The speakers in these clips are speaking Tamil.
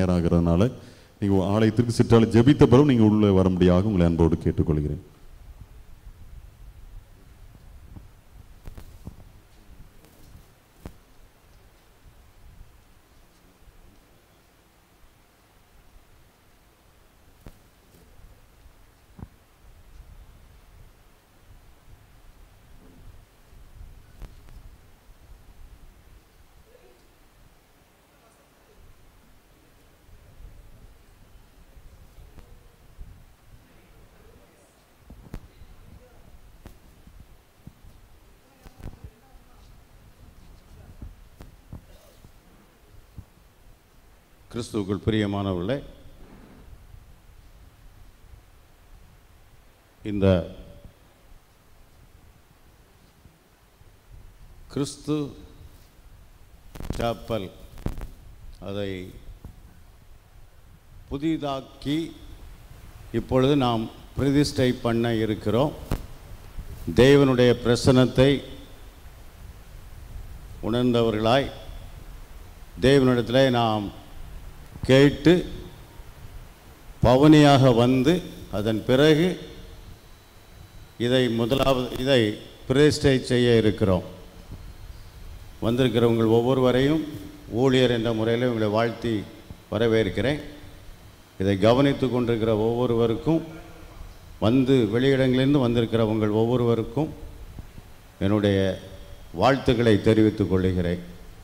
தயாராகிறதுனால நீங்கள் ஆலயத்திற்கு சிற்றால ஜெபித்த பிறகு நீங்கள் உள்ளே வரும்படியாக உங்களை அன்போடு கேட்டுக்கொள்கிறேன் கிறிஸ்துவுக்குள் பிரியமானவர்களே இந்த கிறிஸ்து சாப்பல் அதை புதிதாக்கி இப்பொழுது நாம் பிரதிஷ்டை பண்ண இருக்கிறோம் தேவனுடைய பிரசனத்தை உணர்ந்தவர்களாய் தேவனிடத்திலே நாம் கேட்டு பவனியாக வந்து அதன் பிறகு இதை முதலாவது இதை பிரதிஷ்டை செய்ய இருக்கிறோம் வந்திருக்கிறவங்கள் ஒவ்வொருவரையும் ஊழியர் என்ற முறையில் உங்களை வாழ்த்தி வரவேற்கிறேன் இதை கவனித்து கொண்டிருக்கிற ஒவ்வொருவருக்கும் வந்து வெளியிடங்களிலிருந்து வந்திருக்கிறவங்கள் ஒவ்வொருவருக்கும் என்னுடைய வாழ்த்துக்களை தெரிவித்துக் கொள்கிறேன்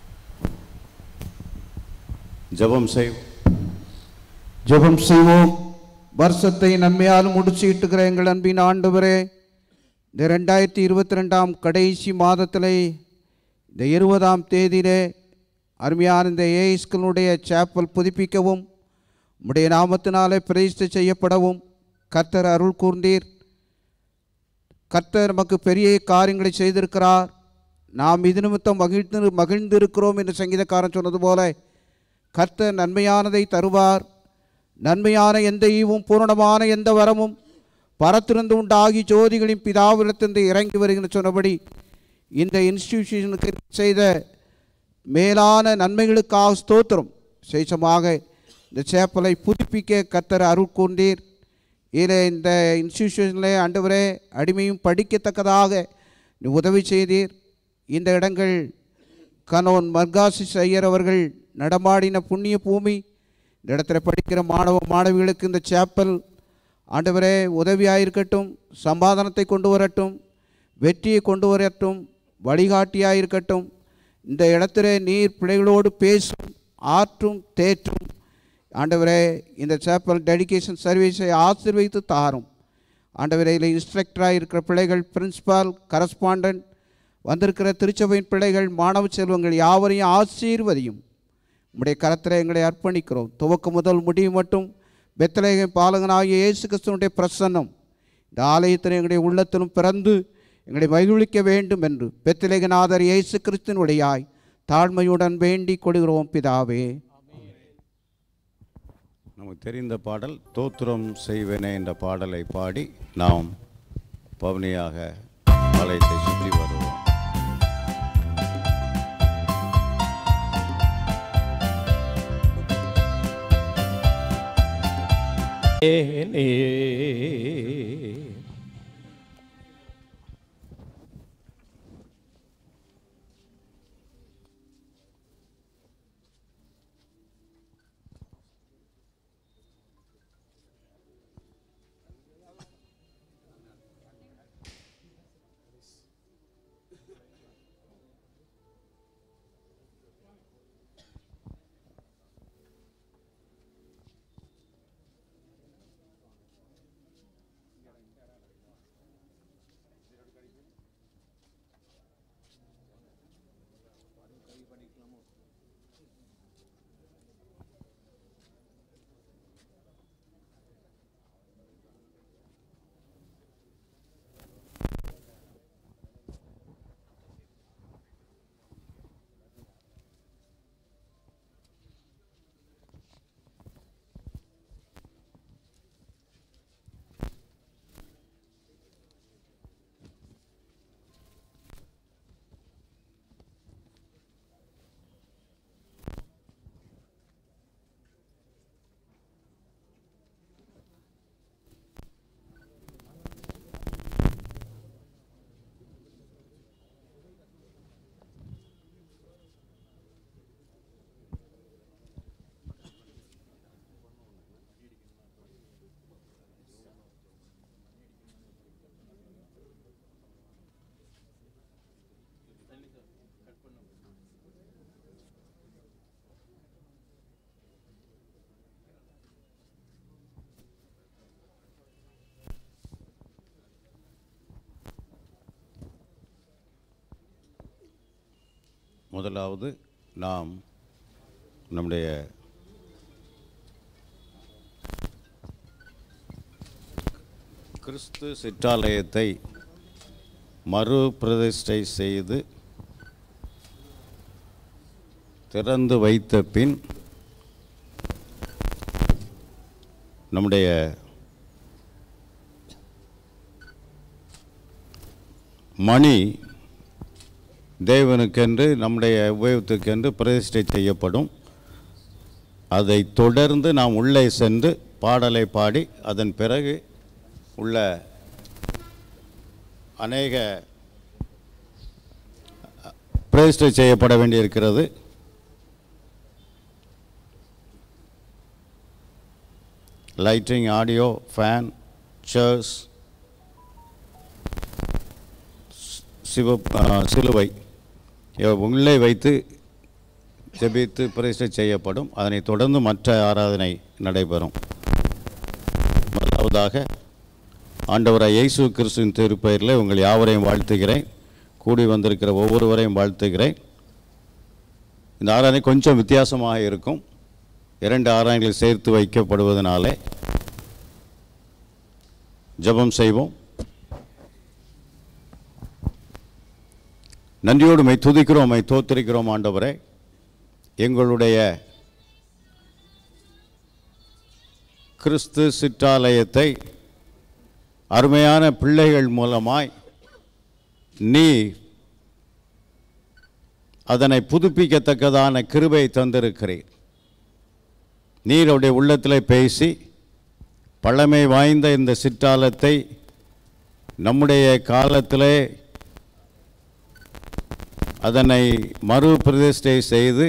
ஜெபம் செய் ஜெபம் செய்வோம் வருஷத்தை நன்மையால் முடிச்சிட்டுகிற எங்கள் அன்பின் ஆண்டவரே இந்த ரெண்டாயிரத்தி இருபத்தி ரெண்டாம் கடைசி மாதத்திலே இந்த இருபதாம் தேதியிலே அருமையான இந்த ஏஸ்களுடைய சேப்பல் புதுப்பிக்கவும் உம்முடைய நாமத்தினாலே பிரதிஷ்டை செய்யப்படவும் கர்த்தர் அருள் கூர்ந்தீர் கர்த்தர் நமக்கு பெரிய காரியங்களை செய்திருக்கிறார் நாம் இது நிமித்தம் மகிழ்ந்து மகிழ்ந்திருக்கிறோம் என்று சங்கீதக்காரன் சொன்னது போல கர்த்தர் நன்மையானதை தருவார் நன்மையான எந்த ஈவும் பூரணமான எந்த வரமும் பரத்திலிருந்து உண்டாகி ஜோதிகளின் பிதாவிடத்திலிருந்து இறங்கி வருகின்ற சொன்னபடி இந்த இன்ஸ்டிடியூஷனுக்கு செய்த மேலான நன்மைகளுக்காக ஸ்தோத்திரம் விசேஷமாக இந்த சேப்பலை புதுப்பிக்க கர்த்தர் அருள் கொண்டீர் இதில் இந்த இன்ஸ்டிடியூஷனில் ஆண்டவரே அடிமையும் படிக்கத்தக்கதாக நீ உதவி செய்தீர் இந்த இடங்கள் கணவன் மர்காசி ஐயர் அவர்கள் நடமாடின புண்ணிய பூமி இந்த இடத்துல படிக்கிற மாணவ மாணவிகளுக்கு இந்த சேப்பல் ஆண்டவரே உதவியாக இருக்கட்டும் சமாதானத்தை கொண்டு வரட்டும் வெற்றியை கொண்டு வரட்டும் வழிகாட்டியாக இருக்கட்டும் இந்த இடத்துல நீர் பிள்ளைகளோடு பேசும் ஆற்றும் தேற்றும் ஆண்டவரே இந்த சேப்பல் டெடிகேஷன் சர்வீஸை ஆசீர்வதித்து தாரும் ஆண்டவரே இதில் இன்ஸ்ட்ரக்டராக இருக்கிற பிள்ளைகள் பிரின்சிபால் கரஸ்பாண்டன்ட் வந்திருக்கிற திருச்சபையின் பிள்ளைகள் மாணவ செல்வங்கள் யாவரையும் ஆசீர்வதியும் உம்முடைய கரத்தில் எங்களை அர்ப்பணிக்கிறோம் துவக்கம் முதல் முடிவு மட்டும் பெத்தலேகம் பாலகனாகிய இயேசு கிறிஸ்துவனுடைய பிரசன்னம் இந்த ஆலயத்தில் எங்களுடைய உள்ளத்திலும் பிறந்து எங்களை மகிழ்விக்க வேண்டும் என்று பெத்தலேகநாதர் இயேசு கிறிஸ்துவனுடையாய் தாழ்மையுடன் வேண்டிக் கொள்கிறோம் பிதாவே நமக்கு தெரிந்த பாடல் தோத்திரம் செய்வேனே என்ற பாடலை பாடி நாம் பவனியாக ஆலயத்தை சுற்றி வருவோம் முதலாவது நாம் நம்முடைய கிறிஸ்து சிற்றாலயத்தை மறு பிரதிஷ்டை செய்து திறந்து வைத்த பின் நம்முடைய மணி தேவனுக்கென்று நம்முடைய உபயோகத்துக்கென்று பிரதிஷ்டை செய்யப்படும் அதை தொடர்ந்து நாம் உள்ளே சென்று பாடலை பாடி அதன் பிறகு உள்ள அநேக பிரதிஷ்டை செய்யப்பட வேண்டியிருக்கிறது லைட்டிங் ஆடியோ ஃபேன் சேர்ஸ் சிவ ஆ, சிலுவை இவை உள்ளே வைத்து ஜெபித்து பிரதிஷ்டை செய்யப்படும் அதனைத் தொடர்ந்து மற்ற ஆராதனை நடைபெறும் முதலாவதாக ஆண்டவராய் இயேசு கிறிஸ்துவின் திருப்பெயரில் உங்கள் யாவரையும் வாழ்த்துகிறேன் கூடி வந்திருக்கிற ஒவ்வொருவரையும் வாழ்த்துகிறேன் இந்த ஆராதனை கொஞ்சம் வித்தியாசமாக இருக்கும் இரண்டு ஆராதனைகள் சேர்த்து வைக்கப்படுவதனாலே ஜெபம் செய்வோம் நன்றியோடு மை துதிக்கிறோம் மை தோத்திருக்கிறோம் ஆண்டவரே எங்களுடைய கிறிஸ்து சிற்றாலயத்தை அருமையான பிள்ளைகள் மூலமாய் நீ அதனை புதுப்பிக்கத்தக்கதான கிருபை தந்திருக்கிறீர் நீருடைய உள்ளத்திலே பேசி பழமை வாய்ந்த இந்த சிற்றாலத்தை நம்முடைய காலத்திலே அதனை மறு பிரதிஷ்டை செய்து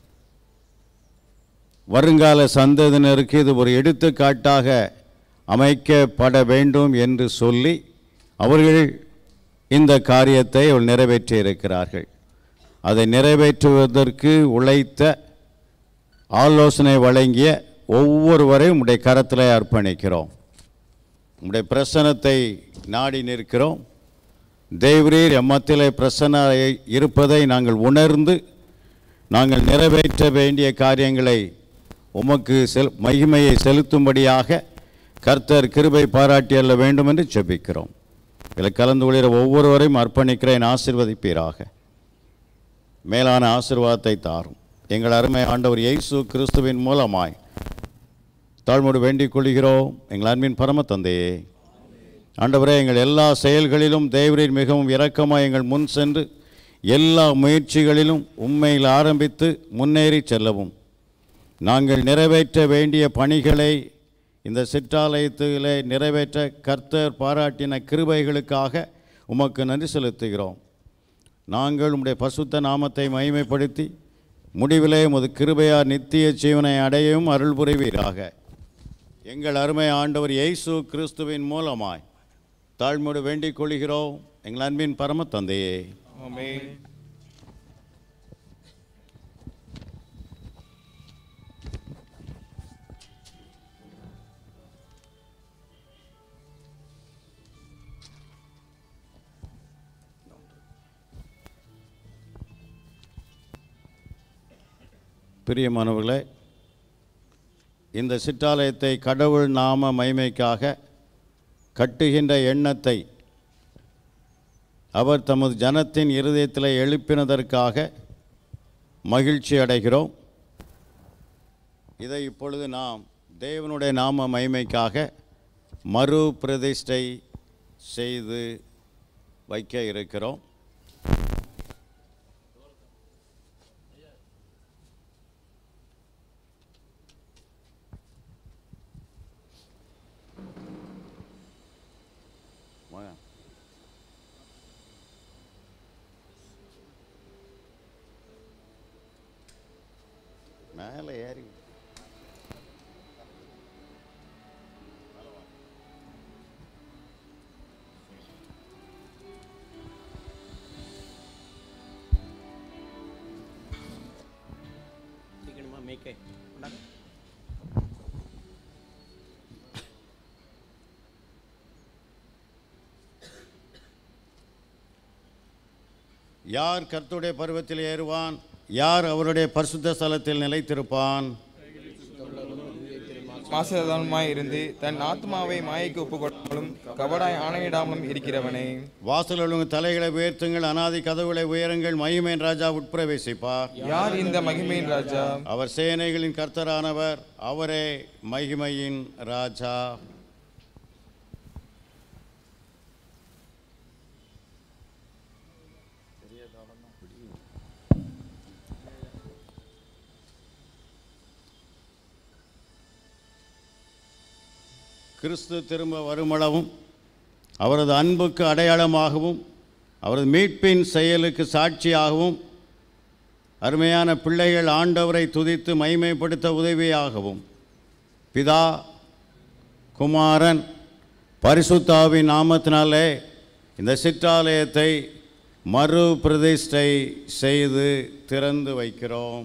வருங்கால சந்ததியினருக்கு இது ஒரு எடுத்துக்காட்டாக அமைக்கப்பட வேண்டும் என்று சொல்லி அவர்கள் இந்த காரியத்தை அவர்கள் நிறைவேற்றி இருக்கிறார்கள் அதை நிறைவேற்றுவதற்கு உழைத்த ஆலோசனை வழங்கிய ஒவ்வொருவரையும் உடைய கரத்திலே அர்ப்பணிக்கிறோம் உடைய பிரசனத்தை நாடி நிற்கிறோம் தேவரீர் எம்மத்திலே பிரசன்ன இருப்பதை நாங்கள் உணர்ந்து நாங்கள் நிறைவேற்ற வேண்டிய காரியங்களை உமக்கு செல் மகிமையை செலுத்தும்படியாக கர்த்தர் கிருபை பாராட்டி அள்ள வேண்டும் என்று ஜெபிக்கிறோம் இதில் கலந்து கொள்கிற ஒவ்வொருவரையும் அர்ப்பணிக்கிறேன் ஆசிர்வதிப்பீராக மேலான ஆசீர்வாதத்தை தாரும் எங்கள் அருமை ஆண்டவர் இயேசு கிறிஸ்துவின் மூலமாய் தாழ்மோடு வேண்டிக் கொள்கிறோம் எங்கள் அன்பின் பரம தந்தையே ஆண்டவரே எங்கள் எல்லா செயல்களிலும் தேவரீர் மிகவும் இரக்கமாக எங்கள் முன் சென்று எல்லா முயற்சிகளிலும் உண்மையில் ஆரம்பித்து முன்னேறி செல்லவும் நாங்கள் நிறைவேற்ற வேண்டிய பணிகளை இந்த சிற்றாலயத்திலே நிறைவேற்ற கர்த்தர் பாராட்டின கிருபைகளுக்காக உமக்கு நன்றி செலுத்துகிறோம் நாங்கள் உம்முடைய பசுத்த நாமத்தை மகிமைப்படுத்தி முடிவிலே உமது கிருபையார் நித்திய ஜீவனை அடையவும் அருள் புரிவீராக எங்கள் அருமை ஆண்டவர் இயேசு கிறிஸ்துவின் மூலமாய் தாழ்மையோடு வேண்டிக் கொள்கிறோம் எங்கள் அன்பின் பரம தந்தையே பிரியமானவர்களே இந்த சிற்றாலயத்தை கடவுள் நாம மகிமைக்காக கட்டுகின்ற எண்ணத்தை அவர் தமது ஜனத்தின் இருதயத்தில் எழுப்பினதற்காக மகிழ்ச்சி அடைகிறோம் இதை இப்பொழுது நாம் தேவனுடைய நாம மகிமைக்காக மறு பிரதிஷ்டை செய்து வைக்க இருக்கிறோம் வாங்க. மேலே ஏறி சீக்கிரமா மேய்க்க கொண்டாங்க யார் கர்த்தருடைய பருவத்தில் ஏறுவான் யார் அவருடைய பரிசுத்த ஸ்தலத்தில் நிலைத்திருப்பான் மாசதானமாய் இருந்து தன் ஆத்மாவை மாயைக்கு ஒப்புக்கொள்ளாமலும் கபடாய் ஆணையிடாமலும் இருக்கிறவனே வாசலில் உங்கள் தலைகளை உயர்த்துங்கள் அனாதி கதவுகளை உயருங்கள் மகிமேன் ராஜா உட்பிரவேசிப்பார் யார் இந்த மகிமையின் ராஜா அவர் சேனைகளின் கர்த்தரானவர் அவரே மகிமையின் ராஜா கிறிஸ்து திரும்ப வருமளவும் அவரது அன்புக்கு அடையாளமாகவும் அவரது மீட்பின் செயலுக்கு சாட்சியாகவும் அருமையான பிள்ளைகள் ஆண்டவரை துதித்து மைமைப்படுத்த உதவியாகவும் பிதா குமாரன் பரிசுத்தாவின் நாமத்தினாலே இந்த சிற்றாலயத்தை மறு பிரதிஷ்டை செய்து திறந்து வைக்கிறோம்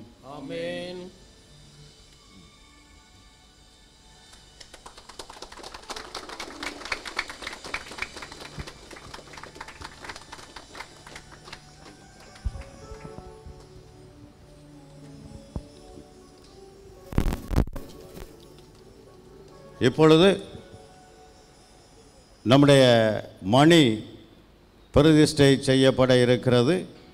இப்பொழுது நம்முடைய மணி பிரதிஷ்டை செய்யப்பட இருக்கிறது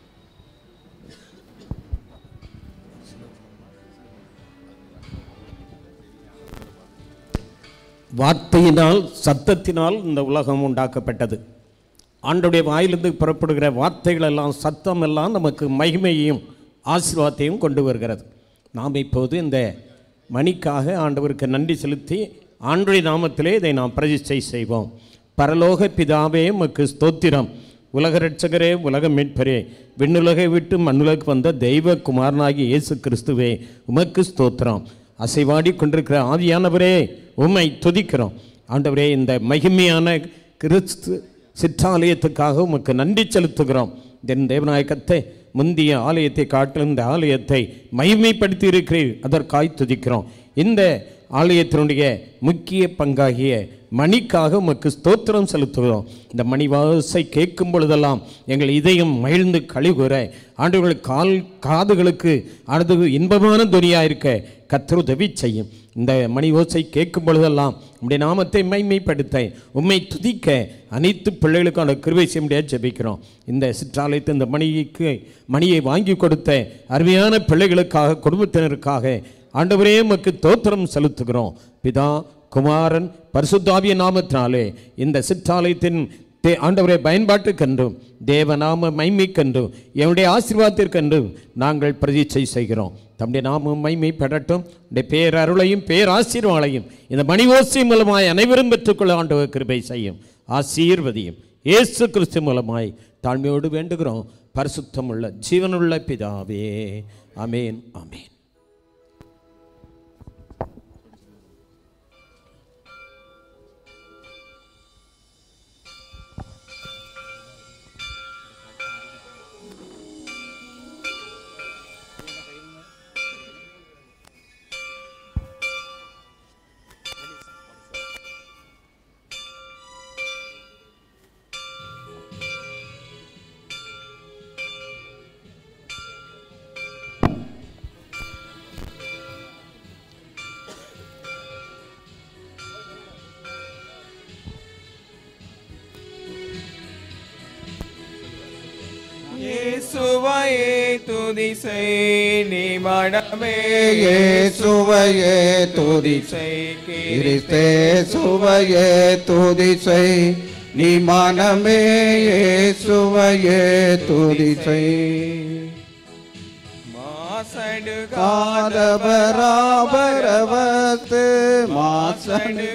வார்த்தையினால் சத்தத்தினால் இந்த உலகம் உண்டாக்கப்பட்டது ஆண்டுடைய வாயிலிருந்து புறப்படுகிற வார்த்தைகள் எல்லாம் சத்தம் எல்லாம் நமக்கு மகிமையையும் ஆசீர்வாதத்தையும் கொண்டு வருகிறது நாம் இப்போது இந்த மணிக்காக ஆண்டவருக்கு நன்றி செலுத்தி ஆண்டுடைய நாமத்திலே இதை நாம் பிரதிஷ்டை செய்வோம் பரலோக பிதாவே உமக்கு ஸ்தோத்திரம் உலக ரட்சகரே உலக மீட்பரே விண்ணுலகை விட்டு மண்ணுலகு வந்த தெய்வ குமாரனாகிய இயேசு கிறிஸ்துவே உமக்கு ஸ்தோத்திரம் அசைவாடி கொண்டிருக்கிற ஆவியானவரே உம்மை துதிக்கிறோம் ஆண்டவரே இந்த மகிமையான கிறிஸ்து சிற்றாலயத்துக்காக உமக்கு நன்றி செலுத்துகிறோம் என் தேவநாயகத்தை முந்திய ஆலயத்தை காட்டிலும் இந்த ஆலயத்தை மகிமைப்படுத்தி இருக்கிறீர் அதற்காய் துதிக்கிறோம் இந்த ஆலயத்தினுடைய முக்கிய பங்காகிய மணிக்காக உமக்கு ஸ்தோத்திரம் செலுத்துகிறோம் இந்த மணி வாசை கேட்கும் பொழுதெல்லாம் எங்கள் இதயம் மகிழ்ந்து கழிவுற ஆண்டுகள் கால் காதுகளுக்கு அடுத்து இன்பமான துணியாக இருக்க கத்தர் உதவி செய்யும் இந்த மணி ஓசை கேட்கும் பொழுதெல்லாம் உம்முடைய நாமத்தை மைமைப்படுத்த உம்மை துதிக்க அனைத்து பிள்ளைகளுக்கான கிருபை செய்ய முடியாது ஜெபிக்கிறோம் இந்த சிற்றாலயத்தை இந்த மணிக்கு மணியை வாங்கி கொடுத்த அருமையான பிள்ளைகளுக்காக குடும்பத்தினருக்காக ஆண்டவரே உமக்கு தோத்திரம் செலுத்துகிறோம் பிதா குமாரன் பரிசுத்தாவிய நாமத்தினாலே இந்த சிற்றாலயத்தின் தே ஆண்டவரை பயன்பாட்டுக்கென்றும் தேவநாம மைமைக்கென்றும் என்னுடைய ஆசீர்வாதத்திற்கென்றும் நாங்கள் பிரதீட்சை செய்கிறோம் தம்முடைய நாமம் மைமை பெறட்டும் இந்த பேரருளையும் பேராசீர்வாளையும் இந்த மணி ஓசை மூலமாய் அனைவரும் பெற்றுக்கொள்ள ஆண்டவர் கிருபை செய்யும் ஆசீர்வதியும் இயேசு கிறிஸ்து மூலமாய் தாழ்மையோடு வேண்டுகிறோம் பரிசுத்தமுள்ள ஜீவனுள்ள பிதாவே அமேன் அமேன் இயேசுவையே துதி செய் நீ மனமே இயேசுவையே துதி செய் கிறிஸ்தே சுவையே துதி செய் நீ மனமே இயேசுவையே துதி செய் மாசடு காதபராபரவத்து மாசடு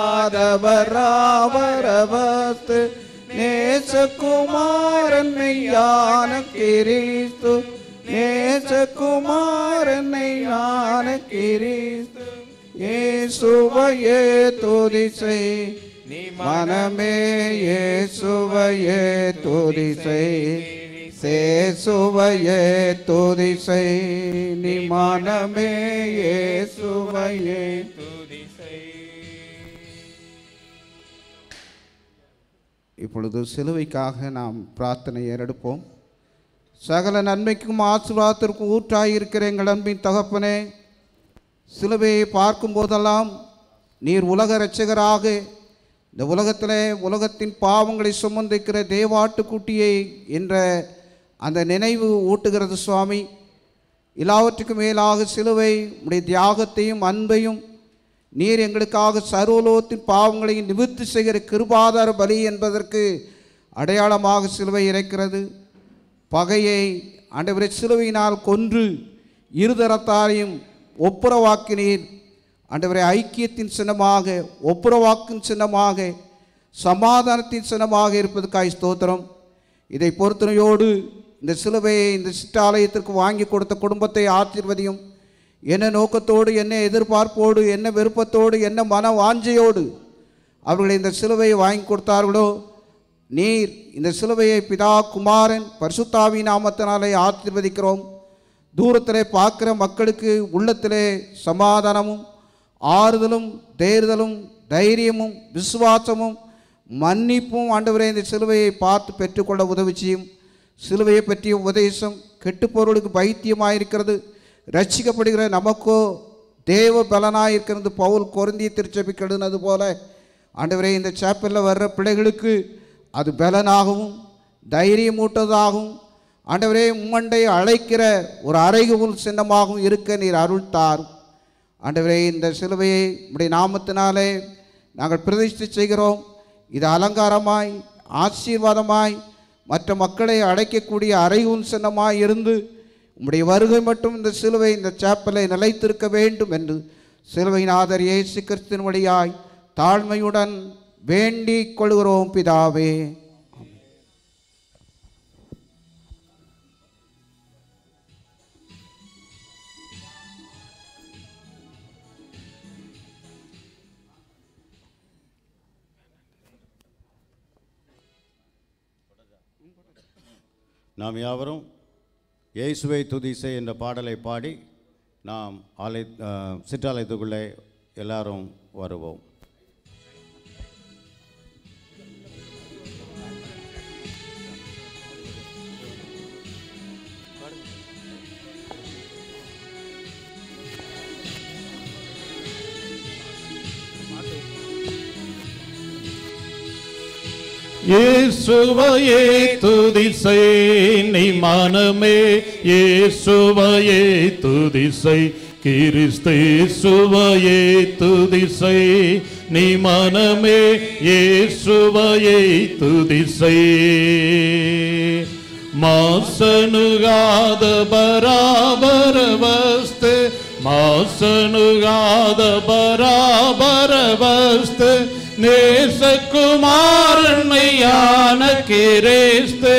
காதபராபரவத்து நேசகுமாரன் மெய்யான கிறிஸ்து நேசகுமாரன் மெய்யான கிறிஸ்து இயேசுவையே துதி செய் நீ மனமே இயேசுவையே துதி செய் சேசுவையே துதி செய் நீ மனமே இயேசுவையே துதி செய் இப்பொழுது சிலுவைக்காக நாம் பிரார்த்தனை ஏறெடுப்போம் சகல நன்மைக்கும் ஆசீர்வாதத்திற்கும் ஊற்றாயிருக்கிற எங்கள் அன்பின் தகப்பனே சிலுவையை பார்க்கும் போதெல்லாம் நீர் உலக இரட்சகராக இந்த உலகத்திலே உலகத்தின் பாவங்களை சுமந்திருக்கிற தேவாட்டுக்குட்டியை என்ற அந்த நினைவு ஊட்டுகிறது சுவாமி எல்லாவற்றுக்கும் மேலாக சிலுவை உடைய தியாகத்தையும் அன்பையும் நீர் எங்களுக்காக சர்வலோகத்தின் பாவங்களை நிவர்த்தி செய்கிற கிருபாதார பலி என்பதற்கு அடையாளமாக சிலுவை இறைக்கிறது பகையை ஆண்டவரை சிலுவையினால் கொன்று இருதரத்தாரையும் ஒப்புரவாக்கினீர் ஆண்டவரை ஐக்கியத்தின் சின்னமாக ஒப்புரவாக்கின் சின்னமாக சமாதானத்தின் சின்னமாக இருப்பதற்காய் ஸ்தோத்திரம் இதை பொறுத்தனையோடு இந்த சிலுவையை இந்த சிற்றாலயத்திற்கு வாங்கி கொடுத்த குடும்பத்தை ஆசீர்வதியும் என்ன நோக்கத்தோடு என்ன எதிர்பார்ப்போடு என்ன விருப்பத்தோடு என்ன மன வாஞ்சையோடு அவர்கள் இந்த சிலுவையை வாங்கி கொடுத்தார்களோ நீர் இந்த சிலுவையை பிதா குமாரன் பரிசுத்தாவி நாமத்தினாலே ஆசீர்வதிக்கிறோம் தூரத்திலே பார்க்குற மக்களுக்கு உள்ளத்திலே சமாதானமும் ஆறுதலும் தேறுதலும் தைரியமும் விசுவாசமும் மன்னிப்பும் ஆண்டவரே இந்த சிலுவையை பார்த்து பெற்றுக்கொள்ள உதவி செய்யும் சிலுவையை பற்றிய உபதேசம் கெட்டுப்பொருளுக்கு பைத்தியமாயிருக்கிறது ரட்சிக்கப்படுகிற நமக்கோ தேவ பலனாயிருக்கிறது பவுல் குருந்திய திருச்சபைக்கு எழுதினது போல ஆண்டவரே இந்த சேப்பலில் வர்ற பிள்ளைகளுக்கு அது பலனாகவும் தைரியமூட்டதாகவும் ஆண்டவரே உம்மண்டை அழைக்கிற ஒரு அறைகுல் சின்னமாகவும் இருக்க நீர் அருள் தாரும் ஆண்டவரே இந்த சிலுவையை உடைய நாமத்தினாலே நாங்கள் பிரதிஷ்டை செய்கிறோம் இது அலங்காரமாய் ஆசீர்வாதமாய் மற்ற மக்களை அழைக்கக்கூடிய அறைகுல் சின்னமாய் இருந்து உம்முடைய வருகை மட்டும் இந்த சிலுவை இந்த சேப்பலை நிலைத்திருக்க வேண்டும் என்று சிலுவைநாதர் இயேசு கிறிஸ்தின் வழியாய் தாழ்மையுடன் வேண்டிக் கொள்கிறோம் பிதாவே நாம் யாவரும் இயேசுவை துதிசை என்ற பாடலை பாடி நாம் ஆலை அஹ், சிற்றாலயத்துக்குள்ளே எல்லாரும் வருவோம் இயேசுவையே துதிசை நீ மனமே இயேசுவையே துதிசை கிறிஸ்தேசுவையே துதிசை நீ மனமே இயேசுவையே துதிசை மாசனுகாத பராபர வஸ்து மாசனுகாத பராபர வஸ்து நேசகுமாரன்மையான கிரேஸ்து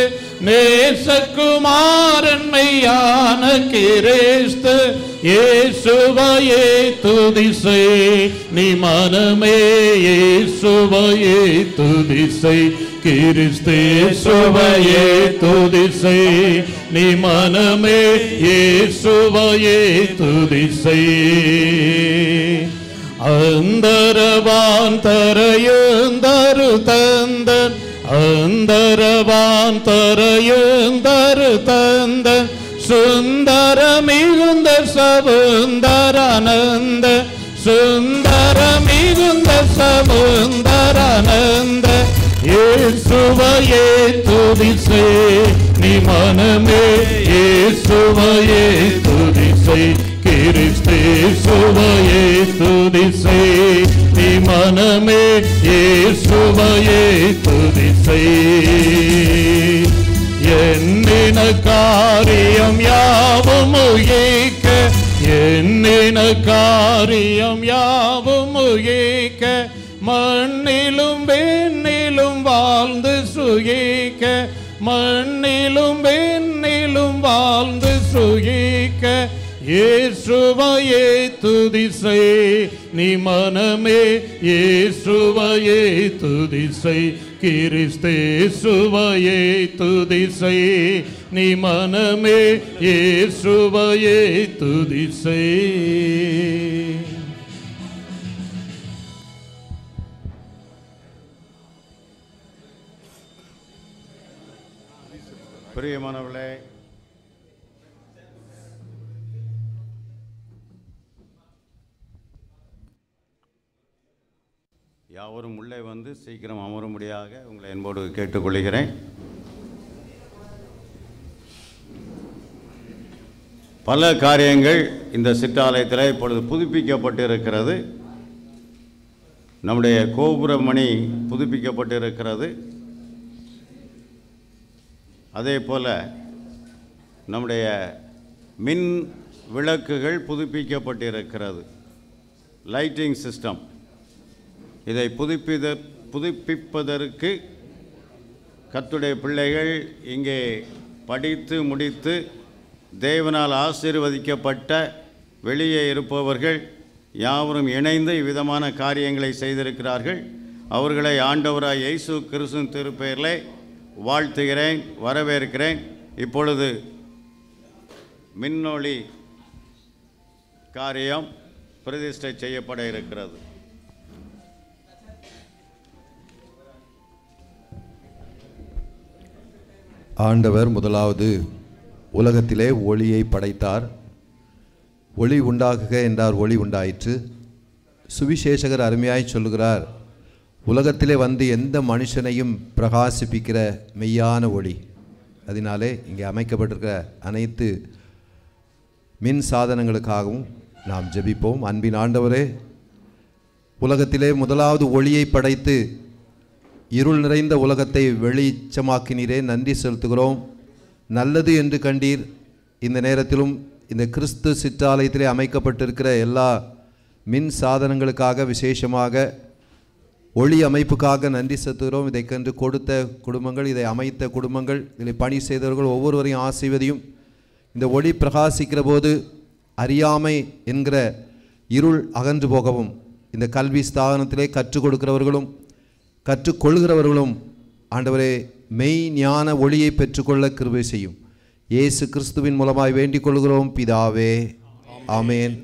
நேசகுமாரன்மையான கிரேஸ்து இயேசுவையே துதிசை நீ மனமே இயேசுவையே துதிசை கிறிஸ்தேசுவையே துதிசை நீ மனமே இயேசுவையே துதிசை அந்தரவான் தரையுந்தரு தந்தன் அந்தரவான் தரையுந்தரு தந்தன் சுந்தர மிகுந்த சவுந்தரானந்த சுந்தர மிகுந்த சவுந்தரானந்த இயேசுவையே துதிசை நீ மனமே இயேசுவையே துதிசை கிறிஸ்தேசுவையே துதிசை நீ மனமே இயேசுவையே துதிசை எண்ணின காரியம் யாவும் உயிக்க எண்ணின காரியம் யாவும் உயிக்க மண்ணிலும் வெண்ணிலும் வாழ்ந்து சுகிக்க மண்ணிலும் வெண்ணிலும் வாழ்ந்து சுகிக்க இயேசுவையே துதிசை நீ மனமே இயேசுவையே துதிசை கிறிஸ்தேசுவையே துதிசை நீ மனமே இயேசுவையே துதிசை பிரியமானவர்களே யாவரும் உள்ளே வந்து சீக்கிரம் அமரும்படியாக உங்களை என்போடு கேட்டுக்கொள்கிறேன் பல காரியங்கள் இந்த சிற்றாலயத்தில் இப்பொழுது புதுப்பிக்கப்பட்டிருக்கிறது நம்முடைய கோபுரமணி புதுப்பிக்கப்பட்டிருக்கிறது அதே போல் நம்முடைய மின் விளக்குகள் புதுப்பிக்கப்பட்டிருக்கிறது லைட்டிங் சிஸ்டம் இதை புதுப்பித புதுப்பிப்பதற்கு கர்த்தருடைய பிள்ளைகள் இங்கே படித்து முடித்து தேவனால் ஆசீர்வதிக்கப்பட்ட வெளியே இருப்பவர்கள் யாவரும் இணைந்து இவ்விதமான காரியங்களை செய்திருக்கிறார்கள் அவர்களை ஆண்டவராய் இயேசு கிறிஸ்துவின் திருப்பெயரிலே வாழ்த்துகிறேன் வரவேற்கிறேன் இப்பொழுது மின்னொளி காரியம் பிரதிஷ்டை செய்யப்பட இருக்கிறது ஆண்டவர் முதலாவது உலகத்திலே ஒளியை படைத்தார் ஒளி உண்டாகுக என்றார் ஒளி உண்டாயிற்று சுவிசேஷகர் அருமையாய் சொல்லுகிறார் உலகத்திலே வந்து எந்த மனுஷனையும் பிரகாசிப்பிக்கிற மெய்யான ஒளி அதனாலே இங்கே அமைக்கப்பட்டிருக்கிற அனைத்து மின் சாதனங்களுக்காகவும் நாம் ஜெபிப்போம் அன்பின் ஆண்டவரே உலகத்திலே முதலாவது ஒளியை படைத்து இருள் நிறைந்த உலகத்தை வெளிச்சமாக்கினீரே நன்றி செலுத்துகிறோம் நல்லது என்று கண்டீர் இந்த நேரத்திலும் இந்த கிறிஸ்து சிற்றாலயத்திலே அமைக்கப்பட்டிருக்கிற எல்லா மின் சாதனங்களுக்காக விசேஷமாக ஒளி அமைப்புக்காக நன்றி செலுத்துகிறோம் இதை கண்டு கொடுத்த குடும்பங்கள் இதை அமைத்த குடும்பங்கள் இதில் பணி செய்தவர்கள் ஒவ்வொருவரையும் ஆசைவதையும் இந்த ஒளி பிரகாசிக்கிற போது அறியாமை என்கிற இருள் அகன்று போகவும் இந்த கல்வி ஸ்தாபனத்திலே கற்றுக் கொடுக்கிறவர்களும் கற்றுக்கொள்கிறவர்களும் ஆண்டவரே மெய் ஞான ஒளியை பெற்றுக்கொள்ள கிருபை செய்யும் இயேசு கிறிஸ்துவின் மூலமாய் வேண்டிக் கொள்கிறோம் பிதாவே ஆமேன்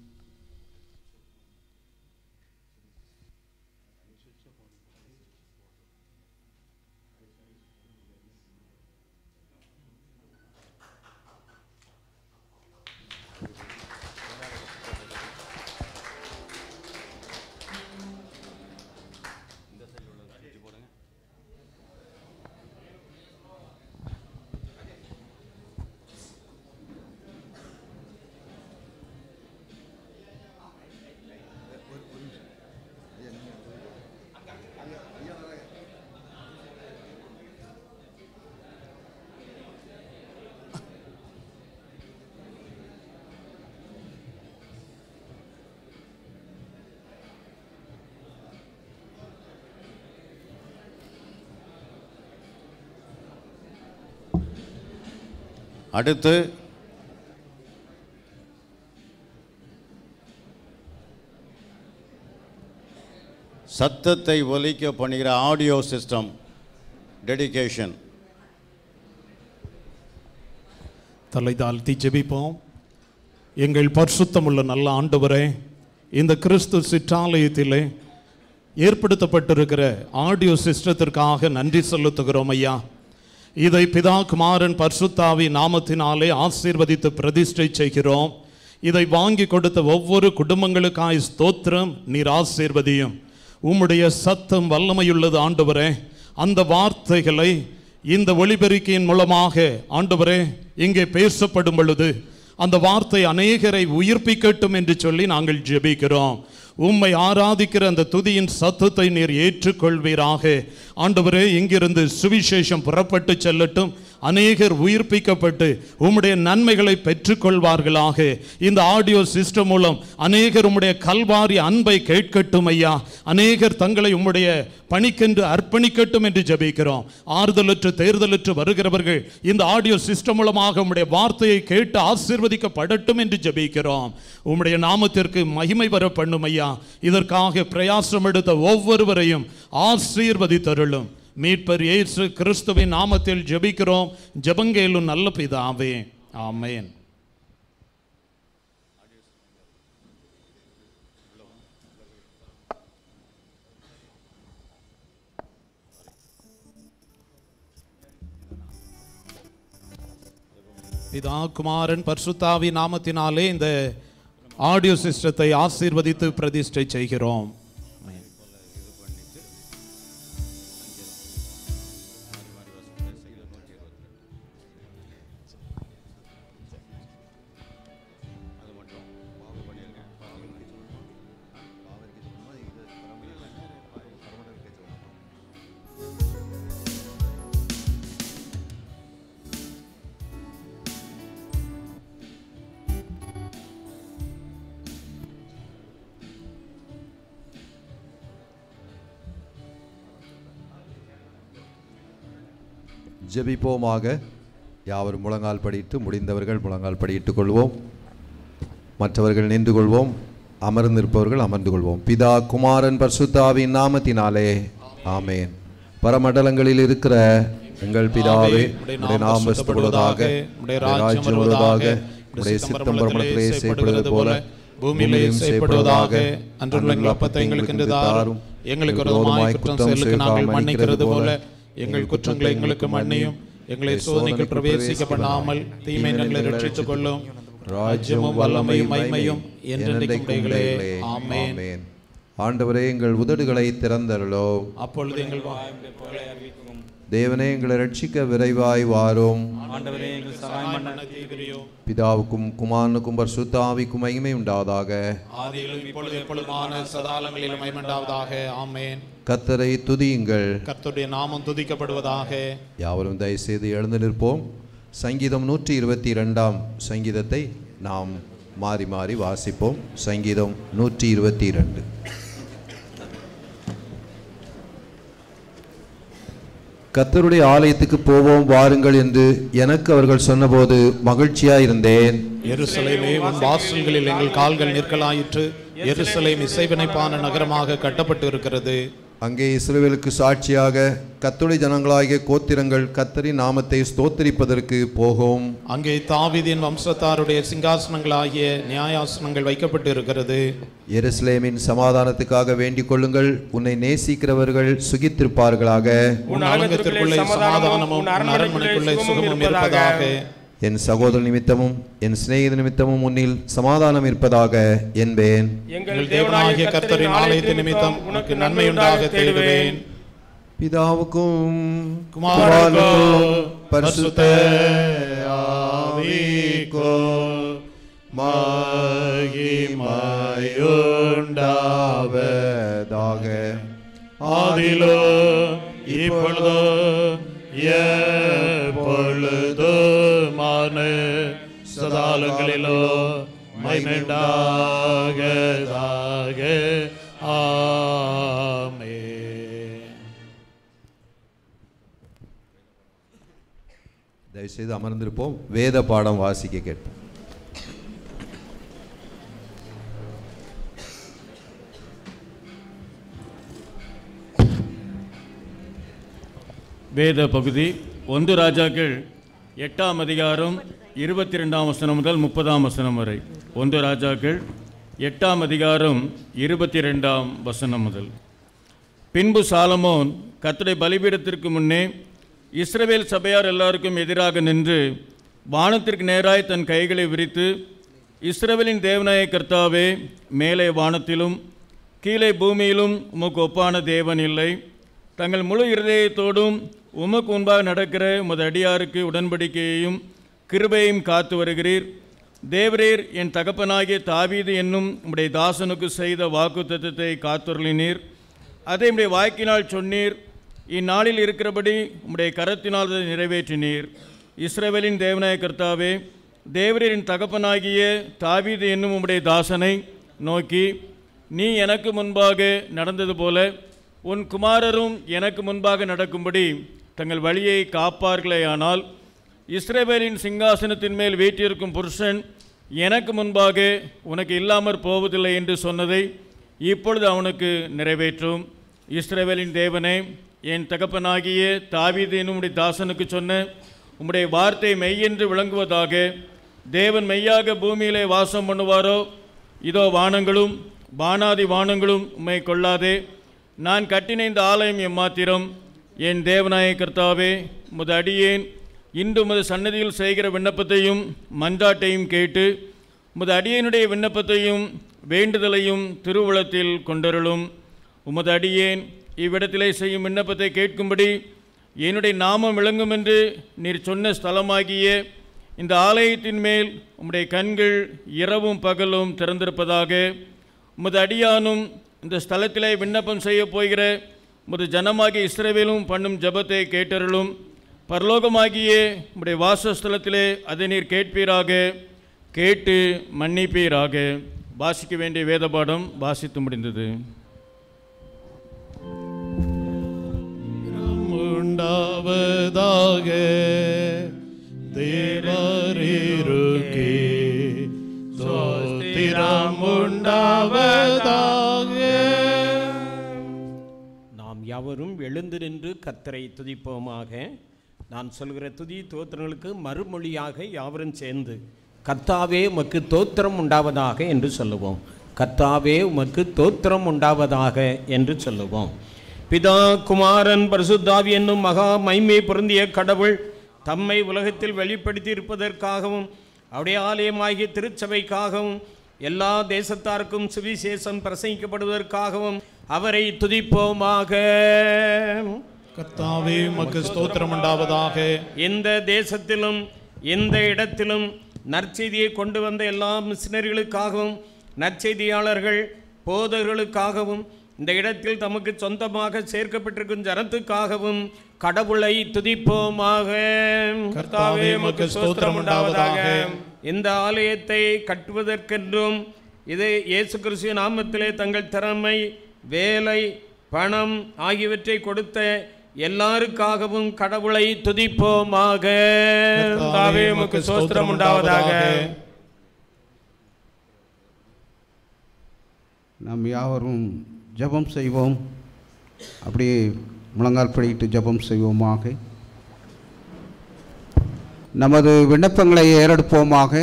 அடுத்து சத்தத்தை ஒலிக்க பண்ணுகிற ஆடியோ சிஸ்டம் டெடிகேஷன் தலை தாழ்த்தி ஜெபிப்போம் எங்கள் பரிசுத்தமுள்ள நல்ல ஆண்டவரே இந்த கிறிஸ்து சிற்றாலயத்திலே ஏற்படுத்தப்பட்டிருக்கிற ஆடியோ சிஸ்டத்திற்காக நன்றி செலுத்துகிறோம் ஐயா இதை பிதா குமாரன் பர்சுத்தாவி நாமத்தினாலே ஆசீர்வதித்து பிரதிஷ்டை செய்கிறோம் இதை வாங்கி கொடுத்த ஒவ்வொரு குடும்பங்களுக்காய் ஸ்தோத்திரம் நீர் ஆசீர்வதியும் உம்முடைய சத்தம் வல்லமையுள்ளது ஆண்டவரே அந்த வார்த்தைகளை இந்த ஒளிபெருக்கியின் மூலமாக ஆண்டவரே இங்கே பேசப்படும் பொழுது அந்த வார்த்தை அநேகரை உயிர்ப்பிக்கட்டும் என்று சொல்லி நாங்கள் ஜெபிக்கிறோம் உம்மை ஆராதிக்கிற அந்த துதியின் சத்தத்தை நீர் ஏற்றுக்கொள்வீராக ஆண்டவரே இங்கிருந்து சுவிசேஷம் புறப்பட்டு செல்லட்டும் அநேகர் உயிர்ப்பிக்கப்பட்டு உம்முடைய நன்மைகளை பெற்றுக்கொள்வார்களாக இந்த ஆடியோ சிஸ்டம் மூலம் அநேகர் உம்முடைய கல்வாரி அன்பை கேட்கட்டும் ஐயா அநேகர் தங்களை உம்முடைய பணிக்கென்று அர்ப்பணிக்கட்டும் என்று ஜெபிக்கிறோம் ஆறுதலற்று தேர்தலற்று வருகிறவர்கள் இந்த ஆடியோ சிஸ்டம் மூலமாக உம்முடைய வார்த்தையை கேட்டு ஆசீர்வதிக்கப்படட்டும் என்று ஜெபிக்கிறோம் உம்முடைய நாமத்திற்கு மகிமை வர பண்ணும் ஐயா இதற்காக பிரயாசம் எடுத்த ஒவ்வொருவரையும் ஆசீர்வதித்தருளும் மீட்பர் இயேசு கிறிஸ்துவின் நாமத்தில் ஜெபிக்கிறோம் ஜெபங்கேலும் நல்ல பிதாவே ஆமென் பிதா குமாரன் பர்சுத்தாவி நாமத்தினாலே இந்த ஆடியோ சிஸ்டத்தை ஆசீர்வதித்து பிரதிஷ்டை செய்கிறோம் ஆமென். ஜெபிப்போமாக யாவரும் முழங்கால் படியிட்டு முடிந்தவர்கள் முழங்கால் படியிட்டுக் கொள்வோம் மற்றவர்கள் நின்று கொள்வோம் அமர்ந்திருப்பவர்கள் அமர்ந்து கொள்வோம் பிதா குமாரன் பரிசுத்தாவின் நாமத்தினாலே ஆமேன் பரமண்டலங்களில் இருக்கிற எங்கள் பிதாவே உடைய நாமம் வசப்படுவதாக உடைய ராஜ்யம் வருவதாக உடைய சித்தம் பரமண்டலத்திலே செய்யப்படுவது போல பூமியிலேயும் செய்யப்படுவதாக அன்றுள்ள அப்பத்தை எங்களுக்கு இன்று தாரும் எங்களுக்கு விரோதமாய் குற்றம் செயலுக்கு நாங்கள் மன்னிக்கிறது போல எங்கள் குற்றங்களை எங்களுக்கு மன்னியும் எங்களை சோதனைக்கு பிரவேசிக்க பண்ணாமல் தீமை எங்களை ரட்சித்துக் கொள்ளும் ராஜ்யமும் வல்லமையும் மைமையும் என்றென்றைக்கும் உடையகளே ஆமென் ஆமென். ஆண்டவரே எங்கள் உதடுகளை திறந்தருளோ அப்பொழுது எங்கள் வா- தேவனே எங்களை ரட்சிக்க விரைவாய் வாரும் ஆண்டவரே எங்கள் சகாயம் பண்ண தீவிரியோம் பிதாவுக்கும் குமாரனுக்கும் பரிசுத்தாவிக்கும் மகிமை உண்டாவதாக ஆதியிலும் இப்பொழுது எப்பொழுதுமான சதாலங்களிலும் மைமண்டாவதாக ஆமென் கத்தரை துதியுங்கள் கர்த்தருடைய நாமம் துதிக்கப்படுவதாக யாவரும் தயவுசெய்து எழுந்து நிற்போம் சங்கீதம் நூற்றி இருபத்தி இரண்டாம் சங்கீதத்தை நாம் மாறி மாறி வாசிப்போம் சங்கீதம் நூற்றி இருபத்தி இரண்டு கத்தருடைய ஆலயத்துக்கு போவோம் வாருங்கள் என்று எனக்கு அவர்கள் சொன்னபோது மகிழ்ச்சியாயிருந்தேன் எருசலேமே உன் வாசல்களில் எங்கள் கால்கள் நிற்கலாயிற்று எருசலேம் இசைவினைப்பான நகரமாக கட்டப்பட்டு இருக்கிறது அங்கே இஸ்ரவேலுக்கு சாட்சியாக கத்துடைய ஜனங்களாகிய கோத்திரங்கள் கத்தரின் நாமத்தை ஸ்தோத்திரிப்பதற்கு போகும் அங்கே தாவீதின் வம்சத்தாருடைய சிங்காசனங்களாகிய நியாயாசனங்கள் வைக்கப்பட்டு இருக்கிறது எருசலேமின் சமாதானத்துக்காக வேண்டிக் கொள்ளுங்கள் உன்னை நேசிக்கிறவர்கள் சுகித்திருப்பார்களாக உன் அலங்கத்திற்குள்ளே சமாதானமும் உன் அரண்மனைக்குள்ளே சுகமும் இருப்பதாக என் சகோதர நிமித்தமும் என் சிநேகித நிமித்தமும் உன்னில் சமாதானம் இருப்பதாக என்பேன் எங்கள் தேவனாகிய கர்த்தரின் ஆலயத்தின் நிமித்தம் உனக்கு நன்மையுண்டாக தேடுவேன் பிதாவுக்கும் குமாரனுக்கும் பரிசுத்த மகிமையுண்டாவதாக ஆதிலோ இப்பொழுதோ எப்பொழுதுமான சதாலங்களிலோ மைமெண்டாகதாக ஆமே தயவுசெய்து அமர்ந்திருப்போம் வேத பாடம் வாசிக்க கேட்போம் வேத பகுதி ஒன்று ராஜாக்கள் எட்டாம் அதிகாரம் இருபத்தி ரெண்டாம் வசனம் முதல் முப்பதாம் வசனம் வரை ஒன்று ராஜாக்கள் எட்டாம் அதிகாரம் இருபத்தி ரெண்டாம் வசனம் முதல் பின்பு சாலமோன் கர்த்தருடைய பலிபீடத்திற்கு முன்னே இஸ்ரவேல் சபையார் எல்லாருக்கும் எதிராக நின்று வானத்திற்கு நேராய் தன் கைகளை விரித்து இஸ்ரவேலின் தேவனாய கர்த்தாவே மேலே வானத்திலும் கீழே பூமியிலும் உமக்கு ஒப்பான தேவன் இல்லை தங்கள் முழு இருதயத்தோடும் உமக்கு முன்பாக நடக்கிற உமது அடியாருக்கு உடன்படிக்கையையும் கிருபையையும் காத்து வருகிறீர் தேவரீர் என் தகப்பனாகிய தாவீது என்னும் உம்முடைய தாசனுக்கு செய்த வாக்குத்தத்தத்தை காத்துருளினீர் அதை உம்முடைய வாக்கினால் சொன்னீர் இந்நாளில் இருக்கிறபடி உம்முடைய கரத்தினால் அதை நிறைவேற்றினீர் இஸ்ரவேலின் தேவனாய கர்த்தாவே தேவரீரின் தகப்பனாகிய தாவீது என்னும் உம்முடைய தாசனை நோக்கி நீ எனக்கு முன்பாக நடந்தது போல உன் குமாரரும் எனக்கு முன்பாக நடக்கும்படி தங்கள் வழியை காப்பார்களேயானால் இஸ்ரவேலின் சிங்காசனத்தின் மேல் வீற்றிருக்கும் புருஷன் எனக்கு முன்பாக உனக்கு இல்லாமற் போவதில்லை என்று சொன்னதை இப்பொழுது அவனுக்கு நிறைவேற்றும் இஸ்ரவேலின் தேவனே என் தகப்பனாகிய தாவீது என்னும் உம்முடைய தாசனுக்கு சொன்ன உம்முடைய வார்த்தை மெய்யென்று விளங்குவதாக தேவன் மெய்யாக பூமியிலே வாசம் பண்ணுவாரோ இதோ வானங்களும் வானாதி வானங்களும் உம்மை கொள்ளாதே நான் கட்டின இந்த ஆலயம் எம்மாத்திரம் என் தேவநாய கர்த்தாவே உமது அடியேன் இன்று உமது சன்னதியில் செய்கிற விண்ணப்பத்தையும் மன்றாட்டையும் கேட்டு உமது அடியேனுடைய விண்ணப்பத்தையும் வேண்டுதலையும் திருவுளத்தில் கொண்டருளும் உமது அடியேன் இவ்விடத்திலே செய்யும் விண்ணப்பத்தை கேட்கும்படி என்னுடைய நாமம் விளங்கும் என்று நீர் சொன்ன ஸ்தலமாகிய இந்த ஆலயத்தின் மேல் உம்முடைய கண்கள் இரவும் பகலும் திறந்திருப்பதாக உமது அடியானும் இந்த ஸ்தலத்திலே விண்ணப்பம் செய்ய போகிற உமது ஜனமாகிய இஸ்ரவேலும் பண்ணும் ஜெபத்தை கேட்டருளும் பரலோகமாகிய உம்முடைய வாசஸ்தலத்திலே அதை நீர் கேட்பீராக கேட்டு மன்னிப்பீராக வாசிக்க வேண்டிய வேத பாடம் வாசித்து முடிந்தது உண்டாவதாக உண்டாவதாக தேவரீருக்கே ஸ்தோத்திரம் உண்டாவதாக நாம் யாவரும் எழுந்து நின்று கர்த்தரை துதிப்போமாக நான் சொல்கிற துதி தோத்திரங்களுக்கு மறுமொழியாக யாவரும் சேர்ந்து கர்த்தாவே உமக்கு தோத்திரம் உண்டாவதாக என்று சொல்லுவோம் கர்த்தாவே உமக்கு தோத்திரம் உண்டாவதாக என்று சொல்லுவோம் பிதா குமாரன் பரிசுத்தாவி என்னும் மகா மைமை பொருந்திய கடவுள் தம்மை உலகத்தில் வெளிப்படுத்தி இருப்பதற்காகவும் அவருடைய ஆலயமாகிய திருச்சபைக்காகவும் எல்லா தேசத்தாருக்கும் சுவிசேஷம் பிரசங்கிக்கப்படுவதற்காகவும் அவரை துதிப்போமாக கர்த்தாவே உமக்கு ஸ்தோத்திரம் உண்டாவதாக இந்த தேசத்திலும் இந்த இடத்திலும் நற்செய்தியை கொண்டு வந்த எல்லா மிஷினரிகளுக்காகவும் நற்செய்தியாளர்கள் போதகர்களுக்காகவும் இந்த இடத்தில் தமக்கு சொந்தமாக சேர்க்கப்பட்டிருக்கும் ஜனத்துக்காகவும் கடவுளை துதிப்போமாக கர்த்தாவே, உமக்கு ஸ்தோத்திரம் உண்டாவதாக. இந்த ஆலயத்தை கட்டுவதற்கென்றும் இது இயேசு கிறிஸ்துவின் நாமத்திலே தங்கள் திறமை வேலை பணம் ஆகியவற்றை கொடுத்த எல்லாருக்காகவும் கடவுளை துதிப்போமாக கர்த்தாவே, உமக்கு ஸ்தோத்திரம் உண்டாவதாக நாம் யாவரும் ஜெபம் செய்வோம் அப்படியே முழங்கால் படியிட்டு ஜெபம் செய்வோமாக நமது விண்ணப்பங்களை ஏறெடுப்போமாக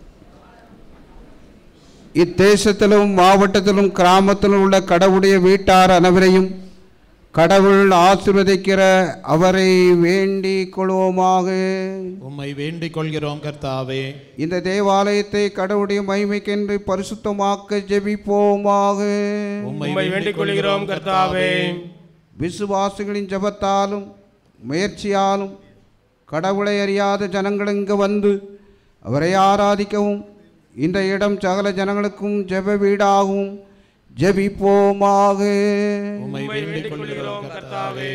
இத்தேசத்திலும் மாவட்டத்திலும் கிராமத்திலும் உள்ள கடவுளுடைய வீட்டார் அனைவரையும் கடவுள் ஆசீர்வதிக்கிற அவரை வேண்டிக் கொள்வோமாக உம்மை வேண்டிக் கொள்கிறோம் கர்த்தாவே இந்த தேவாலயத்தை கடவுளுடைய மகிமைக்கென்று பரிசுத்தமாக்க ஜெபிப்போமாக உம்மை வேண்டிக் கொள்கிறோம் கர்த்தாவே விசுவாசிகளின் ஜெபத்தாலும் முயற்சியாலும் கடவுளை அறியாத ஜனங்கள் இங்கு வந்து அவரை ஆராதிக்கவும் இந்த இடம் சகல ஜனங்களுக்கும் ஜெப வீடாகவும் ஜெபிப்போமாக உம்மை வேண்டிக் கொள்கிறோம் கர்த்தாவே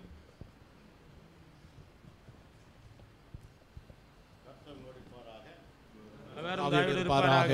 தயவு இருப்பாராக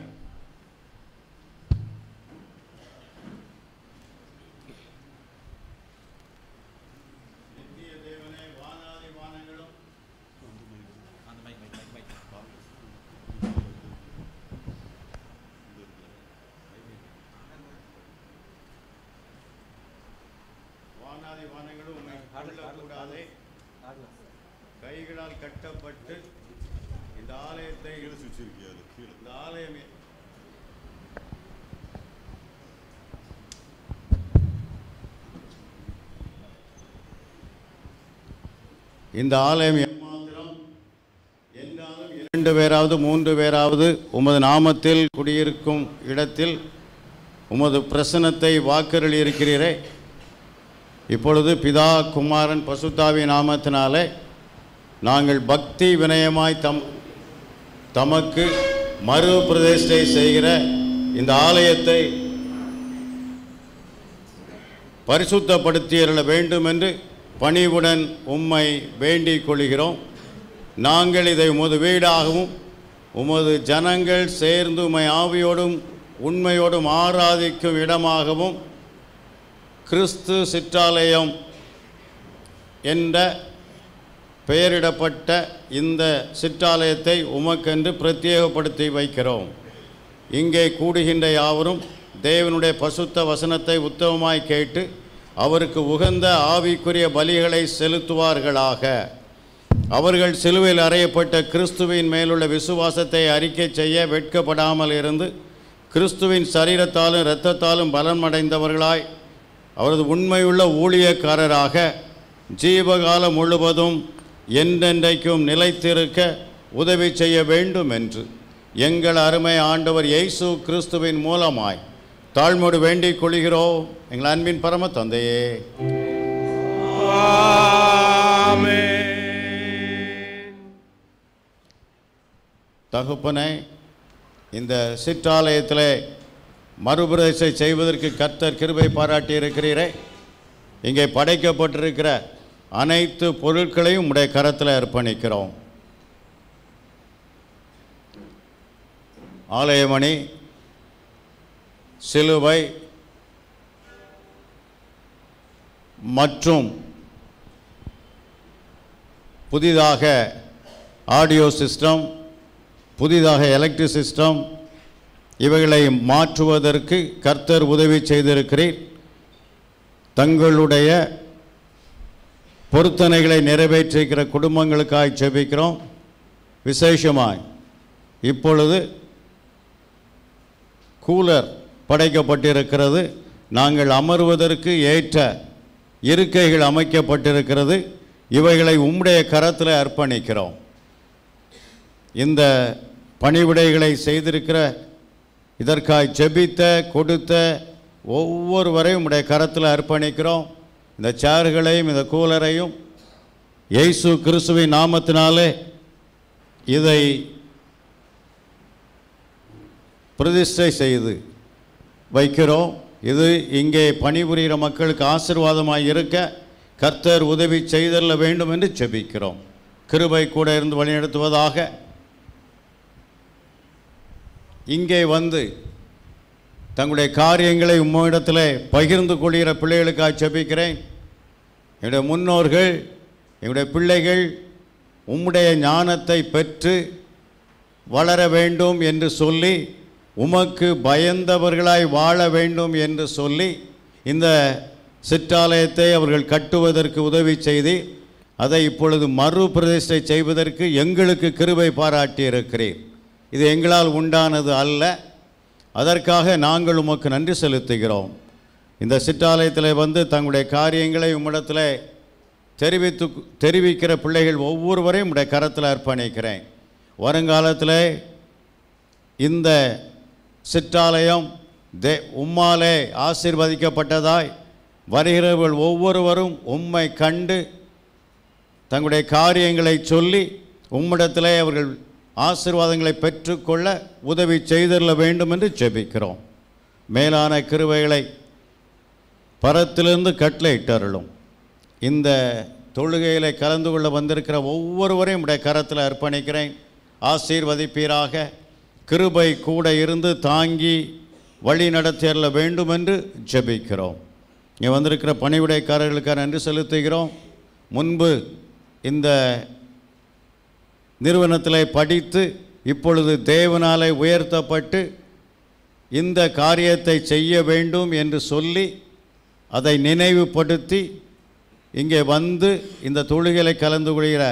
வானாதி வானங்களும் உம்மை கொள்ளக்கூடாதே கைகளால் கட்டப்பட்டு இந்த ஆலயத்தை இந்த ஆலயம் இந்த ஆலயம் எம்மாத்திரம் என்றாலும் இரண்டு பேராவது மூன்று பேராவது உமது நாமத்தில் குடியிருக்கும் இடத்தில் உமது பிரசனத்தை வாக்கருளி இருக்கிறீரே இப்பொழுது பிதா குமாரன் பசுத்தாவி நாமத்தினாலே நாங்கள் பக்தி வினயமாய் தம் தமக்கு மறு பிரதிஷ்டை செய்கிற இந்த ஆலயத்தை பரிசுத்தப்படுத்தியருள வேண்டும் என்று பணிவுடன் உம்மை வேண்டிக் கொள்கிறோம் நாங்கள் இதை உமது வீடாகவும் உமது ஜனங்கள் சேர்ந்து உம்மை ஆவியோடும் உண்மையோடும் ஆராதிக்கும் இடமாகவும் கிறிஸ்து சிற்றாலயம் என்ற பெயரிடப்பட்ட இந்த சிற்றாலயத்தை உமக்கென்று பிரத்யேகப்படுத்தி வைக்கிறோம் இங்கே கூடுகின்ற யாவரும் தேவனுடைய பசுத்த வசனத்தை உத்தமமாய் கேட்டு அவருக்கு உகந்த ஆவிக்குரிய பலிகளை செலுத்துவார்களாக அவர்கள் சிலுவையில் அறையப்பட்ட கிறிஸ்துவின் மேலுள்ள விசுவாசத்தை அறிக்கை செய்ய வெட்கப்படாமல் இருந்து கிறிஸ்துவின் சரீரத்தாலும் இரத்தத்தாலும் பலமடைந்தவர்களாய் அவரது உண்மையுள்ள ஊழியக்காரராக ஜீவகாலம் முழுவதும் என்றென்றைக்கும் நிலைத்திருக்க உதவி செய்ய வேண்டும் என்று எங்கள் அருமை ஆண்டவர் இயேசு கிறிஸ்துவின் மூலமாய் தாழ்மோடு வேண்டிக் கொள்கிறோம் எங்கள் அன்பின் பரம தந்தையே தகுப்பனை இந்த சிற்றாலயத்தில் மறுபிரதிஷ்டை செய்வதற்கு கர்த்தர் கிருபை பாராட்டி இருக்கிறீரே இங்கே படைக்கப்பட்டிருக்கிற அனைத்து பொருட்களையும் உடைய கரத்தில் அர்ப்பணிக்கிறோம் ஆலயமணி சிலுவை மற்றும் புதிதாக ஆடியோ சிஸ்டம் புதிதாக எலக்ட்ரிக் சிஸ்டம் இவைகளை மாற்றுவதற்கு கர்த்தர் உதவி செய்திருக்கிறீர் தங்களுடைய பொருத்தனைகளை நிறைவேற்றிருக்கிற குடும்பங்களுக்காய் ஜெபிக்கிறோம் விசேஷமாய் இப்பொழுது கூலர் படைக்கப்பட்டிருக்கிறது நாங்கள் அமர்வதற்கு ஏற்ற இருக்கைகள் அமைக்கப்பட்டிருக்கிறது இவைகளை உம்முடைய கரத்தில் அர்ப்பணிக்கிறோம் இந்த பணிவிடைகளை செய்திருக்கிற இதற்காய் ஜெபித்த கொடுத்த ஒவ்வொருவரையும் உம்முடைய கரத்தில் அர்ப்பணிக்கிறோம் இந்த சேர்களையும் இந்த கூலரையும் இயேசு கிறிஸ்துவின் நாமத்தினாலே இதை பிரதிஷ்டை செய்து வைக்கிறோம் இது இங்கே பணிபுரிகிற மக்களுக்கு ஆசீர்வாதமாய் இருக்க கர்த்தர் உதவி செய்தல்ல வேண்டும் என்று ஜெபிக்கிறோம் கிருபை கூட இருந்து வழிநடத்துவதாக இங்கே வந்து தங்களுடைய காரியங்களை உம்மிடத்தில் பகிர்ந்து கொள்கிற பிள்ளைகளுக்காக ஜெபிக்கிறேன் என்னுடைய முன்னோர்கள் என்னுடைய பிள்ளைகள் உம்முடைய ஞானத்தை பெற்று வளர வேண்டும் என்று சொல்லி உமக்கு பயந்தவர்களாய் வாழ வேண்டும் என்று சொல்லி இந்த சிற்றாலயத்தை அவர்கள் கட்டுவதற்கு உதவி செய்து அதை இப்பொழுது மறுபிரதிஷ்டை செய்வதற்கு எங்களுக்கு கிருபை பாராட்டி இருக்கிறீர் இது எங்களால் உண்டானது அல்ல அதற்காக நாங்கள் உமக்கு நன்றி செலுத்துகிறோம் இந்த சிற்றாலயத்தில் வந்து தங்களுடைய காரியங்களை உம்மிடத்தில் தெரிவித்து தெரிவிக்கிற பிள்ளைகள் ஒவ்வொருவரையும் உடைய கரத்தில் அர்ப்பணிக்கிறேன் வருங்காலத்தில் இந்த சிற்றாலயம் தே உம்மாலே ஆசீர்வதிக்கப்பட்டதாய் வருகிறவர்கள் ஒவ்வொருவரும் உம்மை கண்டு தங்களுடைய காரியங்களை சொல்லி உம்மிடத்திலே அவர்கள் ஆசீர்வாதங்களை பெற்றுக்கொள்ள உதவி செய்தள்ள வேண்டும் என்று ஜெபிக்கிறோம் மேலான கிருபைகளை பரத்திலிருந்து கட்டளையிட்டருளும் இந்த தொழுகையில் கலந்து கொள்ள வந்திருக்கிற ஒவ்வொருவரையும் உடைய கரத்தில் அர்ப்பணிக்கிறேன் ஆசீர்வதிப்பீராக கிருபை கூட இருந்து தாங்கி வழி நடத்தியல்ல வேண்டும் என்று ஜெபிக்கிறோம் இங்கே வந்திருக்கிற பணிவிடைக்காரர்களுக்காக நன்றி செலுத்துகிறோம் முன்பு இந்த நிறுவனத்தில் படித்து இப்பொழுது தேவனாலே உயர்த்தப்பட்டு இந்த காரியத்தை செய்ய வேண்டும் என்று சொல்லி அதை நினைவுபடுத்தி இங்கே வந்து இந்த தொழுகையில் கலந்து கொள்கிற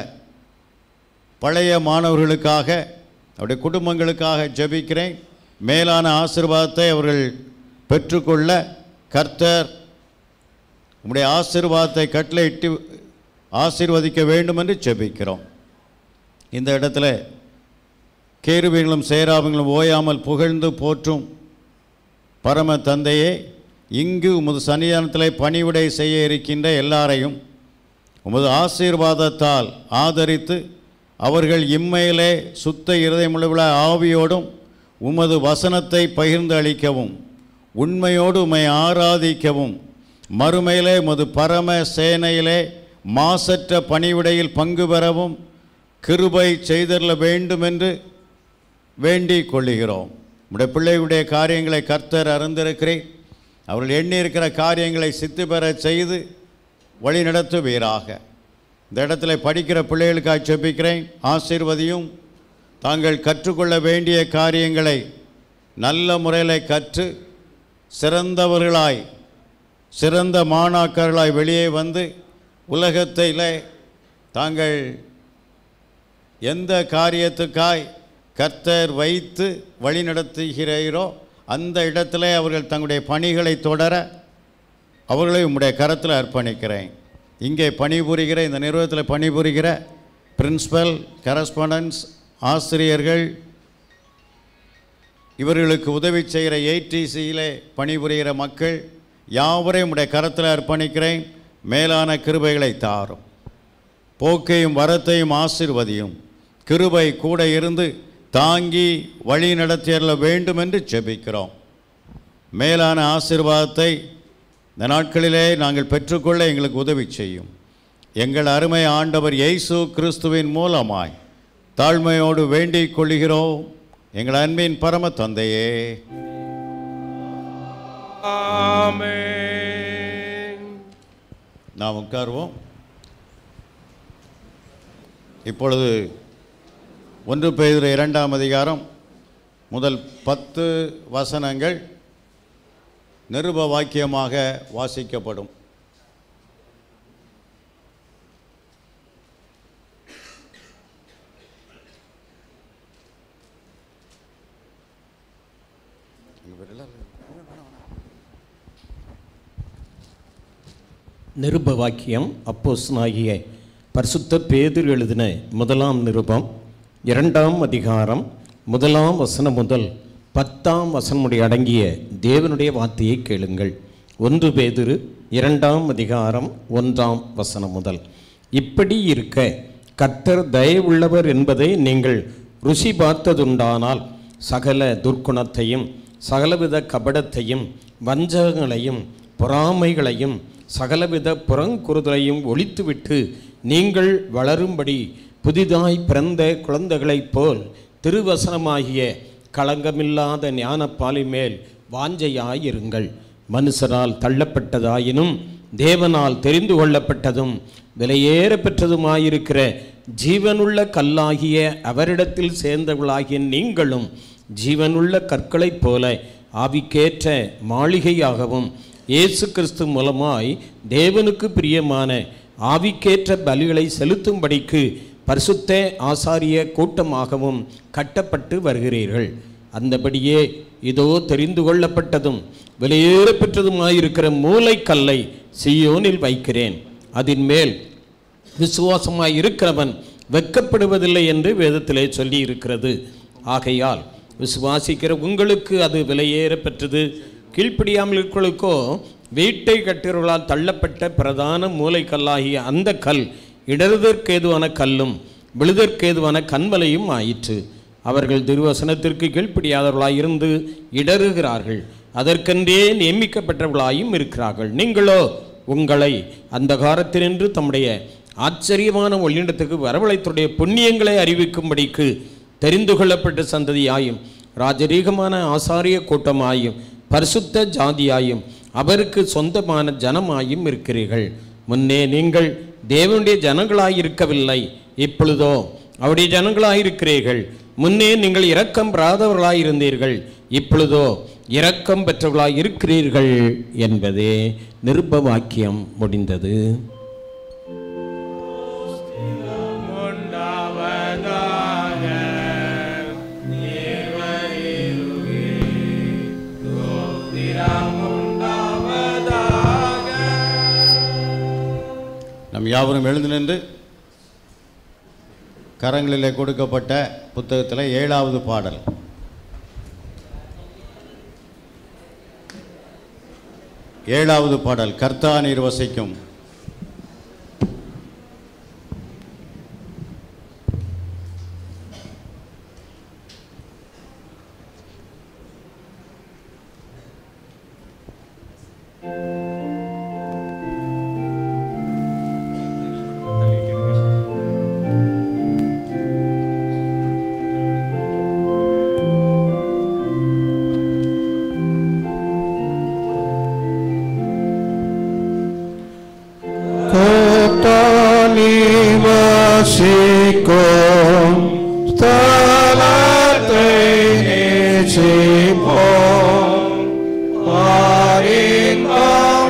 பழைய மாணவர்களுக்காக அவருடைய குடும்பங்களுக்காக ஜெபிக்கிறேன் மேலான ஆசீர்வாதத்தை அவர்கள் பெற்றுக்கொள்ள கர்த்தர் உம்முடைய ஆசீர்வாதத்தை கட்டளையிட்டு ஆசீர்வதிக்க வேண்டும் என்று ஜெபிக்கிறோம் இந்த இடத்துல கேருவிகளும் சேராவிகளும் ஓயாமல் புகழ்ந்து போற்றும் பரம தந்தையே இங்கு உமது சன்னிதானத்திலே பணிவிடை செய்ய இருக்கின்ற எல்லாரையும் உமது ஆசீர்வாதத்தால் ஆதரித்து அவர்கள் இம்மையிலே சுத்த இருதயமுள்ள ஆவியோடும் உமது வசனத்தை பகிர்ந்து அளிக்கவும் உண்மையோடு உம்மை ஆராதிக்கவும் மறுமையிலே உமது பரம சேனையிலே மாசற்ற பணிவிடையில் பங்கு பெறவும் கிருபை செய்தரல வேண்டும் என்று வேண்டிக் கொள்ளுகிறோம் உடைய பிள்ளையுடைய காரியங்களை கர்த்தர் அறிந்திருக்கிறேன் அவர்கள் எண்ணியிருக்கிற காரியங்களை சித்து பெறச் செய்து வழி நடத்துவீராக இந்த இடத்துல படிக்கிற பிள்ளைகளுக்காக செபிக்கிறேன் ஆசீர்வதியும் தாங்கள் கற்றுக்கொள்ள வேண்டிய காரியங்களை நல்ல முறையில் கற்று சிறந்தவர்களாய் சிறந்த மாணாக்கர்களாய் வெளியே வந்து உலகத்தில் தாங்கள் எந்த காரியத்துக்காய் கர்த்தர் வைத்து வழி நடத்துகிறீரோ அந்த இடத்துல அவர்கள் தங்களுடைய பணிகளை தொடர அவர்களை உம்முடைய கரத்தில் அர்ப்பணிக்கிறேன் இங்கே பணிபுரிகிற இந்த நிறுவனத்தில் பணிபுரிகிற பிரின்சிபல் கரஸ்பாண்டன்ஸ் ஆசிரியர்கள் இவர்களுக்கு உதவி செய்கிற ஏடிசியிலே பணிபுரிகிற மக்கள் யாவரையும் உடைய கரத்தில் அர்ப்பணிக்கிறேன் மேலான கிருபைகளை தாரும் போக்கையும் வரத்தையும் ஆசிர்வதியும் கிருபை கூட இருந்து தாங்கி வழி நடத்தியல்ல வேண்டும் என்று ஜெபிக்கிறோம் மேலான ஆசீர்வாதத்தை இந்த நாட்களிலே நாங்கள் பெற்றுக்கொள்ள எங்களுக்கு உதவி செய்யும் எங்கள் அருமை ஆண்டவர் இயேசு கிறிஸ்துவின் மூலமாய் தாழ்மையோடு வேண்டிக் கொள்கிறோம் எங்கள் அன்பின் பரம தந்தையே ஆமென் நாம் உட்காருவோம் இப்பொழுது ஒன்று பேதுரு இரண்டாம் அதிகாரம் முதல் பத்து வசனங்கள் நிருப வாக்கியமாக வாசிக்கப்படும் நிருப வாக்கியம் அப்போஸ்தலனாகிய பரிசுத்த பேதுரு எழுதின முதலாம் நிருபம் இரண்டாம் அதிகாரம் முதலாம் வசனம் முதல் பத்தாம் வசனம் முடிய அடங்கிய தேவனுடைய வார்த்தையை கேளுங்கள் ஒன்று பேதுரு இரண்டாம் அதிகாரம் ஒன்றாம் வசனம் முதல் இப்படி இருக்க கர்த்தர் தயவுள்ளவர் என்பதை நீங்கள் ருசி பார்த்ததுண்டானால் சகல துர்க்குணத்தையும் சகலவித கபடத்தையும் வஞ்சகங்களையும் பொறாமைகளையும் சகலவித புறங்குறுதலையும் ஒழித்துவிட்டு நீங்கள் வளரும்படி புதிதாய் பிறந்த குழந்தைகளைப் போல் திருவசனமாகிய களங்கமில்லாத ஞானப்பாலி மேல் வாஞ்சையாயிருங்கள் மனுஷரால் தள்ளப்பட்டதாயினும் தேவனால் தெரிந்து கொள்ளப்பட்டதும் விலையேற பெற்றதுமாயிருக்கிற ஜீவனுள்ள கல்லாகிய அவரிடத்தில் சேர்ந்தவர்களாகிய நீங்களும் ஜீவனுள்ள கற்களைப் போல ஆவிக்கேற்ற மாளிகையாகவும் இயேசு கிறிஸ்து மூலமாய் தேவனுக்கு பிரியமான ஆவிக்கேற்ற பலிகளை செலுத்தும்படிக்கு பரிசுத்த ஆசாரிய கூட்டமாகவும் கட்டப்பட்டு வருகிறீர்கள் அந்தபடியே இதோ தெரிந்து கொள்ளப்பட்டதும் வெளியேற பெற்றதுமாயிருக்கிற மூளைக்கல்லை சீயோனில் வைக்கிறேன் அதன் மேல் விசுவாசமாய் இருக்கிறவன் வெட்கப்படுவதில்லை என்று வேதத்திலே சொல்லி இருக்கிறது ஆகையால் விசுவாசிக்கிற உங்களுக்கு அது விலையேற பெற்றது கீழ்ப்படியாமல் இருக்கிறவர்களுக்கோ வீட்டை கட்டுறவர்களால் தள்ளப்பட்ட பிரதான மூளைக்கல்லாகிய அந்த கல் இடறுதற்கேதுவான கல்லும் விழுதற்கேதுவான கண்மலையும் ஆயிற்று அவர்கள் திருவசனத்திற்கு கீழ்ப்படியாதவர்களாய் இருந்து இடறுகிறார்கள் அதற்கென்றே நியமிக்கப்பட்டவர்களாயும் இருக்கிறார்கள் நீங்களோ உங்களை அந்த காலத்தினின்று தம்முடைய ஆச்சரியமான ஒளியிடத்துக்கு வரவழைத்துடைய புண்ணியங்களை அறிவிக்கும்படிக்கு தெரிந்து கொள்ளப்பட்ட சந்ததியாயும் ராஜரீகமான ஆசாரிய கூட்டமாயும் பரிசுத்த ஜாதியாயும் அவருக்கு சொந்தமான ஜனமாயும் இருக்கிறீர்கள் முன்னே நீங்கள் தேவனுடைய ஜனங்களாயிருக்கவில்லை இப்பொழுதோ அவருடைய ஜனங்களாயிருக்கிறீர்கள் முன்னே நீங்கள் இரக்கம் பெறாதவர்களாயிருந்தீர்கள் இப்பொழுதோ இரக்கம் பெற்றவர்களாய் இருக்கிறீர்கள் என்பதே நிருப வாக்கியம் முடிந்தது நம் யாவரும் எழுந்து நின்று கரங்களிலே கொடுக்கப்பட்ட புத்தகத்தில் ஏழாவது பாடல் ஏழாவது பாடல் கர்த்தா நீர் வசிக்கும் வசிக்கும் ஸ்தலத்தை நேசிப்போம் ஆரின்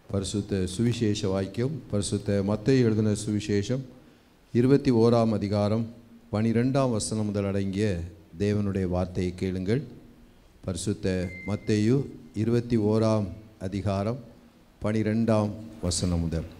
பரிசுத்த சுவிசேஷ வாக்கியம் பரிசுத்த மத்தேயு எழுதின சுவிசேஷம் இருபத்தி ஓராம் அதிகாரம் பனிரெண்டாம் வசனம் முதல் அடங்கிய தேவனுடைய வார்த்தையை கேளுங்கள் பரிசுத்த மத்தேயு இருபத்தி ஓராம் அதிகாரம் பனிரெண்டாம் வசனம் முதல்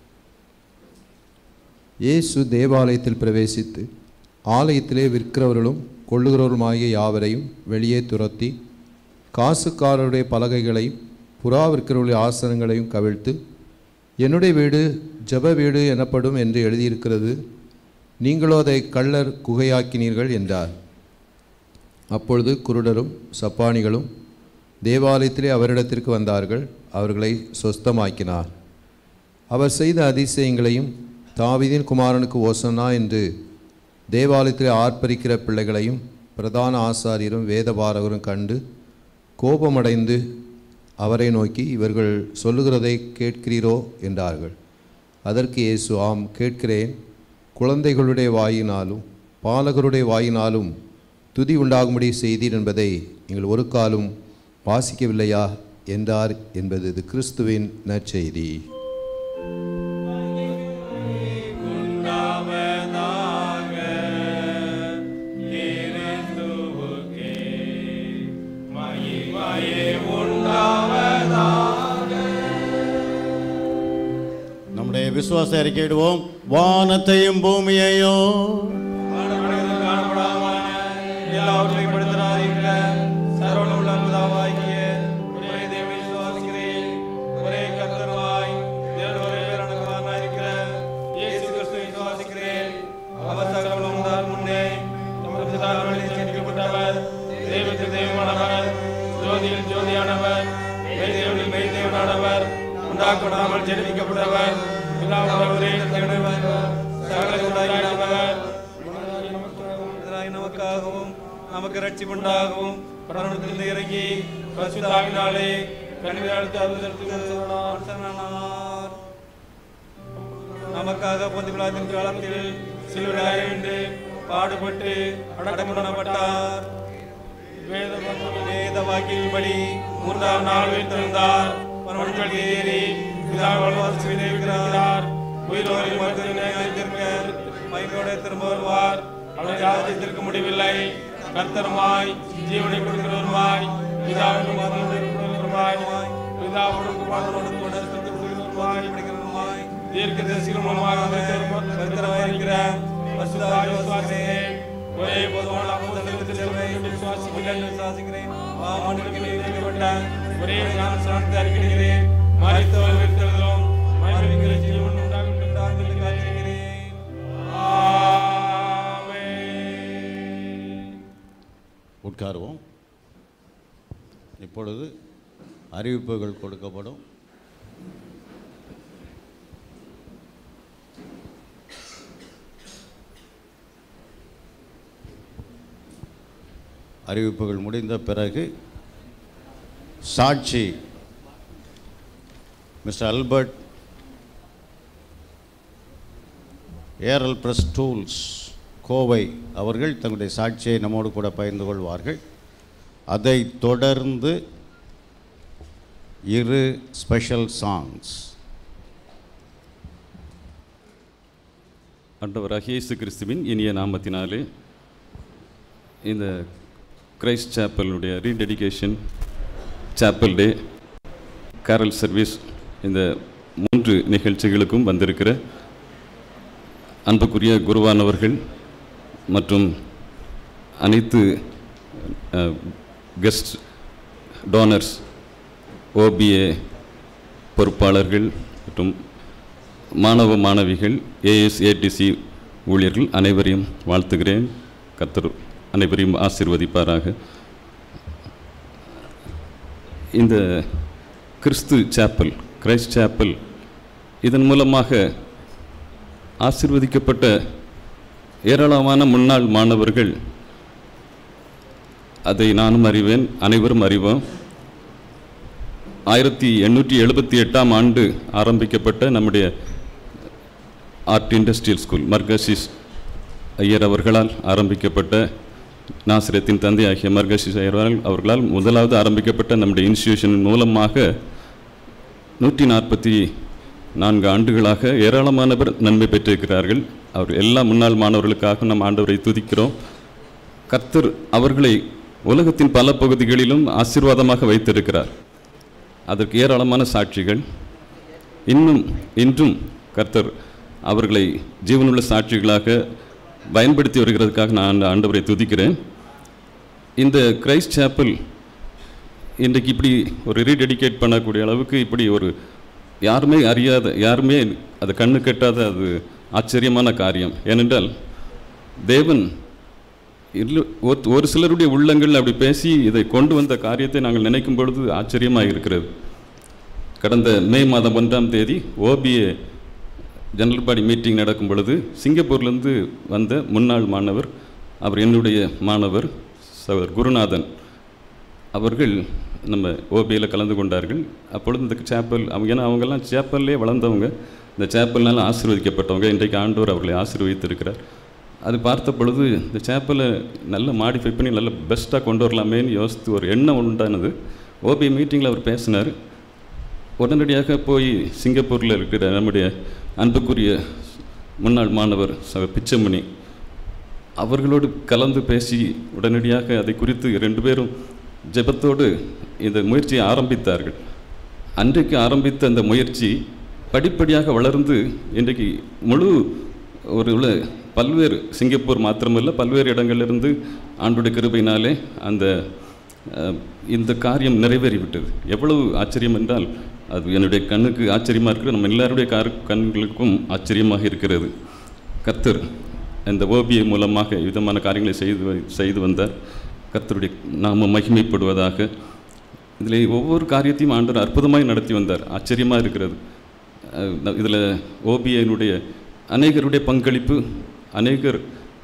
இயேசு தேவாலயத்தில் பிரவேசித்து ஆலயத்திலே விற்கிறவர்களும் கொள்ளுகிறவருமாகிய யாவரையும் வெளியே துரத்தி காசுக்காரருடைய பலகைகளையும் புறா விற்கிறவருடைய ஆசனங்களையும் கவிழ்த்து என்னுடைய வீடு ஜெப வீடு எனப்படும் என்று எழுதியிருக்கிறது நீங்களோ அதை கள்ளர் குகையாக்கினீர்கள் என்றார் அப்பொழுது குருடரும் சப்பானிகளும் தேவாலயத்திலே அவரிடத்திற்கு வந்தார்கள் அவர்களை சொஸ்தமாக்கினார் அவர் செய்த அதிசயங்களையும் தாவீதின் குமாரனுக்கு ஓசனா என்று தேவாலயத்திலே ஆர்ப்பரிக்கிற பிள்ளைகளையும் பிரதான ஆசாரியரும் வேதபாரகரும் கண்டு கோபமடைந்து அவரை நோக்கி இவர்கள் சொல்லுகிறதை கேட்கிறீரோ என்றார்கள் அதற்கு இயேசு ஆம் கேட்கிறேன் குழந்தைகளுடைய வாயினாலும் பாலகருடைய வாயினாலும் துதி உண்டாகும்படி செய்தீர் என்பதை நீங்கள் ஒரு காலும் வாசிக்கவில்லையா என்றார் என்பது இது கிறிஸ்துவின் நற்செய்தி நம்முடைய விசுவாச அறிக்கையிடுவோம் வானத்தையும் பூமியையும் எல்லாவற்றையும் படுத்தராதீங்க சரவண உள்ள அமுதாவாகிய ஒரே தேவனை விசுவாசிக்கிறேன் ஒரே கர்த்தருவாய் தேவன் ஒரே பேரானவராக இருக்கிற இயேசு கிறிஸ்துவை விசுவாசிக்கிறேன் அவர் சகல உண்டார் முன்னே நமது பிதாக்களில் சேர்க்கப்பட்டவர் தெய்வத்தில் தெய்வமானவர் ஜோதியில் ஜோதியானவர் மெய்தேவனில் மெய்தேவனானவர் உண்டாக்கப்படாமல் ஜெனிக்கப்பட்டவர் எல்லாவற்றையும் ஒரே தேவனவர் சகல உண்டாகினவர் எதிராய் நமக்காகவும் நமக்கு ரட்சிப்புண்டாகவும் பரமத்திலிருந்து இறங்கி பரிசுத்தாவினாலே கனிவாழ்த்து அருள்தற்கு நமக்காக பொந்திபிலாத்தின் காலத்தில் சிலுவையில் என்று பாடுபட்டு அடக்கமுடப்பட்டார் வேத வேத வாக்கின்படி மூன்றாம் நாள் வைத்திருந்தார் பரமன்கள் ஏறி பிதாவால் உயிரோரில் மருத்துவ நியாயத்திற்க மயக்கோட திரும்ப வருவார் அவர் ராஜ்யத்திற்கு முடிவில்லை கர்த்தருமாய் ஜீவனை கொடுக்கிறவருமாய் பிதாவின் மரணமாய் பிதாவோடும் குமாரனோடும் கூட சத்தியமாய் படிக்கிறவருமாய் தீர்க்க தரிசிகமாக கர்த்தராய் இருக்கிற பசுதாய் விசுவாசிக்கிறேன் ஒரே பொதுவான அப்போஸ்தலத்தில் செல்வை விசுவாசிக்கிறேன் விசுவாசிக்கிறேன் ஆமாண்டுக்கு நீக்கப்பட்ட ஒரே ஞான சார்ந்து அறிக்கிறேன் மறித்தவர் விருத்தலும் மறுமைக்கிற ஜீவன் உண்டாகும் என்று காத்திருக்கிறேன் ஆமென் உட்காருவோம் இப்பொழுது அறிவிப்புகள் கொடுக்கப்படும் அறிவிப்புகள் முடிந்த பிறகு சாட்சி mister Albert Eral press tools Kovai அவர்கள் தங்களுடைய சாட்சியை நம்மோடு கூட பகிர்ந்து கொள்வார்கள் அதைத் தொடர்ந்து இரு ஸ்பெஷல் சாங்ஸ் ஆண்டவராகிய இயேசு கிறிஸ்துவின் இனிய நாமத்தினாலே இந்த கிரைஸ்ட் சாப்பலுடைய rededication chapel day carol service இந்த மூன்று நிகழ்ச்சிகளுக்கும் வந்திருக்கிற அன்புக்குரிய குருவானவர்கள் மற்றும் அனைத்து கெஸ்ட் டோனர்ஸ் ஓபிஏ பொறுப்பாளர்கள் மற்றும் மாணவ மாணவிகள் ஏஎஸ்ஏடிசி ஊழியர்கள் அனைவரையும் வாழ்த்துகிறேன் கத்தர் அனைவரையும் ஆசீர்வதிப்பாராக இந்த கிறிஸ்து சாப்பல் கிரைஸ்ட் சாப்பல் இதன் மூலமாக ஆசீர்வதிக்கப்பட்ட ஏராளமான முன்னாள் மாணவர்கள் அதை நானும் அறிவேன் அனைவரும் அறிவோம் ஆயிரத்தி எண்ணூற்றி எழுபத்தி எட்டாம் ஆண்டு ஆரம்பிக்கப்பட்ட நம்முடைய art industrial school Margoschis Iyer அவர்களால் ஆரம்பிக்கப்பட்ட நாசிரத்தின் தந்தை ஆகிய மர்கசிஸ் ஐயர் அவர்கள் அவர்களால் முதலாவது ஆரம்பிக்கப்பட்ட நம்முடைய இன்ஸ்டிடியூஷன் மூலமாக நூற்றி நாற்பத்தி நான்கு ஆண்டுகளாக ஏராளமானவர் நன்மை பெற்றிருக்கிறார்கள் அவர் எல்லா முன்னாள் மாணவர்களுக்காக நம் ஆண்டவரை துதிக்கிறோம் கர்த்தர் அவர்களை உலகத்தின் பல பகுதிகளிலும் ஆசீர்வாதமாக வைத்திருக்கிறார் அதற்கு ஏராளமான சாட்சிகள் இன்னும் இன்றும் கர்த்தர் அவர்களை ஜீவனுள்ள சாட்சிகளாக பயன்படுத்தி வருகிறதுக்காக நான் அந்த ஆண்டவரை துதிக்கிறேன் இந்த கிரைஸ்ட் சாப்பல் இன்றைக்கு இப்படி ஒரு ரீடெடிகேட் பண்ணக்கூடிய அளவுக்கு இப்படி ஒரு யாருமே அறியாத யாருமே அது கண்ணு கெட்டாத அது ஆச்சரியமான காரியம் ஏனென்றால் தேவன் இல்லை ஒரு- ஒரு சிலருடைய உள்ளங்கள் அப்படி பேசி இதை கொண்டு வந்த காரியத்தை நாங்கள் நினைக்கும் பொழுது ஆச்சரியமாக இருக்கிறது கடந்த மே மாதம் ஒன்றாம் தேதி ஓபிஏ ஜெனரல் பாடி மீட்டிங் நடக்கும் பொழுது சிங்கப்பூர்லேருந்து வந்த முன்னாள் மாணவர் அவர் என்னுடைய மாணவர் சவர் குருநாதன் அவர்கள் நம்ம ஓபியில் கலந்து கொண்டார்கள் அப்பொழுது இந்த சேப்பல் அவங்க ஏன்னா அவங்கெல்லாம் சேப்பல்லே வளர்ந்தவங்க இந்த சேப்பல்னால ஆசீர்வதிக்கப்பட்டவங்க இன்றைக்கு ஆண்டவர் அவர்களை ஆசீர்வதித்திருக்கிறார் அது பார்த்த பொழுது இந்த சேப்பலை நல்ல மாடிஃபை பண்ணி நல்ல பெஸ்ட்டாக கொண்டு வரலாமேன்னு யோசித்து ஒரு எண்ணம் உண்டானது ஓபி மீட்டிங்கில் அவர் பேசினார் உடனடியாக போய் சிங்கப்பூரில் இருக்கிற நம்முடைய அன்புக்குரிய முன்னாள் மாணவர் ச பிச்சமணி அவர்களோடு கலந்து பேசி உடனடியாக அதை குறித்து ரெண்டு பேரும் ஜெபத்தோடு இந்த முயற்சியை ஆரம்பித்தார்கள் அன்றைக்கு ஆரம்பித்த அந்த முயற்சி படிப்படியாக வளர்ந்து இன்றைக்கு முழு ஒரு உள்ள பல்வேறு சிங்கப்பூர் மாத்திரமல்ல பல்வேறு இடங்களிலிருந்து ஆண்டுடைய கிருபையினாலே அந்த அஹ், இந்த காரியம் நிறைவேறிவிட்டது எவ்வளவு ஆச்சரியம் என்றால் அது என்னுடைய கண்ணுக்கு ஆச்சரியமாக இருக்கிறது நம்ம எல்லாருடைய கார் கண்களுக்கும் ஆச்சரியமாக இருக்கிறது கர்த்தர் இந்த ஓபியை மூலமாக விதமான காரியங்களை செய்து வ- செய்து வந்தார் கர்த்தருடைய நாம மகிமைப்படுவதாக இதில் ஒவ்வொரு காரியத்தையும் ஆண்டவர் அற்புதமாய் நடத்தி வந்தார் ஆச்சரியமாக இருக்கிறது இதில் ஓபிஐனுடைய அநேகருடைய பங்களிப்பு அநேகர்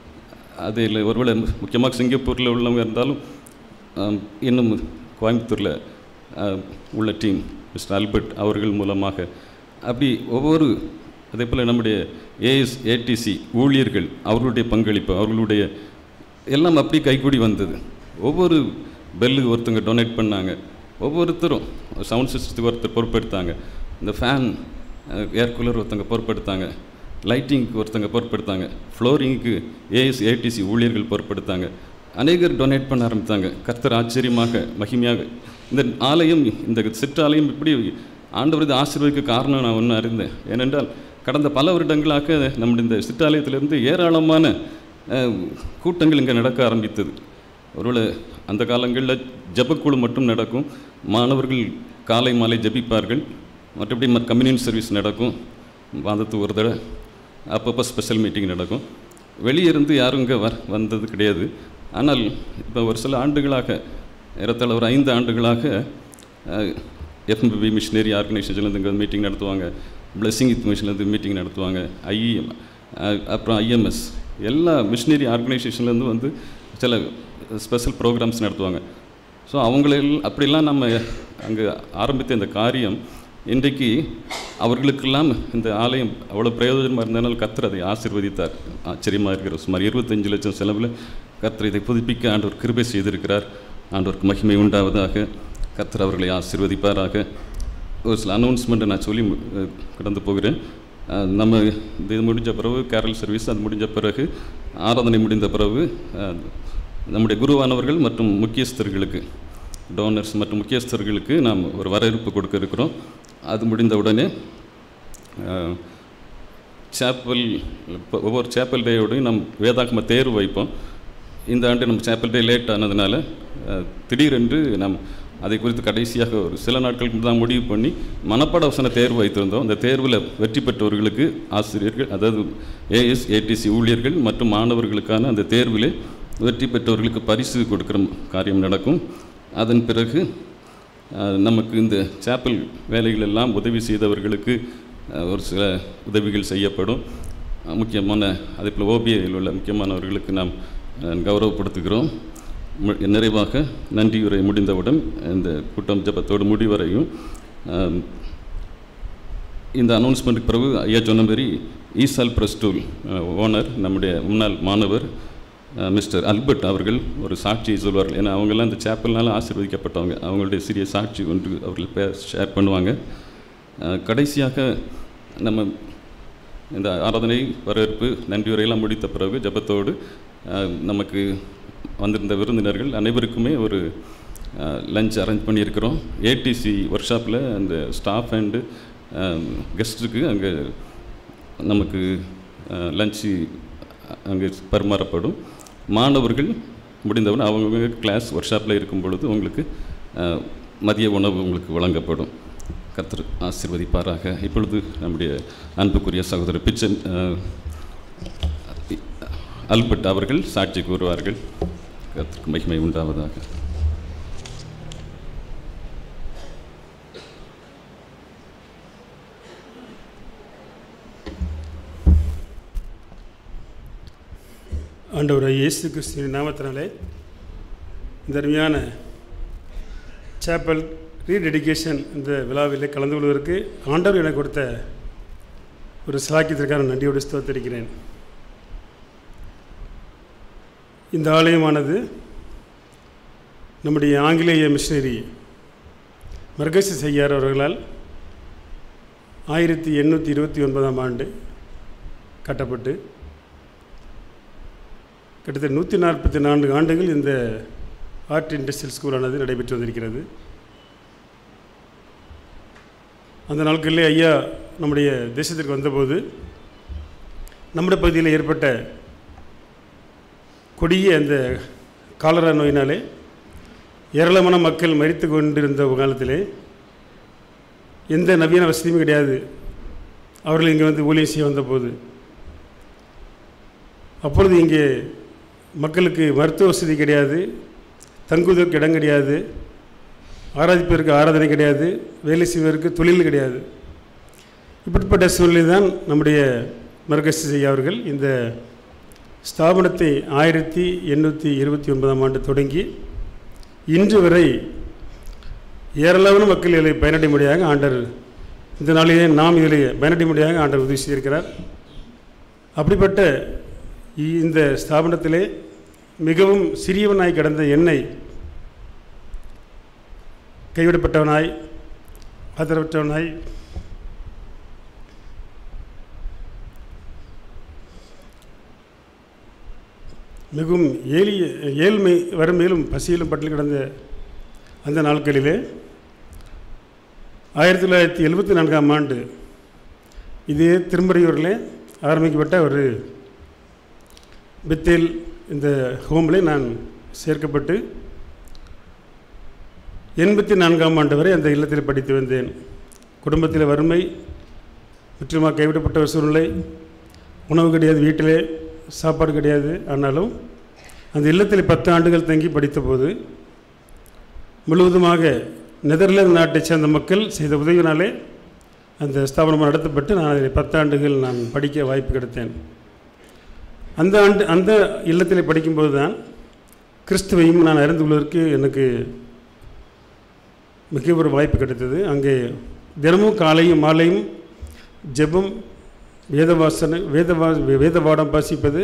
அதில் ஒருவேளை முக்கியமாக சிங்கப்பூரில் உள்ளவங்க இருந்தாலும் ஆம், இன்னும் கோயம்புத்தூரில் ஆம், உள்ள டீம் மிஸ்டர் ஆல்பர்ட் அவர்கள் மூலமாக அப்படி ஒவ்வொரு அதே போல் நம்முடைய ஏஎஸ் ஏடிசி ஊழியர்கள் அவர்களுடைய பங்களிப்பு அவர்களுடைய எல்லாம் அப்படி கைகூடி வந்தது ஒவ்வொரு பெல்லுக்கு ஒருத்தங்க டொனேட் பண்ணாங்க ஒவ்வொருத்தரும் சவுண்ட் சிஸ்டத்துக்கு ஒருத்தர் பொறுப்பெடுத்தாங்க இந்த ஃபேன் ஏர் கூலர் ஒருத்தங்க பொறுப்பெடுத்தாங்க லைட்டிங்க்கு ஒருத்தங்க பொறுப்பெடுத்தாங்க ஃப்ளோரிங்க்கு ஏஎஸ் ஏடிசி ஊழியர்கள் பொறுப்பெடுத்தாங்க அநேகர் டொனேட் பண்ண ஆரம்பித்தாங்க கர்த்தர் ஆச்சரியமாக மகிமையாக இந்த ஆலயம் இந்த சிற்றாலயம் இப்படி ஆண்டவர் இது ஆசீர்வதிக்க காரணம் நான் ஒன்று அறிந்தேன் ஏனென்றால் கடந்த பல வருடங்களாக நம்முடைய இந்த சிற்றாலயத்திலிருந்து ஏராளமான அஹ், கூட்டங்கள் இங்கே நடக்க ஆரம்பித்தது ஒருவேளை அந்த காலங்களில் ஜெபக்குழு மட்டும் நடக்கும் மாணவர்கள் காலை மாலை ஜெபிப்பார்கள் மற்றபடி மற்ற கம்யூனிட்டி சர்வீஸ் நடக்கும் வாதத்துக்கு ஒரு தடவை அப்பப்போ ஸ்பெஷல் மீட்டிங் நடக்கும் வெளியே இருந்து யாரும் இங்கே வர வந்தது கிடையாது ஆனால் இப்போ ஒரு சில ஆண்டுகளாக ஏறத்தாழ ஒரு ஐந்து ஆண்டுகளாக எஃப்எம்பிபி மிஷினரி ஆர்கனைசேஷன்லேருந்து இங்கே மீட்டிங் நடத்துவாங்க பிளெஸிங் இத் மிஷன்லேருந்து மீட்டிங் நடத்துவாங்க ஐஇஎம் அப்புறம் ஐஎம்எஸ் எல்லா மிஷினரி ஆர்கனைசேஷன்லேருந்து வந்து சில ஸ்பெஷல் ப்ரோக்ராம்ஸ் நடத்துவாங்க ஸோ அவங்களெல் அப்படிலாம் நம்ம அங்கே ஆரம்பித்த இந்த காரியம் இன்றைக்கு அவர்களுக்கெல்லாம் இந்த ஆலயம் அவ்வளோ பிரயோஜனமாக இருந்தனால் கர்த்தர் அதை ஆசீர்வதித்தார் ஆச்சரியமாக இருக்கிற சுமார் இருபத்தஞ்சு லட்சம் செலவில் கர்த்தர் இதை புதுப்பிக்க ஆண்டவர் கிருபை செய்திருக்கிறார் ஆண்டவருக்கு மகிமை உண்டாவதாக கர்த்தர் அவர்களை ஆசீர்வதிப்பாராக ஒரு சில அனௌன்ஸ்மெண்ட்டை நான் சொல்லி மு- அஹ் கடந்து போகிறேன் அஹ் நம்ம இது முடிஞ்ச பிறகு கேரல் சர்வீஸ் அது முடிஞ்ச பிறகு ஆராதனை முடிந்த பிறகு அஹ், நம்முடைய குருவானவர்கள் மற்றும் முக்கியஸ்தர்களுக்கு டோனர்ஸ் மற்றும் முக்கியஸ்தர்களுக்கு நாம் ஒரு வரவேற்பு கொடுக்க இருக்கிறோம் அது முடிந்த உடனே அஹ், சேப்பல் இப்போ ஒவ்வொரு சேப்பல் டேயோடையும் நம் வேதாகம தேர்வு வைப்போம் இந்த ஆண்டு நம்ம சேப்பல் டே லேட் ஆனதுனால அஹ், திடீரென்று நாம் அதை குறித்து கடைசியாக ஒரு சில நாட்களுக்கு தான் முடிவு பண்ணி மனப்பாட வசன தேர்வு வைத்திருந்தோம் அந்த தேர்வில் வெற்றி பெற்றவர்களுக்கு ஆசிரியர்கள் அதாவது ஏஎஸ் ஏடிசி ஊழியர்கள் மற்றும் மாணவர்களுக்கான அந்த தேர்விலே வெற்றி பெற்றவர்களுக்கு பரிசு கொடுக்குற காரியம் நடக்கும் அதன் பிறகு அஹ், நமக்கு இந்த சேப்பல் வேலைகள் எல்லாம் உதவி செய்தவர்களுக்கு அஹ், ஒரு சில உதவிகள் செய்யப்படும் அஹ், முக்கியமான அதே போல் ஓபிஐயில் உள்ள முக்கியமானவர்களுக்கு நாம் அஹ், கௌரவப்படுத்துகிறோம் மு- நிறைவாக நன்றியுரை முடிந்தவுடன் இந்த கூட்டம் ஜபத்தோடு முடிவரையும் அஹ், இந்த அனௌன்ஸ்மெண்ட்டுக்கு பிறகு ஐயா சொன்ன மாதிரி ஈசால் பிரஸ்டூல் ஓனர் நம்முடைய முன்னாள் மாணவர் அஹ், மிஸ்டர் அல்பர்ட் அவர்கள் ஒரு சாட்சியை சொல்வார்கள் ஏன்னா அவங்கெல்லாம் இந்த சேப்பல்னால ஆசீர்வதிக்கப்பட்டவங்க அவங்களுடைய சிறிய சாட்சி ஒன்று அவர்கள் பே ஷேர் பண்ணுவாங்க அஹ், கடைசியாக நம்ம இந்த ஆராதனை வரவேற்பு நன்றி உரையெல்லாம் முடித்த பிறகு ஜெபத்தோடு அஹ், நமக்கு வந்திருந்த விருந்தினர்கள் அனைவருக்குமே ஒரு லஞ்ச் அரேஞ்ச் பண்ணியிருக்கிறோம் ஏடிசி ஒர்க் ஷாப்பில் அந்த ஸ்டாஃப் அண்டு கெஸ்ட்டுக்கு அங்கே நமக்கு லஞ்சு அங்கே பரிமாறப்படும் மாணவர்கள் முடிந்தவன் அவங்க கிளாஸ் ஒர்க் ஷாப்பில் இருக்கும் பொழுது உங்களுக்கு அஹ், மதிய உணவு உங்களுக்கு வழங்கப்படும் கர்த்தர் ஆசீர்வதிப்பாராக இப்பொழுது நம்முடைய அன்புக்குரிய சகோதரர் பிச்சன் அஹ், அல்பர்ட் அவர்கள் சாட்சி கூறுவார்கள் கர்த்தருக்கு மகிமை உண்டாவதாக ஆண்டவர் இயேசு கிறிஸ்துவின் நாமத்தினாலே இந்த அருமையான சேப்பல் ரீடெடிகேஷன் இந்த விழாவில் கலந்து கொள்வதற்கு ஆண்டவர் எனக்கு கொடுத்த ஒரு சிலாக்கியத்திற்கான நன்றியோடு ஸ்தோத்தரிக்கிறேன் இந்த ஆலயமானது நம்முடைய ஆங்கிலேய மிஷினரி மர்கசி செய்யார் அவர்களால் ஆயிரத்தி எண்ணூற்றி இருபத்தி ஒன்பதாம் ஆண்டு கட்டப்பட்டு கிட்டத்தட்ட நூற்றி நாற்பத்தி நான்கு ஆண்டுகள் இந்த ஆர்ட் இண்டஸ்ட்ரியல் ஸ்கூலானது நடைபெற்று வந்திருக்கிறது அந்த நாட்களிலே ஐயா நம்முடைய தேசத்திற்கு வந்தபோது நம்முடைய பகுதியில் ஏற்பட்ட கொடிய அந்த காலரா நோயினாலே ஏராளமான மக்கள் மரித்து கொண்டிருந்த ஒரு காலத்திலே எந்த நவீன வசதியும் கிடையாது அவர்கள் இங்கே வந்து ஊழியம் செய்ய வந்தபோது அப்பொழுது இங்கே மக்களுக்கு மருத்துவ வசதி கிடையாது தங்குவதற்கு இடம் கிடையாது ஆராதிப்பதற்கு ஆராதனை கிடையாது வேலை செய்வதற்கு தொழில் கிடையாது இப்படிப்பட்ட சூழ்நிலை தான் நம்முடைய மர்கசி செய்யா அவர்கள் இந்த ஸ்தாபனத்தை ஆயிரத்தி எண்ணூற்றி இருபத்தி ஒன்பதாம் ஆண்டு தொடங்கி இன்று வரை ஏராளமான மக்கள் இதில் பயனடையும்படியாக ஆண்டர் இந்த நாளிலே நாம் இதில் பயனடையும்படியாக ஆண்டர் உதவி செய்திருக்கிறார் அப்படிப்பட்ட இ- இந்த ஸ்தாபனத்திலே மிகவும் சிறியவனாய் கிடந்த என்னை கைவிடப்பட்டவனாய் ஆதரவற்றவனாய் மிகவும் ஏலிய ஏழ்மை வறுமையிலும் பசியிலும் பட்டில் கிடந்த அந்த நாட்களிலே ஆயிரத்தி தொள்ளாயிரத்தி எழுபத்தி நான்காம் ஆண்டு இதே திருமறையூரில் ஆரம்பிக்கப்பட்ட ஒரு பெத்தேல் இந்த ஹோமில் நான் சேர்க்கப்பட்டு எண்பத்தி நான்காம் ஆண்டு வரை அந்த இல்லத்தில் படித்து வந்தேன் குடும்பத்தில் வறுமை முற்றிலுமாக கைவிடப்பட்ட ஒரு சூழ்நிலை உணவு கிடையாது வீட்டிலே சாப்பாடு கிடையாது ஆனாலும் அந்த இல்லத்தில் பத்து ஆண்டுகள் தங்கி படித்தபோது முழுவதுமாக நெதர்லாந்து நாட்டைச் சேர்ந்த மக்கள் செய்த உதவினாலே அந்த ஸ்தாபனம் நடத்தப்பட்டு நான் அதில் பத்தாண்டுகள் நான் படிக்க வாய்ப்பு கிடைத்தேன் அந்த ஆண்டு அந்த இல்லத்தில் படிக்கும்போது தான் கிறிஸ்துவையும் நான் அறிந்து கொள்வதற்கு எனக்கு மிக ஒரு வாய்ப்பு கிடைத்தது அங்கே தினமும் காலையும் மாலையும் ஜெபம் வேதவாசனை வேதவா வேதவாடம் வாசிப்பது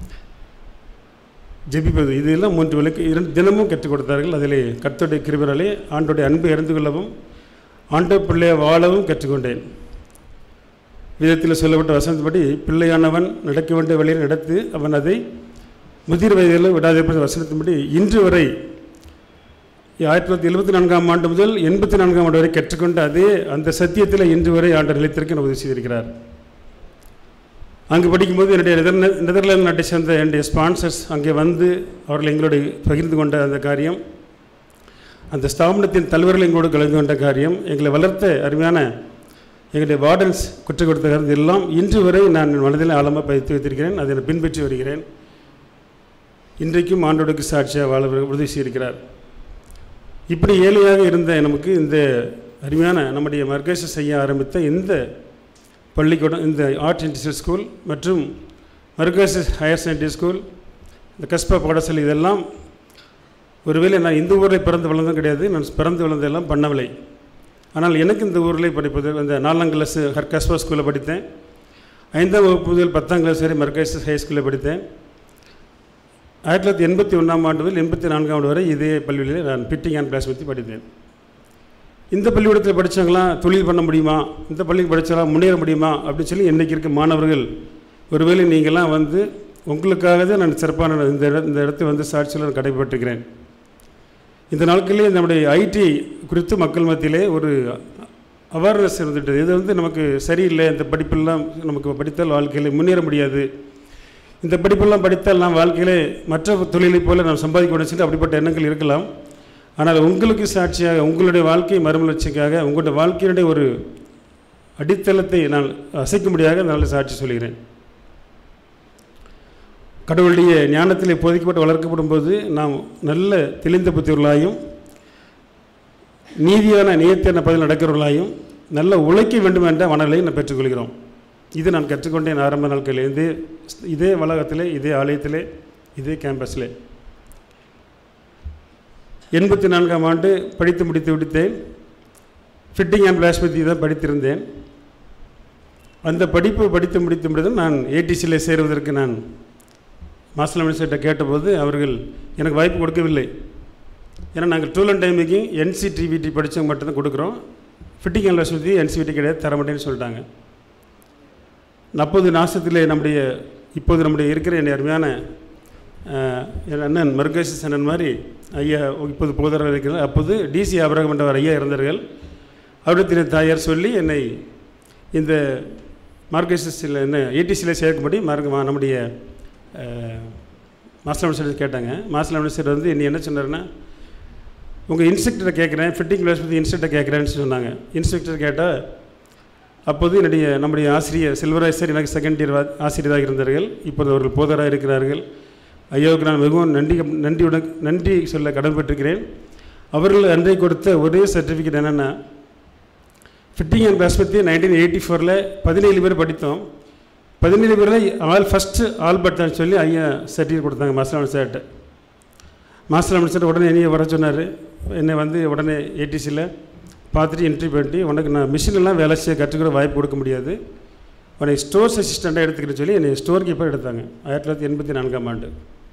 ஜெபிப்பது இதெல்லாம் மூன்று விளக்கு இரண்டு தினமும் கற்றுக் கொடுத்தார்கள் அதிலே கர்த்தருடைய கிருபராலே ஆண்டோடைய அன்பை அறிந்து கொள்ளவும் ஆண்டோ பிள்ளையை வாழவும் கற்றுக்கொண்டேன் வேதத்தில் சொல்லப்பட்ட வசனத்தின்படி பிள்ளையானவன் நடக்க வேண்டிய வழியில் நடத்து அவன் அதை முதிர் வயதில் விடாதிருப்பது வசனத்தின்படி இன்று வரை ஆயிரத்தி தொள்ளாயிரத்தி எழுபத்தி நான்காம் ஆண்டு முதல் எண்பத்தி நான்காம் ஆண்டு வரை கற்றுக்கொண்ட அதே அந்த சத்தியத்தில் இன்று வரை ஆண்டர் நிலைத்திருக்க எனக்கு உதவி செய்திருக்கிறார் அங்கு படிக்கும்போது என்னுடைய நெதர்ல நெதர்லாந்து நாட்டை சேர்ந்த என்னுடைய ஸ்பான்சர்ஸ் அங்கே வந்து அவர்கள் எங்களோடு பகிர்ந்து கொண்ட அந்த காரியம் அந்த ஸ்தாபனத்தின் தலைவர்கள் எங்களோடு கலந்து கொண்ட காரியம் எங்களை வளர்த்த அருமையான எங்களுடைய வார்டன்ஸ் குற்றம் கொடுத்த காரியம் எல்லாம் இன்று வரை நான் என் மனதில் ஆழமாக பதித்து வைத்திருக்கிறேன் அதை நான் பின்பற்றி வருகிறேன் இன்றைக்கும் ஆண்டோடுக்கு சாட்சியாக வாழ உதவி செய்திருக்கிறார் இப்படி ஏழையாக இருந்த நமக்கு இந்த அருமையான நம்முடைய மர்கேஷ செய்ய ஆரம்பித்த இந்த பள்ளிக்கூடம் இந்த ஆர்ட் இன்ஸ்டியூட் ஸ்கூல் மற்றும் மர்கேஷ் ஹையர் செகண்டரி ஸ்கூல் இந்த கஸ்பா பாடசாலை இதெல்லாம் ஒருவேளை நான் இந்த ஊரில் பிறந்து வளர்ந்ததும் கிடையாது நான் பிறந்து வளர்ந்ததெல்லாம் பண்ணவில்லை ஆனால் எனக்கு இந்த ஊரில் படிப்பது அந்த நாலாம் கிளாஸ் ஹர் கஸ்பா ஸ்கூலில் படித்தேன் ஐந்தாம் வகுப்பு முதல் பத்தாம் கிளாஸ் வரை மர்கேஷ் ஹை ஸ்கூலில் படித்தேன் ஆயிரத்தி தொள்ளாயிரத்தி எண்பத்தி ஒன்றாம் ஆண்டு முதல் எண்பத்தி நான்காம் ஆண்டு வரை இதே பள்ளியிலே நான் பிட்டிங் அண்ட் பிளாஸ் பற்றி படித்தேன் இந்த பள்ளிக்கூடத்தில் படித்தவங்களாம் தொழில் பண்ண முடியுமா இந்த பள்ளிக்கு படித்தவங்களாம் முன்னேற முடியுமா அப்படின்னு சொல்லி இன்றைக்கி இருக்க மாணவர்கள் ஒருவேளை நீங்கள்லாம் வந்து உங்களுக்காக தான் நான் சிறப்பான இந்த இட இந்த இடத்தை வந்து சாட்சியில் நான் கடைபெற்றிருக்கிறேன் இந்த நாட்களிலே நம்முடைய ஐடி குறித்து மக்கள் மத்தியிலே ஒரு அவேர்னஸ் இருந்துட்டது இது வந்து நமக்கு சரியில்லை இந்த படிப்பெல்லாம் நமக்கு படித்தால் வாழ்க்கையில் முன்னேற முடியாது இந்த படிப்பெல்லாம் படித்தால் நாம் வாழ்க்கையிலே மற்ற தொழிலை போல நாம் சம்பாதிக்க முடியும் சொல்லி அப்படிப்பட்ட எண்ணங்கள் இருக்கலாம் ஆனால் உங்களுக்கு சாட்சியாக உங்களுடைய வாழ்க்கை மறுமலர்ச்சிக்காக உங்களுடைய வாழ்க்கையினுடைய ஒரு அடித்தளத்தை நான் அசைக்க முடியாத நல்ல சாட்சி சொல்கிறேன் கடவுளுடைய ஞானத்தில் போதிக்கப்பட்டு வளர்க்கப்படும் போது நாம் நல்ல தெளிந்த புத்தியவர்களாயும் நீதியான நியத்தியான பதில் நடக்கிறவர்களாயும் நல்ல உழைக்க வேண்டும் என்ற மனநிலையை நான் பெற்றுக்கொள்கிறோம் இது நான் கற்றுக்கொண்டேன் ஆரம்ப நாட்களில் இதே இதே வளாகத்திலே இதே ஆலயத்திலே இதே கேம்பஸில் எண்பத்தி நான்காம் ஆண்டு படித்து முடித்து விடுத்தேன் ஃபிட்டிங் அண்ட் பிளாஸ்பதி தான் படித்திருந்தேன் அந்த படிப்பு படித்து முடித்து முடித்ததும் நான் ஏடிசியில் சேருவதற்கு நான் மாஸ்டர் மினிஸ்டர்கிட்ட கேட்டபோது அவர்கள் எனக்கு வாய்ப்பு கொடுக்கவில்லை ஏன்னா நாங்கள் tool and die making NCTVT படித்தவங்க மட்டும்தான் கொடுக்குறோம் ஃபிட்டிங் அண்ட் பிளாஸ்பதி என்சிவிடி கிடையாது தர மாட்டேன்னு சொல்லிட்டாங்க அப்போது நாசத்திலே நம்முடைய இப்போது நம்முடைய இருக்கிற என் அருமையான அஹ், என் அண்ணன் மருகேசஸ் அண்ணன் மாதிரி ஐயா இப்போது போதராக இருக்கிறார் அப்போது டிசி அபரகம் என்றவர் ஐயா இருந்தார்கள் அவருடைய தாயார் சொல்லி என்னை இந்த மார்க்கெசில் என்ன ஏடிசியில் சேர்க்கும்படி மார்க்க நம்முடைய அஹ், மாஸ்டர் மினிஸ்டர் கேட்டாங்க மாஸ்டர் மினிஸ்டர் வந்து என்னை என்ன சொன்னார்னா உங்கள் இன்ஸ்ட்ரக்டரை கேட்குறேன் ஃபிட்டிங் கிளாஸ் பற்றி இன்ஸ்ட்ரக்டர் கேட்குறேன்னு சொன்னாங்க இன்ஸ்ட்ரக்டர் கேட்டால் அப்போது என்னுடைய நம்முடைய ஆசிரியர் செல்வராஜ் சார் எனக்கு செகண்ட் இயர் ஆசிரியராக இருந்தார்கள் இப்போது அவர்கள் போதராக இருக்கிறார்கள் ஐயாவுக்கு நான் மிகவும் நன்றி நன்றியுடன் நன்றி சொல்ல கடமைப்பட்டிருக்கிறேன் அவர்கள் அன்றை கொடுத்த ஒரே சர்டிஃபிகேட் என்னென்னா ஃபிட்டிங் அண்ட் கிளாஸ் பற்றி நைன்டீன் எயிட்டி ஃபோரில் பதினேழு பேர் படித்தோம் பதினேழு பேரில் ஆல் ஃபஸ்ட்டு ஆல் பட்டான்னு சொல்லி ஐயா சர்டிஃபிகேட் கொடுத்தாங்க மாஸ்டர் சார்கிட்ட மாஸ்டர் அமைச்சர் உடனே என்னைய வர சொன்னார் என்னை வந்து உடனே ஏடிசியில் பார்த்துட்டு என்ட்ரி பண்ணி உனக்கு நான் மிஷினெல்லாம் வேலை செய்ய கற்றுக்கிற வாய்ப்பு கொடுக்க முடியாது உன்னை ஸ்டோர்ஸ் அசிஸ்டண்ட்டாக எடுத்துக்கிறேன்னு சொல்லி என்னை ஸ்டோர் கீப்பர் எடுத்தாங்க ஆயிரத்தி தொள்ளாயிரத்தி எண்பத்தி நான்காம் ஆண்டு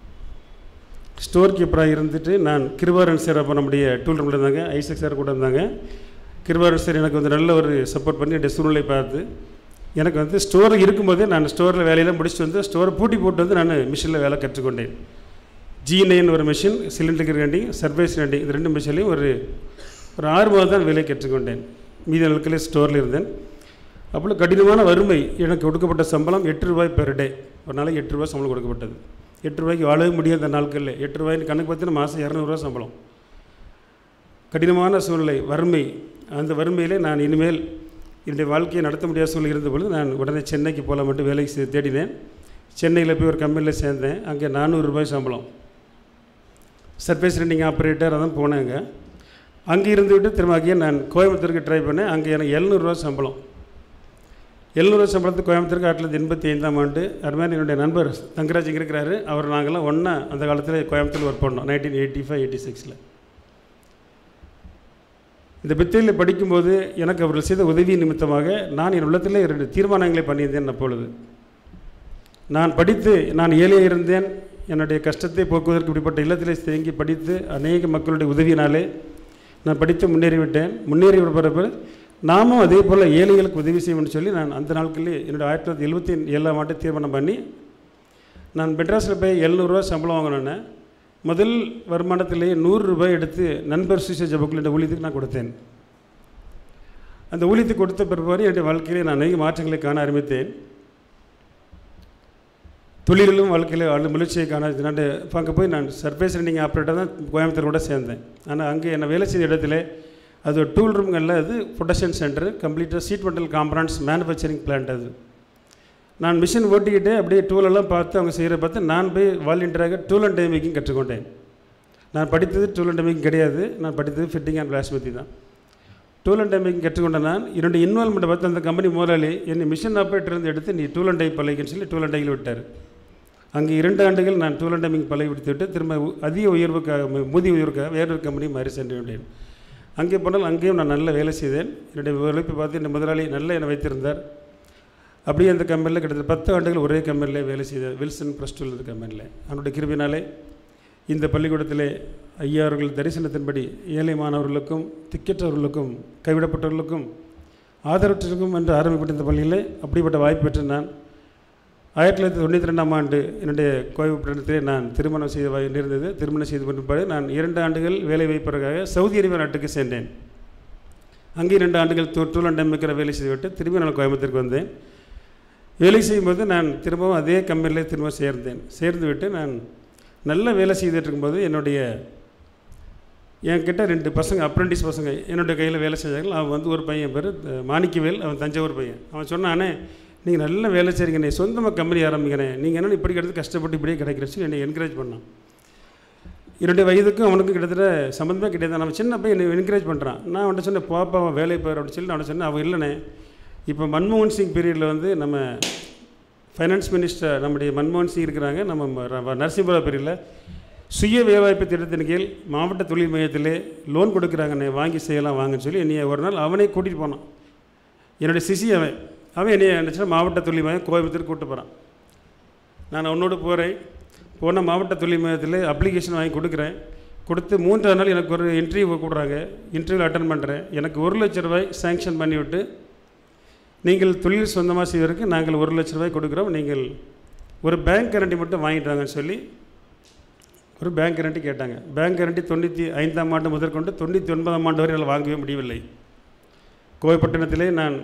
ஸ்டோர் கீப்பராக இருந்துட்டு நான் கிருபாரன் சார் அப்போ நம்முடைய டூல் ரூமில் இருந்தாங்க ஐசக் சார் கூட இருந்தாங்க கிருபாரன் சார் எனக்கு வந்து நல்ல ஒரு சப்போர்ட் பண்ணி என்னுடைய சூழ்நிலை பார்த்து எனக்கு வந்து ஸ்டோர் இருக்கும்போதே நான் ஸ்டோரில் வேலையெல்லாம் முடிச்சுட்டு வந்து ஸ்டோரை பூட்டி போட்டு வந்து நான் மிஷினில் வேலை கற்றுக்கொண்டேன் ஜி நைன் ஒரு மிஷின் சிலிண்டருக்கு ரெண்டி சர்வீஸ் ரெண்டி இது ரெண்டு மிஷின்லையும் ஒரு ஒரு ஆறு மாதம் தான் வேலை கற்றுக்கொண்டேன் மீதி நாட்களே ஸ்டோரில் இருந்தேன் அவ்வளோ கடினமான வறுமை எனக்கு கொடுக்கப்பட்ட சம்பளம் எட்டு ரூபாய் பெர் டே ஒரு நாளைக்கு எட்டு ரூபாய் சம்பளம் கொடுக்கப்பட்டது எட்டு ரூபாய்க்கு வாழவே முடியாத அந்த நாட்களில் எட்டு ரூபாய்னு கணக்கு பார்த்தீங்கன்னா மாதம் இரநூறுவா சம்பளம் கடினமான சூழ்நிலை வறுமை அந்த வறுமையிலே நான் இனிமேல் என்னுடைய வாழ்க்கையை நடத்த முடியாத சூழ்நிலை இருந்த பொழுது நான் உடனே சென்னைக்கு போகல மட்டும் வேலைக்கு சே- தேடினேன் சென்னையில் போய் ஒரு கம்பெனியில் சேர்ந்தேன் அங்கே நானூறு ரூபாய் சம்பளம் சர்ஃபேஸ் ரெண்டிங் ஆப்ரேட்டர் அதான் போனேங்க அங்கே இருந்துவிட்டு திரும்ப அங்கேயே நான் கோயம்புத்தூருக்கு ட்ரை பண்ணேன் அங்கே எனக்கு எழுநூறுவா சம்பளம் எழுநூறுவா சம்பளத்துக்கு கோயம்புத்தூருக்கு ஆயிரத்தி தொள்ளாயிரத்தி எண்பத்தி ஐந்தாம் ஆண்டு அது மாதிரி என்னுடைய நண்பர் தங்கராஜ் இங்கே இருக்கிறாரு அவர் நாங்கள்லாம் ஒன்றா அந்த காலத்தில் கோயம்புத்தூர் ஒர்க் பண்ணோம் நைன்டீன் எயிட்டி ஃபைவ் எயிட்டி சிக்ஸில் இந்த பித்தையில் படிக்கும்போது எனக்கு அவர்கள் செய்த உதவி நிமித்தமாக நான் என் உள்ளத்திலே இரண்டு தீர்மானங்களை பண்ணியிருந்தேன் அப்பொழுது நான் படித்து நான் ஏழையாக இருந்தேன் என்னுடைய கஷ்டத்தை போக்குவதற்கு இப்படிப்பட்ட இல்லத்திலே தேங்கி படித்து அநேக மக்களுடைய உதவியினாலே நான் படித்து முன்னேறிவிட்டேன் முன்னேறி பிறகு நாமும் அதே போல் ஏழைகளுக்கு உதவி செய்யணும்னு சொல்லி நான் அந்த நாட்களிலே என்னுடைய ஆயிரத்தி தொள்ளாயிரத்தி எழுபத்தி ஏழாம் ஆண்டு தீர்மானம் பண்ணி நான் மெட்ராஸில் போய் எழுநூறுவா சம்பளம் வாங்கினேன் முதல் வருமானத்திலேயே நூறு ரூபாய் எடுத்து நண்பர் சுவிச ஜபக்குள்ள ஊழியத்துக்கு நான் கொடுத்தேன் அந்த ஊழியத்துக்கு கொடுத்த பிற்பாடு என்னுடைய வாழ்க்கையிலே நான் அநேக மாற்றங்களை காண ஆரம்பித்தேன் தொழிலிலும் வாழ்க்கையில் ஆளு முயற்சியை காண நான் இப்போ அங்கே போய் நான் சர்ஃபேஸ் ரன்னிங் ஆப்ரேட்டர் தான் கோயம்புத்தூர் கூட சேர்ந்தேன் ஆனால் அங்கே என்னை வேலை செய்த இடத்துல அது ஒரு டூல் ரூம்களில் அது ப்ரொடக்ஷன் சென்டர் கம்ப்ளீட்டாக sheet metal components manufacturing plant அது நான் மிஷின் ஓட்டிக்கிட்டு அப்படியே டூலெல்லாம் பார்த்து அவங்க செய்கிற பார்த்து நான் போய் வாலண்டியராக டூல் அண்ட் டை மேக்கிங் கற்றுக்கொண்டேன் நான் படித்தது டூல் அண்ட் டை மேக்கிங் கிடையாது நான் படித்தது ஃபிட்டிங் அண்ட் கிளாஸ் பற்றி தான் டூல் அண்ட் டை மேக்கிங் கற்றுக்கொண்ட நான் என்னுடைய இன்வால்மெண்ட்டை பார்த்து அந்த கம்பெனி முதலாளி என்னை மிஷின் ஆப்ரேட்டர் இருந்து எடுத்து நீ டூல் அண்ட் டை பழகின்னு சொல்லி டூல் அண்ட் டையில் விட்டார் அங்கே இரண்டு ஆண்டுகள் நான் டூல் அண்ட் டைமிங் பழகி விடுத்துவிட்டு திரும்ப உ- அதிக உயர்வுக்காக மு- ஊதிய உயர்வுக்காக வேறொரு கம்பெனி மாறி சென்று விட்டேன் அங்கே போனால் அங்கேயும் நான் நல்ல வேலை செய்தேன் என்னுடைய உழைப்பை பார்த்து இந்த முதலாளி நல்ல என்னை வைத்திருந்தார் அப்படியே அந்த கம்பெனியில் கிட்டத்தட்ட பத்து ஆண்டுகள் ஒரே கம்பெனியில் வேலை செய்த வில்சன் ப்ளஸ் டூ கம்பெனியில் அவனுடைய கிருபினாலே இந்த பள்ளிக்கூடத்திலே ஐயா அவர்கள் தரிசனத்தின்படி ஏழை மாணவர்களுக்கும் திக்கற்றவர்களுக்கும் கைவிடப்பட்டவர்களுக்கும் ஆதரவற்றவர்களுக்கும் என்று ஆரம்பிக்கப்பட்ட இந்த பள்ளியில் அப்படிப்பட்ட வாய்ப்பு பெற்று நான் ஆயிரத்தி தொள்ளாயிரத்தி தொண்ணூற்றி ரெண்டாம் ஆண்டு என்னுடைய கோயம்புத்தூரத்திலே நான் திருமணம் செய்த வாய் நேர்ந்தது திருமணம் செய்து பிற்பாடு நான் இரண்டு ஆண்டுகள் வேலை வாய்ப்பதற்காக சவுதி அரேபியா நாட்டுக்கு சென்றேன் அங்கே இரண்டு ஆண்டுகள் டூ டூல் அண்ட் எம்மிக்கிற வேலை செய்துவிட்டு திரும்பி நான் கோயம்புத்தூருக்கு வந்தேன் வேலை செய்யும்போது நான் திரும்பவும் அதே கம்பெனியில் திரும்ப சேர்ந்தேன் சேர்ந்து விட்டு நான் நல்ல வேலை செய்துட்டு இருக்கும்போது என்னுடைய என்கிட்ட ரெண்டு பசங்க அப்ரெண்டிஸ் பசங்க என்னுடைய கையில் வேலை செஞ்சாங்க அவன் வந்து ஒரு பையன் பேர் மாணிக்கவேல் அவன் தஞ்சாவூர் பையன் அவன் சொன்னானே நீங்கள் நல்ல வேலை செய்றீங்கண்ணே சொந்தமாக கம்பெனி ஆரம்பிக்கிறேன் நீங்கள் என்ன இப்படி கிடந்து கஷ்டப்பட்டு இப்படியே கிடைக்கிறச்சு என்னை என்கரேஜ் பண்ணான் என்னுடைய வயதுக்கும் அவனுக்கும் கிட்டத்தட்ட சம்மந்தமே கிடையாது நம்ம சின்ன பையன் என்னை என்கரேஜ் பண்ணுறான் நான் அவன்கிட்ட சொன்னேன் பாப்பா அவன் வேலை போயிரு அப்படின்னு சொல்லி நான் அவனை சொன்னேன் அவன் இல்லைண்ணே இப்போ மன்மோகன் சிங் பீரியடில் வந்து நம்ம ஃபைனான்ஸ் மினிஸ்டர் நம்முடைய மன்மோகன் சிங் இருக்கிறாங்க நம்ம ர- நரசிம்மரா பீரியடில் சுய வேலைவாய்ப்பு திட்டத்தின் கீழ் மாவட்ட தொழில் மையத்திலே லோன் கொடுக்குறாங்கண்ணே வாங்கி செய்யலாம் வாங்கன்னு சொல்லி என்னைய ஒரு நாள் அவனே கூட்டிகிட்டு போனான் என்னுடைய சிசி அவன் அவன் என்னைய நினச்சா மாவட்ட தொழில் மையம் கோயம்புத்தூர் கூப்பிட்டு போகிறான் நான் அவனோடு போகிறேன் போன மாவட்ட தொழில் மையத்தில் அப்ளிகேஷன் வாங்கி கொடுக்குறேன் கொடுத்து மூன்றாவது நாள் எனக்கு ஒரு இன்டர்வியூ கூடுறாங்க இன்டர்வியூ அட்டன் பண்ணுறேன் எனக்கு ஒரு லட்ச ரூபாய் சேங்ஷன் பண்ணிவிட்டு நீங்கள் தொழில் சொந்தமாக செய்வதற்கு நாங்கள் ஒரு லட்ச ரூபாய் கொடுக்குறோம் நீங்கள் ஒரு பேங்க் கேரண்டி மட்டும் வாங்கிட்டு வாங்கன்னு சொல்லி ஒரு பேங்க் கேரண்டி கேட்டாங்க பேங்க் கேரண்டி தொண்ணூற்றி ஐந்தாம் ஆண்டு முதற்கொண்டு தொண்ணூற்றி ஒன்பதாம் ஆண்டு வரை என்னால் வாங்கவே முடியவில்லை கோவைப்பட்டினத்திலே நான்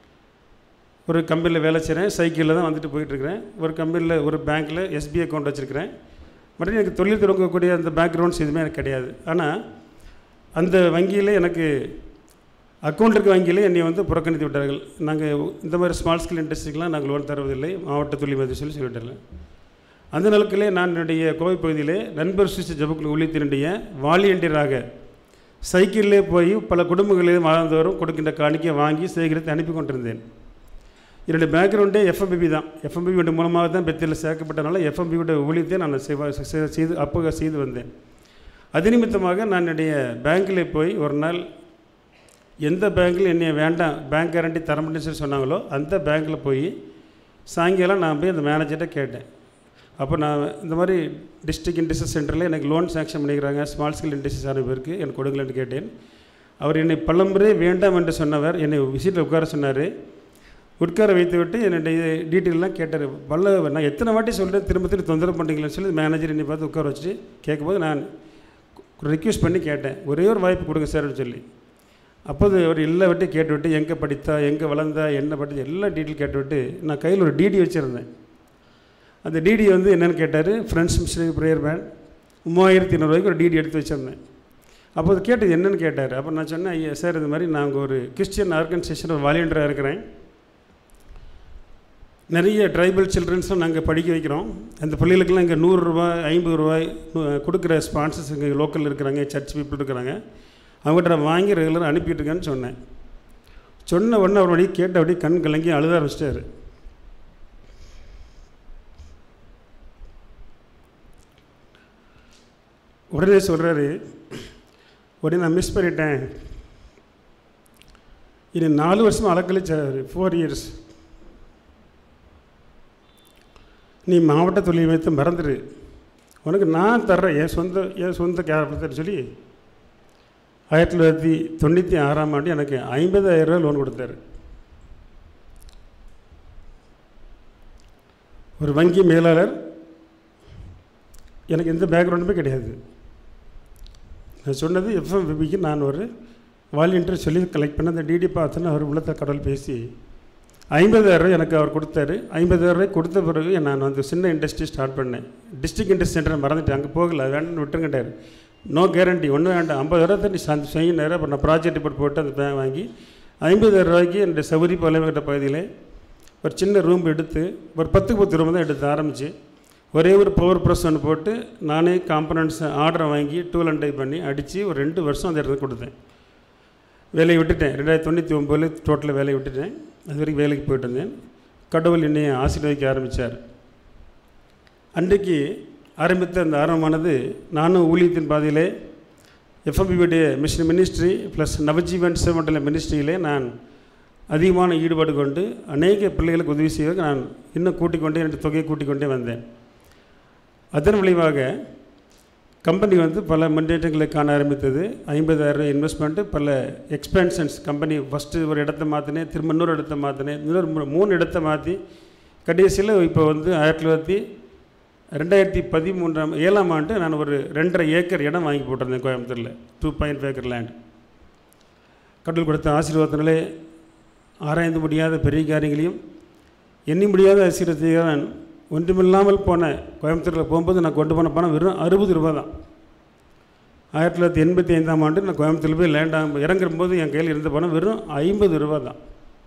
ஒரு கம்பெனியில் வேலை செய்கிறேன் சைக்கிளில் தான் வந்துட்டு போயிட்டுருக்கிறேன் ஒரு கம்பெனியில் ஒரு பேங்க்கில் எஸ்பிஐ அக்கௌண்ட் வச்சுருக்கிறேன் மறுபடியும் எனக்கு தொழில் தொடங்கக்கூடிய அந்த பேக்ரவுண்ட்ஸ் எதுவுமே எனக்கு கிடையாது ஆனால் அந்த வங்கியில் எனக்கு அக்கௌண்ட் இருக்க வங்கியிலே என்னை வந்து புறக்கணித்து விட்டார்கள் நாங்கள் இந்த மாதிரி ஸ்மால் ஸ்கேல் இண்டஸ்ட்ரிக்கெலாம் நாங்கள் லோன் தருவதில்லை மாவட்ட தொழில் மையத்தில் சொல்லி சொல்லிவிட்டார்கள் அந்த நாளுக்கிலே நான் என்னுடைய கோவை பகுதியிலே நண்பர் சுவிச்ச ஜபக்குழு உள்ளித்தினுடைய வாலியண்டியராக சைக்கிளிலே போய் பல குடும்பங்களிலே வாழ்ந்தவரும் கொடுக்கின்ற காணிக்கை வாங்கி சேகரித்து அனுப்பி கொண்டிருந்தேன் என்னுடைய பேக்ரவுண்டே எஃப்எம்பிபி தான் எஃப்எம்பிபி மூலமாக தான் பெத்தில் சேர்க்கப்பட்டனால எஃப்எம்பியோட ஊழியத்தை நான் செய்வ- செ- செய்து அப்போ செய்து வந்தேன் அது நிமித்தமாக நான் என்னுடைய பேங்க்கில் போய் ஒரு நாள் எந்த பேங்க்கில் என்னை வேண்டாம் பேங்க் கேரண்டி தர முடியும்னு சொல்லி சொன்னாங்களோ அந்த பேங்க்கில் போய் சாயங்காலம் நான் போய் அந்த மேனேஜர்கிட்ட கேட்டேன் அப்போ நான் இந்த மாதிரி டிஸ்ட்ரிக்ட் இண்டஸ்ட்ரி சென்டரில் எனக்கு லோன் சேங்ஷன் பண்ணிக்கிறாங்க ஸ்மால் ஸ்கேல் இண்டஸ்ட்ரீஸ் ஆன பேருக்கு எனக்கு கொடுக்கலன்னு கேட்டேன் அவர் என்னை பலமுறை வேண்டாம் என்று சொன்னவர் என்னை விசிட்டில் உட்கார சொன்னார் உட்கார வைத்து விட்டு என்னுடைய டீட்டெயிலெலாம் கேட்டார் வல்ல நான் எத்தனை வாட்டி சொல்கிறேன் திரும்ப திரும்ப தொந்தரவு பண்ணுறீங்களேன்னு சொல்லி மேனேஜர் என்னை பார்த்து உட்கார வச்சுட்டு கேட்கும்போது நான் ரிக்வெஸ்ட் பண்ணி கேட்டேன் ஒரே ஒரு வாய்ப்பு கொடுங்க சார்னு சொல்லி அப்போது அவர் எல்லா விட்டு கேட்டுவிட்டு எங்கே படித்தா எங்கே வளர்ந்தா என்ன படித்தா எல்லா டீட்டெயில் கேட்டுவிட்டு நான் கையில் ஒரு டிடி வச்சுருந்தேன் அந்த டிடி வந்து என்னென்னு கேட்டார் ஃப்ரெண்ட்ஸ் மிஷனரி ப்ரேயர் பேண்ட் மூவாயிரத்தி ஐநூறுரூவாய்க்கு ஒரு டிடி எடுத்து வச்சுருந்தேன் அப்போ அது கேட்டது என்னென்னு கேட்டார் அப்போ நான் சொன்னேன் ஐயா சார் இது மாதிரி நாங்கள் ஒரு கிறிஸ்டியன் ஆர்கனைசேஷன் வாலியண்டராக இருக்கிறேன் நிறைய ட்ரைபல் சில்ட்ரன்ஸும் நாங்கள் படிக்க வைக்கிறோம் அந்த பள்ளிகளுக்கெல்லாம் இங்கே நூறுரூவா ஐம்பது ரூபாய் நூ- கொடுக்குற ஸ்பான்சர்ஸ் இங்கே லோக்கலில் இருக்கிறாங்க சர்ச் பீப்புள் இருக்கிறாங்க அவங்ககிட்ட நான் வாங்கி ரெகுலராக அனுப்பிட்டு இருக்கேன்னு சொன்னேன் சொன்ன உடனே அவர் வழி கேட்ட அப்படியே கண் கலங்கி அழுத ஆரம்பிச்சிட்டாரு உடனே சொல்கிறாரு உடனே நான் மிஸ் பண்ணிட்டேன் இது நாலு வருஷம் அலக்கழிச்சார் ஃபோர் இயர்ஸ் நீ மாவட்ட தொழில் வைத்து மறந்துடு உனக்கு நான் தர்றேன் என் சொந்த என் சொந்த கேரக்டர் சொல்லி ஆயிரத்தி தொள்ளாயிரத்தி தொண்ணூற்றி ஆறாம் ஆண்டு எனக்கு ஐம்பதாயிரம் ரூபாய் லோன் கொடுத்தாரு ஒரு வங்கி மேலாளர் எனக்கு எந்த பேக்ரவுண்டுமே கிடையாது நான் சொன்னது எஃப்எம்பிக்கு நான் ஒரு வாலண்டியர் சொல்லி கலெக்ட் பண்ண அந்த டிடி பார்த்தோன்னு அவர் உள்ளத்த கடவுள் பேசி ஐம்பதாயிரம் எனக்கு அவர் கொடுத்தாரு ஐம்பதாயிரம் ரூபாய் கொடுத்த பிறகு நான் வந்து சின்ன இண்டஸ்ட்ரி ஸ்டார்ட் பண்ணேன் டிஸ்ட்ரிக்ட் இண்டஸ்ட்ரி சென்டர் மறந்துட்டேன் அங்கே போகல வேண்டாம்னு விட்டுருங்கிட்டார் நோ கேரண்டி ஒன்றும் வேண்டாம் ஐம்பதாயிரத்தை நீ சந்தி செய்யினார் அப்புறம் நான் ப்ராஜெக்ட் ரிப்போர்ட் போட்டு அந்த பேங்க் வாங்கி ஐம்பதாயிரம் ரூபாய்க்கு என்னுடைய சௌரி பலவகிட்ட பகுதியில் ஒரு சின்ன ரூம் எடுத்து ஒரு பத்துக்கு பத்து ரூம் தான் எடுத்து ஆரம்பித்து ஒரே ஒரு பவர் ப்ரெஸ் ஒன்று போட்டு நானே காம்பனன்ட்ஸ் ஆர்டரை வாங்கி டூல் அண்ட் டை பண்ணி அடித்து ஒரு ரெண்டு வருஷம் அந்த இடத்துல கொடுத்தேன் வேலையை விட்டுட்டேன் ரெண்டாயிரத்தி தொண்ணூற்றி ஒம்போதில் டோட்டலாக வேலையை விட்டுட்டேன் அது வரைக்கும் வேலைக்கு போயிட்டு இருந்தேன் கடவுள் என்னை ஆசீர்வதிக்க ஆரம்பித்தார் அன்றைக்கு ஆரம்பித்த அந்த ஆரம்பமானது நானும் ஊழியத்தின் பாதையிலே எஃப்எம்பியுடைய மிஷன் மினிஸ்ட்ரி ப்ளஸ் நவஜீவன் சேவண்டல மினிஸ்ட்ரியிலே நான் அதிகமான ஈடுபாடு கொண்டு அநேக பிள்ளைகளுக்கு உதவி செய்வதற்கு நான் இன்னும் கூட்டிக் கொண்டே என்னுடைய தொகையை கூட்டிக் கொண்டே வந்தேன் அதன் விளைவாக கம்பெனி வந்து பல முன்னேற்றங்களை காண ஆரம்பித்தது ஐம்பதாயிரம் இன்வெஸ்ட்மெண்ட்டு பல எக்ஸ்பென்ஷன்ஸ் கம்பெனி ஃபஸ்ட்டு ஒரு இடத்த மாற்றினேன் திரும்ப இன்னொரு இடத்த மாற்றினேன் இன்னொரு மூ- மூணு இடத்த மாற்றி கடைசியில் இப்போ வந்து ஆயிரத்தி தொள்ளாயிரத்தி ரெண்டாயிரத்தி பதிமூன்றாம் ஏழாம் ஆண்டு நான் ஒரு ரெண்டரை ஏக்கர் இடம் வாங்கி போட்டிருந்தேன் கோயம்புத்தூரில் two point five acre land கடவுள் கொடுத்த ஆசீர்வாதத்தினாலே ஆராய்ந்து முடியாத பெரிய காரியங்களையும் எண்ணி முடியாத ஆசீர்வாதத்தை நான் ஒன்றுமில்லாமல் போன கோயம்புத்தூரில் போகும்போது நான் கொண்டு போன பணம் வெறும் அறுபது ரூபா தான் ஆயிரத்தி தொள்ளாயிரத்தி எண்பத்தி ஐந்தாம் ஆண்டு நான் கோயம்புத்தூரில் போய் லேண்ட் இறங்கும்போது என் கையில் இருந்த பணம் வெறும் ஐம்பது ரூபா தான்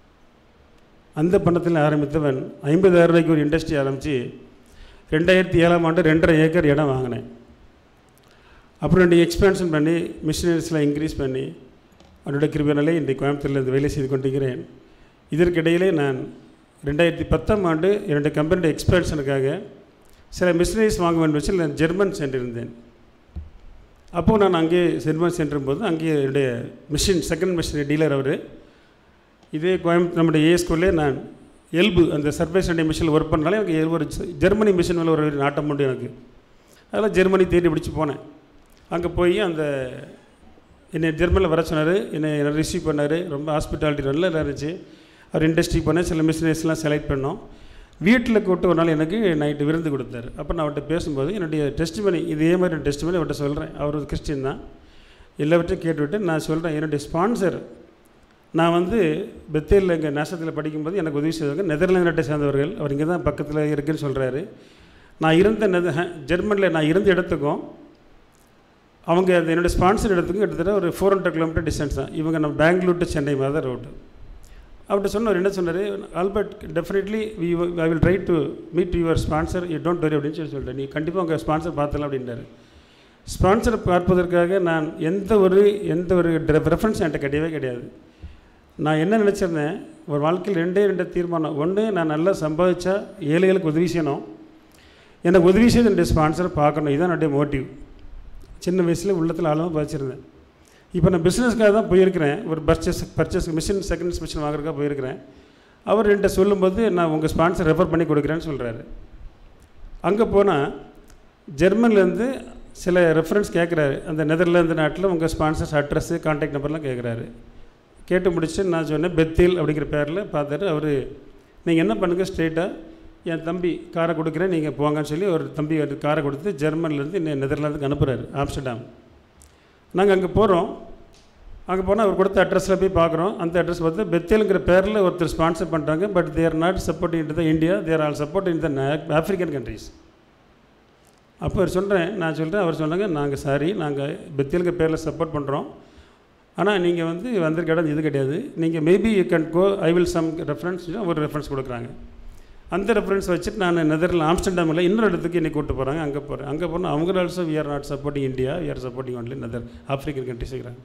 அந்த பணத்தில் ஆரம்பித்தவன் ஐம்பதாயிரம் ரூபாய்க்கு ஒரு இண்டஸ்ட்ரி ஆரம்பித்து ரெண்டாயிரத்தி ஏழாம் ஆண்டு ரெண்டரை ஏக்கர் இடம் வாங்கினேன் அப்புறம் ரெண்டு எக்ஸ்பேன்ஷன் பண்ணி மிஷினரிஸ்லாம் இன்க்ரீஸ் பண்ணி அவருடைய கிருபினாலே இன்றைக்கு கோயம்புத்தூரில் இந்த வேலை செய்து கொண்டிருக்கிறேன் இதற்கிடையிலே நான் ரெண்டாயிரத்தி பத்தாம் ஆண்டு என்னுடைய கம்பெனியுடைய எக்ஸ்பேன்ஷனுக்காக சில மிஷினரிஸ் வாங்க வேண்டும் வச்சு நான் ஜெர்மன் சென்றிருந்தேன் அப்போது நான் அங்கே ஜெர்மன் சென்றும்போது அங்கே என்னுடைய மிஷின் செகண்ட் மிஷினரி டீலர் அவர் இதே கோயம்புத்தூர் நம்முடைய ஏ ஸ்கூல்லே நான் எல்பு அந்த சர்ஃபேஸ் அண்டை மிஷினில் ஒர்க் பண்ணாலே எனக்கு ஒரு ஜெர்மனி மிஷின் மேலே ஒரு நாட்டம் உண்டு எனக்கு அதெல்லாம் ஜெர்மனி தேடி பிடிச்சி போனேன் அங்கே போய் அந்த என்னை ஜெர்மனியில் வர சொன்னார் என்னை ரிசீவ் பண்ணார் ரொம்ப ஹாஸ்பிட்டாலிட்டி நல்லா இருந்துச்சு அவர் இண்டஸ்ட்ரி பண்ண சில மிஷினரிஸ்லாம் செலக்ட் பண்ணோம் வீட்டில் கூப்பிட்டு ஒரு நாள் எனக்கு நைட்டு விருந்து கொடுத்தாரு அப்போ நான் அவர்கிட்ட பேசும்போது என்னுடைய டெஸ்ட் பண்ணி இதே மாதிரி டெஸ்ட் பண்ணி அவர்கிட்ட சொல்கிறேன் அவர் ஒரு கிறிஸ்டின் தான் எல்லாவற்றையும் கேட்டுவிட்டு நான் சொல்கிறேன் என்னுடைய ஸ்பான்சர் நான் வந்து பெத்தேலில் இங்கே நேசத்தில் படிக்கும்போது எனக்கு உதவி செய்தவங்க நெதர்லாந்து நாட்டை சேர்ந்தவர்கள் அவர் இங்கே தான் பக்கத்தில் இருக்குன்னு சொல்கிறாரு நான் இருந்த நெத ஜெர்மனியில் நான் இருந்த இடத்துக்கும் அவங்க அந்த என்னோடய ஸ்பான்சர் இடத்துக்கும் கிட்டத்தட்ட ஒரு ஃபோர் ஹண்ட்ரட் கிலோமீட்டர் டிஸ்டன்ஸ் தான் இவங்க நம்ம பெங்களூர் டு சென்னை மாதிரி தான் ரோடு அவர்கிட்ட சொன்னவர் என்ன சொன்னார் Albert definitely we I will try to meet your sponsor you don't worry அப்படின்னு சொல்லி சொல்லிட்டேன் நீ கண்டிப்பாக உங்கள் ஸ்பான்சர் பார்த்தலாம் அப்படின்றாரு ஸ்பான்சரை பார்ப்பதற்காக நான் எந்த ஒரு எந்த ஒரு ரெஃபரன்ஸ் என்கிட்ட கிடையவே கிடையாது நான் என்ன நினச்சிருந்தேன் ஒரு வாழ்க்கையில் ரெண்டே ரெண்டு தீர்மானம் ஒன்று நான் நல்லா சம்பாதிச்சா ஏழைகளுக்கு உதவி செய்யணும் எனக்கு உதவி செய்து என்னுடைய ஸ்பான்சரை பார்க்கணும் இதுதான் என்னுடைய மோட்டிவ் சின்ன வயசில் உள்ளத்தில் ஆழமாக பதிச்சிருந்தேன் இப்போ நான் பிஸ்னஸ்க்காக தான் போயிருக்கிறேன் ஒரு purchase purchase machine seconds machine வாங்குறதுக்காக போயிருக்கிறேன் அவர் என்கிட்ட சொல்லும்போது நான் உங்கள் ஸ்பான்சர் ரெஃபர் பண்ணி கொடுக்குறேன்னு சொல்கிறாரு அங்கே போனால் ஜெர்மன்லேருந்து சில ரெஃபரன்ஸ் கேட்குறாரு அந்த நெதர்லாந்து நாட்டில் உங்கள் ஸ்பான்சர்ஸ் அட்ரஸ்ஸு கான்டாக்ட் நம்பர்லாம் கேட்குறாரு கேட்டு முடிச்சு நான் சொன்னேன் பெத்தில் அப்படிங்கிற பேரில் பார்த்தாரு அவர் நீங்கள் என்ன பண்ணுங்கள் ஸ்ட்ரெயிட்டாக என் தம்பி காரை கொடுக்குறேன் நீங்கள் போங்கன்னு சொல்லி ஒரு தம்பி ஒரு காரை கொடுத்து ஜெர்மன்லேருந்து இன்னும் நெதர்லாந்துக்கு அனுப்புகிறாரு ஆம்ஸ்டர்டாம் நாங்கள் அங்கே போகிறோம் அங்கே போனால் அவர் கொடுத்த அட்ரஸில் போய் பார்க்குறோம் அந்த அட்ரஸ் பார்த்து பெத்தேலுங்கிற பேரில் ஒருத்தர் ஸ்பான்சர் பண்ணுறாங்க but they're not supporting in the India they're all supporting the African countries அப்போ அவர் சொல்கிறேன் நான் சொல்கிறேன் அவர் சொன்னாங்க நாங்கள் சாரி நாங்கள் பெத்தேலுங்கிற பேரில் சப்போர்ட் பண்ணுறோம் ஆனால் நீங்கள் வந்து வந்திருக்க இடம் இது கிடையாது நீங்கள் maybe you can go I will some reference ஒரு ரெஃபரன்ஸ் கொடுக்குறாங்க அந்த ரெஃபரன்ஸ் வச்சுட்டு நான் நெதர்லாந்து ஆம்ஸ்டர்டாமில் இன்னொரு இடத்துக்கு என்னை கூப்பிட்டு போகிறாங்க அங்கே போகிறேன் அங்கே போனால் அவங்க also we are not supporting India we are supporting only neither African countries இருக்கிறாங்க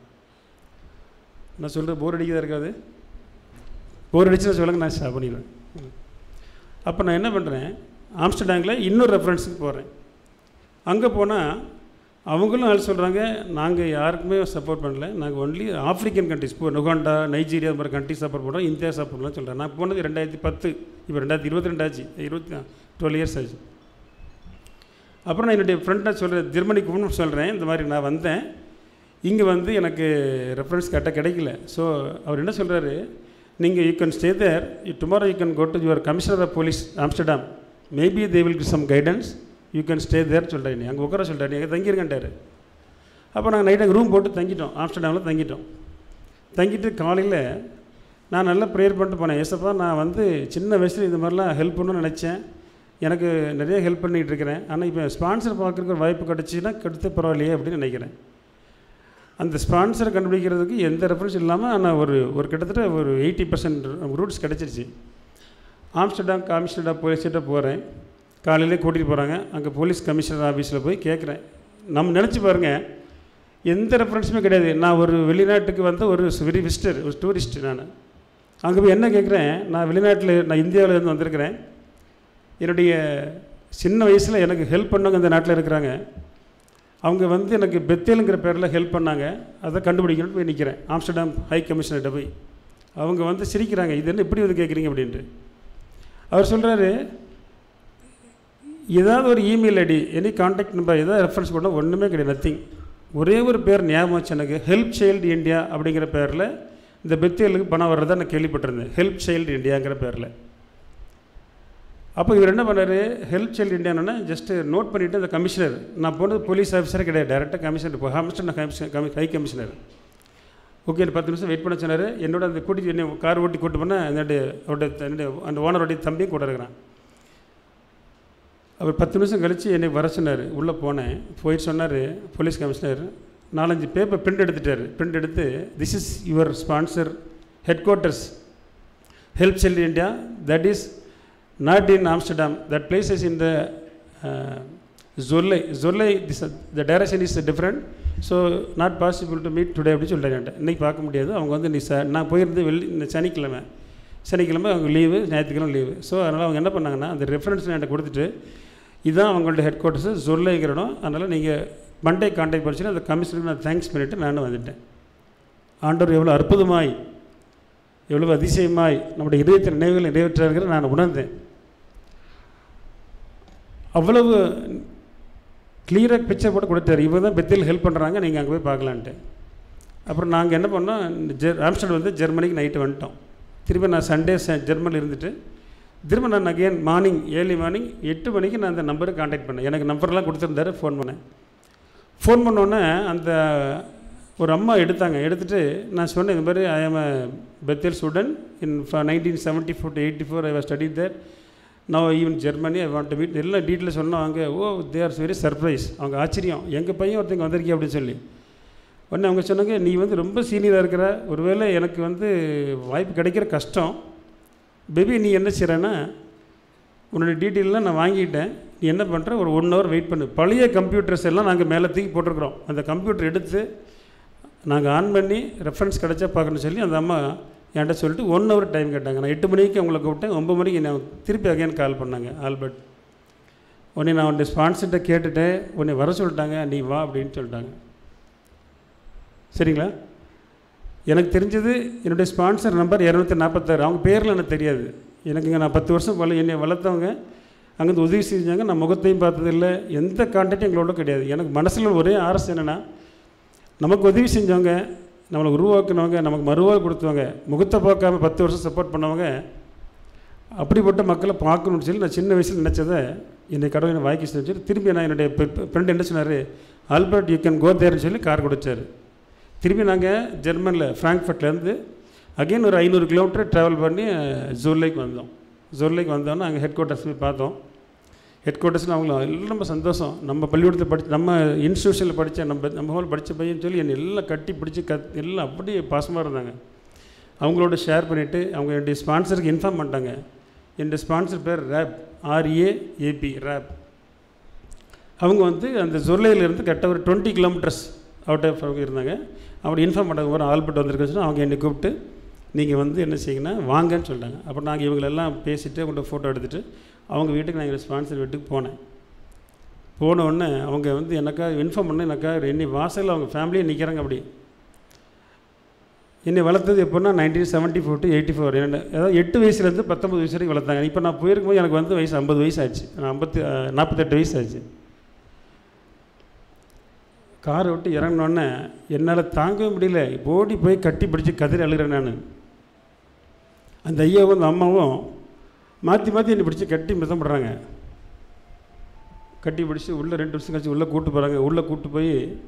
நான் சொல்கிறேன் போர் அடிக்கதா இருக்காது போர் அடிச்சுன்னா சொல்லுங்க நான் ஸ்டாப் பண்ணிடுவேன் அப்போ நான் என்ன பண்ணுறேன் ஆம்ஸ்டர்டாமில் இன்னொரு ரெஃபரன்ஸுக்கு போகிறேன் அங்கே போனால் அவங்களும் ஆள் சொல்கிறாங்க நாங்கள் யாருக்குமே சப்போர்ட் பண்ணல நாங்கள் ஒன்லி ஆஃப்ரிக்கன் கண்ட்ரிஸ் இப்போ நுகாண்டா நைஜீரியா மாதிரி கண்ட்ரி சப்போர்ட் பண்ணுறோம் இந்தியா சப்போர்ட் பண்ணலாம் சொல்கிறேன் நான் போனது ரெண்டாயிரத்தி பத்து இப்போ ரெண்டாயிரத்தி இருபத்தி ரெண்டாச்சு இருபத்தி டுவெல் இயர்ஸ் ஆச்சு அப்புறம் நான் என்னுடைய ஃப்ரெண்டாக சொல்கிறேன் ஜெர்மனிக்கு போகணும்னு சொல்கிறேன் இந்த மாதிரி நான் வந்தேன் இங்கே வந்து எனக்கு ரெஃபரன்ஸ் கரெக்டாக கிடைக்கல ஸோ அவர் என்ன சொல்கிறாரு நீங்கள் you can stay there tomorrow you can go to your commissioner of police Amsterdam maybe they will give some guidance you can stay there சொல்கிறேன் நீ அங்கே உட்கார சொல்கிறேன் நீ தங்கியிருக்கேன்ட்டார் அப்போ நாங்கள் நைட் அங்கே ரூம் போட்டு தங்கிட்டோம் ஆம்ஸ்டர்டாமில் தங்கிட்டோம் தங்கிட்டு காலையில் நான் நல்லா ப்ரேயர் பண்ணிட்டு போனேன் ஏசப்பா நான் வந்து சின்ன வயசில் இந்த மாதிரிலாம் ஹெல்ப் பண்ணணும்னு நினச்சேன் எனக்கு நிறைய ஹெல்ப் பண்ணிகிட்டு இருக்கிறேன் ஆனால் இப்போ ஸ்பான்சர் பார்க்குறக்கு வாய்ப்பு கிடச்சின்னா கெடுத்து பரவாயில்லையே அப்படின்னு நினைக்கிறேன் அந்த ஸ்பான்சரை கண்டுபிடிக்கிறதுக்கு எந்த ரெஃபரன்ஸ் இல்லாமல் ஆனால் ஒரு ஒரு கிட்டத்தட்ட ஒரு எயிட்டி பர்சன்ட் ரூட்ஸ் கிடச்சிருச்சு ஆம்ஸ்டர்டாம் காமிஸ்டர்டாம் போலீஸ்கிட்ட போகிறேன் காலையிலே கூட்டிகிட்டு போகிறாங்க அங்கே போலீஸ் கமிஷனர் ஆஃபீஸில் போய் கேட்குறேன் நம்ம நினச்சி பாருங்கள் எந்த ரெஃபரன்ஸுமே கிடையாது நான் ஒரு வெளிநாட்டுக்கு வந்த ஒரு வெரி விசிட்டர் ஒரு டூரிஸ்ட் நான் அங்கே போய் என்ன கேட்குறேன் நான் வெளிநாட்டில் நான் இந்தியாவிலேருந்து வந்திருக்கிறேன் என்னுடைய சின்ன வயசில் எனக்கு ஹெல்ப் பண்ணவங்க இந்த நாட்டில் இருக்கிறாங்க அவங்க வந்து எனக்கு பெத்தேலுங்கிற பேரில் ஹெல்ப் பண்ணாங்க அதை கண்டுபிடிக்கணும்னு போய் நிற்கிறேன் ஆம்ஸ்டர்டாம் ஹை கமிஷனர்கிட்ட போய் அவங்க வந்து சிரிக்கிறாங்க இது என்ன இப்படி வந்து கேட்குறீங்க அப்படின்ட்டு அவர் சொல்கிறாரு ஏதாவது ஒரு email ID any contact number ஏதாவது ரெஃபரன்ஸ் பண்ணால் ஒன்றுமே கிடையாது நத்திங் ஒரே ஒரு பேர் ஞாபகம் வச்சு எனக்கு ஹெல்ப் சைல்டு இந்தியா அப்படிங்கிற பேரில் இந்த பெத்தியலுக்கு பணம் வர்றதை நான் கேள்விப்பட்டிருந்தேன் ஹெல்ப் சைல்டு இந்தியாங்கிற பேரில் அப்போ இவர் என்ன பண்ணார் ஹெல்ப் சைல்டு இந்தியானா ஜஸ்ட்டு நோட் பண்ணிவிட்டு அந்த கமிஷனர் நான் போனது போலீஸ் ஆஃபீஸரே கிடையாது டேரெக்டாக கமிஷனர் இப்போ கமிஷனர் கமிஷன் கமி ஹை கமிஷனர் ஓகே பத்து நிமிஷம் வெயிட் பண்ண சொன்னார் என்னோட அந்த கூட்டி என்ன கார் ஓட்டி கூட்டு போனால் என்னுடைய அவருடைய என்னுடைய அந்த ஓனருடைய தம்பியும் கூட இருக்கிறான் அவர் பத்து நிமிஷம் கழித்து என்னை வர சொன்னார் உள்ளே போனேன் போயிட்டு சொன்னார் போலீஸ் கமிஷனர் நாலஞ்சு பேப்பர் பிரிண்ட் எடுத்துட்டார் பிரிண்ட் எடுத்து this is your sponsor headquarters help child India that is not in Amsterdam that place is in the Zwolle Zwolle this the direction is different so not possible to meet today அப்படின்னு சொல்லிட்டாங்க என்கிட்ட இன்றைக்கி பார்க்க முடியாது அவங்க வந்து நீ ச நான் போயிருந்து வெள்ளி இந்த சனிக்கிழமை சனிக்கிழமை அவங்க லீவு ஞாயிற்றுக்கிழமை லீவு ஸோ அதனால் அவங்க என்ன பண்ணாங்கன்னா அந்த ரெஃபரன்ஸ் என்கிட்ட கொடுத்துட்டு இதுதான் அவங்களோட ஹெட் குவார்ட்டர்ஸு ஜொல்லைங்கிற இடம் அதனால் நீங்கள் மண்டே கான்டாக்ட் படிச்சுட்டு அந்த கமிஷனருக்கு நான் தேங்க்ஸ் பண்ணிவிட்டு நானும் வந்துட்டேன் ஆண்டவர் எவ்வளோ அற்புதமாய் எவ்வளவு அதிசயமாய் நம்முடைய இதயத்தின் நினைவுகளை நிறைவேற்றாருங்கிற நான் உணர்ந்தேன் அவ்வளவு கிளியராக பிக்சர் போட்டு கொடுத்தாரு இவங்க தான் பெத்தில் ஹெல்ப் பண்ணுறாங்க நீங்கள் அங்கே போய் பார்க்கலான்ட்டு அப்புறம் நாங்கள் என்ன பண்ணோம் ஜெர் ஆம்ஸ்டர்டம் வந்து ஜெர்மனிக்கு நைட்டு வந்துட்டோம் திரும்ப நான் சண்டே ஜெர்மனியில் இருந்துட்டு திரும்ப நான் அகேன் மார்னிங் ஏர்லி மார்னிங் எட்டு மணிக்கு நான் அந்த நம்பருக்கு காண்டாக்ட் பண்ணேன் எனக்கு நம்பர்லாம் கொடுத்துருந்தாரு ஃபோன் பண்ணேன் ஃபோன் பண்ணோன்னே அந்த ஒரு அம்மா எடுத்தாங்க எடுத்துகிட்டு நான் சொன்னேன் இந்த மாதிரி I am Bethel student in nineteen seventy four to eighty four I was study there no even Germany I want to meet எல்லாம் டீட்டெயில் சொன்னாங்க oh they are very surprise அவங்க ஆச்சரியம் எங்கள் பையன் ஒருத்தங்க வந்திருக்கீங்க அப்படின்னு சொல்லி உடனே அவங்க சொன்னாங்க நீ வந்து ரொம்ப சீனியராக இருக்கிற ஒருவேளை எனக்கு வந்து வாய்ப்பு கிடைக்கிற கஷ்டம் பேபி நீ என்ன செய்கிறேன்னா உன்னோட டீட்டெயிலெலாம் நான் வாங்கிட்டேன் நீ என்ன பண்ணுற ஒரு ஒன் ஹவர் வெயிட் பண்ணு பழைய கம்ப்யூட்டர்ஸ் எல்லாம் நாங்கள் மேலே தூக்கி போட்டிருக்கிறோம் அந்த கம்ப்யூட்டர் எடுத்து நாங்கள் ஆன் பண்ணி ரெஃபரன்ஸ் கிடச்சா பார்க்கணும்னு சொல்லி அந்த அம்மா என்கிட்ட சொல்லிட்டு ஒன் ஹவர் டைம் கேட்டாங்க நான் எட்டு மணிக்கு அவங்கள கூப்பிட்டேன் ஒம்பது மணிக்கு நான் திருப்பி அகைன் கால் பண்ணாங்க ஆல்பர்ட் உடனே நான் உன்னை ஸ்பான்சர்கிட்ட கேட்டுட்டேன் உன்னை வர சொல்லிட்டாங்க நீ வா அப்படின்னு சொல்லிட்டாங்க சரிங்களா எனக்கு தெரிஞ்சது என்னுடைய ஸ்பான்சர் நம்பர் இரநூத்தி நாற்பத்தாறு அவங்க பேரில் எனக்கு தெரியாது எனக்கு இங்கே நான் பத்து வருஷம் வள என்னை வளர்த்தவங்க அங்கேருந்து உதவி செஞ்சாங்க நான் முகத்தையும் பார்த்ததில்லை எந்த கான்டாக்டும் எங்களோட கிடையாது எனக்கு மனசில் ஒரே ஆசை என்னென்னா நமக்கு உதவி செஞ்சவங்க நம்மளை உருவாக்குனவங்க நமக்கு மறுவாக கொடுத்தவங்க முகத்தை பார்க்காம பத்து வருஷம் சப்போர்ட் பண்ணவங்க அப்படிப்பட்ட மக்களை பார்க்கணும்னு சொல்லி நான் சின்ன வயசில் நினச்சதை என்னை கடவுள் என்னை வாய்க்கு செஞ்சு திரும்பி நான் என்னுடைய ஃப்ரெண்ட் என்ன சொன்னார் ஆல்பர்ட் யூ கேன் கோ தேர்னு சொல்லி கார் கொடுத்தாரு திரும்பி நாங்கள் ஜெர்மனில் ஃப்ராங்க்ஃபர்ட்லேருந்து அகைன் ஒரு ஐநூறு கிலோமீட்டர் ட்ராவல் பண்ணி ஜூர்லேக்கு வந்தோம் ஜூர்லேக்கு வந்தோன்னா அங்கே ஹெட் குவார்ட்டர்ஸ் போய் பார்த்தோம் ஹெட் குவார்ட்டர்ஸில் அவங்கள எல்லாம் ரொம்ப சந்தோஷம் நம்ம பள்ளிக்கூடத்தில் படிச்சு நம்ம இன்ஸ்டியூஷனில் படித்த நம்ம நம்ம ஹோல் படித்த பையன் சொல்லி என்னை எல்லாம் கட்டி பிடிச்சி கத் எல்லாம் அப்படியே பாசமாக இருந்தாங்க அவங்களோட ஷேர் பண்ணிவிட்டு அவங்க என்னுடைய ஸ்பான்சருக்கு இன்ஃபார்ம் பண்ணிட்டாங்க என்னுடைய ஸ்பான்சர் பேர் ரேப் ஆர்ஏஏபி ரேப் அவங்க வந்து அந்த ஜொர்லையிலேருந்து கரெக்டாக ஒரு டுவெண்ட்டி கிலோமீட்டர்ஸ் அவுட் ஆஃப் அவங்க இருந்தாங்க அப்படி இன்ஃபார்ம் பண்ணாங்க ஒரு ஆல்பர்ட் வந்திருக்குன்னு சொன்னால் அவங்க என்னை கூப்பிட்டு நீங்கள் வந்து என்ன செய்யுங்கன்னா வாங்கன்னு சொல்லிட்டாங்க அப்புறம் நாங்கள் இவங்களெல்லாம் பேசிவிட்டு அவங்கள்ட்ட ஃபோட்டோ எடுத்துகிட்டு அவங்க வீட்டுக்கு நான் எங்கள் ஸ்பான்சர் வீட்டுக்கு போனேன் போன உடனே அவங்க வந்து எனக்கா இன்ஃபார்ம் பண்ண எனக்கா என்னை வாசலில் அவங்க ஃபேமிலியே நிற்கிறாங்க அப்படி என்னை வளர்த்தது எப்போன்னா nineteen seventy four to eighty four என்ன அதாவது எட்டு வயசுலேருந்து பத்தொம்பது வயசு வரைக்கும் வளர்த்தாங்க இப்போ நான் போயிருக்கும்போது எனக்கு வந்து வயசு ஐம்பது வயசு ஆச்சு நான் ஐம்பத்தி நாற்பத்தெட்டு வயசு ஆச்சு காரை விட்டு இறங்கினோடனே என்னால் தாங்கவே முடியல ஓடி போய் கட்டி பிடிச்சி கதிரி அழுகிறேன் நான் அந்த ஐயாவும் அந்த அம்மாவும் மாற்றி மாற்றி என்னை பிடிச்சி கட்டி மிதம் பண்ணுறாங்க கட்டி பிடிச்சி உள்ளே ரெண்டு வருஷம் கழிச்சு உள்ளே கூப்பிட்டு போகிறாங்க உள்ளே கூப்பிட்டு போய்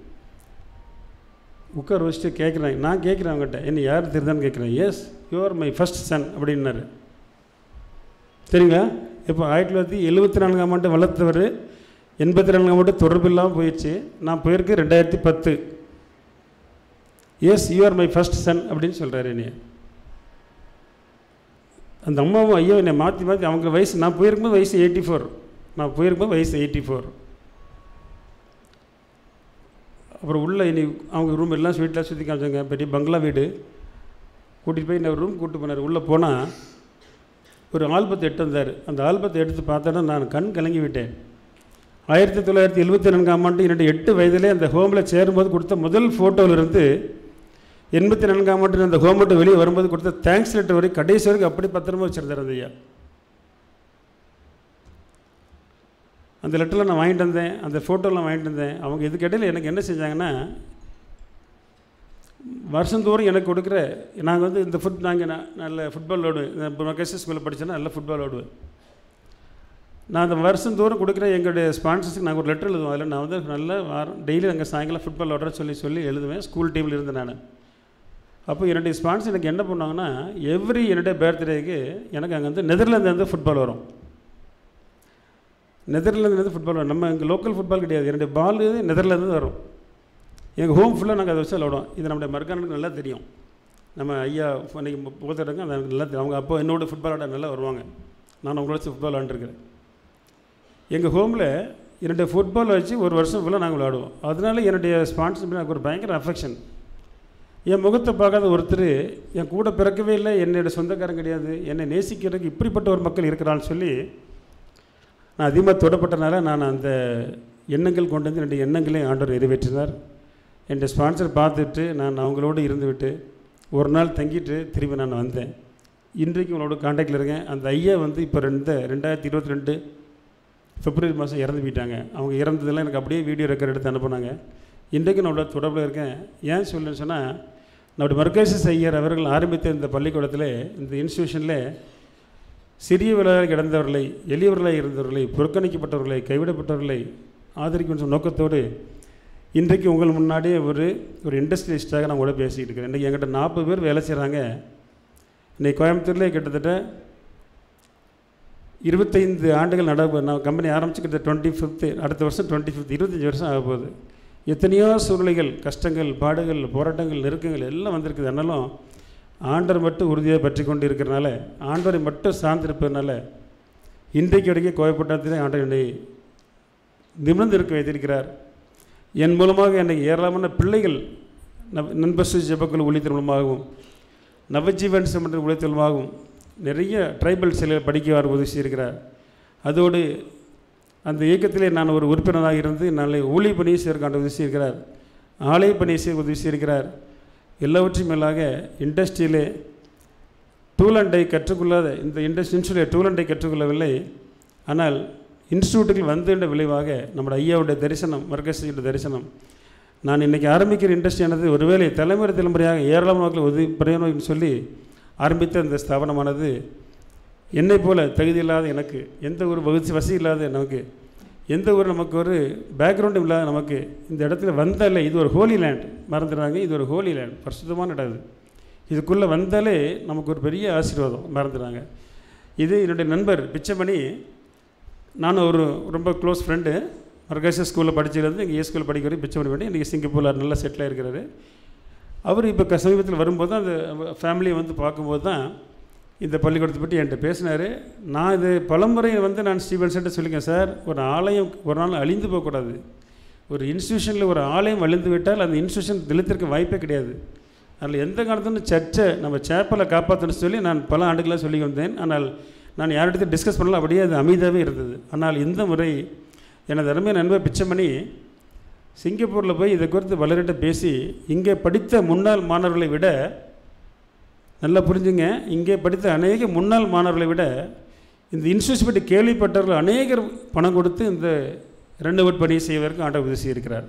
உட்கார வச்சுட்டு கேட்குறாங்க நான் கேட்குறேன் அவங்ககிட்ட என்ன யார் தெரியுதான்னு கேட்குறேன் yes you're my first son அப்படின்னாரு சரிங்களா இப்போ ஆயிரத்தி தொள்ளாயிரத்தி எழுபத்தி நான்காம் ஆண்டு வளர்த்தவர் எண்பத்தி நான்காம் ஆண்டு தொடர்பு இல்லாமல் போயிடுச்சு நான் போயிருக்கு ரெண்டாயிரத்தி பத்து yes you're my first son அப்படின்னு சொல்கிறாரு என்னைய அந்த அம்மாவும் ஐயோ என்னை மாற்றி மாற்றி அவங்க வயசு நான் போயிருக்கும்போது வயசு எயிட்டி ஃபோர் நான் போயிருக்கும்போது வயசு எயிட்டி ஃபோர் அப்புறம் உள்ளே இனி அவங்க ரூம் எல்லாம் ஸ்வீட்லாம் சுற்றி காமிச்சாங்க பெரிய பங்களா வீடு கூட்டிகிட்டு போய் இன்னொரு ரூம் கூப்பிட்டு போனார் உள்ளே போனால் ஒரு ஆல்பத்தை எட்டு வந்தார் அந்த ஆல்பத்தை எடுத்து பார்த்தோன்னா நான் கண் கலங்கி விட்டேன் ஆயிரத்தி தொள்ளாயிரத்தி எழுபத்தி நான்காம் ஆண்டு என்னுடைய எட்டு வயதிலே அந்த ஹோமில் சேரும்போது கொடுத்த முதல் ஃபோட்டோவிலிருந்து எண்பத்தி நான்காம் ஆண்டு அந்த ஹோம் விட்டு வெளியே வரும்போது கொடுத்த தேங்க்ஸ் லெட்டர் வரை கடைசி வரைக்கும் அப்படி பத்திரமா வச்சுருந்தார் அந்த ஐயா அந்த லெட்டரில் நான் வாங்கிட்டு வந்தேன் அந்த ஃபோட்டோலாம் வாங்கிட்டு வந்தேன் அவங்க இதுக்கு இடையில எனக்கு என்ன செஞ்சாங்கன்னா வருஷந்தோறும் எனக்கு கொடுக்குற நாங்கள் வந்து இந்த ஃபுட் நாங்கள் நல்ல ஃபுட்பால் விளாடுவேன் இப்போ மகேஷ் ஸ்கூலில் படித்தேன்னா நல்ல ஃபுட்பால் விளாடுவேன் நான் அந்த வருஷந்தோறும் கொடுக்குற எங்களுடைய ஸ்பான்சர்ஸுக்கு நாங்கள் ஒரு லெட்டர் எழுதுவோம் அதில் நான் வந்து நல்ல வாரம் டெய்லி அங்கே சாயங்காலம் ஃபுட்பால் விளாட்ற சொல்லி சொல்லி எழுதுவேன் ஸ்கூல் டீமில் இருந்தேன் நான் அப்போ என்னுடைய ஸ்பான்சர் எனக்கு என்ன பண்ணுவாங்கன்னா எவ்ரி என்னுடைய பர்த்டேக்கு எனக்கு அங்கே வந்து நெதர்லாந்துலேருந்து ஃபுட்பால் வரும் நெதர்லாந்துலேருந்து ஃபுட்பால் வரும் நம்ம இங்கே லோக்கல் ஃபுட்பால் கிடையாது என்னுடைய பால் நெதர்லாந்து வரும் எங்கள் ஹோம் ஃபுல்லாக நாங்கள் அதை வச்சு விளாடுவோம் இது நம்முடைய மர்கானுக்கு நல்லா தெரியும் நம்ம ஐயா இன்றைக்கி புகழ்த்துறங்க அந்த நல்லா தெரியும். அவங்க அப்போ என்னோட ஃபுட்பால் விளாட நல்லா வருவாங்க நான் அவங்கள வச்சு ஃபுட்பால் விளாண்டுருக்கிறேன் எங்கள் ஹோமில் என்னுடைய ஃபுட்பால் வச்சு ஒரு வருஷம் ஃபுல்லாக நாங்கள் விளாடுவோம் அதனால என்னுடைய ஸ்பான்சர் எனக்கு ஒரு பயங்கர அஃபெக்ஷன் என் முகத்தை பார்க்காத ஒருத்தர் என் கூட பிறக்கவே இல்லை என்னோட சொந்தக்காரன் கிடையாது என்னை நேசிக்கிறதுக்கு இப்படிப்பட்ட ஒரு மக்கள் இருக்கிறான்னு சொல்லி நான் அதிகமாக தொடப்பட்டனால நான் அந்த எண்ணங்கள் கொண்டு வந்து என்னுடைய எண்ணங்களையும் ஆண்டவர் நிறைவேற்றினார் என்னுடைய ஸ்பான்சர் பார்த்துட்டு நான் அவங்களோடு இருந்துவிட்டு ஒரு நாள் தங்கிட்டு திரும்பி நான் வந்தேன் இன்றைக்கு உங்களோட காண்டாக்டில் இருக்கேன் அந்த ஐயா வந்து இப்போ ரெண்டு ரெண்டாயிரத்தி இருபத்தி ரெண்டு பிப்ரவரி மாதம் இறந்து போயிட்டாங்க அவங்க இறந்ததெல்லாம் எனக்கு அப்படியே வீடியோ ரெக்கார்ட் எடுத்து அனுப்புனாங்க இன்றைக்கு நான் அவரோட தொடர்பில் இருக்கேன் ஏன் சொல்லுன்னு சொன்னால் நம்முடைய மர்கேசஸ் ஐயர் அவர்கள் ஆரம்பித்த இந்த பள்ளிக்கூடத்தில் இந்த இன்ஸ்டியூஷனில் சிறியவர்களாக கிடந்தவர்களை எளியவர்களாக இருந்தவர்களை புறக்கணிக்கப்பட்டவர்களை கைவிடப்பட்டவர்களை ஆதரிக்கும் சொன்ன நோக்கத்தோடு இன்றைக்கு உங்கள் முன்னாடியே ஒரு ஒரு இண்டஸ்ட்ரியலிஸ்டாக நான் கூட பேசிக்கிட்டு இருக்கிறேன் இன்றைக்கி என்கிட்ட நாற்பது பேர் வேலை செய்கிறாங்க இன்றைக்கி கோயம்புத்தூர்லேயே கிட்டத்தட்ட இருபத்தைந்து ஆண்டுகள் நட நான் கம்பெனி ஆரம்பிச்சு கிட்ட டுவெண்ட்டி ஃபிஃப்த்து அடுத்த வருஷம் டுவெண்ட்டி ஃபிஃப்த் இருபத்தஞ்சி வருஷம் ஆக போகுது எத்தனையோ சூழ்நிலைகள் கஷ்டங்கள் பாடுகள் போராட்டங்கள் நெருக்கங்கள் எல்லாம் வந்திருக்குது ஆனாலும் ஆண்டவர் மட்டும் உறுதியாக பற்றி கொண்டு இருக்கிறனால ஆண்டவரை மட்டும் சார்ந்திருப்பதனால இன்றைக்கு வரைக்கும் கோயப்பட்டத்திலே ஆண்டவர் என்னை நிமிர்ந்து இருக்க வைத்திருக்கிறார் என் மூலமாக என்னை ஏராளமான பிள்ளைகள் நவ் நண்பசு ஜெபக்குழு ஊழியத்தின் மூலமாகவும் நவஜீவன் சம்பந்த ஊழியத்தின் மூலமாகவும் நிறைய ட்ரைபல் சிலையை படிக்க அவர் உதவி செய்திருக்கிறார் அதோடு அந்த இயக்கத்திலே நான் ஒரு உறுப்பினராக இருந்து நாளை ஊழிய பணி செய்வதற்கான உதவி செய்திருக்கிறார் ஆலய பணி செய்ய உதவி செய்திருக்கிறார் எல்லாவற்றையும் மேலாக இண்டஸ்ட்ரியிலே டூல் அண்டை கற்றுக்கொள்ளாத இந்த இண்டஸ்ட்ரி இன்ஸ்டியூட்டில் டூல் அண்டை கற்றுக்கொள்ளவில்லை ஆனால் இன்ஸ்டியூட்டுக்கு வந்தேண்ட விளைவாக நம்முடைய ஐயாவுடைய தரிசனம் மர்கசியுடைய தரிசனம் நான் இன்றைக்கி ஆரம்பிக்கிற இண்டஸ்ட்ரியானது ஒருவேளை தலைமுறை தலைமுறையாக ஏராளமான மக்கள் உதவி பிரயோஜனம் சொல்லி ஆரம்பித்த இந்த ஸ்தாபனமானது என்னை போல தகுதி இல்லாத எனக்கு எந்த ஒரு வகுச்சி வசதி இல்லாத நமக்கு எந்த ஒரு நமக்கு ஒரு பேக்ரவுண்டும் இல்லாத நமக்கு இந்த இடத்துல வந்தாலே இது ஒரு ஹோலி லேண்ட் மறந்துடுறாங்க இது ஒரு ஹோலி லேண்ட் பரிசுத்தமான இடம் இது இதுக்குள்ளே வந்தாலே நமக்கு ஒரு பெரிய ஆசீர்வாதம் மறந்துடுறாங்க இது என்னுடைய நண்பர் பிச்சைமணி நானும் ஒரு ரொம்ப க்ளோஸ் ஃப்ரெண்டு மர்கேஷ ஸ்கூலில் படிச்சிருந்து இங்கே ஏ ஸ்கூலில் படிக்கிற பிச்சைமணி பண்ணி இன்றைக்கி சிங்கப்பூரில் நல்லா செட்டில் ஆகிருக்கிறாரு அவர் இப்போ க- சமீபத்தில் வரும்போது தான் அந்த ஃபேமிலியை வந்து பார்க்கும்போது தான் இந்த பள்ளிக்கூடத்தை பற்றி என்கிட்ட பேசினார் நான் இது பலமுறை வந்து நான் ஸ்டீவன்ஸ்கிட்ட சொல்லியிருக்கேன் சார் ஒரு ஆலயம் ஒரு நாள் அழிந்து போகக்கூடாது ஒரு இன்ஸ்டியூஷனில் ஒரு ஆலயம் அழிந்து விட்டால் அந்த இன்ஸ்டியூஷன் நிலைத்திருக்க வாய்ப்பே கிடையாது அதில் எந்த காலத்துலையும் சர்ச்சை நம்ம சேப்பலை காப்பாற்றணும்னு சொல்லி நான் பல ஆண்டுகளாக சொல்லி வந்தேன் ஆனால் நான் யார்கிட்ட டிஸ்கஸ் பண்ணல அப்படியே அது அமைதியாகவே இருந்தது ஆனால் இந்த முறை எனது அருமை நண்பர் பிச்சைமணி சிங்கப்பூரில் போய் இதை குறித்து வளரிட்ட பேசி இங்கே படித்த முன்னாள் மாணவர்களை விட நல்லா புரிஞ்சுங்க இங்கே படித்த அநேக முன்னாள் மாணவர்களை விட இந்த இன்ஸ்டியூஷன் பற்றி கேள்விப்பட்டவர்கள் அநேகர் பணம் கொடுத்து இந்த ரெண்டு பணியை செய்வதற்கு ஆண்டவர் உதவி செய்திருக்கிறார்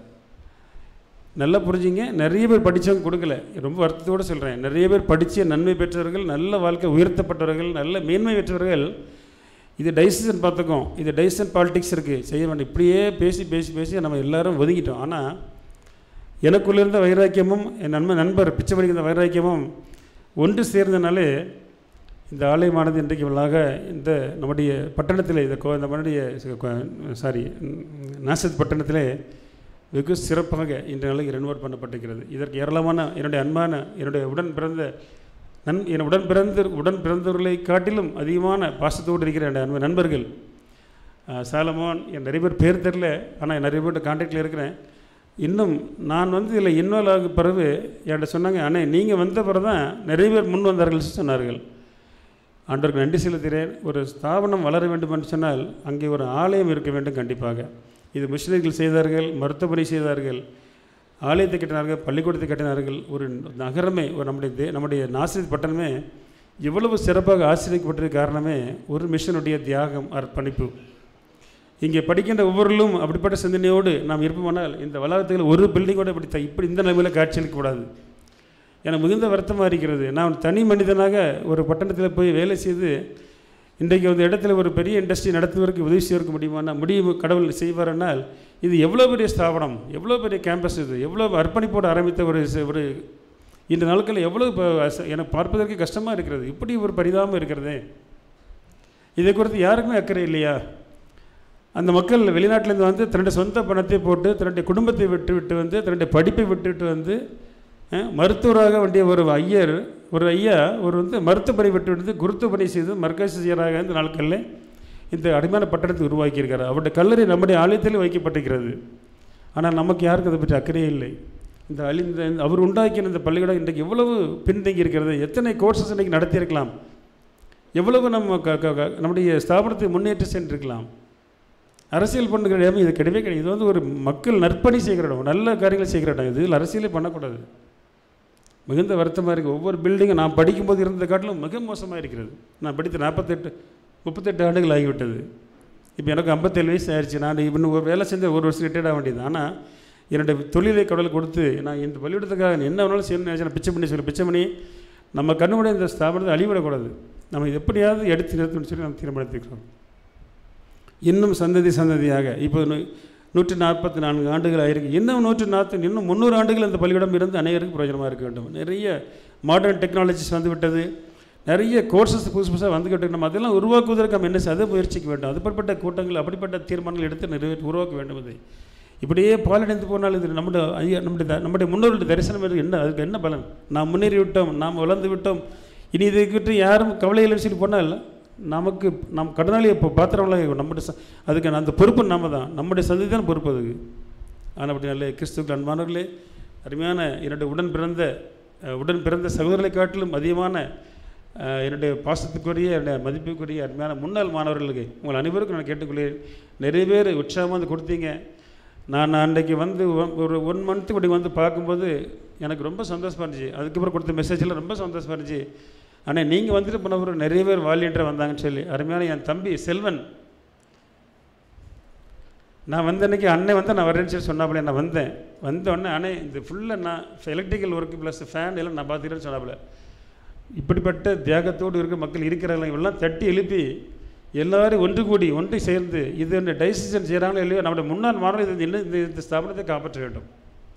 நல்லா புரிஞ்சுங்க நிறைய பேர் படித்தவங்க கொடுக்கல ரொம்ப வருத்தத்தோடு சொல்கிறேன் நிறைய பேர் படித்த நன்மை பெற்றவர்கள் நல்ல வாழ்க்கை உயர்த்தப்பட்டவர்கள் நல்ல மேன்மை பெற்றவர்கள் இது டைசிஷன் பார்த்துக்கோம் இது டைசிஷன் பாலிடிக்ஸ் இருக்குது செய்ய வேண்டாம் இப்படியே பேசி பேசி பேசி நம்ம எல்லாரும் ஒதுங்கிட்டோம் ஆனால் எனக்குள்ள இருந்த வைராக்கியமும் என் நண்பன் நண்பர் பிச்சை இந்த வைராக்கியமும் ஒன்று சேர்ந்தனாலே இந்த ஆலயமானது இன்றைக்கு இவ்வளாக இந்த நம்முடைய பட்டணத்தில் இந்த கோ இந்த நம்முடைய சாரி நாசத் பட்டணத்திலே வெகு சிறப்பாக இன்று நாளைக்கு ரெனோவேட் பண்ணப்பட்டிருக்கிறது இதற்கு ஏராளமான என்னுடைய அன்பான என்னுடைய உடன் பிறந்த நன் என் உடன் பிறந்த உடன் பிறந்தவர்களை காட்டிலும் அதிகமான பாசத்தோடு இருக்கிற என்னுடைய அன்பு நண்பர்கள் அஹ், சாலமோன் என் நிறைய பேர் பேர் தெரில ஆனால் நிறைய பேர்ட்ட கான்டாக்டில் இருக்கிறேன் இன்னும் நான் வந்து இதில் இன்வால்வ் ஆக பிறகு என்கிட்ட சொன்னாங்க அண்ணே நீங்கள் வந்த பிறகு தான் நிறைய பேர் முன் வந்தார்கள் சொன்னார்கள் ஆண்டவருக்கு நன்றி செலுத்துகிறேன் ஒரு ஸ்தாபனம் வளர வேண்டும் என்று சொன்னால் அங்கே ஒரு ஆலயம் இருக்க வேண்டும் கண்டிப்பாக இது மிஷினரிகள் செய்தார்கள் மருத்துவமனை செய்தார்கள் ஆலயத்தை கட்டினார்கள் பள்ளிக்கூடத்தை கட்டினார்கள் ஒரு நகரமே ஒரு நம்முடைய தே நம்முடைய நாசிரியர் பட்டணமே இவ்வளவு சிறப்பாக ஆசிரியப்பட்டிருக்க காரணமே ஒரு மிஷனுடைய தியாகம் அர்ப்பணிப்பு இங்கே படிக்கின்ற ஒவ்வொருவரும் அப்படிப்பட்ட சிந்தனையோடு நாம் இருப்போமானால் இந்த வளாகத்தில் ஒரு பில்டிங்கோட இப்படி த- இப்படி இந்த நிலைமையில் காட்சியளிக்கக்கூடாது எனக்கு மிகுந்த வருத்தமாக இருக்கிறது நான் தனி மனிதனாக ஒரு பட்டணத்தில் போய் வேலை செய்து இன்றைக்கு அந்த இடத்துல ஒரு பெரிய இண்டஸ்ட்ரி நடத்துவதற்கு உதவி செய்வதற்கு முடியுமானா முடியும் கடவுள் செய்வாரென்னால் இது எவ்வளோ பெரிய ஸ்தாபனம் எவ்வளோ பெரிய கேம்பஸ் இது எவ்வளோ அர்ப்பணிப்போடு ஆரம்பித்த ஒரு ச- ஒரு இந்த நாட்களில் எவ்வளோ இப்போ அச- எனக்கு பார்ப்பதற்கு கஷ்டமாக இருக்கிறது இப்படி ஒரு பரிதாபம் இருக்கிறதே இதை குறித்து யாருக்குமே அக்கறை இல்லையா அந்த மக்கள் வெளிநாட்டிலேருந்து வந்து தன்னுடைய சொந்த பணத்தை போட்டு தன்னுடைய குடும்பத்தை விட்டு விட்டு வந்து தன்னுடைய படிப்பை விட்டுவிட்டு வந்து அஹ், மருத்துவராக வேண்டிய ஒரு ஐயர் ஒரு ஐயா ஒரு வந்து மருத்துவ பணி விட்டு விட்டு குருத்துவ பணி செய்து மர்க்கசியராக இந்த நாட்களில் இந்த அடிமையான பட்டணத்தை உருவாக்கியிருக்கார் அவருடைய கல்லறை நம்முடைய ஆலயத்தில் வைக்கப்பட்டிருக்கிறது ஆனால் நமக்கு யாருக்கும் அதை பற்றி அக்கறையே இல்லை இந்த அழி இந்த இந்த அவர் உண்டாக்கின இந்த பள்ளிக்கூடம் இன்றைக்கு எவ்வளவு பின்தங்கி இருக்கிறது எத்தனை கோர்சஸ் இன்றைக்கி நடத்தியிருக்கலாம் எவ்வளவு நம்ம க க- க- நம்முடைய ஸ்தாபனத்தை முன்னேற்றி சென்றிருக்கலாம் அரசியல் பண்ணுகிற இடம் இது கிடையவே கிடையாது இது வந்து ஒரு மக்கள் நற்பணி செய்கிற இடம் நல்ல காரியங்களை செய்கிற இடம் இது இதில் அரசியலே பண்ணக்கூடாது மிகுந்த வருத்தமாக இருக்குது ஒவ்வொரு பில்டிங்கும் நான் படிக்கும்போது இருந்த காட்டிலும் மிக மோசமாக இருக்கிறது நான் படித்த நாற்பத்தெட்டு முப்பத்தெட்டு ஆண்டுகள் ஆகிவிட்டது இப்போ எனக்கு ஐம்பத்தேழு வயசு ஆயிடுச்சு நான் இன்னும் ஒரு வேலை செஞ்ச ஒரு வருஷம் ரிட்டையர்ட் ஆக வேண்டியது ஆனால் என்னுடைய தொழிலை கடவுள் கொடுத்து நான் இந்த பள்ளிக்கூடத்துக்காக என்ன வேணாலும் செய்யணும்னு நினைச்சேன் நான் பிச்சை பண்ணி சொல்லி பிச்சை பண்ணி நம்ம கண்ணுடைய இந்த ஸ்தாபனத்தை அழிவிடக்கூடாது நம்ம இது எப்படியாவது எடுத்து நிறுத்தணும்னு சொல்லி நம்ம தீர்மானித்துக்கிறோம் இன்னும் சந்ததி சந்ததியாக இப்போ நூ- நூற்றி நாற்பத்தி நான்கு ஆண்டுகள் ஆயிருக்கு இன்னும் நூற்றி நாற்பத்தி இன்னும் முந்நூறு ஆண்டுகள் அந்த பள்ளிக்கூடம் இருந்து அநேகருக்கு பிரயோஜனமாக இருக்க வேண்டும் நிறைய மாடர்ன் டெக்னாலஜிஸ் வந்து விட்டது நிறைய கோர்சஸ் புதுசு புதுசாக வந்துக்கிட்டு நம்ம அதெல்லாம் உருவாக்குவதற்கு நம்ம என்ன செய்ய- அதை முயற்சிக்க வேண்டும் அதுபட்ட கூட்டங்கள் அப்படிப்பட்ட தீர்மானங்கள் எடுத்து நிறைவேற்றி உருவாக்க வேண்டும் இதை இப்படியே பாலடைந்து போனால் இது நம்முடைய ஐயா நம்முடைய த- நம்முடைய முன்னோர்களுடைய தரிசனம் இருக்கு. என்ன அதுக்கு என்ன பலன் நாம் முன்னேறி விட்டோம் நாம் வளர்ந்து விட்டோம் இனி இதை குறித்து யாரும் கவலை இல்லைன்னு சொல்லி போனால் நமக்கு நம் கடனாளி இப்போ பாத்திரம்லாம் நம்முடைய ச- அதுக்கு அந்த பொறுப்பு நாம தான் நம்முடைய சந்ததி தான் பொறுப்பு அதுக்கு ஆனால் அப்படி நல்ல கிறிஸ்துக்கள் அன்பானவர்களே அருமையான என்னுடைய உடன் பிறந்த அஹ், உடன் பிறந்த சகோதரர்களை காட்டிலும் அதிகமான அஹ், என்னுடைய பாசத்துக்குரிய என்னுடைய மதிப்புக்குரிய அருமையான முன்னாள் மாணவர்களுக்கு உங்கள் அனைவருக்கும் நான் கேட்டுக்கொள்கிறேன் நிறைய பேர் உற்சாகமாக வந்து கொடுத்தீங்க நான் அன்றைக்கு வந்து ஒ- ஒரு ஒன் மந்த்து இப்படி வந்து பார்க்கும்போது எனக்கு ரொம்ப சந்தோஷமாக இருந்துச்சு அதுக்கப்புறம் கொடுத்த மெசேஜில் ரொம்ப சந்தோஷமாக இருந்துச்சு ஆனால் நீங்கள் வந்துட்டு போனவர் நிறைய பேர் வாலியன்டராக வந்தாங்கன்னு சொல்லி அருமையான என் தம்பி செல்வன் நான் வந்த அன்னைக்கு அண்ணன் வந்து நான் வரேன்னு சொல்லி சொன்னாப்புல நான் வந்தேன் வந்த உடனே அண்ணே இந்த ஃபுல்லாக நான் எலக்ட்ரிக்கல் ஒர்க்கு ப்ளஸ் ஃபேன் எல்லாம் நான் பார்த்துக்கிறேன்னு சொன்னாப்புல இப்படிப்பட்ட தியாகத்தோடு இருக்க மக்கள் இருக்கிறாங்களா இவெல்லாம் தட்டி எழுப்பி எல்லாரும் ஒன்று கூடி ஒன்று சேர்ந்து இது என்ன டைசிஷன் செய்கிறாங்களோ இல்லையோ நம்முடைய முன்னாள் மாணவர்கள் இது இன்னும் இந்த இந்த ஸ்தாபனத்தை காப்பாற்ற வேண்டும்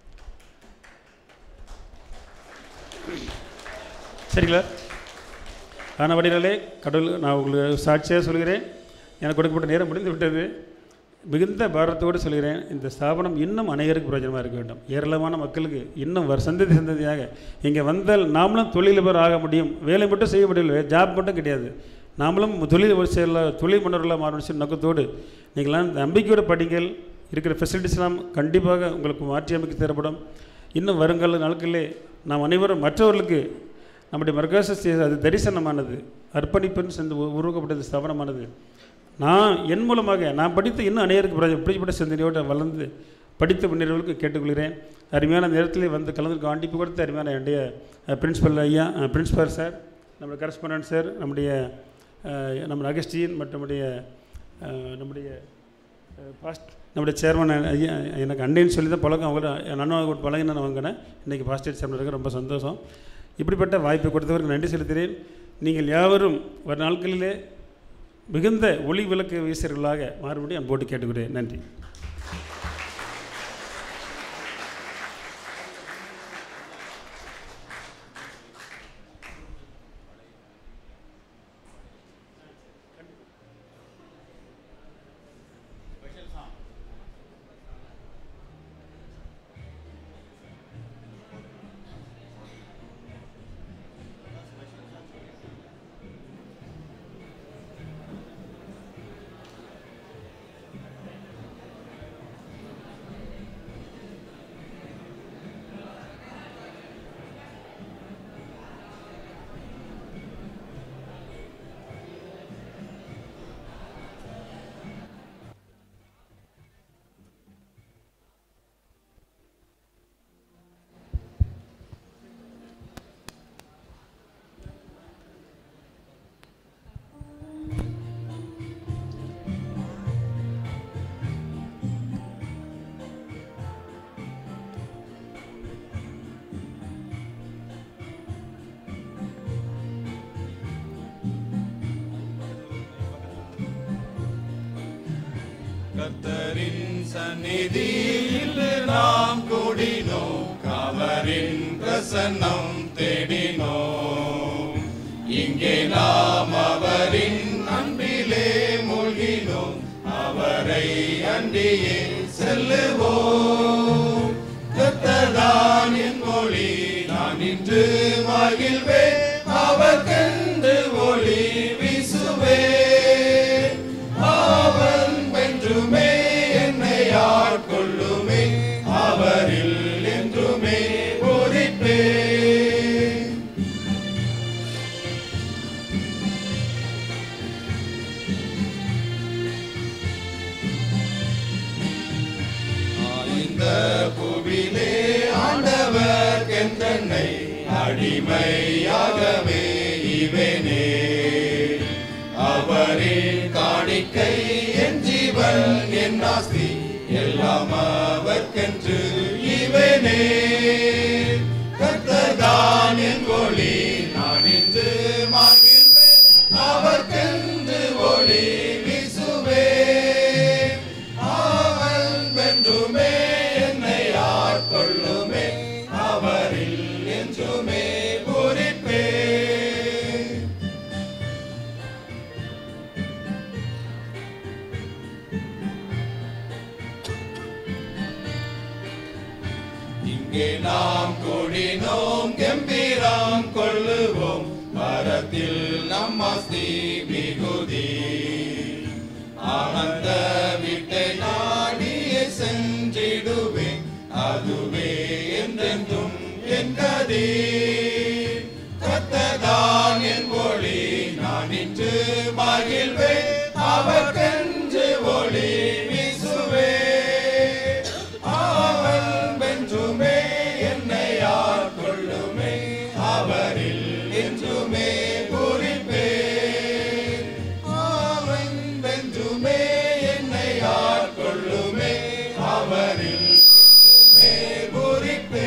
சரிங்களா ஆனபடினாலே கடவுள் நான் உங்களுக்கு சாட்சியாக சொல்கிறேன் எனக்கு கொடுக்கப்பட்ட நேரம் முடிந்து விட்டது மிகுந்த பாரத்தோடு சொல்கிறேன் இந்த ஸ்தாபனம் இன்னும் அநேகருக்கு பிரயோஜனமாக இருக்க வேண்டும் ஏராளமான மக்களுக்கு இன்னும் வர சந்ததி சந்ததியாக இங்கே வந்தால் நாமளும் தொழிலதிபர் ஆக முடியும் வேலை மட்டும் செய்ய முடியல ஜாப் மட்டும் கிடையாது நாமளும் தொழில் ஒரு செயல தொழில் மன்னர்களாக மாறணும் சொல்லி நோக்கத்தோடு நீங்களாம் நம்பிக்கையோட படிங்கள் இருக்கிற ஃபெசிலிட்டிஸ்லாம் கண்டிப்பாக உங்களுக்கு மாற்றி அமைக்க தரப்படும் இன்னும் வருங்கால நாட்களிலே நாம் அனைவரும் மற்றவர்களுக்கு நம்முடைய மர்காச அது தரிசனமானது அர்ப்பணிப்புன்னு சேர்ந்து உ- உருவாக்கப்பட்டது ஸ்தாபனமானது நான் என் மூலமாக நான் படித்து இன்னும் அநேகருக்கு பிரயோஜனம் இப்படிப்பட்ட சிந்தனையோடு வளர்ந்து படித்த முன்னேறவர்களுக்கு கேட்டுக்கொள்கிறேன் அருமையான நேரத்தில் வந்து கலந்துருக்க ஆண்டிப்பு கொடுத்த அருமையான என்னுடைய பிரின்ஸிபல் ஐயா பிரின்ஸிபல் சார் நம்முடைய கரஸ்பாண்டன்ட் சார் நம்முடைய அஹ், நம்ம அகஸ்டின் மற்றும் நம்முடைய அஹ், நம்முடைய பாஸ்ட் நம்முடைய சேர்மன் ஐயா எனக்கு அண்டைன்னு சொல்லி தான் பழக்கம் அவங்க அண்ணன் ஒரு பழகின நான் வாங்கினேன் இன்றைக்கி பாஸ்டேட் சேர்மன் இருக்க ரொம்ப சந்தோஷம் இப்படிப்பட்ட வாய்ப்பை கொடுத்தவருக்கு நன்றி செலுத்துகிறேன் நீங்கள் யாவரும் வரும் நாட்களிலே மிகுந்த ஒளி விளக்கு வீசர்களாக மாறுபடி அன்போடு கேட்டுக்கிறேன் நன்றி கர்த்தரின் சந்நிதியில் நாம் கூடினோம் அவரின் பிரசன்னம் தேடினோம் இங்கே நாம் அவரின் அன்பிலே மூழ்கினோம் அவரை அண்டியே செல்லுவோம் கர்த்தர்தான் என் மொழி நான் இன்று மகிழ்வேன் அவர் கண்டு ஒளி வீசுவே அவன் வென்றுமே என்னை ஆட்கொள்ளுமே அவரில் என்றுமே பூரிப்பே இந்த புவிலே ஆண்டவர் கெந்தன்னை அடிமையாகவே இவனே அவரின் காணிக்கை என் ஜீவன் என் ஆஸ்தி எல்லாம் அவர்க்கென்று இவனே கர்த்தர்தான் என் ஒளி நான் இன்று மகிழ்வேன் அவர்க்கென்று ஒளி வீசுவே அவன் வென்றுமே என்னை ஆட்கொள்ளுமே அவரில் என்றுமே பூரிப்பே இங்கே நாம் கூடினோம் கம்பீரம் கொள்ளுவோம் மரத்தில் நம் ஆஸ்தி மிகுதி ஆனந்த வீட்டை நாடியே சென்றிடுவேன் அதுவே என்றென்றும் என் கதி கத்ததான் என் ஒளி நான் இன்று மகிழ்வேன் அவர்கென்று ஒளி வீசுவே அவன் வென்றுமே என்னை ஆட்கொள்ளுமே அவரில் என்றுமே பூரிப்பே அவன் வென்றுமே என்னை ஆட்கொள்ளுமே அவரில் என்றுமே பூரிப்பே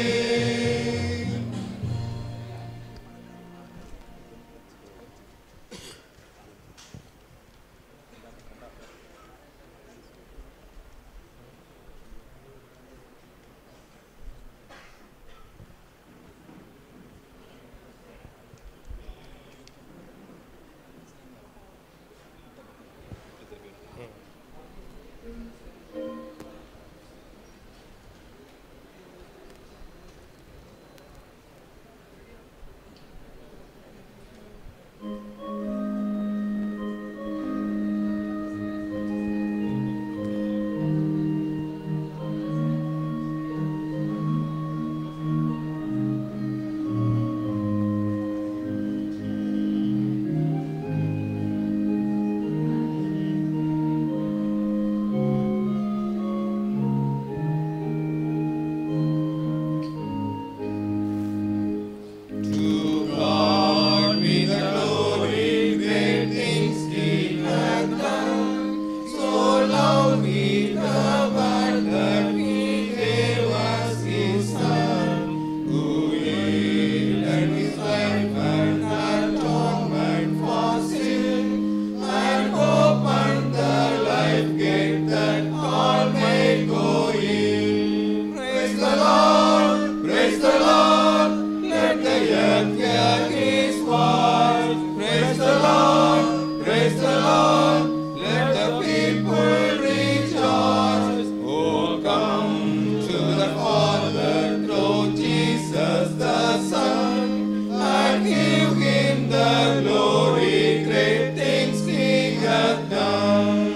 To God be the glory, great things He hath done. So loved He the world that He gave us His Son, who yielded His life and atonement for sin, and opened the life gate that all may go in. Praise the Lord, praise the Lord. Let the earth hear his voice. Praise the Lord, praise the Lord. Let the people rejoice. Oh, come to the Father through Jesus the Son, and give him the glory. Great things he hath done.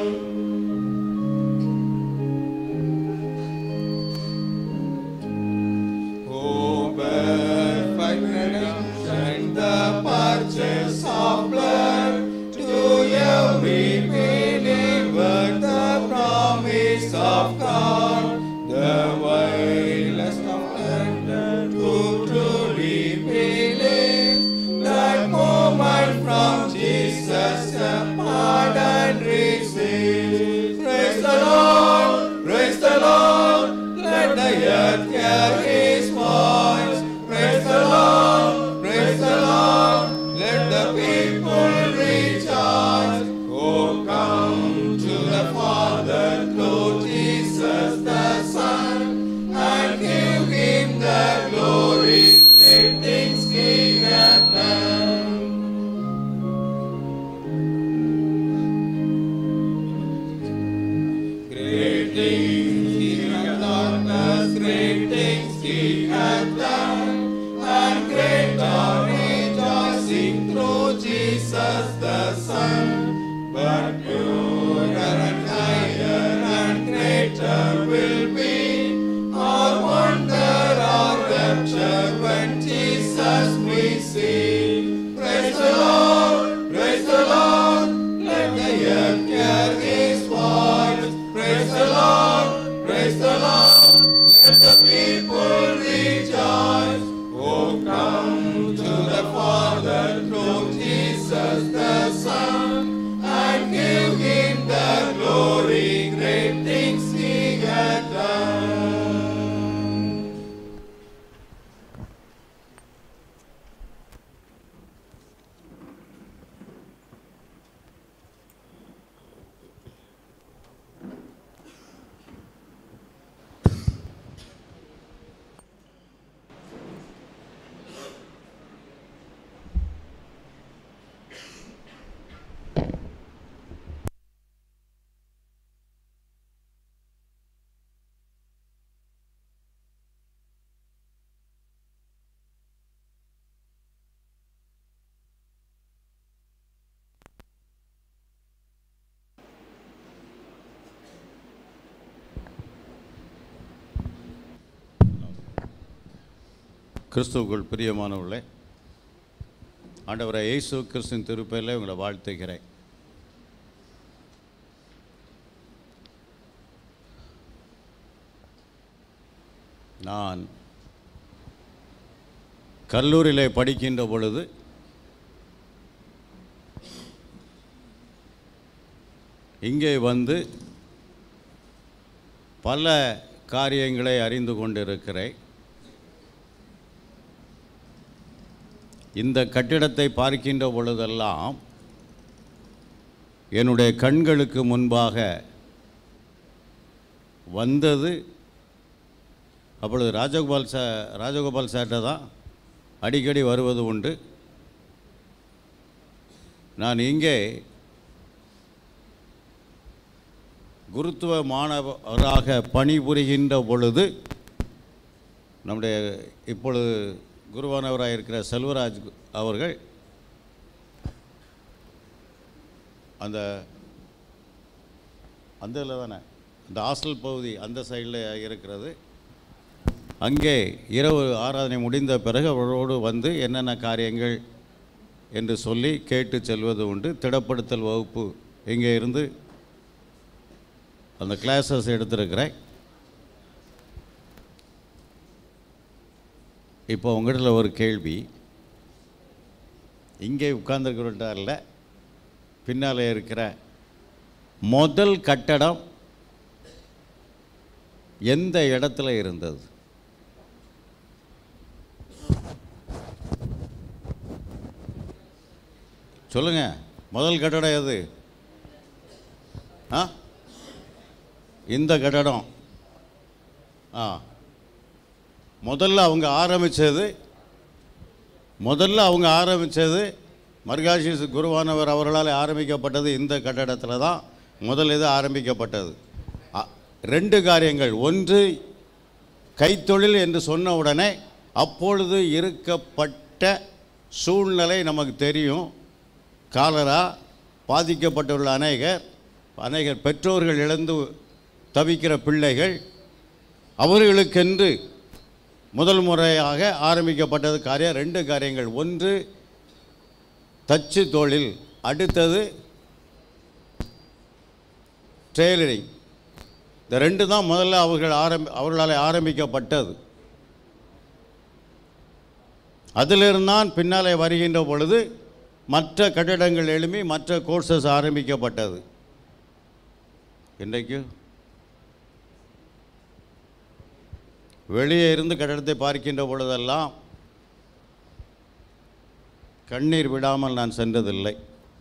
Oh, perfect redemption, the purchase of blood to every believer, the promise of God, the vilest of men who truly believe that moment from Jesus the pardon receives. Praise the Lord, praise the Lord, let the earth hear his voice. Praise the Lord, praise the Lord, let the people rejoice. Oh, come to the Father great things he hath done, as great things he hath done, and great are rejoicing through Jesus the Son. But purer and higher and greater will be our wonder, our rapture when Jesus we see. Praise the Lord, praise the Lord, let the earth hear His voice. Praise the Lord, praise the Lord, let the people rejoice. Oh, come to the Father through Jesus the Son, and give Him the glory, great things He hath done. கிறிஸ்துவுக்குள் பிரியமானவர்களே ஆண்டவரை இயேசு கிறிஸ்துவின் திருப்பெயரில் உங்களை வாழ்த்துகிறேன் நான் கல்லூரியிலே படிக்கின்ற பொழுது இங்கே வந்து பல காரியங்களை அறிந்து கொண்டிருக்கிறேன் இந்த கட்டிடத்தை பார்க்கின்ற பொழுதெல்லாம் என்னுடைய கண்களுக்கு முன்பாக வந்தது அப்பொழுது ராஜகோபால் சா ராஜகோபால் சார்கிட்ட தான் அடிக்கடி வருவது உண்டு நான் இங்கே குருத்துவ மாணவராக பணிபுரிகின்ற பொழுது நம்முடைய இப்பொழுது குருவானவராக இருக்கிற செல்வராஜ் அவர்கள் அந்த அந்த இதில் தானே அந்த ஹாஸ்டல் பகுதி அந்த சைடில் இருக்கிறது அங்கே இரவு ஆராதனை முடிந்த பிறகு அவரோடு வந்து என்னென்ன காரியங்கள் என்று சொல்லி கேட்டு செல்வது உண்டு திடப்படுத்தல் வகுப்பு இங்கே இருந்து அந்த கிளாஸஸ் எடுத்திருக்கிறேன் இப்போ உங்களிடத்தில் ஒரு கேள்வி இங்கே உட்கார்ந்துருக்கிறவர்கிட்ட இல்லை பின்னால் இருக்கிற முதல் கட்டடம் எந்த இடத்துல இருந்தது சொல்லுங்க முதல் கட்டடம் எது ஆ இந்த கட்டடம் ஆ முதல்ல அவங்க ஆரம்பித்தது முதல்ல அவங்க ஆரம்பித்தது மர்காஷி குருவானவர் அவர்களால் ஆரம்பிக்கப்பட்டது இந்த கட்டடத்தில் தான் முதல் இது ஆரம்பிக்கப்பட்டது அ- ரெண்டு காரியங்கள் ஒன்று கைத்தொழில் என்று சொன்ன உடனே அப்பொழுது இருக்கப்பட்ட சூழ்நிலை நமக்கு தெரியும் காலரா பாதிக்கப்பட்டுள்ள அநேகர் அநேகர் பெற்றோர்கள் இழந்து தவிக்கிற பிள்ளைகள் அவர்களுக்கென்று முதல் முறையாக ஆரம்பிக்கப்பட்டது காரியம் ரெண்டு காரியங்கள் ஒன்று தச்சு தொழில் அடுத்தது டெய்லரிங் இந்த ரெண்டு தான் முதல்ல அவர்கள் ஆரம்பி அவர்களால் ஆரம்பிக்கப்பட்டது அதிலிருந்தான் பின்னாலே வருகின்ற பொழுது மற்ற கட்டிடங்கள் எழும்பி மற்ற கோர்சஸ் ஆரம்பிக்கப்பட்டது இன்றைக்கு வெளியே இருந்து கட்டடத்தை பார்க்கின்ற பொழுதெல்லாம் கண்ணீர் விடாமல் நான் சென்றதில்லை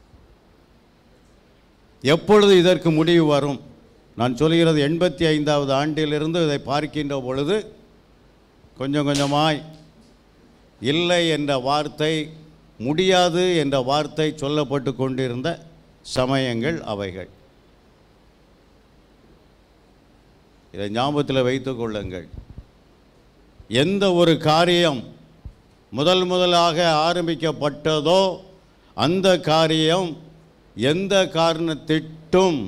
எப்பொழுது இதற்கு முடிவு வரும் நான் சொல்கிறது எண்பத்தி ஐந்தாவது ஆண்டிலிருந்து இதை பார்க்கின்ற பொழுது கொஞ்சம் கொஞ்சமாய் இல்லை என்ற வார்த்தை முடியாது என்ற வார்த்தை சொல்லப்பட்டு கொண்டிருந்த சமயங்கள் அவைகள் இதை ஞாபகத்தில் வைத்துக் கொள்ளுங்கள் எந்த ஒரு காரியம் முதல் முதலாக ஆரம்பிக்கப்பட்டதோ அந்த காரியம் எந்த காரணத்திட்டும்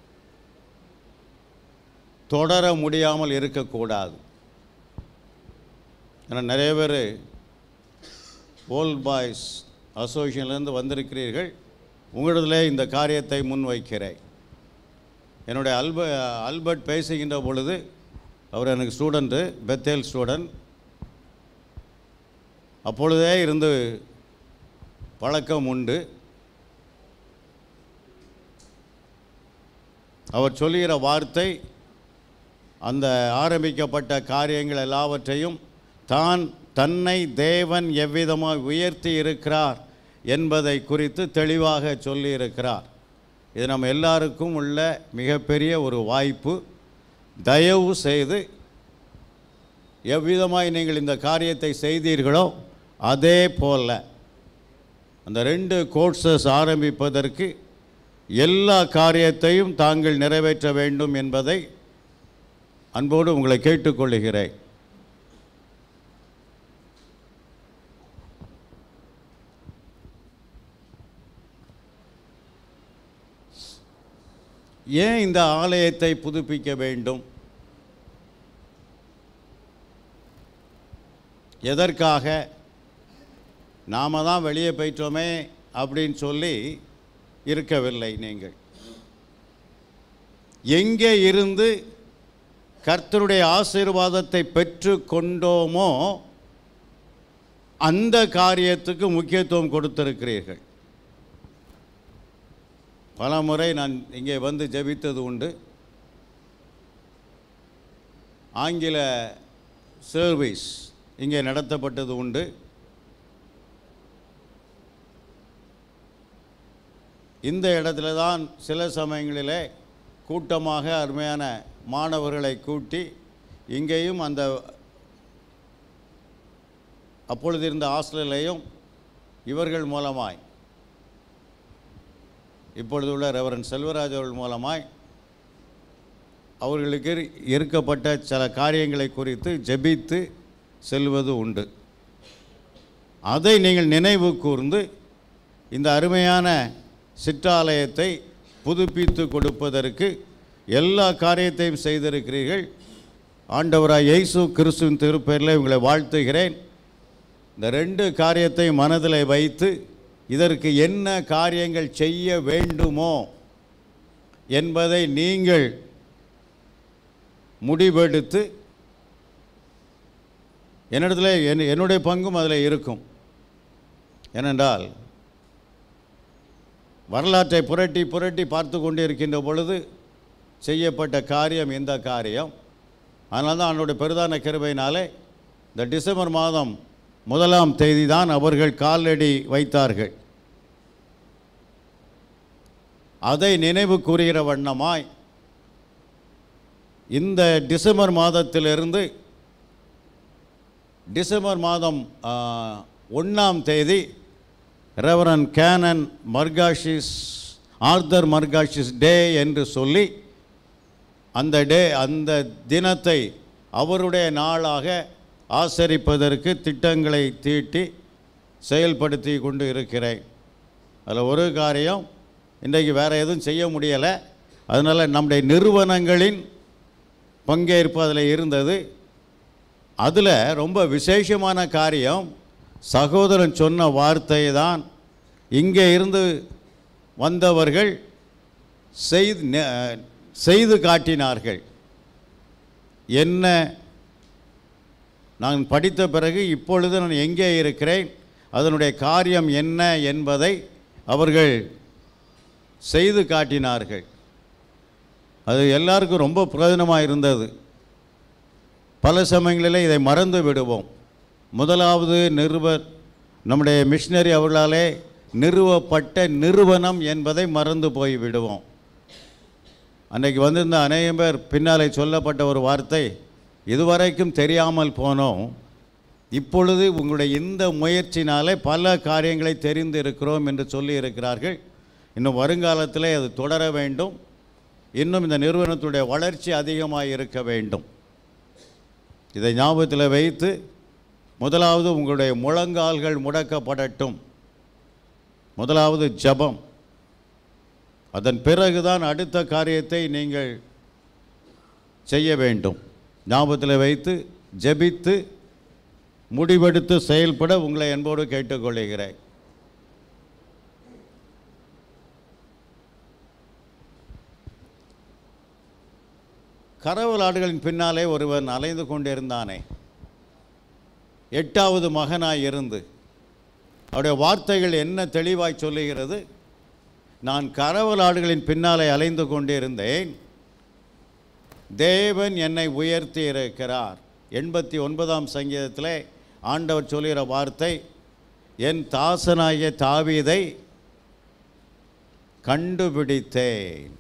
தொடர முடியாமல் இருக்கக்கூடாது ஏன்னா நிறைய பேர் ஓல்ட் பாய்ஸ் அசோசியேஷன்லேருந்து வந்திருக்கிறீர்கள் உங்களிடத்தில் இந்த காரியத்தை முன்வைக்கிறேன் என்னுடைய அல்ப அல்பர்ட் பேசுகின்ற பொழுது அவர் எனக்கு ஸ்டூடெண்ட்டு பெத்தேல் ஸ்டூடெண்ட் அப்பொழுதே இருந்து பழக்கம் உண்டு அவர் சொல்லுகிற வார்த்தை அந்த ஆரம்பிக்கப்பட்ட காரியங்கள் எல்லாவற்றையும் தான் தன்னை தேவன் எவ்விதமாக உயர்த்தி இருக்கிறார் என்பதை குறித்து தெளிவாக சொல்லியிருக்கிறார் இது நம்ம எல்லாருக்கும் உள்ள மிகப்பெரிய ஒரு வாய்ப்பு தயவு செய்து எவ்விதமாய் நீங்கள் இந்த காரியத்தை செய்தீர்களோ அதே போல அந்த ரெண்டு கோர்சஸ் ஆரம்பிப்பதற்கு எல்லா காரியத்தையும் தாங்கள் நிறைவேற்ற வேண்டும் என்பதை அன்போடு உங்களை கேட்டுக்கொள்கிறேன் ஏன் இந்த ஆலயத்தை புதுப்பிக்க வேண்டும் எதற்காக நாம தான் வெளியே போயிட்டோமே அப்படின்னு சொல்லி இருக்கவில்லை நீங்கள் எங்கே இருந்து கர்த்தருடைய ஆசீர்வாதத்தை பெற்று கொண்டோமோ அந்த காரியத்துக்கு முக்கியத்துவம் கொடுத்திருக்கிறீர்கள் பல முறை நான் இங்கே வந்து ஜெபித்தது உண்டு ஆங்கில சர்வீஸ் இங்கே நடத்தப்பட்டது உண்டு இந்த இடத்துல தான் சில சமயங்களிலே கூட்டமாக அருமையான மாணவர்களை கூட்டி இங்கேயும் அந்த அப்பொழுது இருந்த ஹாஸ்டலையும் இவர்கள் மூலமாய் இப்பொழுது உள்ள ரெவரன் செல்வராஜ் அவர்கள் மூலமாய் அவர்களுக்கு இருக்கப்பட்ட சில காரியங்களை குறித்து ஜெபித்து செல்வது உண்டு அதை நீங்கள் நினைவு கூர்ந்து இந்த அருமையான சிற்றாலயத்தை புதுப்பித்து கொடுப்பதற்கு எல்லா காரியத்தையும் செய்திருக்கிறீர்கள் ஆண்டவராய் இயேசு கிறிஸ்துவின் திருப்பெயரில் உங்களை வாழ்த்துகிறேன் இந்த ரெண்டு காரியத்தை மனதில் வைத்து இதற்கு என்ன காரியங்கள் செய்ய வேண்டுமோ என்பதை நீங்கள் முடிவெடுத்து என்னிடத்துல என் என்னுடைய பங்கும் அதில் இருக்கும் ஏனென்றால் வரலாற்றை புரட்டி புரட்டி பார்த்து கொண்டு இருக்கின்ற பொழுது செய்யப்பட்ட காரியம் இந்த காரியம் அதனால தான் அவனுடைய பெரிதான கிருபையினாலே இந்த டிசம்பர் மாதம் முதலாம் தேதி தான் அவர்கள் காலடி வைத்தார்கள் அதை நினைவு கூறுகிற வண்ணமாய் இந்த டிசம்பர் மாதத்திலிருந்து டிசம்பர் மாதம் ஒன்றாம் தேதி ரெவரன் கேனன் மர்காஷிஸ் ஆர்தர் மர்காஷிஸ் டே என்று சொல்லி அந்த டே அந்த தினத்தை அவருடைய நாளாக ஆசரிப்பதற்கு திட்டங்களை தீட்டி செயல்படுத்தி கொண்டு இருக்கிறேன் அதில் ஒரு காரியம் இன்றைக்கு வேறு எதுவும் செய்ய முடியலை அதனால் நம்முடைய நிறுவனங்களின் பங்கேற்பு அதில் இருந்தது அதில் ரொம்ப விசேஷமான காரியம் சகோதரன் சொன்ன வார்த்தை தான் இங்கே இருந்து வந்தவர்கள் செய்து நெ- செய்து காட்டினார்கள் என்ன நான் படித்த பிறகு இப்பொழுது நான் எங்கே இருக்கிறேன் அதனுடைய காரியம் என்ன என்பதை அவர்கள் செய்து காட்டினார்கள் அது எல்லாருக்கும் ரொம்ப பிரயோஜனமாக இருந்தது பல சமயங்களில் இதை மறந்து விடுவோம் முதலாவது நிறுவ நம்முடைய மிஷினரி அவர்களாலே நிறுவப்பட்ட நிறுவனம் என்பதை மறந்து போய் விடுவோம் அன்னைக்கு வந்திருந்த அநேகம் பேர் பின்னாலே சொல்லப்பட்ட ஒரு வார்த்தை இதுவரைக்கும் தெரியாமல் போனோம் இப்பொழுது உங்களுடைய இந்த முயற்சினாலே பல காரியங்களை தெரிந்து இருக்கிறோம் என்று சொல்லி இருக்கிறார்கள் இன்னும் வருங்காலத்தில் அது தொடர வேண்டும் இன்னும் இந்த நிறுவனத்துடைய வளர்ச்சி அதிகமாக இருக்க வேண்டும் இதை ஞாபகத்தில் வைத்து முதலாவது உங்களுடைய முழங்கால்கள் முடக்கப்படட்டும் முதலாவது ஜெபம் அதன் பிறகுதான் அடுத்த காரியத்தை நீங்கள் செய்ய வேண்டும் ஞாபகத்தில் வைத்து ஜெபித்து முடிவெடுத்து செயல்பட உங்களை என்போடு கேட்டுக்கொள்கிறேன் கரவல் ஆடுகளின் பின்னாலே ஒருவன் அலைந்து கொண்டிருந்தானே எட்டாவது மகனாய் இருந்து அவருடைய வார்த்தைகள் என்ன தெளிவாய் சொல்லுகிறது நான் கரவல் ஆடுகளின் பின்னாலே அலைந்து கொண்டிருந்தேன் தேவன் என்னை உயர்த்தி இருக்கிறார் எண்பத்தி ஒன்பதாம் சங்கீதத்தில் ஆண்டவர் சொல்லுகிற வார்த்தை என் தாசனாகிய தாவீதை கண்டுபிடித்தேன்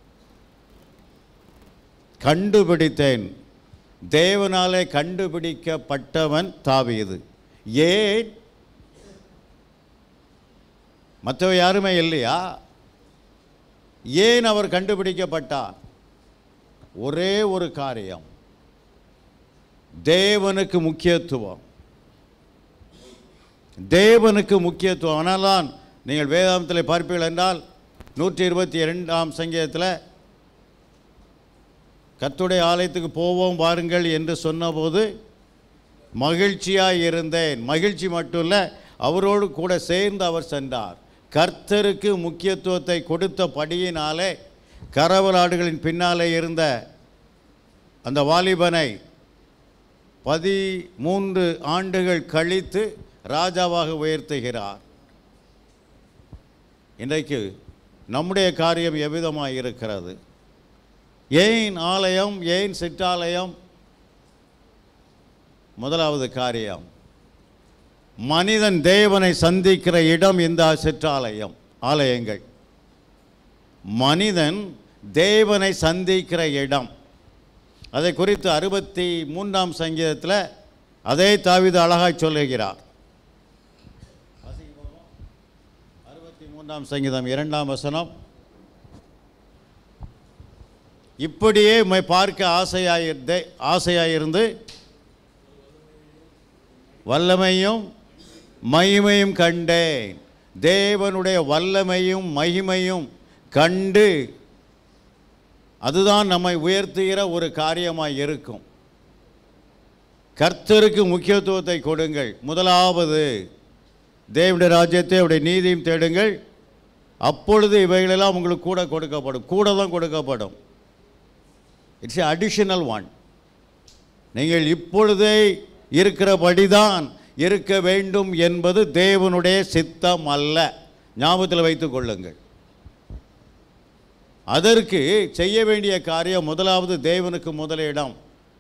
கண்டுபிடித்தேன் தேவனாலே கண்டுபிடிக்கப்பட்டவன் தாவீது ஏன் மற்றவ யாருமே இல்லையா ஏன் அவர் கண்டுபிடிக்கப்பட்டார் ஒரே ஒரு காரியம் தேவனுக்கு முக்கியத்துவம் தேவனுக்கு முக்கியத்துவம் ஆனால்தான் நீங்கள் வேதாந்தத்தில் பார்ப்பீர்கள் என்றால் நூற்றி இருபத்தி இரண்டாம் சங்கீதத்தில் கர்த்தருடைய ஆலயத்துக்கு போவோம் வாருங்கள் என்று சொன்னபோது மகிழ்ச்சியாக இருந்தேன் மகிழ்ச்சி மட்டும் இல்லை அவரோடு கூட சேர்ந்து அவர் சென்றார் கர்த்தருக்கு முக்கியத்துவத்தை கொடுத்த படியினாலே கரவலாடுகளின் பின்னாலே இருந்த அந்த வாலிபனை பதிமூன்று ஆண்டுகள் கழித்து ராஜாவாக உயர்த்துகிறார் இன்றைக்கு நம்முடைய காரியம் எவ்விதமாக இருக்கிறது ஏன் ஆலயம் ஏன் சிற்றாலயம் முதலாவது காரியம் மனிதன் தேவனை சந்திக்கிற இடம் இந்த சிற்றாலயம் ஆலயங்கள் மனிதன் தேவனை சந்திக்கிற இடம் அதை குறித்து அறுபத்தி மூன்றாம் சங்கீதத்தில் அதே தாவிது அழகாய் சொல்லுகிறார் அறுபத்தி மூன்றாம் சங்கீதம் இரண்டாம் வசனம் இப்படியே உம்மை பார்க்க ஆசையாயிருந்தே ஆசையாயிருந்து வல்லமையும் மகிமையும் கண்டேன் தேவனுடைய வல்லமையும் மகிமையும் கண்டு அதுதான் நம்மை உயர்த்துகிற ஒரு காரியமாய் இருக்கும் கர்த்தருக்கு முக்கியத்துவத்தை கொடுங்கள் முதலாவது தேவனுடைய ராஜ்யத்தை அவருடைய நீதியும் தேடுங்கள் அப்பொழுது இவைகளெல்லாம் உங்களுக்கு கூட கொடுக்கப்படும் கூட தான் கொடுக்கப்படும் இட்ஸ் அடிஷனல் ஒன் நீங்கள் இப்பொழுதே இருக்கிறபடிதான் இருக்க வேண்டும் என்பது தேவனுடைய சித்தம் அல்ல ஞாபகத்தில் வைத்துக் கொள்ளுங்கள் அதற்கு செய்ய வேண்டிய காரியம் முதலாவது தேவனுக்கு முதலிடம்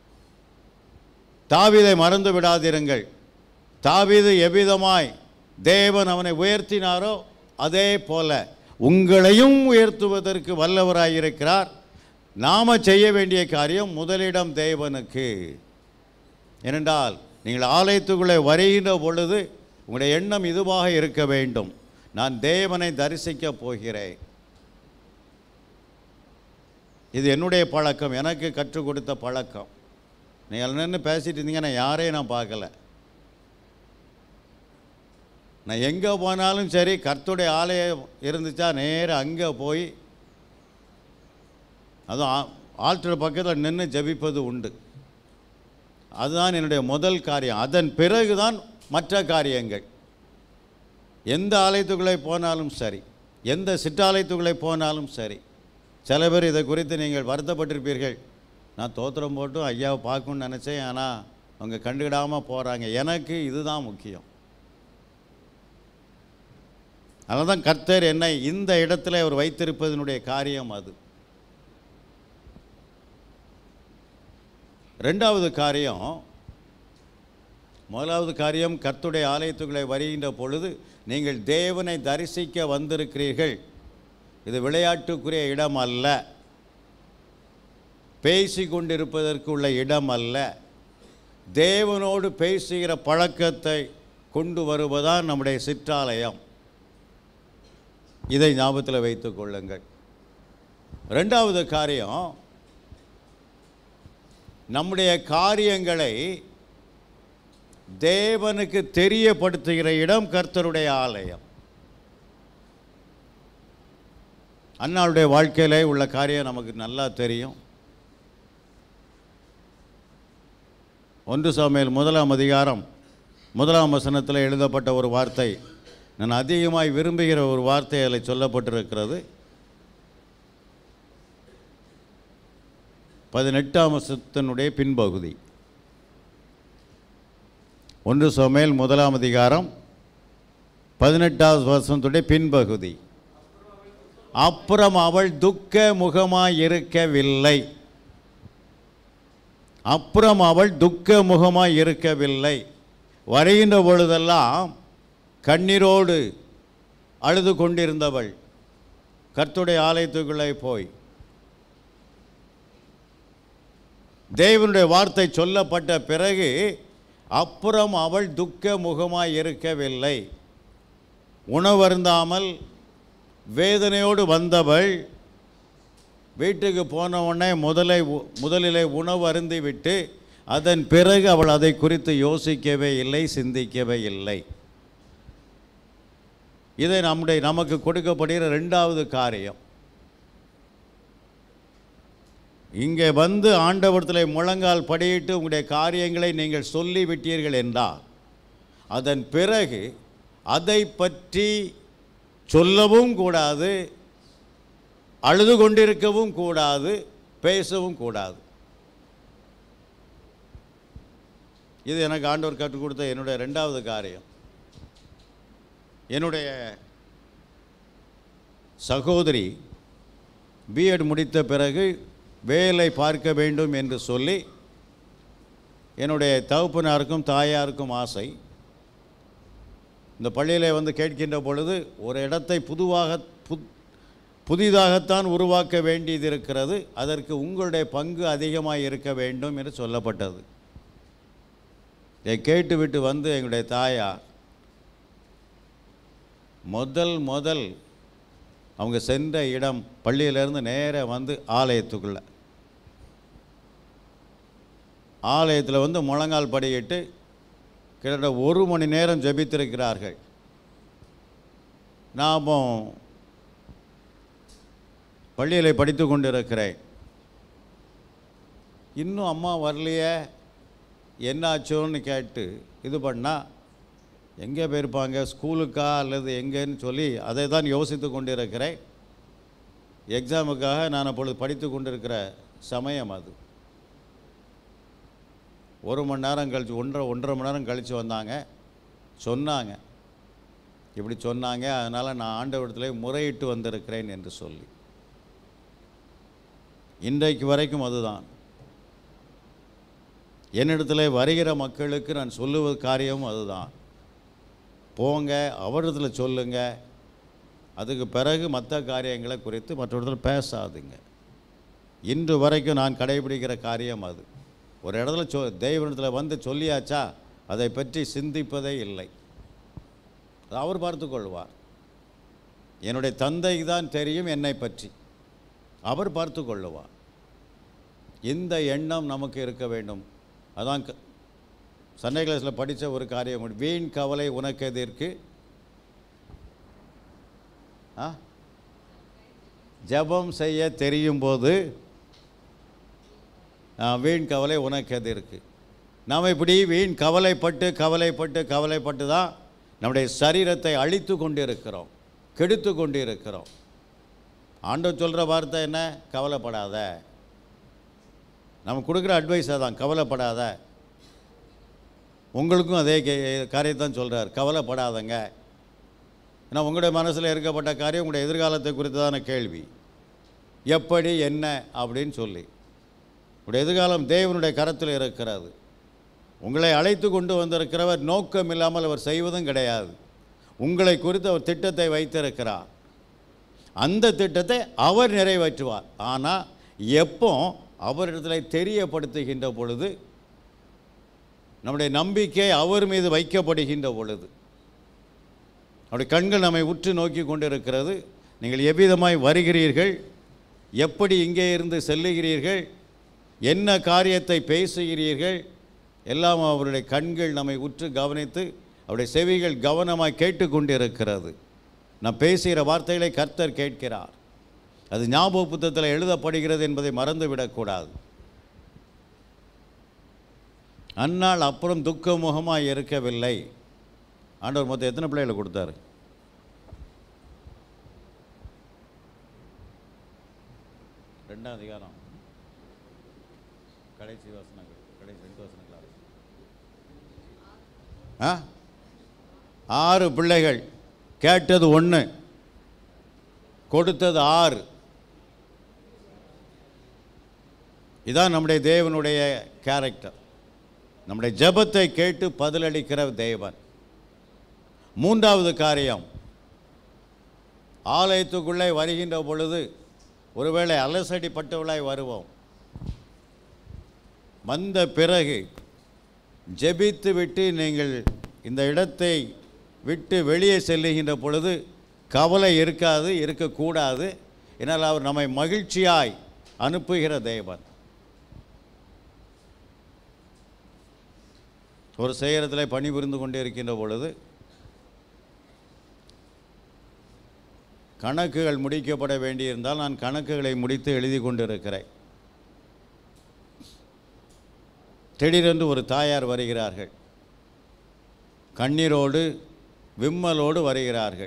தாவீதை மறந்து விடாதிருங்கள் தாவீது எவ்விதமாய் தேவன் அவனை உயர்த்தினாரோ அதே போல உங்களையும் உயர்த்துவதற்கு வல்லவராயிருக்கிறார் நாம செய்ய வேண்டிய காரியம் முதலிடம் தேவனுக்கு ஏனென்றால் நீங்கள் ஆலயத்துக்குள்ளே வருகின்ற பொழுது உங்களுடைய எண்ணம் இதுவாக இருக்க வேண்டும் நான் தேவனை தரிசிக்கப் போகிறேன் இது என்னுடைய பழக்கம் எனக்கு கற்றுக் கொடுத்த பழக்கம் நீங்கள் நின்று பேசிட்டு இருந்தீங்க நான் யாரையும் நான் பார்க்கல நான் எங்கே போனாலும் சரி கர்த்துடைய ஆலயம் இருந்துச்சா நேராக அங்கே போய் அதுவும் ஆல்டர் பக்கத்தில் நின்று ஜெபிப்பது உண்டு அதுதான் என்னுடைய முதல் காரியம் அதன் பிறகு தான் மற்ற காரியங்கள் எந்த ஆலயத்துக்குள்ளே போனாலும் சரி எந்த சிற்றாலயத்துக்குள்ளே போனாலும் சரி சில பேர் இதை குறித்து நீங்கள் வருத்தப்பட்டிருப்பீர்கள் நான் தோத்திரம் போட்டும் ஐயாவை பார்க்கணும்னு நினச்சேன் ஆனால் அவங்க கண்டுக்கிடாமல் போகிறாங்க எனக்கு இதுதான் முக்கியம் அதனால தான் கர்த்தர் என்னை இந்த இடத்துல அவர் வைத்திருப்பதனுடைய காரியம் அது ரெண்டாவது காரியம் முதலாவது காரியம் கர்த்துடைய ஆலயத்துக்குள்ளே வருகின்ற பொழுது நீங்கள் தேவனை தரிசிக்க வந்திருக்கிறீர்கள் இது விளையாட்டுக்குரிய இடம் அல்ல பேசி கொண்டிருப்பதற்கு உள்ள இடம் அல்ல தேவனோடு பேசுகிற பழக்கத்தை கொண்டு வருவதான் நம்முடைய சிற்றாலயம் இதை ஞாபகத்தில் வைத்துக் கொள்ளுங்கள் ரெண்டாவது காரியம் நம்முடைய காரியங்களை தேவனுக்கு தெரியப்படுத்துகிற இடம் கர்த்தருடைய ஆலயம் அண்ணாளுடைய வாழ்க்கையிலே உள்ள காரியம் நமக்கு நல்லா தெரியும் ஒன்று சாமியில் முதலாம் அதிகாரம் முதலாம் வசனத்தில் எழுதப்பட்ட ஒரு வார்த்தை நான் அதிகமாய் விரும்புகிற ஒரு வார்த்தை அதில் சொல்லப்பட்டிருக்கிறது பதினெட்டாம் வசத்தினுடைய பின்பகுதி ஒன்று சமையல் முதலாம் அதிகாரம் பதினெட்டாவது வசனத்துடைய பின்பகுதி அப்புறம் அவள் துக்க முகமாய் இருக்கவில்லை அப்புறம் அவள் துக்க முகமாய் இருக்கவில்லை வருகின்ற பொழுதெல்லாம் கண்ணீரோடு அழுது கொண்டிருந்தவள் கர்த்துடைய ஆலயத்துக்குள்ளே போய் தேவனுடைய வார்த்தை சொல்லப்பட்ட பிறகு அப்புறம் அவள் துக்க முகமாய் இருக்கவில்லை உணவருந்தாமல் வேதனையோடு வந்தவள் வீட்டுக்கு போன உடனே முதலை உ- முதலிலே உணவு அருந்தி விட்டு அதன் பிறகு அவள் அதை குறித்து யோசிக்கவே இல்லை சிந்திக்கவே இல்லை இதை நம்முடைய நமக்கு கொடுக்கப்படுகிற ரெண்டாவது காரியம் இங்கே வந்து ஆண்டவரத்தில் முழங்கால் படியிட்டு உங்களுடைய காரியங்களை நீங்கள் சொல்லிவிட்டீர்கள் என்றால் அதன் பிறகு அதை பற்றி சொல்லவும் கூடாது அழுது கொண்டிருக்கவும் கூடாது பேசவும் கூடாது இது எனக்கு ஆண்டவர் கற்றுக் கொடுத்த என்னுடைய ரெண்டாவது காரியம் என்னுடைய சகோதரி பிஎட் முடித்த பிறகு வேலை பார்க்க வேண்டும் என்று சொல்லி என்னுடைய தகப்பனாருக்கும் தாயாருக்கும் ஆசை இந்த பள்ளியிலே வந்து கேட்கின்ற பொழுது ஒரு இடத்தை புதுவாக புத் புதிதாகத்தான் உருவாக்க வேண்டியது இருக்கிறது அதற்கு உங்களுடைய பங்கு அதிகமாக இருக்க வேண்டும் என்று சொல்லப்பட்டது இதை கேட்டுவிட்டு வந்து எங்களுடைய தாயார் முதல் முதல் அவங்க சென்ற இடம் பள்ளியிலேருந்து நேராக வந்து ஆலயத்துக்குள்ள ஆலயத்தில் வந்து முழங்கால் படியிட்டு கிட்டத்தட்ட ஒரு மணி நேரம் ஜெபித்திருக்கிறார்கள் நாம் பள்ளியில் படித்து கொண்டிருக்கிறேன் இன்னும் அம்மா வரலையே என்னாச்சோன்னு கேட்டு இது பண்ணால் எங்கே போயிருப்பாங்க ஸ்கூலுக்கா அல்லது எங்கேன்னு சொல்லி அதை தான் யோசித்து கொண்டிருக்கிறேன் எக்ஸாமுக்காக நான் அப்பொழுது படித்து கொண்டிருக்கிற சமயம் அது ஒரு மணி நேரம் கழித்து ஒன்றரை ஒன்றரை மணி நேரம் கழித்து வந்தாங்க சொன்னாங்க இப்படி சொன்னாங்க அதனால் நான் ஆண்டவரத்திலே முறையிட்டு வந்திருக்கிறேன் என்று சொல்லி இன்றைக்கு வரைக்கும் அதுதான் என்னிடத்தில் வருகிற மக்களுக்கு நான் சொல்லுவது காரியமும் அதுதான் போங்க அவரிடத்தில் சொல்லுங்க அதுக்கு பிறகு மற்ற காரியங்களை குறித்து மற்றவரிடத்தில் பேசாதுங்க இன்று வரைக்கும் நான் கடைபிடிக்கிற காரியம் அது ஒரு இடத்துல சொ தெய்வனிடத்தில் வந்து சொல்லியாச்சா அதை பற்றி சிந்திப்பதே இல்லை அது அவர் பார்த்து கொள்வார் என்னுடைய தந்தைக்கு தான் தெரியும் என்னை பற்றி அவர் பார்த்து கொள்ளுவார் இந்த எண்ணம் நமக்கு இருக்க வேண்டும் அதான் க- சண்டே கிளாஸில் படித்த ஒரு காரியம் உண்டு. வீண் கவலை உனக்கு எதற்கு ஆ ஜெபம் செய்ய தெரியும் போது ஆ, வீண் கவலை உனக்கு எதற்கு நாம் இப்படி வீண் கவலைப்பட்டு கவலைப்பட்டு கவலைப்பட்டு தான் நம்முடைய சரீரத்தை அழித்து கொண்டிருக்கிறோம் கெடுத்து கொண்டிருக்கிறோம் ஆண்டவர் சொல்கிற வார்த்தை என்ன கவலைப்படாத நம்ம கொடுக்குற அட்வைஸ் அதான் கவலைப்படாத உங்களுக்கும் அதே கே- காரியத்தான் சொல்கிறார் கவலைப்படாதங்க ஏன்னா உங்களுடைய மனசில் இருக்கப்பட்ட காரியம் உங்களுடைய எதிர்காலத்தை குறித்ததான கேள்வி எப்படி என்ன அப்படின்னு சொல்லி உங்களுடைய எதிர்காலம் தேவனுடைய கரத்தில் இருக்கிறது உங்களை அழைத்து கொண்டு வந்திருக்கிறவர் நோக்கம் இல்லாமல் அவர் செய்வதும் கிடையாது உங்களை குறித்து அவர் திட்டத்தை வைத்திருக்கிறார் அந்த திட்டத்தை அவர் நிறைவேற்றுவார் ஆனால் எப்போ அவரிடத்தில் தெரியப்படுத்துகின்ற பொழுது நம்முடைய நம்பிக்கை அவர் மீது வைக்கப்படுகின்ற பொழுது அவருடைய கண்கள் நம்மை உற்று நோக்கி கொண்டிருக்கிறது நீங்கள் எவ்விதமாய் வருகிறீர்கள் எப்படி இங்கே இருந்து செல்லுகிறீர்கள் என்ன காரியத்தை பேசுகிறீர்கள் எல்லாம் அவருடைய கண்கள் நம்மை உற்று கவனித்து அவருடைய செவிகள் கவனமாய் கேட்டுக்கொண்டிருக்கிறது நான் பேசுகிற வார்த்தைகளை கர்த்தர் கேட்கிறார் அது ஞாபக புத்தகத்தில் எழுதப்படுகிறது என்பதை மறந்துவிடக்கூடாது அந்நாள் அப்புறம் துக்க முகமாக இருக்கவில்லை ஆண்டவர் மொத்தம் எத்தனை பிள்ளைகளை கொடுத்தாரு ரெண்டாம் அதிகாரம் கடைசி வசனங்கள் கடைசி ரெண்டு வசனங்களா ஆ ஆறு பிள்ளைகள் கேட்டது ஒன்று கொடுத்தது ஆறு இதான் நம்முடைய தேவனுடைய கேரக்டர் நம்முடைய ஜெபத்தை கேட்டு பதிலளிக்கிற தேவன் மூன்றாவது காரியம் ஆலயத்துக்குள்ளே வருகின்ற பொழுது ஒருவேளை அலசடிப்பட்டவளாய் வருவோம் வந்த பிறகு ஜெபித்து விட்டு நீங்கள் இந்த இடத்தை விட்டு வெளியே செல்லுகின்ற பொழுது கவலை இருக்காது இருக்கக்கூடாது என்னால் அவர் நம்மை மகிழ்ச்சியாய் அனுப்புகிற தேவன் ஒரு சேகரத்தில் பணிபுரிந்து கொண்டே இருக்கின்ற பொழுது கணக்குகள் முடிக்கப்பட வேண்டியிருந்தால் நான் கணக்குகளை முடித்து எழுதி கொண்டிருக்கிறேன் திடீரென்று ஒரு தாயார் வருகிறார்கள் கண்ணீரோடு விம்மலோடு வருகிறார்கள்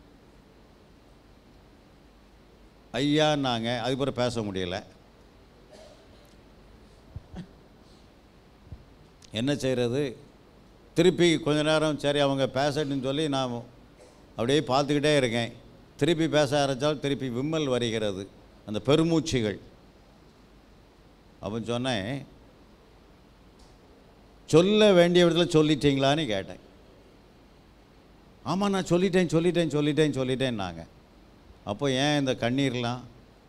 ஐயா நாங்கள் அதுக்கப்புறம் பேச முடியல என்ன செய்கிறது திருப்பி கொஞ்ச நேரம் சரி அவங்க பேசட்டுன்னு சொல்லி நான் அப்படியே பார்த்துக்கிட்டே இருக்கேன் திருப்பி பேச ஆரம்பித்தால் திருப்பி விம்மல் வருகிறது அந்த பெருமூச்சுகள் அப்போ சொன்னேன் சொல்ல வேண்டிய இடத்துல சொல்லிட்டீங்களான்னு கேட்டேன் ஆமாம் நான் சொல்லிட்டேன் சொல்லிட்டேன் சொல்லிட்டேன் சொல்லிட்டேன் நாங்கள் அப்போ ஏன் இந்த கண்ணீர்லாம்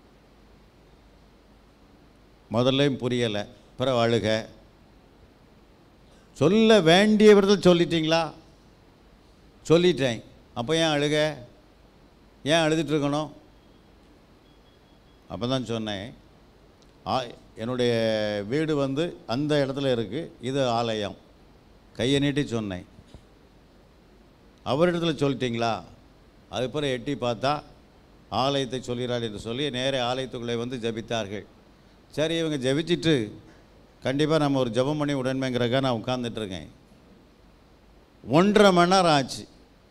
முதல்லையும் புரியலை பிறகு அழுக சொல்ல வேண்டிய விடத்தில் சொல்லிட்டீங்களா சொல்லிட்டேன் அப்போ ஏன் அழுக ஏன் அழுதுட்டு இருக்கணும் அப்போ தான் சொன்னேன் ஆ என்னுடைய வீடு வந்து அந்த இடத்துல இருக்குது இது ஆலயம் கையை நீட்டி சொன்னேன் அவரிடத்துல சொல்லிட்டீங்களா அது பிறகு எட்டி பார்த்தா ஆலயத்தை சொல்கிறாள் என்று சொல்லி நேரே ஆலயத்துக்குள்ளே வந்து ஜெபித்தார்கள் சரி இவங்க ஜெபிச்சிட்டு கண்டிப்பாக நம்ம ஒரு ஜெபம் பண்ணி உடன்மைங்கிறக்காக நான் உட்காந்துட்ருக்கேன் ஒன்றரை மணி நேரம் ஆச்சு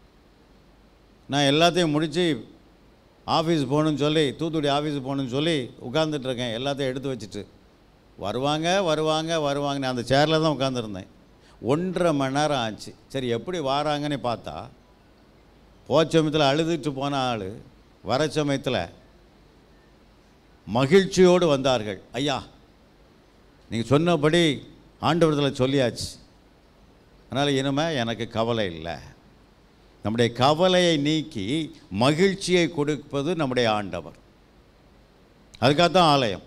நான் எல்லாத்தையும் முடித்து ஆஃபீஸ் போகணுன்னு சொல்லி தூத்துக்குடி ஆஃபீஸ் போகணுன்னு சொல்லி உட்காந்துட்ருக்கேன் எல்லாத்தையும் எடுத்து வச்சுட்டு வருவாங்க வருவாங்க வருவாங்க நான் அந்த சேரில் தான் உட்காந்துருந்தேன் ஒன்றரை மணி நேரம் ஆச்சு சரி எப்படி வாராங்கன்னு பார்த்தா போச்ச சமயத்தில் அழுதுட்டு போன ஆள் வர சமயத்தில் மகிழ்ச்சியோடு வந்தார்கள் ஐயா நீங்கள் சொன்னபடி ஆண்டவரத்தில் சொல்லியாச்சு அதனால் இனிமே எனக்கு கவலை இல்லை நம்முடைய கவலையை நீக்கி மகிழ்ச்சியை கொடுப்பது நம்முடைய ஆண்டவர் அதுக்காகத்தான் ஆலயம்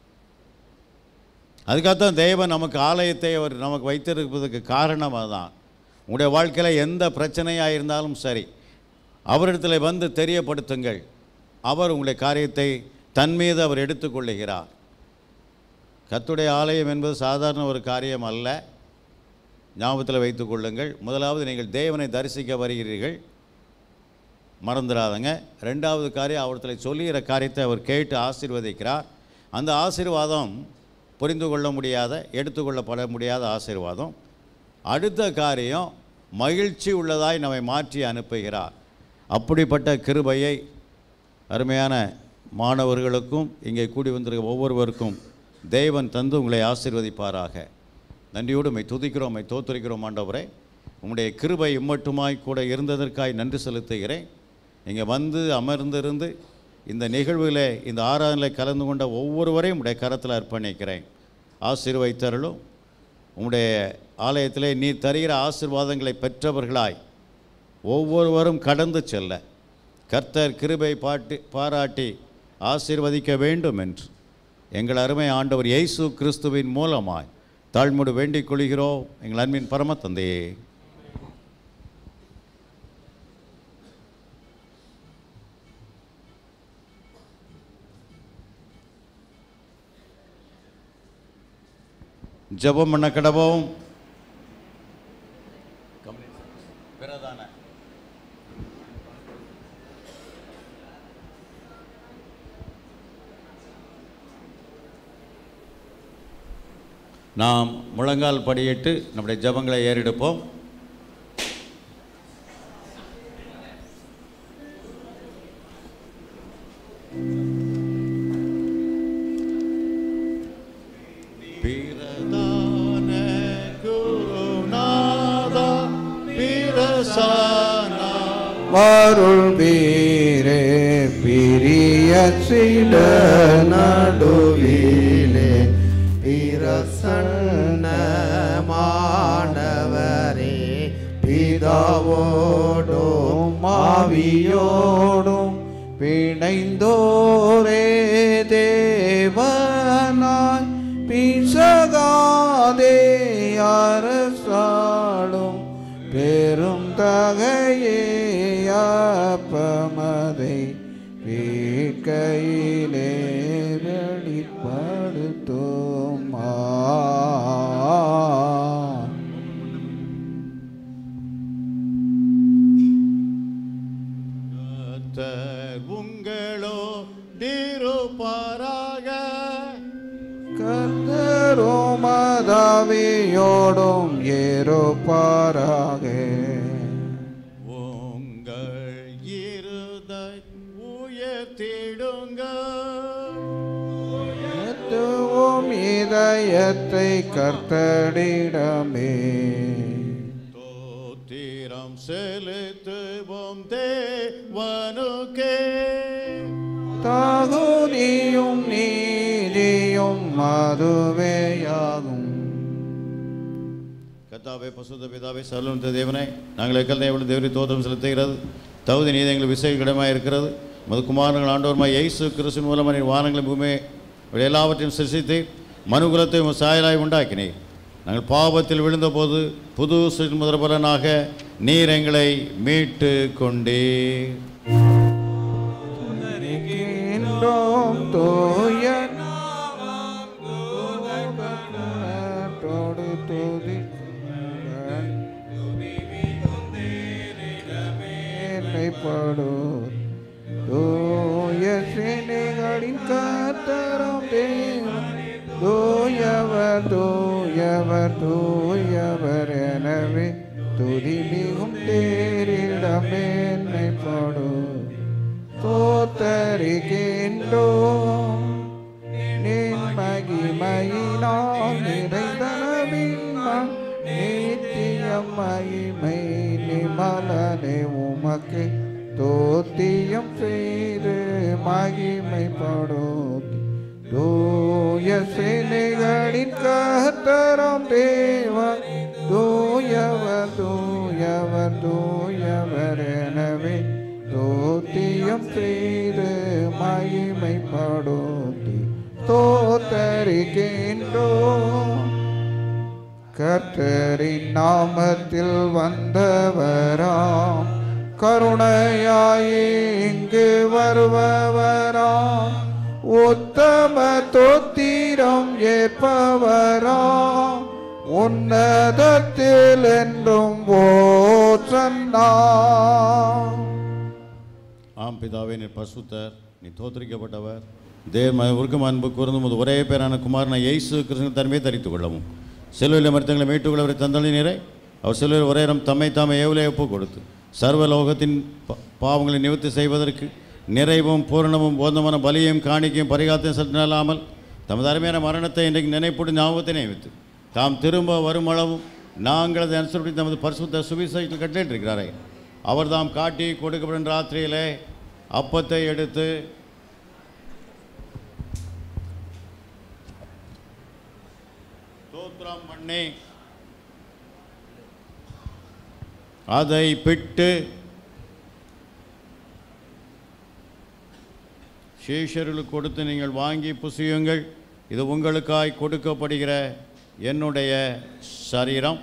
அதுக்காகத்தான் தேவன் நமக்கு ஆலயத்தை அவர் நமக்கு வைத்திருப்பதற்கு காரணம் அதுதான் உங்களுடைய வாழ்க்கையில் எந்த பிரச்சனையாக இருந்தாலும் சரி அவரிடத்தில் வந்து தெரியப்படுத்துங்கள் அவர் உங்களுடைய காரியத்தை தன் மீது அவர் எடுத்துக்கொள்ளுகிறார் கத்துடைய ஆலயம் என்பது சாதாரண ஒரு காரியம் அல்ல ஞாபகத்தில் வைத்துக் கொள்ளுங்கள் முதலாவது நீங்கள் தேவனை தரிசிக்க வருகிறீர்கள் மறந்துடாதங்க ரெண்டாவது காரியம் அவர்களை சொல்லுகிற காரியத்தை அவர் கேட்டு ஆசீர்வதிக்கிறார் அந்த ஆசீர்வாதம் புரிந்து கொள்ள முடியாத எடுத்துக்கொள்ளப்பட முடியாத ஆசீர்வாதம் அடுத்த காரியம் மகிழ்ச்சி உள்ளதாய் நம்மை மாற்றி அனுப்புகிறார் அப்படிப்பட்ட கிருபையை அருமையான மாணவர்களுக்கும் இங்கே கூடி வந்திருக்க ஒவ்வொருவருக்கும் தேவன் தந்து உங்களை ஆசீர்வதிப்பாராக நன்றியோடு உம்மை துதிக்கிறோம் உம்மை தோத்துரைக்கிறோம் ஆண்டவரே உம்முடைய கிருபை இம்மட்டுமாய் கூட இருந்ததற்காய் நன்றி செலுத்துகிறேன் இங்கே வந்து அமர்ந்திருந்து இந்த நிகழ்வில் இந்த ஆராதனையில் கலந்து கொண்ட ஒவ்வொருவரையும் உடைய கரத்தில் அர்ப்பணிக்கிறேன் ஆசீர்வைத்தருளும் உம்முடைய ஆலயத்திலே நீ தருகிற ஆசீர்வாதங்களை பெற்றவர்களாய் ஒவ்வொருவரும் கடந்து செல்ல கர்த்தர் கிருபை பாட்டி பாராட்டி ஆசீர்வதிக்க வேண்டும் என்று எங்கள் அருமை ஆண்டவர் இயேசு கிறிஸ்துவின் மூலமாய் தாழ்முடு வேண்டிக் கொள்கிறோம் எங்கள் அன்பின் பரம தந்தையே ஜெபம் பண்ண கடவோம் நாம் முழங்கால் படியிட்டு நம்முடைய ஜெபங்களை ஏறெடுப்போம் பிரதான குருநாதா பிரசன்னா மருள் வீரே பிரிய சில நடுவிலே பிரசன்ன மாணவரே பிதாவோடும் மாவியோடும் பிணைந்தோரே தேவனாய் பிசகாதே அரசாளும் பெரும் தகையே அப்பமதை வீட்கையிலே வெளிப்படுத்தும் கர்த்தர் உங்களோ டிருப்பாராக கர்த்தரும் மதாவியோடும் ஏறுப்பாராக உங்கள் இருதை உயர்த்திடுங்க எத்துவும் இதயத்தை கர்த்தடிடமே தீரம் செலுத்துவோம் தேவனுக்கே தகுதியும் நீதியும் மதுவேயாகும் கத்தாவே பசுத்த பிதாவே சர்வந்த தேவனே நாங்கள் எக்கல் தேவன் தேவரி தோற்றம் செலுத்துகிறது தகுதி நீதி எங்களுக்கு விசேஷமாக இருக்கிறது மதுக்குமாரங்கள் ஆண்டோர்மாய் இயேசு கிறிஸ்துவின் மூலம் நீர் வானங்களும் பூமி இவை எல்லாவற்றையும் சிருஷ்டித்து மனுகுலத்தை உம் சாயலாய் உண்டாக்கினீர் நாங்கள் பாவத்தில் விழுந்தபோது புது முதற்பலனாக நீர் எங்களை மீட்டு கொண்டீர் என்றும் தூய நாமத்தோடு துதிப்படு தூய சேனைகளின் காத்தரம் தேவன் தூயவர் தூயவர் தூயவர் எனவே துதி மிகும் தேரிடமே என்னை படு தோத்தரிக்கின்றோம் நின் மகிமையினால் நிறைந்தனவின் நித்தியம் மகிமை நிமலனே உமக்கு தோத்தியம் செய்து மகிமைப்படும் தூய சேனைகளின் கத்தரம் தேவன் தூயவர் தூயவர் தூயவர் எனவே தோத்தியம் செய்து மகிமைப்படுத்தி தோத்தரிக்கின்றோம் கர்த்தரின் நாமத்தில் வந்தவராம் கருணையாயே இங்கு வருபவராம் உத்தம தோத்திரம் ஏற்பவராம் உன்னதத்தில் என்றும் ஓசன்னா ஆம் பிதாவே நீர் பசுத்தர் நீ தோத்தரிக்கப்பட்டவர் தேவ உருக்கம் அன்பு கூர்ந்து உமது ஒரே பேரான குமாரனை இயேசு கிருஷ்ணன் தன்மையை தரித்துக் கொள்ளவும் செல்வையில் மருத்துவங்களை மீட்டுக்கொள்ளவரை தந்தளி நீரை அவர் செல்வையில் ஒரே இடம் தம்மை தாமே ஏவலே ஒப்பு கொடுத்து சர்வ லோகத்தின் பா- பாவங்களை நிவர்த்தி செய்வதற்கு நிறைவும் பூரணமும் போந்தமான பலியையும் காணிக்கையும் பரிகாத்தையும் செலுத்தினாலாமல் தமது அருமையான மரணத்தை இன்றைக்கு நினைப்போடு ஞாபகத்தை நியமித்து தாம் திரும்ப வருமளவும் நாங்கள் அதை அனுசரித்து தமது பரிசுத்த சுவிசேஷத்தில் கட்டளிட்டிருக்கிறாரே அவர் தாம் காட்டி கொடுக்கப்படும் ராத்திரியிலே அப்பத்தை எடுத்து ஸ்தோத்திரம் பண்ணி அதை பிட்டு சீஷர்களுக்கு கொடுத்து நீங்கள் வாங்கி புசியுங்கள் இது உங்களுக்காய் கொடுக்கப்படுகிற என்னுடைய சரீரம்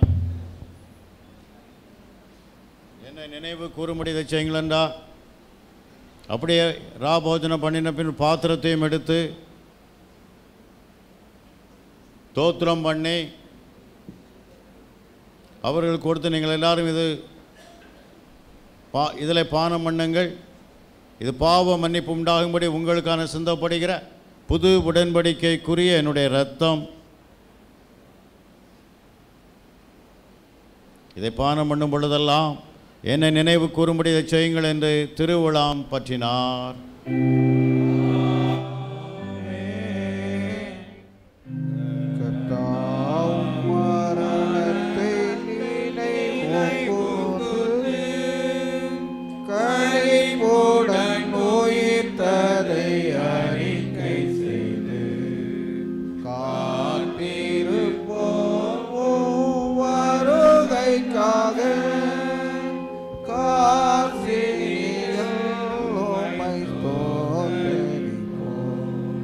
என்னை நினைவு கூறும்படி இதை செய்யுங்களா அப்படியே ராபோஜனம் பண்ணின பின் பாத்திரத்தையும் எடுத்து தோத்திரம் பண்ணி அவர்களுக்கு கொடுத்து நீங்கள் எல்லாரும் இது பா இதில் பானம் பண்ணுங்கள் இது பாவ மன்னிப்பு உண்டாகும்படி உங்களுக்கான சிந்தப்படுகிற புது உடன்படிக்கைக்குரிய என்னுடைய ரத்தம் இதை பானம் பண்ணும் பொழுதெல்லாம் என்னை நினைவு கூறும்படி இதை செய்யுங்கள் என்று திருவிழாம் பற்றினார் கர்த்தாவும் மரணத்தை நினைவுகூர்ந்து, களிப்புடன் உயிர்த்ததை அறிக்கை செய்து, காத்திருப்போம் உம் வருகைக்காக காசினியில் உம்மை ஸ்தோத்திரிப்போம்.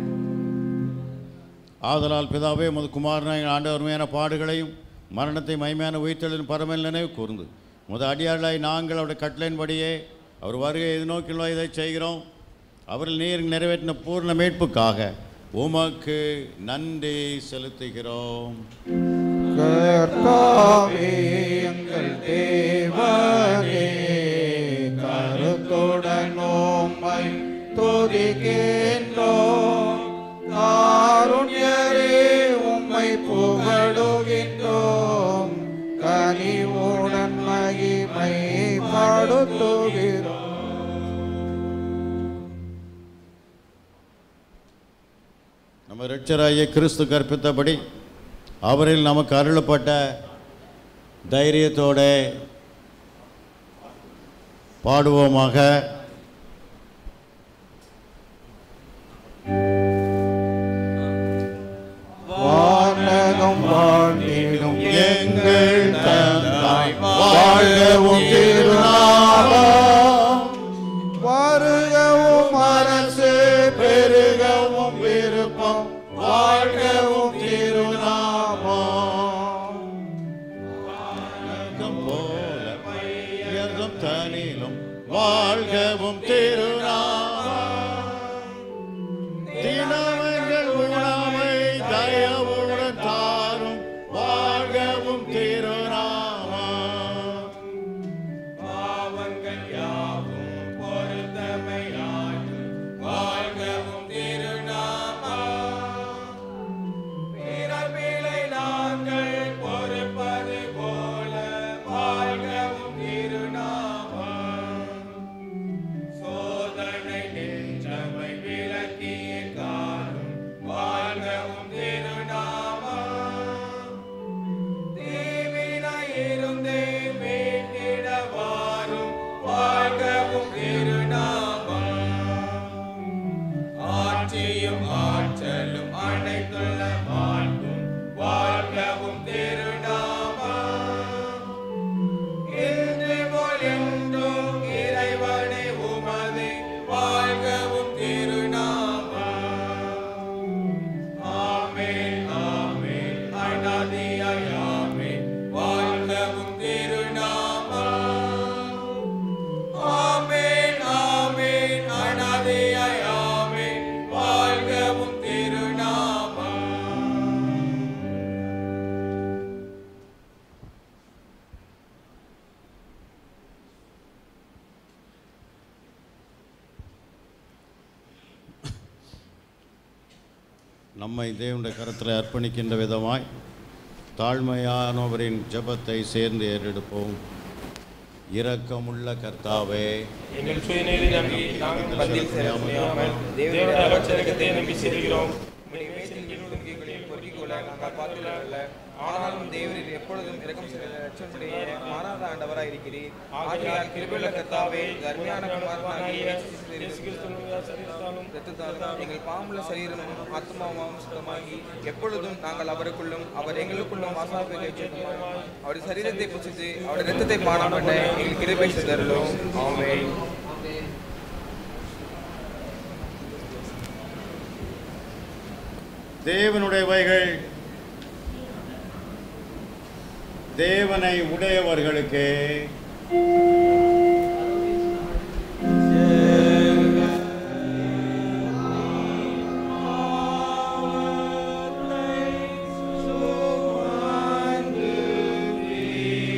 ஆதலால் பிதாவே உமது குமாரனாய் ஆண்டவருமையான பாடுகளையும் மரணத்தை மைமையான உயிர்த்தெழும் பரமல் நினைவு கூர்ந்து முத அடியாளாய் நாங்கள் அவருடைய கட்டளையின்படியே அவர் வருகை எதிர்நோக்கில் இதை செய்கிறோம் அவரில் நீர் நிறைவேற்றின பூர்ண மீட்புக்காக உமக்கு நன்றி செலுத்துகிறோம் கர்த்தாவே எங்கள் தேவனே கருத்துடன் உம்மை துதிக்கின்றோம் காருண்யரே உம்மை புகழுகின்றோம் கனிவுடன் மகிமை படுத்துகிறோம் நம்ம இரட்சராகிய கிறிஸ்து கற்பித்தபடி அவரில் நமக்கு அருளப்பட்ட தைரியத்தோட பாடுவோமாக வானகம் வாழ்ந்திடும் எங்கள் தந்தாய் வாழ்கவும் திருநாமம் வருகவும் அரசு பெருகவும் விருப்பம் வாழ்கவும் திருநாமம் போல உயர்ந்தும் தனிலும் வாழ்கவும் திருநாமம் தினவங்கள் உணவை தயவுடன் தாரும் வாழ்கவும் திருநாமம் பாவங்கள் யாவும் பொருத்தமையாயும் வாழ்கவும் திருநாமம் பிறப்பிலை நாங்கள் பொறுப்பது போல வாழ்கவும் திருநாமம் சோதனை நின்றமை விலக்கிய காரும் வாழ்கவும் திருநாமம் தீவினையிருந்தே மீட்டிட வாரும் வாழ்கவும் திருநாமம் ஆட்சியும் ஆற்றலும் அனைத்துள்ள மாண்பும் வாழ்கவும் திருநாமம் இன்று போல் என்றும் இறைவனே உமது வாழ்கவும் திருநாமம் ஆமென் ஆமென் அநாதியாய் ஆமென் வாழ்கவும் திருநாமம் ஆமென் ஆமென் அநாதியாய் ஆமென் வாழ்கவும் திருநாமம் நம்மை தேவனுடைய கரத்தில் அர்ப்பணிக்கின்ற விதமாய் தாழ்மையானவரின் ஜெபத்தை சேர்ந்து ஏறெடுப்போம் இரக்கமுள்ள கர்த்தாவே எங்கள் சுயநீதி நம்பி நாங்கள் பதில் செல்ல முடியாமல் தேவனுடைய அலட்சணத்தை நம்பி செல்கிறோம் உம்முடைய மேசின் கீழும் கீழ்களையும் பொறுக்கிக் கொள்ள நாங்கள் பார்த்துள்ளல ஆனாலும் தேவரில் எப்பொழுதும் இரக்கம் செய்ய லட்சமுடைய மாறாத ஆண்டவராய் இருக்கிறீர் ஆகையால் கிருபையுள்ள கர்த்தாவே கர்மியான குமாரனாகிய இயேசு கிறிஸ்துவின் இரத்தத்தாலும் எங்கள் பாம்புள்ள சரீரமும் ஆத்மாவும் சுத்தமாகி எப்பொழுதும் நாங்கள் அவருக்குள்ளும் அவர் எங்களுக்குள்ளும் வாசாப்பை அவருடைய சரீரத்தை புசித்து அவருடைய இரத்தத்தை பானம் பண்ண எங்கள் கிருபை செய்தருளும் ஆமென் தேவனுடையவைகள் தேவனை உடையவர்களுக்கு சுமந்து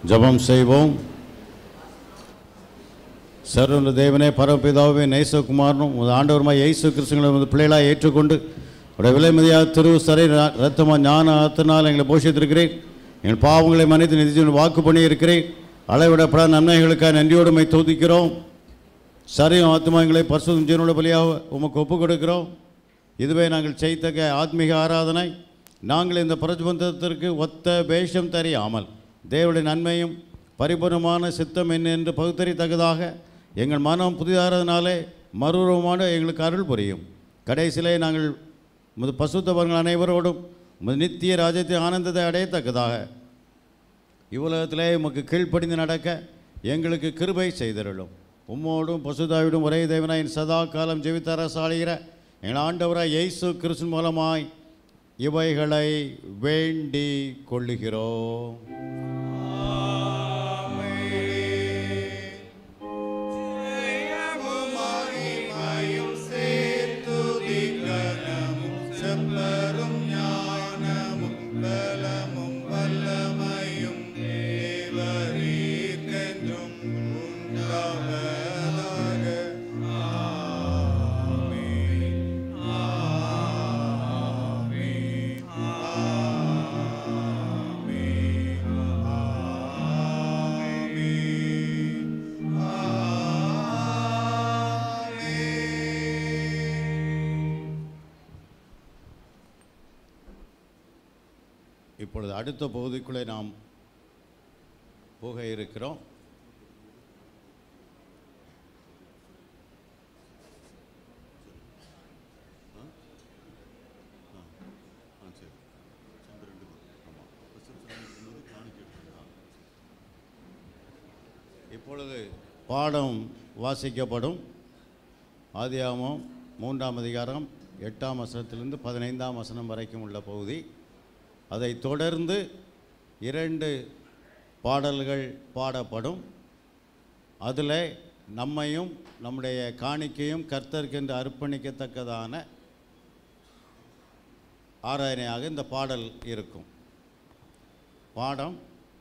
ஜெபம் செய்வோம் சர்வந்த தேவனே பரமபிதாவே நேசகுமாரனும் உமது ஆண்டவருமாய் இயேசு கிறிஸ்துங்களை உமது பிள்ளைகளாக ஏற்றுக்கொண்டு உடைய விலைமதியாக திரு சரை ரத்தமாக ஞான ஆத்தினால் எங்களை போஷித்திருக்கிறேன் எங்கள் பாவங்களை மன்னித்து நிதிச்சு வாக்கு பண்ணி இருக்கிறேன் அளவிடப்படாத நன்மைகளுக்காக நன்றியோடு மை தோதிக்கிறோம் சரியும் ஆத்மா எங்களை பரிசுத்தம் ஜீவனோட பலியாக உமக்கு ஒப்புக் கொடுக்கிறோம் இதுவே நாங்கள் செய்தக்க ஆத்மீக ஆராதனை நாங்கள் இந்த பிரபந்தத்திற்கு ஒத்த வேஷம் தெரியாமல் தேவனுடைய நன்மையும் பரிபூர்ணமான சித்தம் என்ன என்று பகுத்தறித்தக்கதாக எங்கள் மனம் புதிதாகிறதுனாலே மறுரூபமான எங்களுக்கு அருள் புரியும் கடைசியிலே நாங்கள் உமது பசுத்தவர்கள் அனைவரோடும் உமது நித்திய ராஜ்யத்தை ஆனந்தத்தை அடையத்தக்கதாக இவ்வுலகத்திலே உமக்கு கீழ்ப்படிந்து நடக்க எங்களுக்கு கிருபை செய்தருளும் உம்மோடும் பசுதாவிடும் ஒரே தேவனாய் சதா காலம் ஜெபித்தரசாளுகிற எங்கள் ஆண்டவராய் இயேசு கிறிஸ்து மூலமாய் இவைகளை வேண்டி கொள்ளுகிறோம் செப்பரும் ஞானமும் பலமும் வல்லமையும் தேவரீர்க்கென்றும் உண்டாவதாக ஆமென். ஆமென். ஆமென். இப்பொழுது அடுத்த பகுதிக்குள்ளே நாம் போக இருக்கிறோம் இப்பொழுது பாடம் வாசிக்கப்படும் ஆதியாகமம் மூன்றாம் அதிகாரம் எட்டாம் வசனத்திலிருந்து பதினைந்தாம் வசனம் வரைக்கும் உள்ள பகுதி அதை தொடர்ந்து இரண்டு பாடல்கள் பாடப்படும் அதில் நம்மையும் நம்முடைய காணிக்கையும் கர்த்தருக்கென்று அர்ப்பணிக்கத்தக்கதான ஆராதனையாக இந்த பாடல் இருக்கும் பாடம்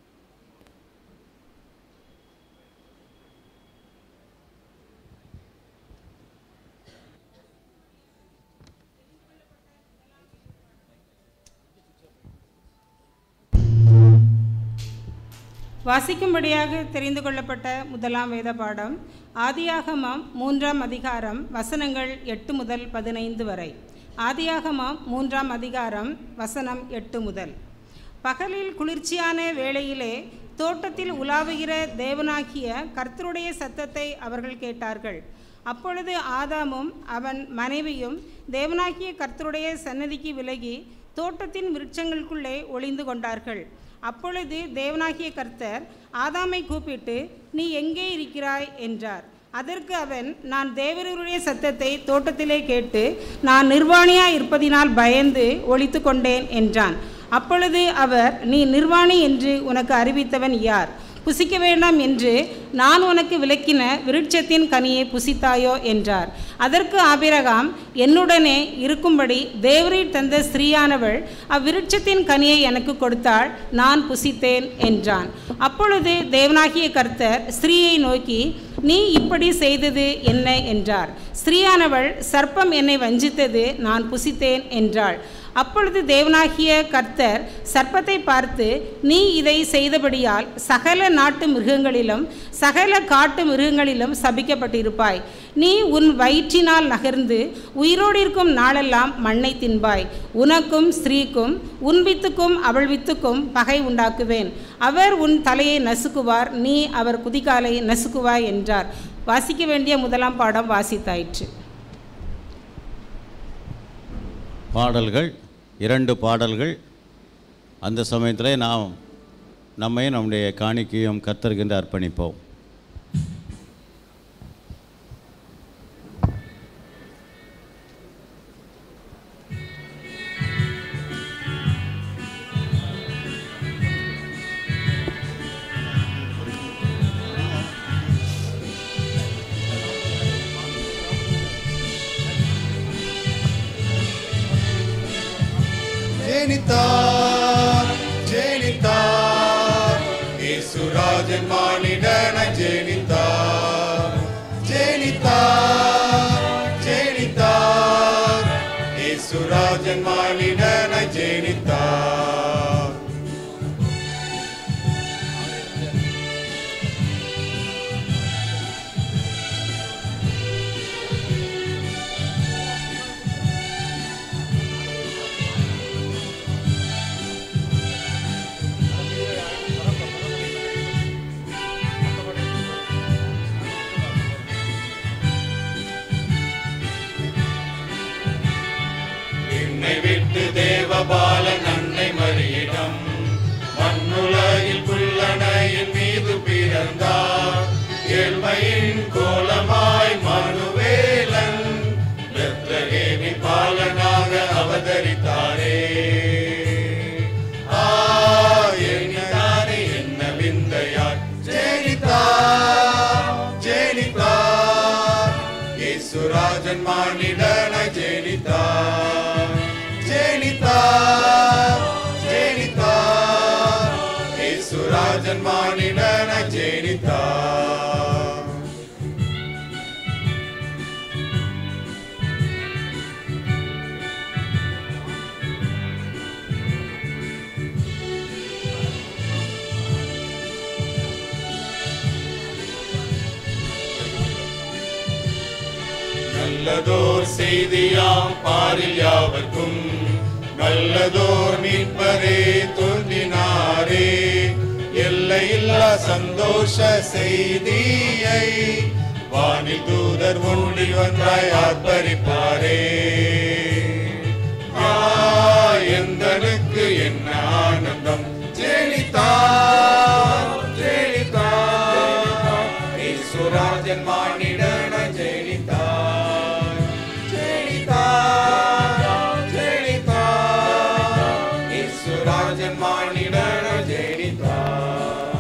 வாசிக்கும்படியாக தெரிந்து கொள்ளப்பட்ட முதலாம் வேத பாடம் ஆதியாகமம் மூன்றாம் அதிகாரம் வசனங்கள் எட்டு முதல் பதினைந்து வரை ஆதியாகமம் மூன்றாம் அதிகாரம் வசனம் எட்டு முதல் பகலில் குளிர்ச்சியான வேளையிலே தோட்டத்தில் உலாவுகிற தேவனாகிய கர்த்தருடைய சத்தத்தை அவர்கள் கேட்டார்கள் அப்பொழுது ஆதாமும் அவன் மனைவியும் தேவனாகிய கர்த்தருடைய சன்னதிக்கு விலகி தோட்டத்தின் விருட்சங்களுக்குள்ளே ஒளிந்து கொண்டார்கள் அப்பொழுது தேவனாகிய கர்த்தர் ஆதாமை கூப்பிட்டு நீ எங்கே இருக்கிறாய் என்றார் அதற்கு அவன் நான் தேவருடைய சத்தத்தை தோட்டத்திலே கேட்டு நான் நிர்வாணியா இருப்பதினால் பயந்து ஒளித்து கொண்டேன் என்றான் அப்பொழுது அவர் நீ நிர்வாணி என்று உனக்கு அறிவித்தவன் யார் புசிக்க வேண்டாம் என்று நான் உனக்கு விளக்கின விருட்சத்தின் கனியை புசித்தாயோ என்றார் அதற்கு ஆபிரகாம் என்னுடனே இருக்கும்படி தேவரீர் தந்த ஸ்திரீயானவள் அவ்விருட்சத்தின் கனியை எனக்கு கொடுத்தாள் நான் புசித்தேன் என்றான் அப்பொழுது தேவனாகிய கர்த்தர் ஸ்திரீயை நோக்கி நீ இப்படி செய்தது என்ன என்றார் ஸ்திரீயானவள் சர்ப்பம் என்னை வஞ்சித்தது நான் புசித்தேன் என்றாள் அப்பொழுது தேவனாகிய கர்த்தர் சர்ப்பத்தை பார்த்து நீ இதை செய்தபடியால் சகல நாட்டு மிருகங்களிலும் சகல காட்டு மிருகங்களிலும் சபிக்கப்பட்டிருப்பாய் நீ உன் வயிற்றினால் நகர்ந்து உயிரோடு இருக்கும் நாளெல்லாம் மண்ணை தின்பாய் உனக்கும் ஸ்திரீக்கும் உன் வித்துக்கும் அவள் வித்துக்கும் பகை உண்டாக்குவேன் அவர் உன் தலையை நசுக்குவார் நீ அவர் குதிகாலை நசுக்குவாய் என்றார் வாசிக்க வேண்டிய முதலாம் பாடம் வாசித்தாயிற்று பாடல்கள் இரண்டு பாடல்கள் அந்த சமயத்தில் நாம் நம்மையும் நம்முடைய காணிக்கையும் கர்த்தருக்கென்று அர்ப்பணிப்போம் ஜெனித்தார் ஜெனித்தார் இயேசு இயேசுராஜன் மானிடன ஜெனித்தார் ஜெனித்தார் ஜெனித்தார் இயேசுராஜன் மானிடன ஜெனித்தார் என்னை விட்டு தேவபாலன் அன்னை மரியிடம் மண்ணுலகில் புல்லணையின் மீது பிறந்தார் ஏழ்மையின் கோலமாய் மனுவேலன் பெத்லகேமி பாலனாக அவதரித்தாரே ஆ எண்ணிதானே என்ன விந்தையார் ஜெனித்தார் ஜெனித்தார் இயேசுராஜன் மானிடன ஜெனித்தார் ஜெனித்தார் ஜெனித்தார் இயேசுராஜன் மானிடன ஜெனித்தார் நல்லதோர் செய்தியாம் பாரில் யாவர்க்கும் நல்லதோர் மீட்பரே தோன்றினாரே எல்லையில்லா சந்தோஷ செய்தியை வானில் தூதர் ஒன்றி ஒன்றாய் ஆர்ப்பரிப்பாரே ஆ, எந்தனுக்கு என்ன ஆனந்தம் ஜெனித்தார் ஜெனித்தார் ஈஸ்வராஜன் மானிடன ஜெனித்தார் ஜெனித்தார் ஜெனித்தார் ஈஸ்வராஜன் மானிடன ஜெனித்தார்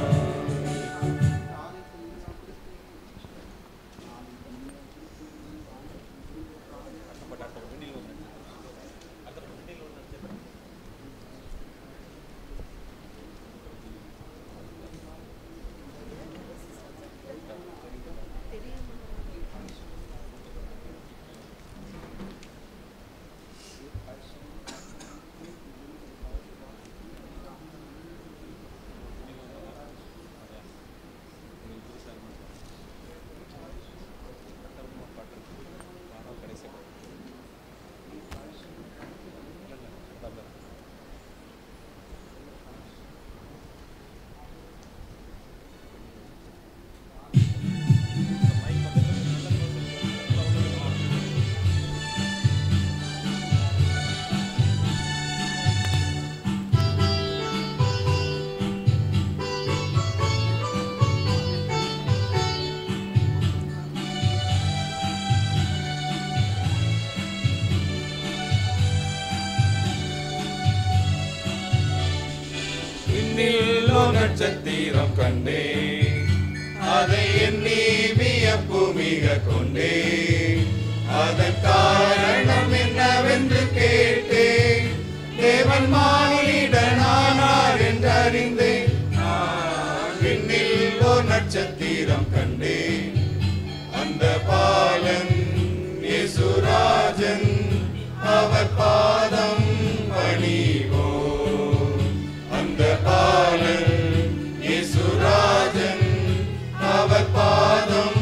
விண்ணிலோ நட்சத்திரம் கண்டே அதை எண்ணி வியப்பு மிக கொண்டே அதன் காரணம் என்னவென்று கேட்டேன் தேவன் மானிடனானார் என்று அறிந்தேன் நான் விண்ணில் ஓர் நட்சத்திரம் கண்டேன் அந்த பாலன் இயேசுராஜன் அவர் பாதம் பணிவோம் அந்த பாலன் இயேசுராஜன் அவர் பாதம்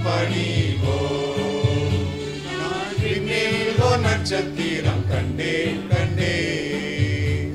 பணிவோம் நான் விண்ணில் ஓர் நட்சத்திரம் கண்டேன் கண்டேன்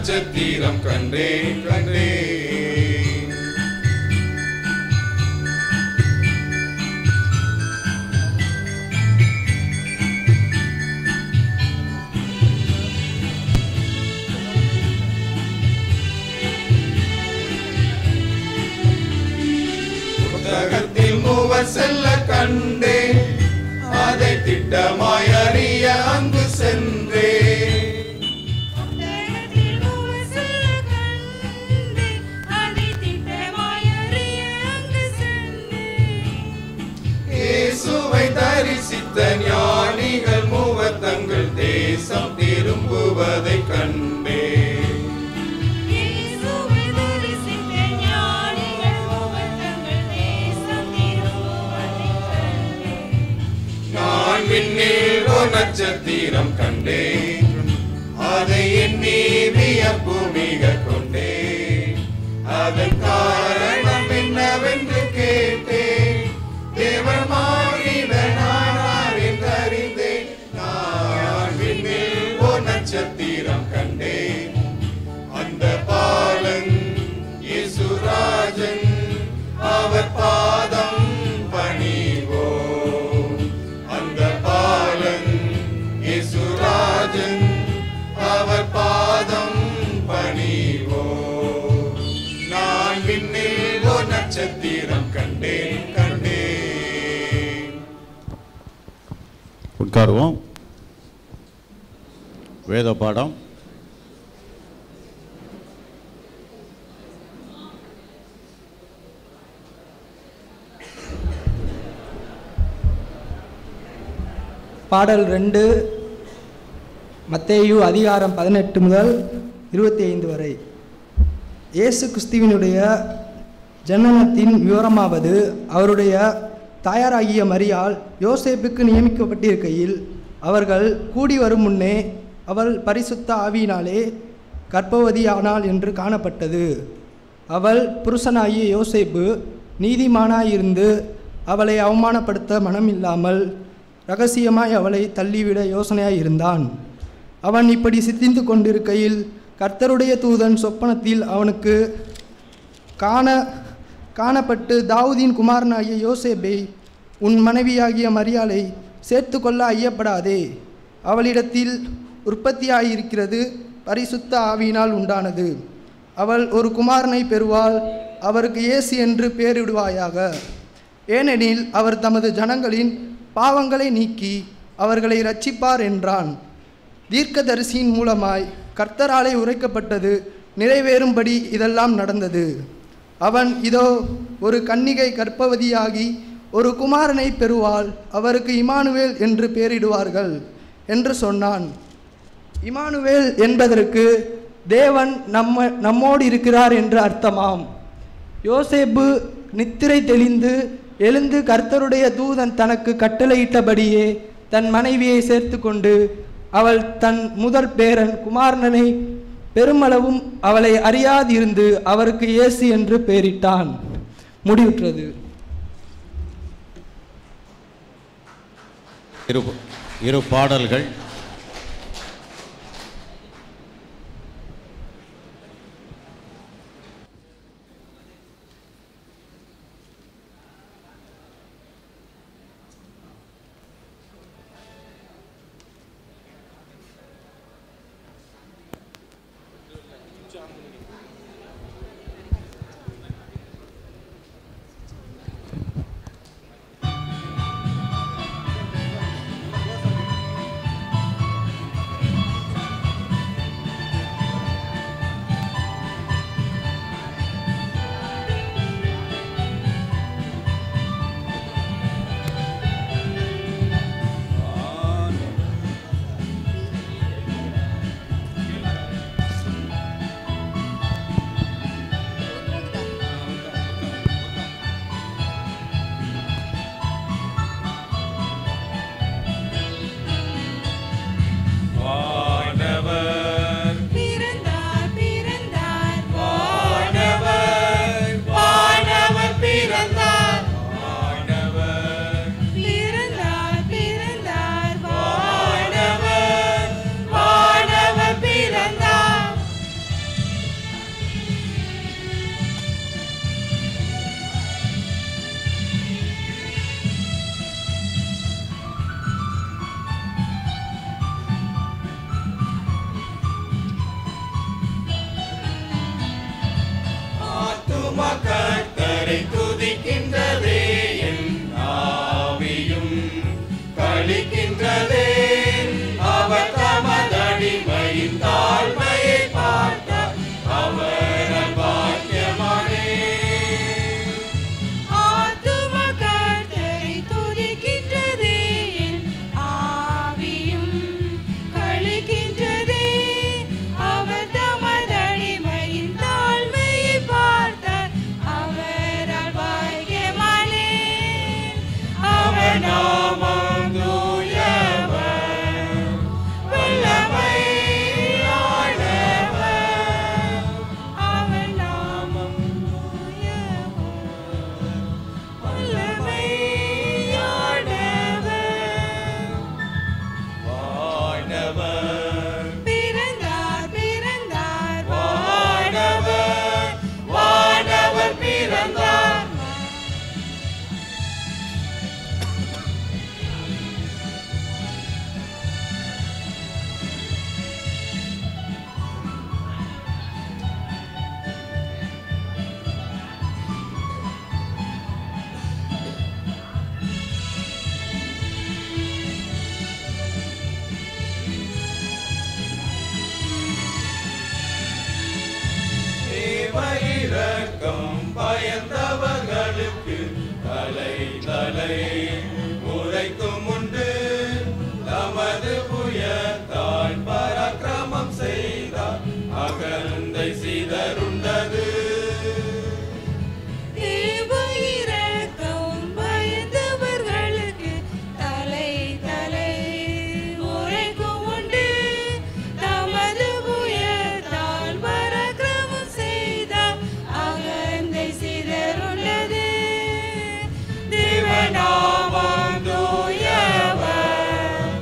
நட்சத்திரம் கண்டேன் கண்டேன் புத்தகத்தில் மூவர் செல்ல கண்டேன் அதை திட்டமாய் அறிய அங்கு சென்றேன் இயேசுவை தரிசித்த ஞானிகள் மூவர் தங்கள் தேசம் திரும்புவதை கண்டேன் நான் விண்ணில் ஒரு நட்சத்திரம் கண்டேன் அதை எண்ணி வியப்பு மிக கொண்டேன் அதன் காரணம் என்னவென்று கேட்டேன் தேவன் மாறினார் என்று அறிந்தேன் நான் விண்ணில் ஒரு நட்சத்திரம் கண்டேன் அந்த பாலன் இயேசுராஜன் அவர் பாதம் பணிவோம் அந்த பாலன் இயேசுராஜன் அவர் பாதம் பணிவோம் நான் விண்ணில் ஒரு நட்சத்திரம் கண்டேன் கண்டேன் உட்காருவோம் வேத பாடம் பாடல் ரெண்டு மத்தேயு அதிகாரம் பதினெட்டு முதல் இருபத்தி ஐந்து வரை இயேசு கிறிஸ்துவினுடைய ஜனனத்தின் விவரமாவது அவருடைய தாயாராகிய மரியாள் யோசேப்புக்கு நியமிக்கப்பட்டிருக்கையில் அவர்கள் கூடி வரும் முன்னே அவள் பரிசுத்த ஆவியினாலே கர்ப்பவதியானாள் என்று காணப்பட்டது அவள் புருஷனாகிய யோசேப்பு நீதிமானாயிருந்து அவளை அவமானப்படுத்த மனமில்லாமல் ரகசியமாய் அவளை தள்ளிவிட யோசனையாய் இருந்தான் அவன் இப்படி சித்திந்து கொண்டிருக்கையில் கர்த்தருடைய தூதன் சொப்பனத்தில் அவனுக்கு காண காணப்பட்டு தாவூதின் குமாரனாகிய யோசேப்பை உன் மனைவியாகிய மரியாளை சேர்த்து கொள்ள ஐயப்படாதே அவளிடத்தில் உற்பத்தியாயிருக்கிறது பரிசுத்த ஆவியினால் உண்டானது அவள் ஒரு குமாரனை பெறுவாள் அவருக்கு இயேசு என்று பெயரிடுவாயாக ஏனெனில் அவர் தமது ஜனங்களின் பாவங்களை நீக்கி அவர்களை ரட்சிப்பார் என்றான் தீர்க்கதரிசியின் மூலமாய் கர்த்தராலே உரைக்கப்பட்டது நிறைவேறும்படி இதெல்லாம் நடந்தது அவன் இதோ ஒரு கன்னிகை கர்ப்பவதியாகி ஒரு குமாரனை பெறுவாள் அவருக்கு இமானுவேல் என்று பெயரிடுவார்கள் என்று சொன்னான் இமானுவேல் என்பதற்கு தேவன் நம்ம நம்மோடு இருக்கிறார் என்று அர்த்தமாம் யோசேப்பு நித்திரை தெளிந்து எழுந்து கர்த்தருடைய தூதன் தனக்கு கட்டளையிட்டபடியே தன் மனைவியை சேர்த்து கொண்டு அவள் தன் முதற் பேரன் குமாரனனை பெருமளவும் அவளை அறியாதிருந்து அவருக்கு இயேசு என்று பெயரிட்டான் முடிவுற்றது இரு இரு பாடல்கள் தலை உரைக்கும் உண்டு தமது புயத்தால் பராக்கிரமம் செய்தார் அகந்தை சிதறுண்டது தேவ இரக்கம் பயந்தவர்களுக்கு தலை தலை உரைக்கும் உண்டு தமது புயத்தால் பராக்கிரமம் செய்தார் அகந்தை சிதறுள்ளது தேவநாமம் தூயவர்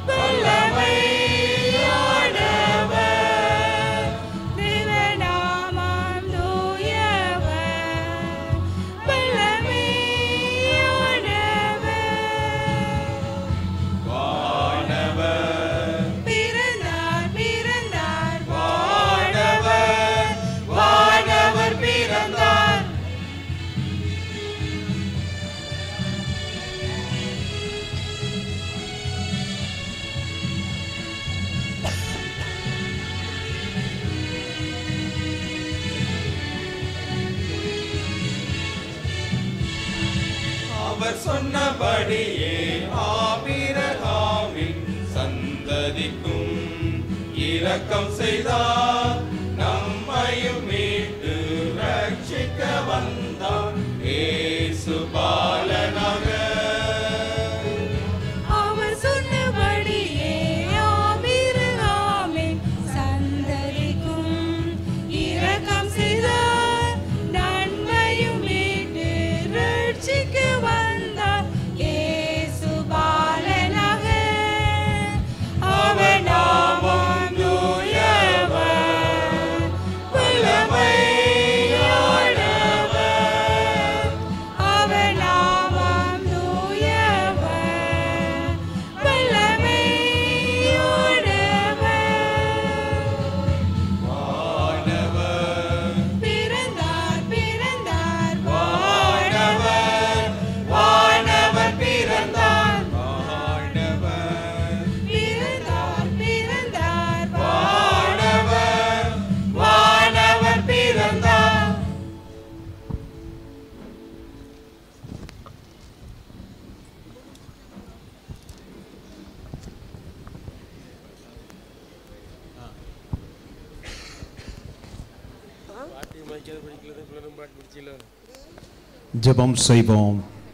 வல்லமையானவர் தேவநாமம் தூயவர் வானவர் பிறந்தார் பிறந்தார் வானவர் வானவர் பிறந்தார் அவர் சொன்னபடியே ஆபிரகாமின் சந்ததிக்கும் இரக்கம் செய்தார் நம்மையும் மீட்டு ரட்சிக்க வந்தார் ஏசு பாலனாக அவர் சொன்னபடியே ஆபிரகாமின் சந்ததிக்கும் இரக்கம் செய்தார் நன்மையும் மீட்டு ரட்சிக்க வந்தார் இயேசு பாலனாக அவர் நாமம் தூயவர் வல்லமையானவர் அவர் நாமம் தூயவர் வல்லமையானவர் பிறந்தார் பிறந்தார் வானவர் வானவர் பிறந்தார் பிறந்தார் பிறந்தார் வானவர் வானவர் பிறந்தார் ஜெபம் செய்வோம்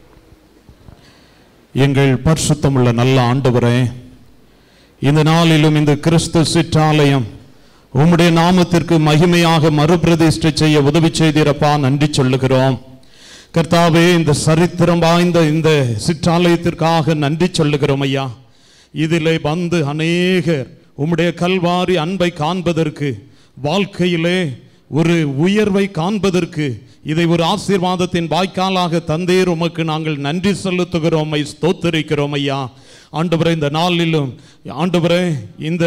எங்கள் பரிசுத்தமுள்ள நல்ல ஆண்டவரே இந்த நாளிலும் இந்த கிறிஸ்து சிற்றாலயம் உம்முடைய நாமத்திற்கு மகிமையாக மறுபிரதிஷ்டை செய்ய உதவி செய்திருப்பா நன்றி சொல்லுகிறோம் கர்த்தாவே இந்த சரித்திரம் வாய்ந்த இந்த சிற்றாலயத்திற்காக நன்றி சொல்லுகிறோம் ஐயா இதிலே வந்து அநேகர் உம்முடைய கல்வாரி அன்பை காண்பதற்கு வாழ்க்கையிலே ஒரு உயர்வை காண்பதற்கு இதை ஒரு ஆசீர்வாதத்தின் வாய்க்காலாக தந்தேர் உமக்கு நாங்கள் நன்றி செலுத்துகிறோம் ஐ ஸ்தோத்தரிக்கிறோம் ஐயா ஆண்டவரே இந்த நாளிலும் ஆண்டவரே இந்த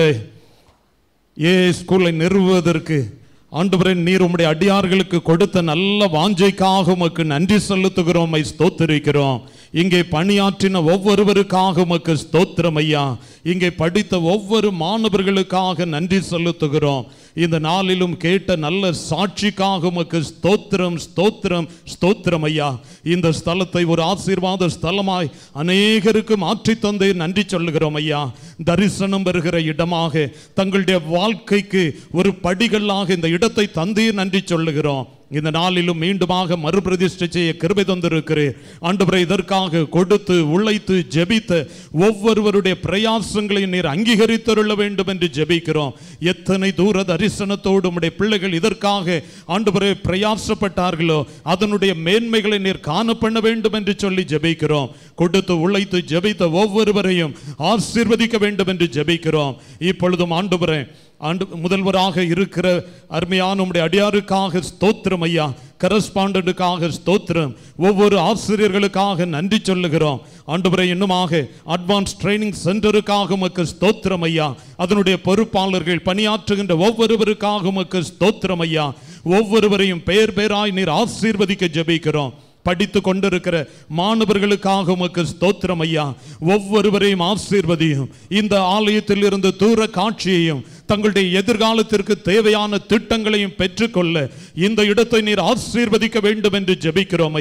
ஏ ஸ்கூலை நிறுவுவதற்கு ஆண்டவரே நீர் உம்முடைய அடியார்களுக்கு கொடுத்த நல்ல வாஞ்சைக்காக உமக்கு நன்றி செலுத்துகிறோம் ஐ ஸ்தோத்திரிக்கிறோம் இங்கே பணியாற்றின ஒவ்வொருவருக்காக உமக்கு ஸ்தோத்திரம் ஐயா இங்கே படித்த ஒவ்வொரு மாணவர்களுக்காக நன்றி செலுத்துகிறோம் இந்த நாளிலும் கேட்ட நல்ல சாட்சிக்காக உமக்கு ஸ்தோத்திரம் ஸ்தோத்திரம் ஸ்தோத்திரம் ஐயா இந்த ஸ்தலத்தை ஒரு ஆசீர்வாத ஸ்தலமாய் அநேகருக்கு மாற்றி தந்தே நன்றி சொல்லுகிறோம் ஐயா தரிசனம் பெறுகிற இடமாக தங்களுடைய வாழ்க்கைக்கு ஒரு படிகளாக இந்த இடத்தை தந்தீர் நன்றி சொல்லுகிறோம் இந்த நாளிலும் மீண்டுமாக மறுபிரதிஷ்டை செய்ய கிருபை தந்திருக்கிறேன் ஆண்டவரை இதற்காக கொடுத்து உழைத்து ஜெபித்த ஒவ்வொருவருடைய பிரயாசங்களை நீர் அங்கீகரித்தருள வேண்டும் என்று ஜெபிக்கிறோம் எத்தனை தூர தரிசனத்தோடு உம்முடைய பிள்ளைகள் இதற்காக ஆண்டவரை பிரயாசப்பட்டார்களோ அதனுடைய மேன்மைகளை நீர் காண பண்ண வேண்டும் என்று சொல்லி ஜெபிக்கிறோம் கொடுத்து உழைத்து ஜெபித்த ஒவ்வொருவரையும் ஆசீர்வதிக்க வேண்டும் என்று ஜெபிக்கிறோம் இப்பொழுதும் ஆண்டவரே ஆண்டு முதல்வராக இருக்கிற அருமையான உம்முடைய அடியாருக்காக ஸ்தோத்திரம் ஐயா கரஸ்பாண்டனுக்காக ஸ்தோத்திரம் ஒவ்வொரு ஆசிரியர்களுக்காக நன்றி சொல்லுகிறோம் ஆண்டவரை இன்னுமாக அட்வான்ஸ் ட்ரைனிங் சென்டருக்காக உமக்கு ஸ்தோத்திரம் ஐயா அதனுடைய பொறுப்பாளர்கள் பணியாற்றுகின்ற ஒவ்வொருவருக்காக உமக்கு ஸ்தோத்திரம் ஐயா ஒவ்வொருவரையும் பெயர் பெயராய் நீர் ஆசீர்வதிக்க ஜெபிக்கிறோம் படித்து கொண்டிருக்கிற மாணவர்களுக்காக உமக்கு ஸ்தோத்திரம் ஐயா ஒவ்வொருவரையும் ஆசீர்வதியும் இந்த ஆலயத்தில் இருந்து தூர காட்சியையும் தங்களுடைய எதிர்காலத்திற்கு தேவையான திட்டங்களையும் பெற்றுக்கொள்ள இந்த இடத்தை நீர் ஆசீர்வதிக்க வேண்டும் என்று ஜெபிக்கிறோம் ஐயா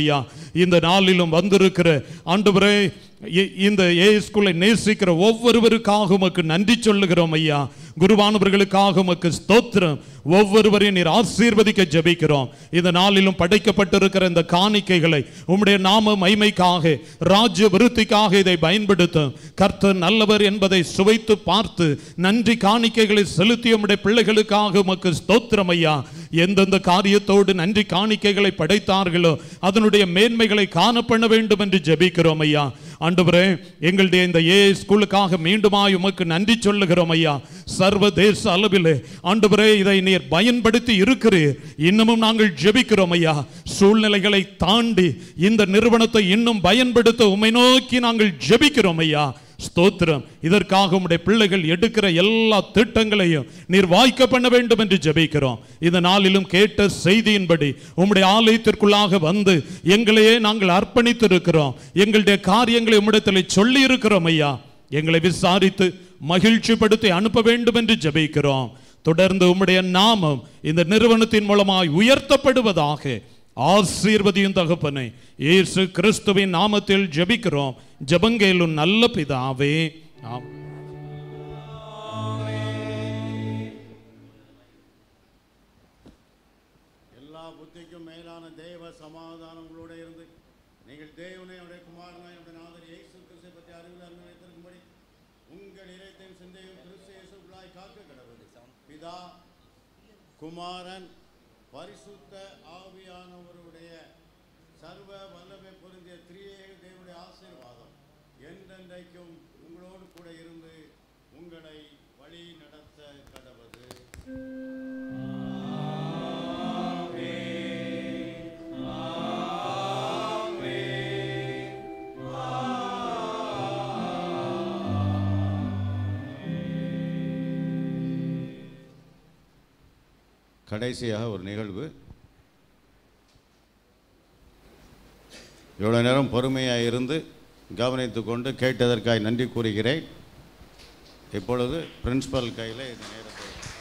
இந்த நாளிலும் வந்திருக்கிற ஆண்டவரே இ- இந்த ஏ ஸ்கூலை நேசிக்கிற ஒவ்வொருவருக்காக உமக்கு நன்றி சொல்லுகிறோம் ஐயா குருவானவர்களுக்காக உமக்கு ஸ்தோத்திரம் ஒவ்வொருவரையும் நீர் ஆசீர்வதிக்க ஜெபிக்கிறோம் இந்த நாளிலும் படைக்கப்பட்டிருக்கிற இந்த காணிக்கைகளை உம்முடைய நாம மைமைக்காக ராஜ்ய விருத்திக்காக இதை பயன்படுத்தும் கர்த்தர் நல்லவர் என்பதை சுவைத்து பார்த்து நன்றி காணிக்கைகளை செலுத்திய உம்முடைய பிள்ளைகளுக்காக உமக்கு ஸ்தோத்திரம் ஐயா எந்தெந்த காரியத்தோடு நன்றி காணிக்கைகளை படைத்தார்களோ அதனுடைய மேன்மைகளை காணப்பண்ண வேண்டும் என்று ஜெபிக்கிறோம் ஐயா ஆண்டவரே எங்களுடைய இந்த ஏ ஸ்கூலுக்காக மீண்டுமாய் உமக்கு நன்றி சொல்லுகிறோம் ஐயா சர்வதேச அளவிலே ஆண்டவரே இதை நீர் பயன்படுத்தி இருக்கிறீர் இன்னமும் நாங்கள் ஜெபிக்கிறோம் ஐயா சூழ்நிலைகளை தாண்டி இந்த நிறுவனத்தை இன்னும் பயன்படுத்த உமை நோக்கி நாங்கள் ஜெபிக்கிறோம் ஐயா ஸ்தோத்திரம் இதற்காக உம்முடைய பிள்ளைகள் எடுக்கிற எல்லா திட்டங்களையும் நீர் வாய்க்க பண்ண வேண்டும் என்று ஜெபிக்கிறோம் இந்த நாளிலும் கேட்ட செய்தியின்படி உம்முடைய ஆலயத்திற்குள்ளாக வந்து எங்களையே நாங்கள் அர்ப்பணித்திருக்கிறோம் எங்களுடைய காரியங்களை உம்மிடத்தில் சொல்லி இருக்கிறோம் ஐயா எங்களை விசாரித்து மகிழ்ச்சிப்படுத்தி அனுப்ப வேண்டும் என்று ஜெபிக்கிறோம் தொடர்ந்து உம்முடைய நாமம் இந்த நிறுவனத்தின் மூலமாய் உயர்த்தப்படுவதாக ஆசீர்வதியும் தகப்பனை இயேசு கிறிஸ்துவின் நாமத்தில் ஜெபிக்கிறோம் ஜெபங்கேலும் நல்ல பிதாவே ஆம் எல்லா புத்திக்கும் மேலான தேவ சமாதானம் உங்களோட இருந்து நீங்கள் தேவனை அவருடைய குமாரனை அவருடைய நாதர் இயேசு கிறிஸ்துவை பற்றி அறிவில் அறிந்து வைத்திருக்கும்படி உங்கள் இறைத்தையும் சிந்தையும் கிறிஸ்து இயேசுக்குள்ளாய் காக்க கடவுள் பிதா குமாரன் பரிசுத்த ஆவியானவருடைய சர்வ வல்லமை பொருந்திய திரியேக தேவனுடைய ஆசீர்வாதம் என்றென்றைக்கும் உங்களோடு கூட இருந்து உங்களை வழி நடத்த கடவுது கடைசியாக ஒரு நிகழ்வு இவ்வளோ நேரம் பொறுமையாக இருந்து கவனித்து கொண்டு கேட்டதற்காக நன்றி கூறுகிறேன் இப்பொழுது பிரின்சிபல் கையில் இந்த நேரத்தை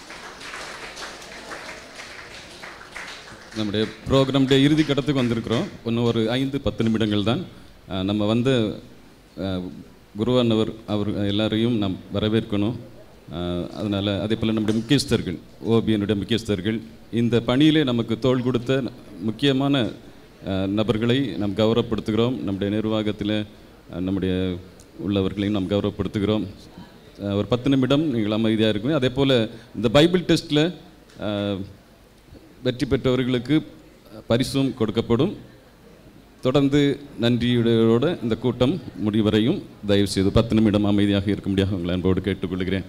நம்முடைய ப்ரோக்ராமுடைய இறுதி கட்டத்துக்கு வந்திருக்கிறோம் இன்னும் ஒரு ஐந்து பத்து நிமிடங்கள் தான் அஹ், நம்ம வந்து அஹ், குருவானவர் அவர் எல்லாரையும் நாம் வரவேற்கணும் அஹ், அதனால் அதே போல் நம்முடைய முக்கியஸ்தர்கள் ஓபியனுடைய முக்கியஸ்தர்கள் இந்த பணியிலே நமக்கு தோள் கொடுத்த முக்கியமான அஹ், நபர்களை நாம் கௌரவப்படுத்துகிறோம் நம்முடைய நிர்வாகத்தில் அஹ், நம்முடைய உள்ளவர்களையும் நாம் கௌரவப்படுத்துகிறோம் அஹ், ஒரு பத்து நிமிடம் நீங்கள் அமைதியாக இருக்கணும் அதே போல் இந்த பைபிள் டெஸ்ட்டில் வெற்றி பெற்றவர்களுக்கு பரிசும் கொடுக்கப்படும் தொடர்ந்து நன்றியுடையோட இந்த கூட்டம் முடிவரையும் தயவு செய்து பத்து நிமிடம் அமைதியாக இருக்கும்படியாக உங்களை அன்போடு கேட்டுக்கொள்கிறேன்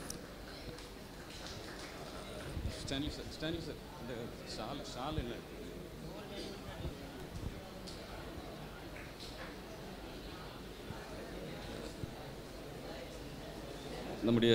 நம்முடைய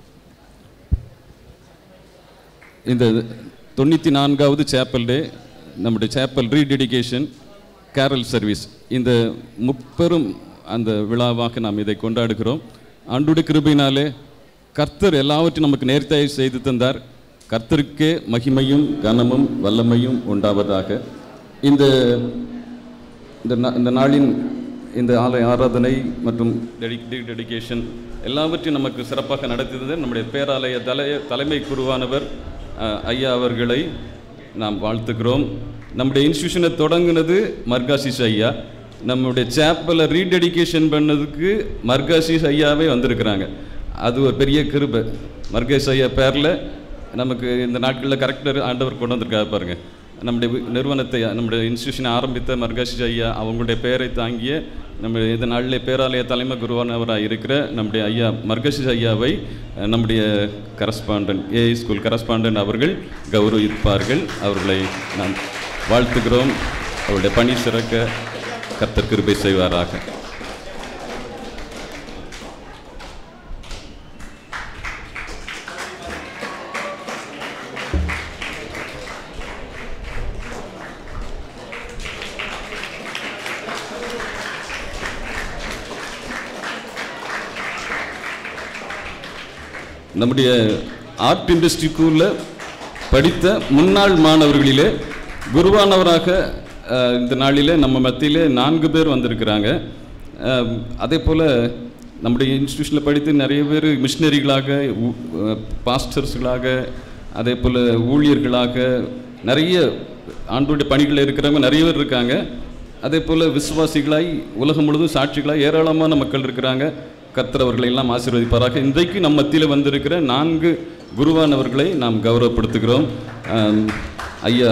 இந்த தொண்ணூற்றி நான்காவது சேப்பல் டே நம்முடைய சேப்பல் ரீடெடிகேஷன் கேரல் சர்வீஸ் இந்த முப்பெரும் அந்த விழாவாக நாம் இதை கொண்டாடுகிறோம் ஆண்டுடைய கிருபையினாலே கர்த்தர் எல்லாவற்றையும் நமக்கு நேர்த்தியாக செய்து தந்தார் கர்த்தருக்கே மகிமையும் கனமும் வல்லமையும் உண்டாவதாக இந்த இந்த நா- இந்த நாளின் இந்த ஆலய ஆராதனை மற்றும் டெடி டெடிகேஷன் எல்லாவற்றையும் நமக்கு சிறப்பாக நடத்தியது நம்முடைய பேராலய தலை தலைமை குருவானவர் அஹ், ஐயா அவர்களை நாம் வாழ்த்துக்கிறோம் நம்முடைய இன்ஸ்டியூஷனை தொடங்குனது மர்காசிஸ் ஐயா நம்முடைய சேப்பலை ரீடெடிகேஷன் பண்ணதுக்கு மர்காசிஸ் ஐயாவே வந்திருக்கிறாங்க அது ஒரு பெரிய கிருபை மர்கேஷ் ஐயா பேரில் நமக்கு இந்த நாட்களில் கரெக்டர் ஆண்டவர் கொண்டு வந்திருக்காரு பாருங்க நம்முடைய வி- நிறுவனத்தை நம்முடைய இன்ஸ்டியூஷனை ஆரம்பித்த மர்காஷி ஐயா அவங்களுடைய பெயரை தாங்கிய நம்முடைய இந்த நாளிலே பேராலய தலைமை குருவானவராக இருக்கிற நம்முடைய ஐயா மர்கஷி ஐயாவை அஹ், நம்முடைய கரஸ்பாண்டன் ஏஐ ஸ்கூல் கரஸ்பாண்டன் அவர்கள் கௌரவிப்பார்கள் அவர்களை நாம் வாழ்த்துகிறோம் அவருடைய பணி சிறக்க கர்த்தர் கிருபை செய்வாராக நம்முடைய ஆர்ட் இண்டஸ்ட்ரி ஸ்கூலில் படித்த முன்னாள் மாணவர்களிலே குருவானவராக அஹ், இந்த நாளிலே நம்ம மத்தியிலே நான்கு பேர் வந்திருக்கிறாங்க அஹ், அதே போல் நம்முடைய இன்ஸ்டியூஷனில் படித்து நிறைய பேர் மிஷினரிகளாக பாஸ்டர்ஸ்களாக அதே போல் ஊழியர்களாக நிறைய ஆண்டோடைய பணிகளில் இருக்கிறவங்க நிறைய பேர் இருக்காங்க அதே போல் விசுவாசிகளாய் உலகம் முழுதும் சாட்சிகளாய் ஏராளமான மக்கள் இருக்கிறாங்க கர்த்தர் அவர்களை எல்லாம் ஆசீர்வதிப்பாராக இன்றைக்கு நம் மத்தியில் வந்திருக்கிற நான்கு குருவானவர்களை நாம் கௌரவப்படுத்துகிறோம் ஆம், ஐயா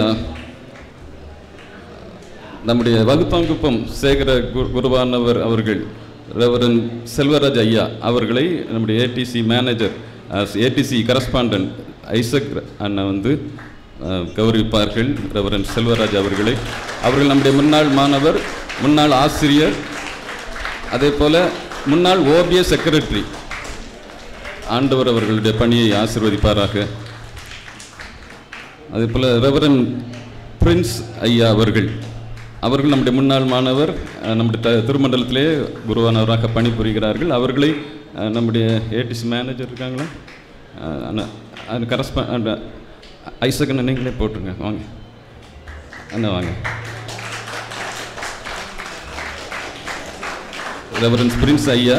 நம்முடைய வகுப்பாங்குப்பம் சேகர கு- குருவானவர் அவர்கள் ரெவரன் செல்வராஜ் ஐயா அவர்களை நம்முடைய ADC manager ADC correspondent Isaac அண்ணா வந்து அஹ், கௌரவிப்பார்கள் ரெவரன் செல்வராஜ் அவர்களை அவர்கள் நம்முடைய முன்னாள் மாணவர் முன்னாள் ஆசிரியர் அதே போல முன்னாள் ஓபிய செக்ரட்டரி ஆண்டவர் அவர்களுடைய பணியை ஆசிர்வதிப்பாராக அதே போல் ரெவரன் பிரின்ஸ் ஐயா அவர்கள் அவர்கள் நம்முடைய முன்னாள் மாணவர் அஹ், நம்முடைய த- திருமண்டலத்திலே குருவானவராக பணிபுரிகிறார்கள் அவர்களை அஹ், நம்முடைய ஏடிசி மேனேஜர் இருக்காங்களா அஹ், அண்ணா அது கரஸ்பாண்ட் ஐசக் நீங்களே போட்டுருங்க வாங்க அண்ணா வாங்க ரெவரன்ஸ் பிரின்ஸ் ஐயா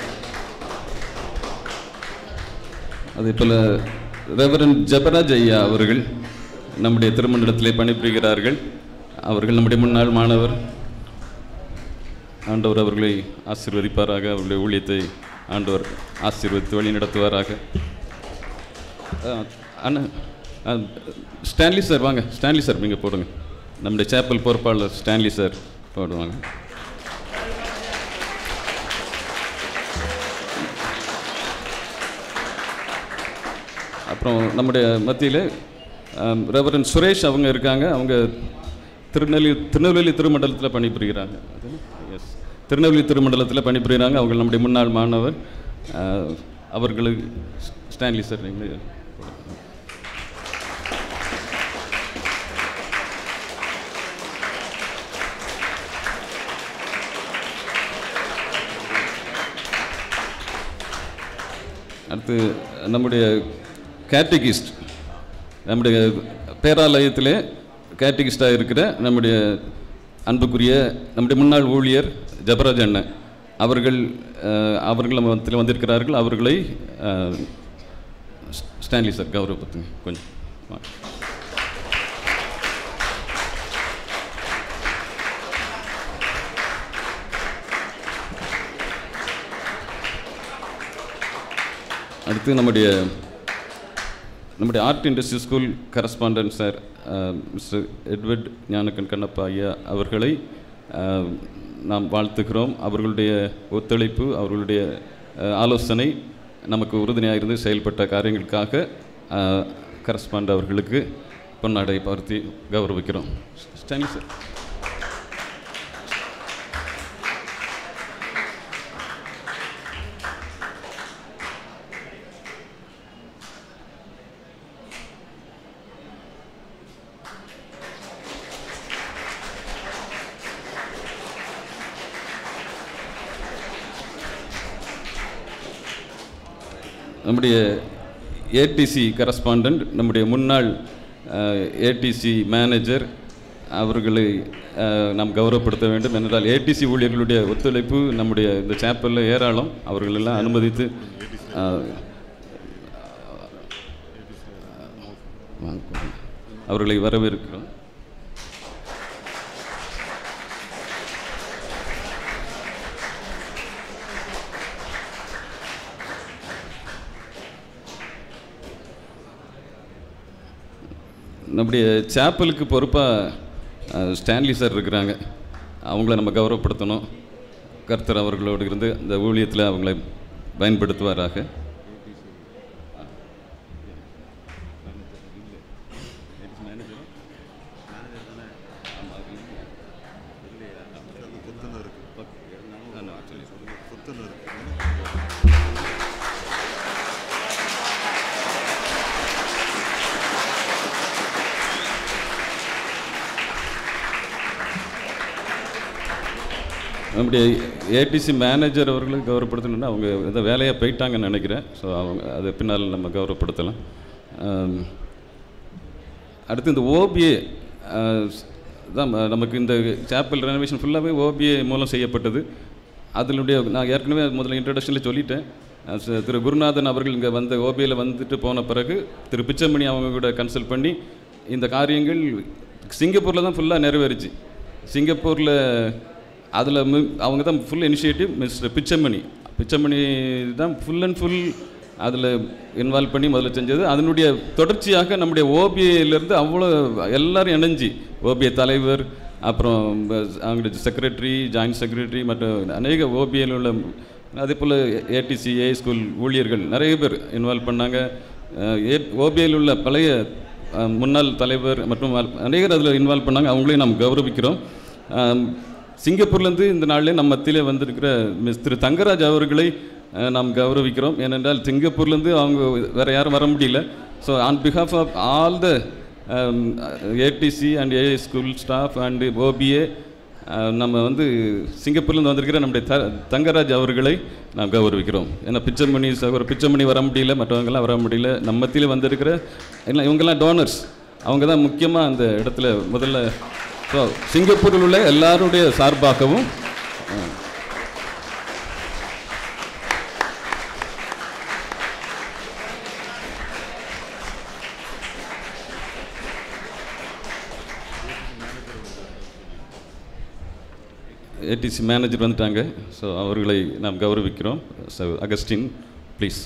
அதே போல் ரெவரன் ஜபராஜ் ஐயா அவர்கள் நம்முடைய திருமண்டலத்திலே பணிபுரிகிறார்கள் அவர்கள் நம்முடைய முன்னாள் மாணவர் ஆண்டவர் அவர்களை ஆசீர்வதிப்பாராக அவருடைய ஊழியத்தை ஆண்டவர் ஆசீர்வதித்து வழி நடத்துவாராக அஹ், அண்ணா அஹ், ஸ்டான்லி சார் வாங்க ஸ்டான்லி சார் நீங்கள் போடுங்க நம்முடைய சேப்பல் பொறுப்பாளர் ஸ்டான்லி சார் போடுவாங்க அப்புறம் நம்முடைய மத்தியில் ரெவரன் சுரேஷ் அவங்க இருக்காங்க அவங்க திருநெல்வேலி திருநெல்வேலி திருமண்டலத்தில் பணிபுரிகிறாங்க எஸ் திருநெல்வேலி திருமண்டலத்தில் பணிபுரிகிறாங்க அவங்க நம்முடைய முன்னாள் மாணவர் அஹ், அவர்களுக்கு ஸ்டான்லி சார் நீங்களே அடுத்து நம்முடைய கேட்டகிஸ்ட் நம்முடைய பேராலயத்திலே கேட்டகிஸ்டாக இருக்கிற நம்முடைய அன்புக்குரிய நம்முடைய முன்னாள் ஊழியர் ஜபராஜ் அண்ணன் அவர்கள் அஹ், அவர்கள் நம்ம மத்தியில் வந்திருக்கிறார்கள் அவர்களை அஹ், ஸ்டான்லி சார் கௌரவப்படுத்துங்க கொஞ்சம் வாங்க. அடுத்து நம்முடைய நம்முடைய art industry school correspondent sir mister Edward Gnanakkan Kannappa ஐயா அவர்களை அஹ், நாம் வாழ்த்துக்கிறோம் அவர்களுடைய ஒத்துழைப்பு அவர்களுடைய அஹ், ஆலோசனை நமக்கு உறுதுணையாக இருந்து செயல்பட்ட காரியங்களுக்காக கரஸ்பாண்ட் அவர்களுக்கு பொன்னாடை பார்த்தி கௌரவிக்கிறோம் ஸ்டான்லி சார் நம்முடைய ஏடிசி கரஸ்பாண்டன்ட் நம்முடைய முன்னாள் ஏடிசி மேனேஜர் அவர்களை அஹ், நாம் கௌரவப்படுத்த வேண்டும் என்றால் ஏடிசி ஊழியர்களுடைய ஒத்துழைப்பு நம்முடைய இந்த சேப்பலில் ஏராளம் அவர்கள் எல்லாம் அனுமதித்து அஹ், வாங்க. அவர்களை வரவேற்கிறோம் நம்முடைய சேப்பலுக்கு பொறுப்பாக ஸ்டான்லி சார் இருக்கிறாங்க அவங்கள நம்ம கௌரவப்படுத்தணும் கர்த்தர் அவர்களோடு இருந்து இந்த ஊழியத்தில் அவங்களை பயன்படுத்துவாராக நம்முடைய ஏடிசி மேனேஜர் அவர்களை கௌரவப்படுத்தணும்னா அவங்க ஏதோ வேலையாக போயிட்டாங்கன்னு நினைக்கிறேன் ஸோ அவங்க அதை பின்னால் நம்ம கௌரவப்படுத்தலாம் ஆம், அடுத்து இந்த ஓபிஏ தான் ம- நமக்கு இந்த சாப்பல் ரெனோவேஷன் ஃபுல்லாகவே ஓபிஏ மூலம் செய்யப்பட்டது அதனுடைய நான் ஏற்கனவே முதல்ல இன்ட்ரடக்ஷனில் சொல்லிட்டேன் அஹ் ச- திரு குருநாதன் அவர்கள் இங்கே வந்த ஓபியில் வந்துட்டு போன பிறகு திரு பிச்சமணி அவங்க கூட கன்சல்ட் பண்ணி இந்த காரியங்கள் சிங்கப்பூரில் தான் ஃபுல்லாக நிறைவேறுச்சு சிங்கப்பூரில் அதில் அவங்க தான் full initiative mister Pichamani Pichamani தான் ஃபுல் அண்ட் ஃபுல் அதில் இன்வால்வ் பண்ணி முதல்ல செஞ்சது அதனுடைய தொடர்ச்சியாக நம்முடைய ஓபிஏலேருந்து அவ்வளோ எல்லாரும் இணைஞ்சு ஓபிஏ தலைவர் அப்புறம் அவங்களுடைய செக்ரட்டரி ஜாயின்ட் செக்ரட்டரி மற்றும் அநேக ஓபிஏல உள்ள அதே போல் ஏடிசி ஏ ஸ்கூல் ஊழியர்கள் நிறைய பேர் இன்வால்வ் பண்ணாங்க ஓபிஏல உள்ள பழைய அஹ், முன்னாள் தலைவர் மற்றும் அநேகர் அதில் இன்வால்வ் பண்ணாங்க அவங்களையும் நாம் கௌரவிக்கிறோம் அஹ், சிங்கப்பூர்லேருந்து இந்த நாளிலே நம்ம மத்தியிலே வந்திருக்கிற மிஸ் திரு தங்கராஜ் அவர்களை அஹ், நாம் கௌரவிக்கிறோம் ஏனென்றால் சிங்கப்பூர்லேருந்து அவங்க வேறு யாரும் வர முடியல so on behalf of all the ADC and a school staff and OPA நம்ம வந்து சிங்கப்பூர்லேருந்து வந்திருக்கிற நம்முடைய த தங்கராஜ் அவர்களை நாம் கௌரவிக்கிறோம் ஏன்னா பிச்சமணி சகோதர பிச்சமணி வர முடியல மற்றவங்கெல்லாம் வர முடியல நம்ம மத்தியில் வந்திருக்கிற எல்லாம் இவங்கெல்லாம் டோனர்ஸ் அவங்க தான் முக்கியமாக அந்த இடத்துல முதல்ல ஸோ சிங்கப்பூரில் உள்ள எல்லாருடைய சார்பாகவும் அஹ், ஏடிசி மேனேஜர் வந்துட்டாங்க ஸோ அவர்களை நாம் கௌரவிக்கிறோம் ஸோ அகஸ்டின் ப்ளீஸ்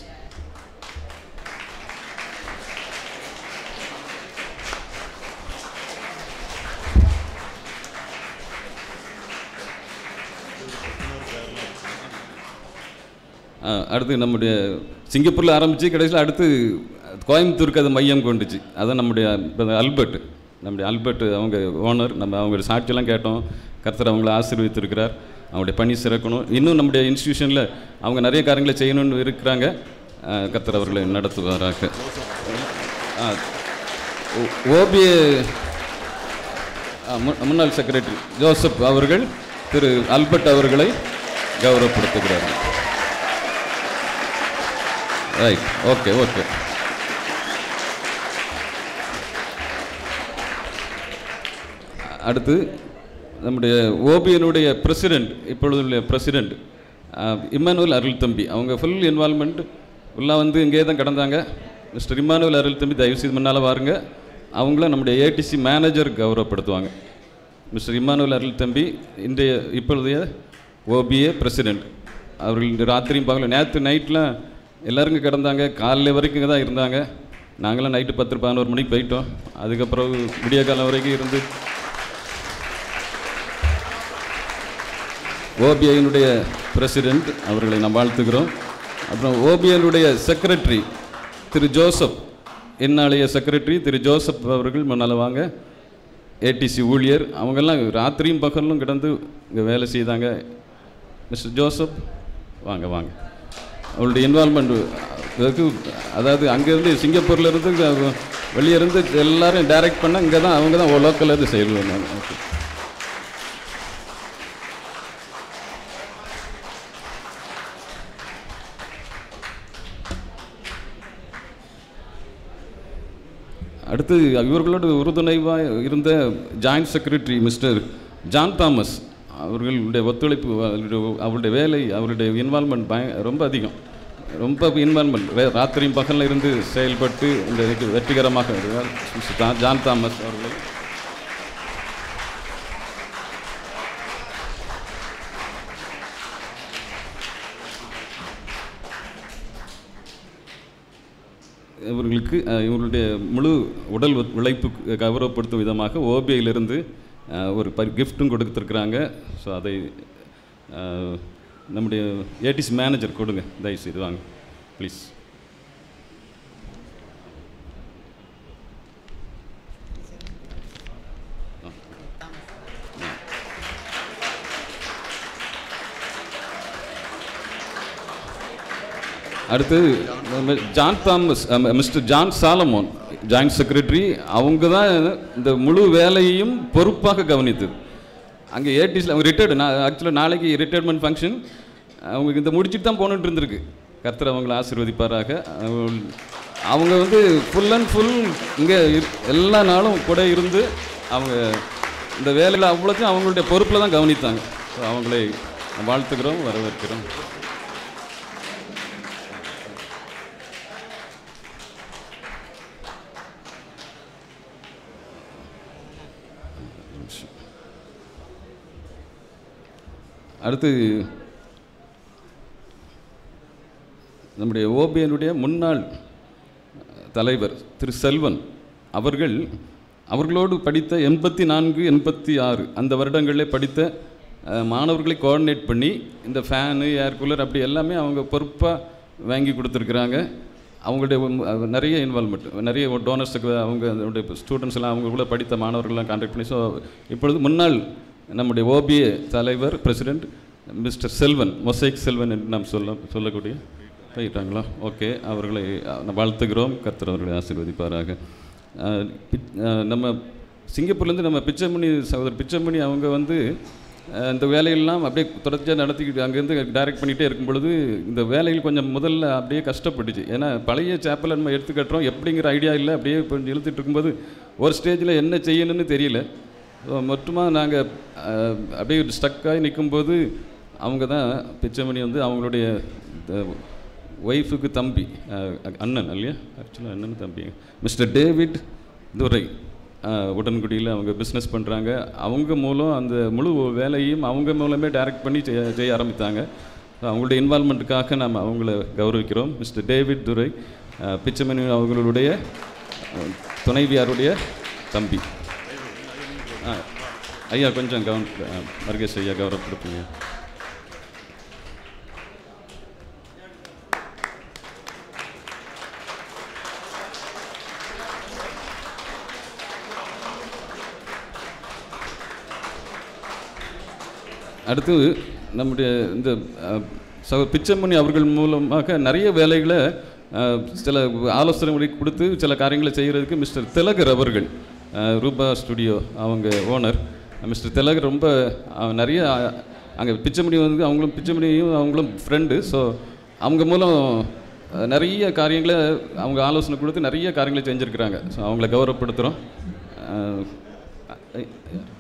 அடுத்து நம்முடைய சிங்கப்பூரில் ஆரம்பித்து கடைசியில் அடுத்து கோயம்புத்தூருக்கு அது மையம் கொண்டுச்சு அதான் நம்முடைய இப்ப அல்பர்ட் நம்முடைய அல்பர்ட் அவங்க ஓனர் நம்ம அவங்க சாட்சியெல்லாம் கேட்டோம் கர்த்தர் அவங்கள ஆசீர்வதித்திருக்கிறார் அவங்களுடைய பணி சிறக்கணும் இன்னும் நம்முடைய இன்ஸ்டியூஷனில் அவங்க நிறைய காரியங்களை செய்யணும்னு இருக்கிறாங்க அஹ், கர்த்தர் அவர்களை நடத்துவாராக ஓபிஏ முன்னாள் செக்ரட்டரி ஜோசப் அவர்கள் திரு அல்பர்ட் அவர்களை கௌரவப்படுத்துகிறார்கள் ரைட் ஓகே ஓகே அடுத்து நம்முடைய ஓபியனுடைய பிரசிடெண்ட் இப்பொழுதுள்ள பிரசிடெண்ட் இம்மானுவல் அருள் தம்பி அவங்க ஃபுல் இன்வால்மெண்ட் ஃபுல்லாக வந்து இங்கே தான் கடந்தாங்க மிஸ்டர் இம்மானுவல் அருள் தம்பி தயவு செய்து முன்னால் பாருங்க அவங்கள நம்முடைய ஏடிசி மேனேஜர் கௌரவப்படுத்துவாங்க மிஸ்டர் இம்மானுவல் அருள் தம்பி இன்றைய இப்பொழுதைய ஓபிஏ பிரசிடெண்ட் அவர்கள் ராத்திரியும் பகலும் நேற்று நைட்லாம் எல்லாரும் இங்கே கிடந்தாங்க காலையில் வரைக்கும் இங்கே தான் இருந்தாங்க நாங்களாம் நைட்டு பத்து பதினோரு மணிக்கு போயிட்டோம் அதுக்கப்புறம் விடிய காலம் வரைக்கும் இருந்து ஓபிஐனுடைய பிரசிடெண்ட் அவர்களை நாம் வாழ்த்துகிறோம் அப்புறம் ஓபிஐனுடைய செக்ரட்டரி திரு ஜோசப் என்னாளைய செக்ரட்டரி திரு ஜோசப் அவர்கள் முன்னால் வாங்க ஏடிசி ஊழியர் அவங்கெல்லாம் ராத்திரியும் பகலும் கிடந்து இங்கே வேலை செய்தாங்க மிஸ்டர் ஜோசப் வாங்க வாங்க அவருடைய இன்வால்மெண்ட் வெகு அதாவது அங்கேருந்து சிங்கப்பூர்லேருந்து வெளியே இருந்து எல்லாரும் டைரக்ட் பண்ண இங்கே தான் அவங்க தான் லோக்கலில் இருந்து செயல் பண்ணாங்க ஓகே அடுத்து இவர்களோடு உறுதுணைவாக இருந்த joint secretary mister John Thomas அவர்களுடைய ஒத்துழைப்பு அவருடைய- அவருடைய வேலை அவருடைய இன்வால்மெண்ட் பய ரொம்ப அதிகம் ரொம்ப இன்வால்மெண்ட் ராத்திரியும் பகலில் இருந்து செயல்பட்டு இந்த இதுக்கு வெற்றிகரமாக இருந்தார். மிஸ்டர் ஜா- ஜான் தாமஸ் அவர்கள் இவர்களுக்கு அஹ், இவர்களுடைய முழு உடல் ஒ- உழைப்பு கௌரவப்படுத்தும் விதமாக ஓபிஐயிலிருந்து ஒரு பரி கிஃப்ட்டும் கொடுத்துருக்குறாங்க ஸோ அதை அஹ், நம்முடைய ஏடிஸ் மேனேஜர் கொடுங்க தயவுசெய்து வாங்க ப்ளீஸ் அடுத்து நம்ம ஜான் தாமஸ் அஹ், mister John Solomon joint secretary அவங்க தான் இந்த முழு வேலையையும் பொறுப்பாக கவனித்தது அங்கே ஏடிஸில் அவங்க ரிட்டையர்டு நான் ஆக்சுவலாக நாளைக்கு ரிட்டையர்மெண்ட் ஃபங்க்ஷன் அவங்களுக்கு இந்த முடிச்சுட்டு தான் போகணுன்ட்டு இருந்திருக்கு கர்த்தர் அவங்கள ஆசீர்வதிப்பாராக அவங்க- அவங்க வந்து ஃபுல் அண்ட் ஃபுல் இங்கே எல்லா நாளும் கூட இருந்து அவங்க இந்த வேலையில் அவ்வளோத்தையும் அவங்களுடைய பொறுப்பில் தான் கவனித்தாங்க ஸோ அவங்களை வாழ்த்துக்கிறோம் வரவேற்கிறோம் அடுத்து நம்முடைய ஓபியனுடைய முன்னாள் தலைவர் திரு செல்வன் அவர்கள் அவர்களோடு படித்த எண்பத்தி நான்கு எண்பத்தி ஆறு அந்த வருடங்களிலே படித்த அஹ், மாணவர்களை கோஆர்டினேட் பண்ணி இந்த ஃபேனு ஏர் கூலர் அப்படி எல்லாமே அவங்க பொறுப்பாக வாங்கி கொடுத்துருக்குறாங்க அவங்களுடைய உம், அஹ், நிறைய இன்வால்மெண்ட் நிறைய டோனர்ஸுக்கு அவங்க அதனுடைய ஸ்டூடெண்ட்ஸ் எல்லாம் அவங்க கூட படித்த மாணவர்கள்லாம் கான்டாக்ட் பண்ணி ஸோ இப்பொழுது முன்னாள் நம்முடைய ஓபிஏ தலைவர் பிரசிடெண்ட் மிஸ்டர் செல்வன் மொசைக் செல்வன் என்று நாம் சொல்ல சொல்லக்கூடிய போயிட்டாங்களா ஓகே அவர்களை அஹ், வாழ்த்துகிறோம் கர்த்தர் அவர்களை ஆசீர்வதிப்பாராக அஹ், பிச்- அஹ், நம்ம சிங்கப்பூர்லேருந்து நம்ம பிச்சைமணி சகோதரர் பிச்சைமணி அவங்க வந்து அஹ், இந்த வேலையெல்லாம் அப்படியே தொடர்ச்சியாக நடத்திக்கிட்டு அங்கேருந்து டைரக்ட் பண்ணிகிட்டே இருக்கும் பொழுது இந்த வேலைகள் கொஞ்சம் முதல்ல அப்படியே கஷ்டப்பட்டுச்சு ஏன்னா பழைய சேப்பலை நம்ம எடுத்து கட்டுறோம் எப்படிங்கிற ஐடியா இல்லை அப்படியே கொஞ்சம் இழுத்துட்டு இருக்கும்போது ஒரு ஸ்டேஜில் என்ன செய்யணும்னு தெரியல ஸோ மொத்தமாக நாங்கள் அப்படியே ஸ்டக்காகி நிற்கும்போது அவங்க தான் பிச்சைமணி வந்து அவங்களுடைய ஒய்ஃபுக்கு தம்பி அஹ், அண்ணன் இல்லையா ஆக்சுவலாக அண்ணன் தம்பி மிஸ்டர் டேவிட் துரை அஹ், உடன்குடியில் அவங்க பிஸ்னஸ் பண்ணுறாங்க அவங்க மூலம் அந்த முழு வேலையும் அவங்க மூலமே டைரக்ட் பண்ணி செய்ய செய்ய ஆரம்பித்தாங்க அவங்களுடைய இன்வால்மெண்ட்டுக்காக நாம் அவங்கள கௌரவிக்கிறோம் மிஸ்டர் டேவிட் துரை அஹ், பிச்சைமணி அவங்களுடைய அஹ், துணைவியாருடைய தம்பி ஆ ஐயா கொஞ்சம் கவனம் மருகேஷ் ஐயா கௌரவப்படுத்துங்க அடுத்து நம்முடைய இந்த அஹ், சகோ பிச்சைமணி அவர்கள் மூலமாக நிறைய வேலைகளை அஹ், சில ஆலோசனை கொடுத்து சில காரியங்களை செய்கிறதுக்கு மிஸ்டர் திலகர் அவர்கள் அஹ், ரூபா ஸ்டுடியோ அவங்க ஓனர் மிஸ்டர் திலகர் ரொம்ப அஹ், நிறைய அங்கே பிச்சைமணி வந்து அவங்களும் பிச்சைமணியும் அவங்களும் ஃப்ரெண்டு ஸோ அவங்க மூலம் அஹ், நிறைய காரியங்களை அவங்க ஆலோசனை கொடுத்து நிறைய காரியங்களை செஞ்சுருக்கிறாங்க ஸோ அவங்கள கௌரவப்படுத்துகிறோம் அஹ், ஐ-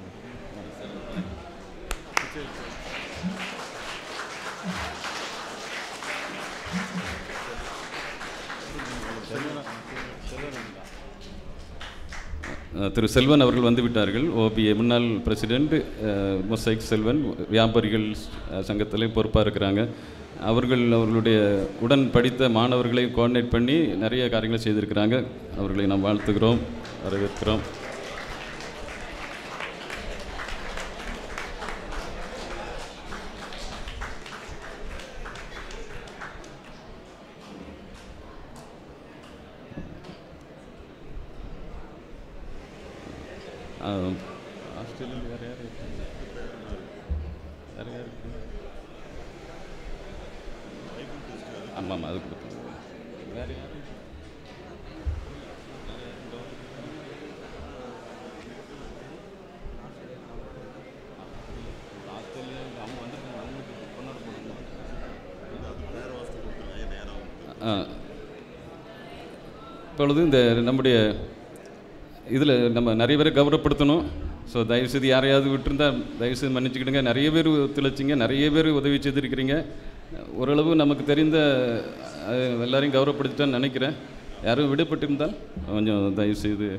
அஹ் திரு செல்வன் அவர்கள் வந்து விட்டார்கள் ஓபிஏ முன்னாள் பிரசிடெண்ட் மொசைக் செல்வன் வியாபாரிகள் அஹ், சங்கத்திலே பொறுப்பாக இருக்கிறாங்க அவர்கள் அவர்களுடைய உடன் படித்த மாணவர்களை கோஆர்டினேட் பண்ணி நிறைய காரியங்களை செய்திருக்கிறாங்க அவர்களை நாம் வாழ்த்துகிறோம் வரவேற்கிறோம் அஹ், ஆஸ்திரேலியாவில் வேறு யார் இருக்காங்க? வேறு யார் இருக்காங்க? ஆமாம் ஆமாம் அது கொடுத்தாங்க வேறு யார் ஆ. இப்பொழுது இந்த நம்முடைய இதில் நம்ம நிறைய பேரை கௌரவப்படுத்தணும் ஸோ தயவுசெய்து யாரையாவது விட்டுருந்தா தயவுசெய்து மன்னிச்சுக்கிடுங்க நிறைய பேர் ஒத்துழைச்சிங்க நிறைய பேர் உதவி செய்திருக்கிறீங்க ஓரளவு நமக்கு தெரிந்த அஹ், எல்லாரையும் கௌரவப்படுத்திட்டேன்னு நினைக்கிறேன் யாரும் விடுபட்டிருந்தால் கொஞ்சம் தயவுசெய்து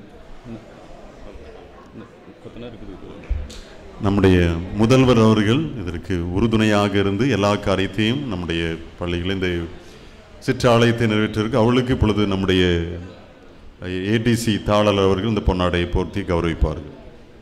கொத்தனா இருக்குது நம்முடைய முதல்வர் அவர்கள் இதற்கு உறுதுணையாக இருந்து எல்லா காரியத்தையும் நம்முடைய பள்ளிகளில் இந்த சிற்றாலயத்தை நிறைவேற்றிருக்கு அவளுக்கு இப்பொழுது நம்முடைய ஏடிசி தாளர் அவர்கள் இந்த பொன்னாடையை போர்த்தி கௌரவிப்பார்கள்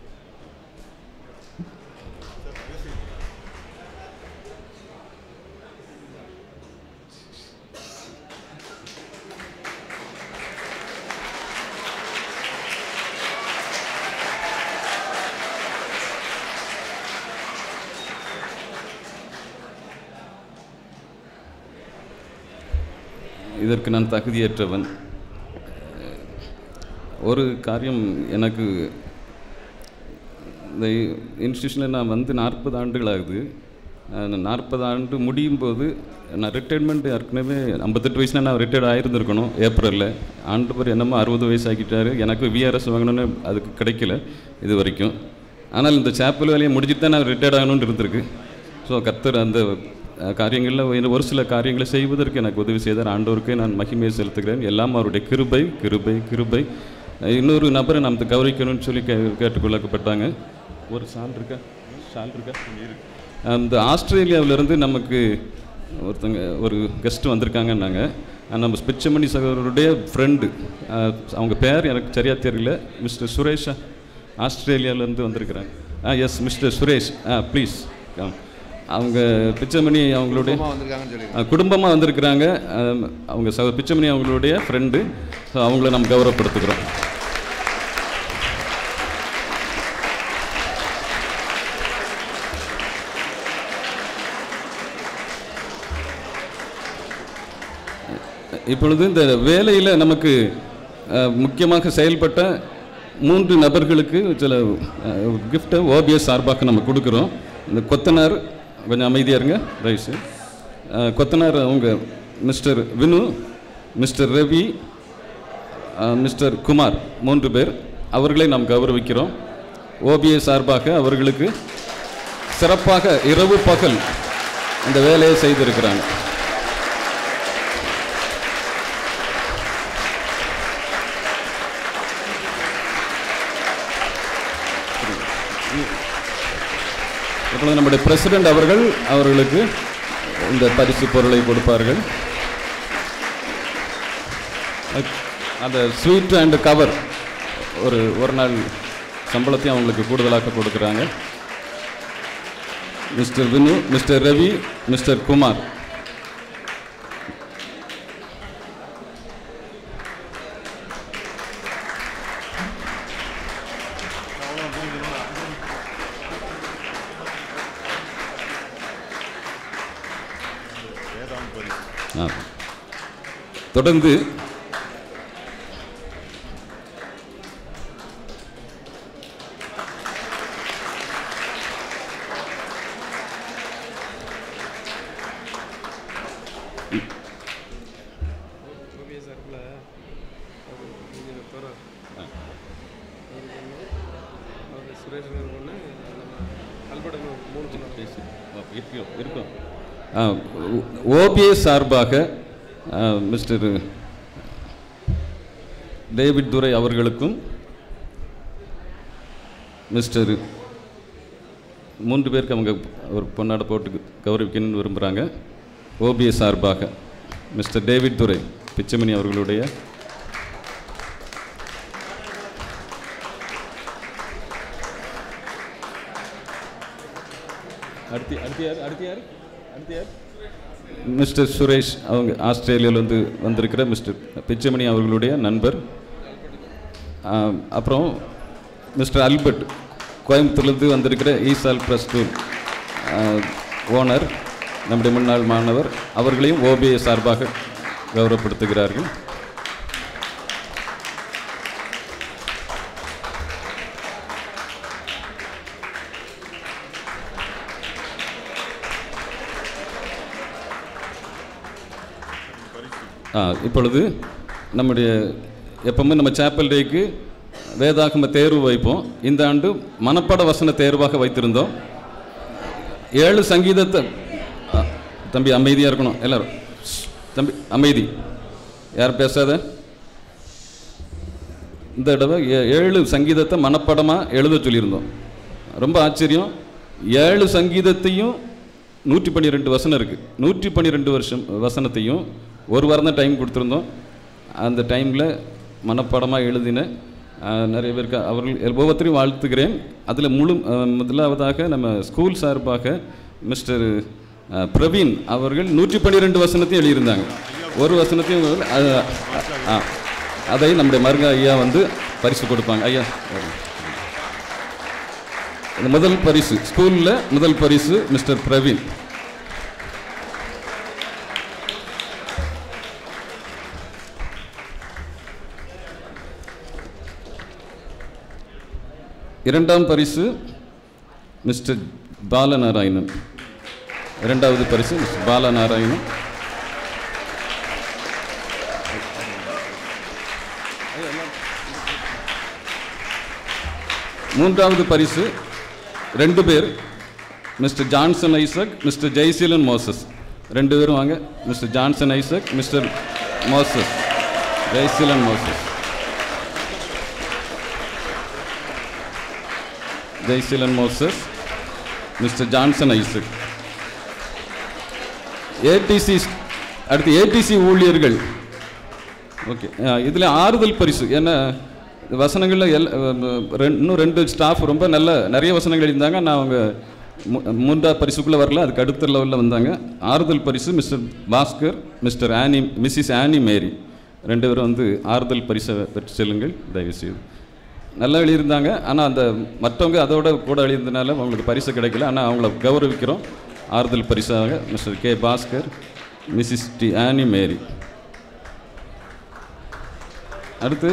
இதற்கு நான் தகுதியற்றவன் ஒரு காரியம் எனக்கு இந்த இன்ஸ்டியூஷனில் நான் வந்து நாற்பது ஆண்டுகள் ஆகுது நாற்பது ஆண்டு முடியும் போது நான் ரிட்டைர்மெண்ட் ஏற்கனவே ஐம்பத்தெட்டு வயசுல நான் ரிட்டையர்ட் ஆகிருந்திருக்கணும் ஏப்ரலில் ஆண்டு பேர் என்னமோ அறுபது வயசு ஆக்கிட்டாரு எனக்கு விஆர்எஸ் வாங்கணும்னு அதுக்கு கிடைக்கல இது வரைக்கும் ஆனால் இந்த சேப்பல் வேலையை முடிச்சுட்டு தான் நான் ரிட்டையர்ட் ஆகணும்னு இருந்திருக்கு ஸோ கர்த்தர் அந்த அஹ், காரியங்களில் ஒரு- ஒரு சில காரியங்களை செய்வதற்கு எனக்கு உதவி செய்தார் ஆண்டவருக்கு நான் மகிமையை செலுத்துகிறேன் எல்லாம் அவருடைய கிருபை கிருபை கிருபை அஹ், இன்னொரு நபரை நாம் கௌரவிக்கணும்னு சொல்லி கே கேட்டுக்கொள்ளப்பட்டாங்க ஒரு சால் இருக்கா சால் இருக்கா அந்த ஆஸ்திரேலியாவிலேருந்து நமக்கு ஒருத்தங்க ஒரு கெஸ்ட் வந்திருக்காங்கன்னாங்க அஹ் நம்ம பிச்சமணி சகோதரருடைய ஃப்ரெண்டு அவங்க பேர் எனக்கு சரியாக தெரியல மிஸ்டர் சுரேஷா ஆஸ்திரேலியாவிலேருந்து வந்திருக்கிறாங்க ஆ எஸ் மிஸ்டர் சுரேஷ் ஆ ப்ளீஸ் அவங்க பிச்சமணி அவங்களுடைய குடும்பமா வந்திருக்காங்கன்னு சொல்லிருக்காங்க. ஆ, குடும்பமாக வந்திருக்கிறாங்க அஹ், அவங்க சக பிச்சமணி அவங்களுடைய ஃப்ரெண்டு ஸோ அவங்கள நம்ம கௌரவப்படுத்துகிறோம் இப்பொழுது இந்த வேலையில் நமக்கு அஹ், முக்கியமாக செயல்பட்ட மூன்று நபர்களுக்கு சில கிஃப்ட்டை ஓபிஎஸ் சார்பாக நம்ம கொடுக்குறோம் இந்த கொத்தனார் கொஞ்சம் அமைதியாக இருங்க ரைஸு கொத்தனார் அவங்க மிஸ்டர் வினு மிஸ்டர் ரவி அஹ், மிஸ்டர் குமார் மூன்று பேர் அவர்களை நாம் கௌரவிக்கிறோம் ஓபிஎஸ் சார்பாக அவர்களுக்கு சிறப்பாக இரவு பகல் இந்த வேலையை செய்திருக்கிறாங்க இப்பொழுது நம்முடைய பிரசிடென்ட் அவர்கள் அவர்களுக்கு இந்த பரிசு பொருளை கொடுப்பார்கள் அ- அந்த ஸ்வீட் அண்ட் கவர் ஒரு ஒரு நாள் சம்பளத்தையும் அவங்களுக்கு கூடுதலாக கொடுக்குறாங்க mister Vinu mister Ravi mister Kumar ஆ. தொடர்ந்து ஓவிய சார்பில் கொஞ்சம் தோற அவர் சுரேஷ் ஒன்று நம்ம அல்பர்ட் மூணு பேசி இருக்கும் இருக்கும் ஓபிஎஸ் சார்பாக ஆ, மிஸ்டர் டேவிட் துரை அவர்களுக்கும் மிஸ்டர் மூன்று பேருக்கு அவங்க ஒரு பொன்னாடை போட்டு கௌரவிக்கணும்னு விரும்புகிறாங்க ஓபிஎஸ் சார்பாக மிஸ்டர் டேவிட் துரை பிச்சமணி அவர்களுடைய அடுத்து அடுத்து யார் அடுத்து யார் அடுத்து யார் மிஸ்டர் சுரேஷ் அவங்க ஆஸ்திரேலியாவிலேருந்து வந்திருக்கிற மிஸ்டர் பிச்சமணி அவர்களுடைய நண்பர் ஆம், அப்புறம் மிஸ்டர் அல்பர்ட் கோயம்புத்தூர்லேருந்து வந்திருக்கிற ஈசால் ப்ளஸ் டூ ஓனர் நம்முடைய முன்னாள் மாணவர் அவர்களையும் ஓபிஏ சார்பாக கௌரவப்படுத்துகிறார்கள் ஆ, இப்பொழுது நம்முடைய எப்பவுமே நம்ம சேப்பல் டேக்கு வேதாகம தேர்வு வைப்போம் இந்த ஆண்டு மனப்பாட வசன தேர்வாக வைத்திருந்தோம் ஏழு சங்கீதத்தை ஆ, தம்பி அமைதியாக இருக்கணும் எல்லாரும் ஷ், தம்பி அமைதி யார் பேசாத இந்த தடவை ஏ- ஏழு சங்கீதத்தை மனப்பாடமாக எழுத சொல்லியிருந்தோம் ரொம்ப ஆச்சரியம் ஏழு சங்கீதத்தையும் நூற்றி பன்னிரெண்டு வசனம் இருக்குது நூற்றி பன்னிரெண்டு வருஷம் வசனத்தையும் ஒரு வாரம் தான் டைம் கொடுத்துருந்தோம் அந்த டைமில் மனப்பாடமாக எழுதின ஆஹ், நிறைய பேருக்கு அவர்கள் ஒவ்வொருத்தரையும் வாழ்த்துக்கிறேன் அதில் முழு ஆஹ், முதலாவதாக நம்ம ஸ்கூல் சார்பாக மிஸ்டர் ஆஹ், பிரவீன் அவர்கள் நூற்றி பன்னிரெண்டு வசனத்தையும் எழுதியிருந்தாங்க ஒரு வசனத்தையும் அவங்க- அது- ஆ, அதை நம்முடைய மருங்க ஐயா வந்து பரிசு கொடுப்பாங்க ஐயா வரேன். இந்த முதல் பரிசு ஸ்கூலில் முதல் பரிசு மிஸ்டர் பிரவீன் இரண்டாம் பரிசு மிஸ்டர் பாலநாராயணன் இரண்டாவது பரிசு மிஸ்டர் பாலநாராயணன் மூன்றாவது பரிசு ரெண்டு பேர் mister Johnson Isaac mister Jeyaseelan Moses ரெண்டு பேரும் வாங்க mister Johnson Isaac mister Moses Jeyaseelan Moses Jeyaseelan Moses mister Johnson Isaac ADC அடுத்து ஏடிசி ஊழியர்கள் ஓகே இதில் ஆறுதல் பரிசு ஏன்னா வசனங்களில் எல் ரெண்டு- இன்னும் ரெண்டு ஸ்டாஃப் ரொம்ப நல்ல நிறைய வசனங்கள் இருந்தாங்க நான் அவங்க மூ- மூன்றாவது பரிசுக்குள்ளே வரல அதுக்கு அடுத்த லெவலில் வந்தாங்க ஆறுதல் பரிசு mister Bhaskar mister Annie Mrs Annie Mary ரெண்டு பேரும் வந்து ஆறுதல் பரிசை பெற்று செல்லுங்கள் தயவுசெய்து நல்லா எழுதியிருந்தாங்க ஆனால் அந்த மற்றவங்க அதோட கூட எழுதியிருந்தனால அவங்களுக்கு பரிசு கிடைக்கல ஆனால் அவங்கள கௌரவிக்கிறோம் ஆறுதல் பரிசாக mister K Bhaskar Mrs D Annie Mary அடுத்து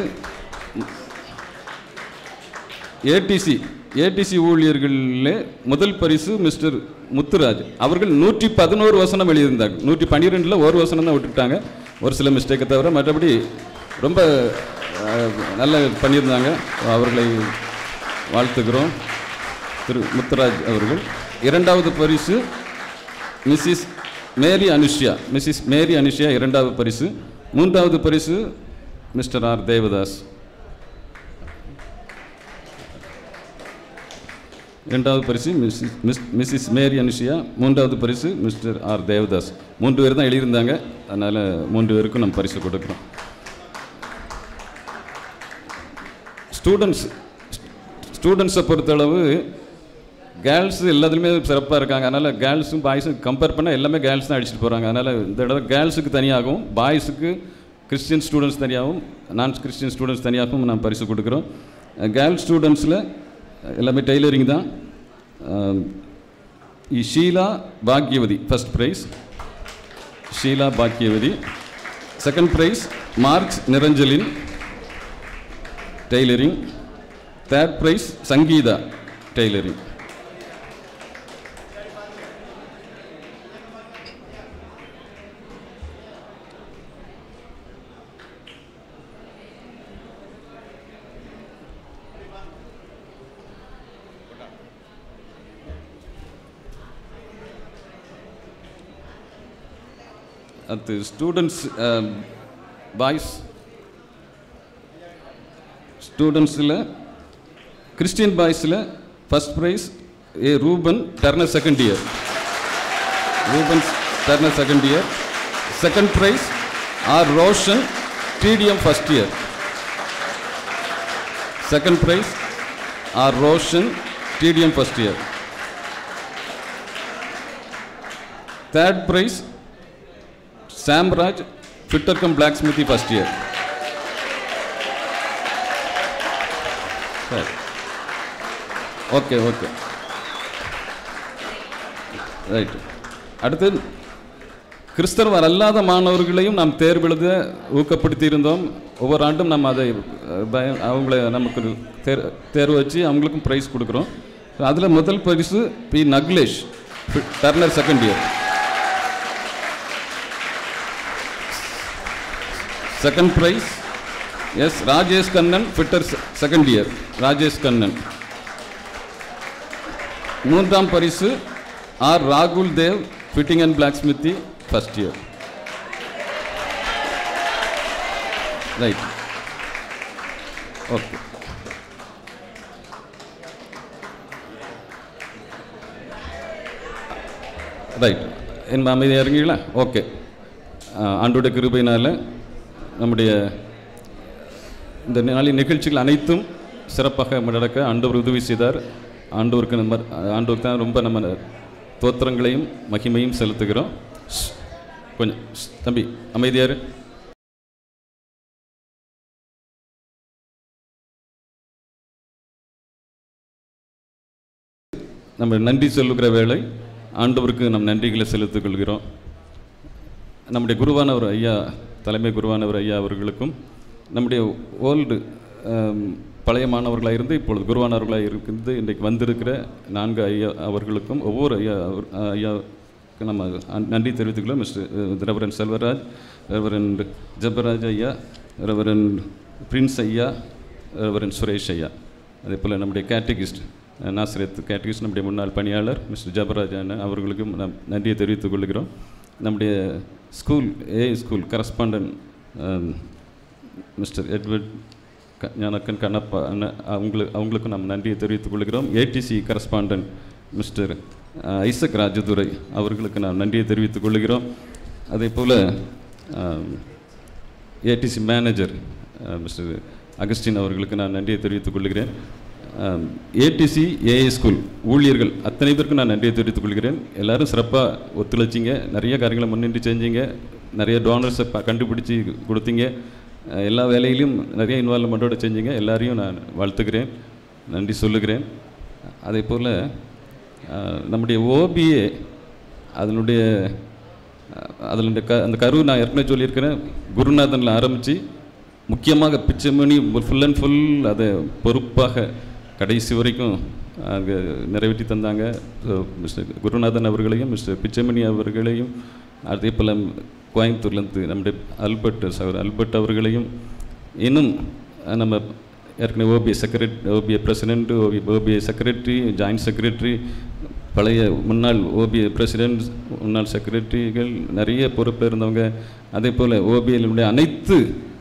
ஏடிசி ஏடிசி ஊழியர்களில் முதல் பரிசு மிஸ்டர் முத்துராஜ் அவர்கள் நூற்றி பதினோரு வசனம் எழுதியிருந்தாங்க நூற்றி பன்னிரெண்டில் ஒரு வசனம் தான் விட்டுட்டாங்க ஒரு சில மிஸ்டேக்கை தவிர மற்றபடி ரொம்ப அஹ், நல்லா பண்ணியிருந்தாங்க அவர்களை வாழ்த்துக்கிறோம் திரு முத்துராஜ் அவர்கள் இரண்டாவது பரிசு Mrs Mary Anushya Mrs Mary Anushya இரண்டாவது பரிசு மூன்றாவது பரிசு மிஸ்டர் ஆர் தேவதாஸ் இரண்டாவது பரிசு Mrs miss Mrs Mary Anushya மூன்றாவது பரிசு மிஸ்டர் ஆர் தேவதாஸ் மூன்று பேர் தான் எழுதியிருந்தாங்க அதனால் மூன்று பேருக்கும் நம்ம பரிசு கொடுக்குறோம் ஸ்டூடெண்ட்ஸ் ஸ்டூடெண்ட்ஸை பொறுத்தளவு கேர்ள்ஸ் எல்லாத்துலேயுமே சிறப்பாக இருக்காங்க அதனால் கேர்ள்ஸும் பாய்ஸும் கம்பேர் பண்ணால் எல்லாமே கேர்ள்ஸ் தான் அடிச்சுட்டு போகிறாங்க அதனால் இந்த தடவை கேர்ள்ஸுக்கு தனியாகவும் பாய்ஸுக்கு கிறிஸ்டியன் ஸ்டூடெண்ட்ஸ் தனியாகவும் நான் கிறிஸ்டியன் ஸ்டூடெண்ட்ஸ் தனியாகவும் நான் பரிசு கொடுக்குறோம் கேர்ள்ஸ் ஸ்டூடெண்ட்ஸில் எல்லாமே டெய்லரிங் தான் அஹ், இ- Sheila Bhagyavathi first prize Sheila Bhagyavathi second prize March நிரஞ்சலின் tailoring third prize Sangeetha tailoring அடுத்து students boys ஸ்டூடெண்ட்ஸில் Christian பாய்ஸில் first prize ஏ Ruban turner second year Ruban turner second year second price R Roshan TDM first year second price R Roshan TDM first year third prize Samraj fitter come black blacksmithy first year சரி ஓகே ஓகே ரைட் அடுத்து கிறிஸ்தவர் அல்லாத மாணவர்களையும் நாம் தேர்வெழுத ஊக்கப்படுத்தி இருந்தோம் ஒவ்வொரு ஆண்டும் நம்ம அதை அஹ், பய- அவங்கள நமக்கு தேர் தேர்வு வச்சு அவங்களுக்கும் ப்ரைஸ் கொடுக்குறோம் அதில் முதல் பரிசு B Naglesh turner second year second prize S Rajesh Kannan fitter second year Rajesh Kannan மூன்றாம் பரிசு ஆர் ராகுல் Dev fitting and blacksmithy first year right okay right என் அமைதியாக இறங்கிங்களா ஓகே ஆண்டோட கிருபையினால் நம்முடைய இந்த நாளின் நிகழ்ச்சிகள் அனைத்தும் சிறப்பாக நடக்க ஆண்டவர் உதவி செய்தார் ஆண்டவருக்கு நம்ம ஆண்டவருக்கு தான் ரொம்ப நம்ம தோத்திரங்களையும் மகிமையும் செலுத்துகிறோம் ஷ். கொஞ்சம் ஷ். தம்பி அமைதியாரு நம்ம நன்றி சொல்லுகிற வேளை ஆண்டவருக்கு நம் நன்றிகளை செலுத்திக் கொள்கிறோம் நம்முடைய குருவானவர் ஐயா தலைமை குருவானவர் ஐயா அவர்களுக்கும் நம்முடைய ஓல்டு பழைய மாணவர்களாக இருந்து இப்பொழுது குருவானவர்களாக இருந்து இன்றைக்கு வந்திருக்கிற நான்கு ஐயா அவர்களுக்கும் ஒவ்வொரு ஐயா அவர்- ஐயாவுக்கு நம்ம அன்- நன்றி தெரிவித்துக்கிறோம் mister Reverend Selvaraj Reverend Jabaraj ஐயா ரெவரன் பிரின்ஸ் ஐயா ரெவரன் சுரேஷ் ஐயா அதே போல் நம்முடைய கேட்டகிஸ்ட் நாசிரியத் கேட்டகிஸ் நம்முடைய முன்னாள் பணியாளர் மிஸ்டர் ஜபராஜ் அண்ணன் அவர்களுக்கும் நம் நன்றியை தெரிவித்துக் கொள்கிறோம் நம்முடைய school A school correspondent mister Edward க ஞானக்கன் கண்ணப்பா அண்ணன் அவங்களுக்கு அவங்களுக்கும் நாம் நன்றியை தெரிவித்துக் கொள்கிறோம் ADC correspondent mister Isaac Rajadurai அவர்களுக்கு நாம் நன்றியை தெரிவித்துக் கொள்கிறோம் அதே போல் ஏடிசி மேனேஜர் மிஸ்டர் அகஸ்டின் அவர்களுக்கு நான் நன்றியை தெரிவித்துக் கொள்கிறேன் ஏடிசி ஏஏ ஸ்கூல் ஊழியர்கள் அத்தனை பேருக்கும் நான் நன்றியை தெரிவித்துக் கொள்கிறேன் எல்லாரும் சிறப்பாக ஒத்துழைச்சிங்க நிறைய காரியங்களை முன்னின்று செஞ்சீங்க நிறைய டோனர்ஸை ப கண்டுபிடிச்சி கொடுத்தீங்க அஹ் எல்லா வேலையிலும் நிறைய இன்வால்மெண்ட்டோடு செஞ்சீங்க எல்லாரையும் நான் வாழ்த்துக்கிறேன் நன்றி சொல்லுகிறேன் அதே போல் நம்முடைய ஓபிஏ அதனுடைய அதில் க அந்த கரு நான் ஏற்கனவே சொல்லியிருக்கிறேன் குருநாதனில் ஆரம்பித்து முக்கியமாக பிச்சைமணி ஃபுல் அண்ட் ஃபுல் அதை பொறுப்பாக கடைசி வரைக்கும் அங்கே நிறைவேற்றி தந்தாங்க So, மிஸ்டர் குருநாதன் அவர்களையும் மிஸ்டர் பிச்சைமணி அவர்களையும் அதே போல் கோயம்புத்தூர்லேருந்து நம்முடைய அல்பர்ட் சார் அல்பர்ட் அவர்களையும் இன்னும் அஹ், நம்ம ஏற்கனவே OPA secret OPA president OP OPA secretary joint secretary பழைய முன்னாள் ஓபிஏ பிரசிடென்ட் முன்னாள் செக்ரட்டரிகள் நிறைய பொறுப்பு இருந்தவங்க அதே போல் ஓபிஏலுடைய அனைத்து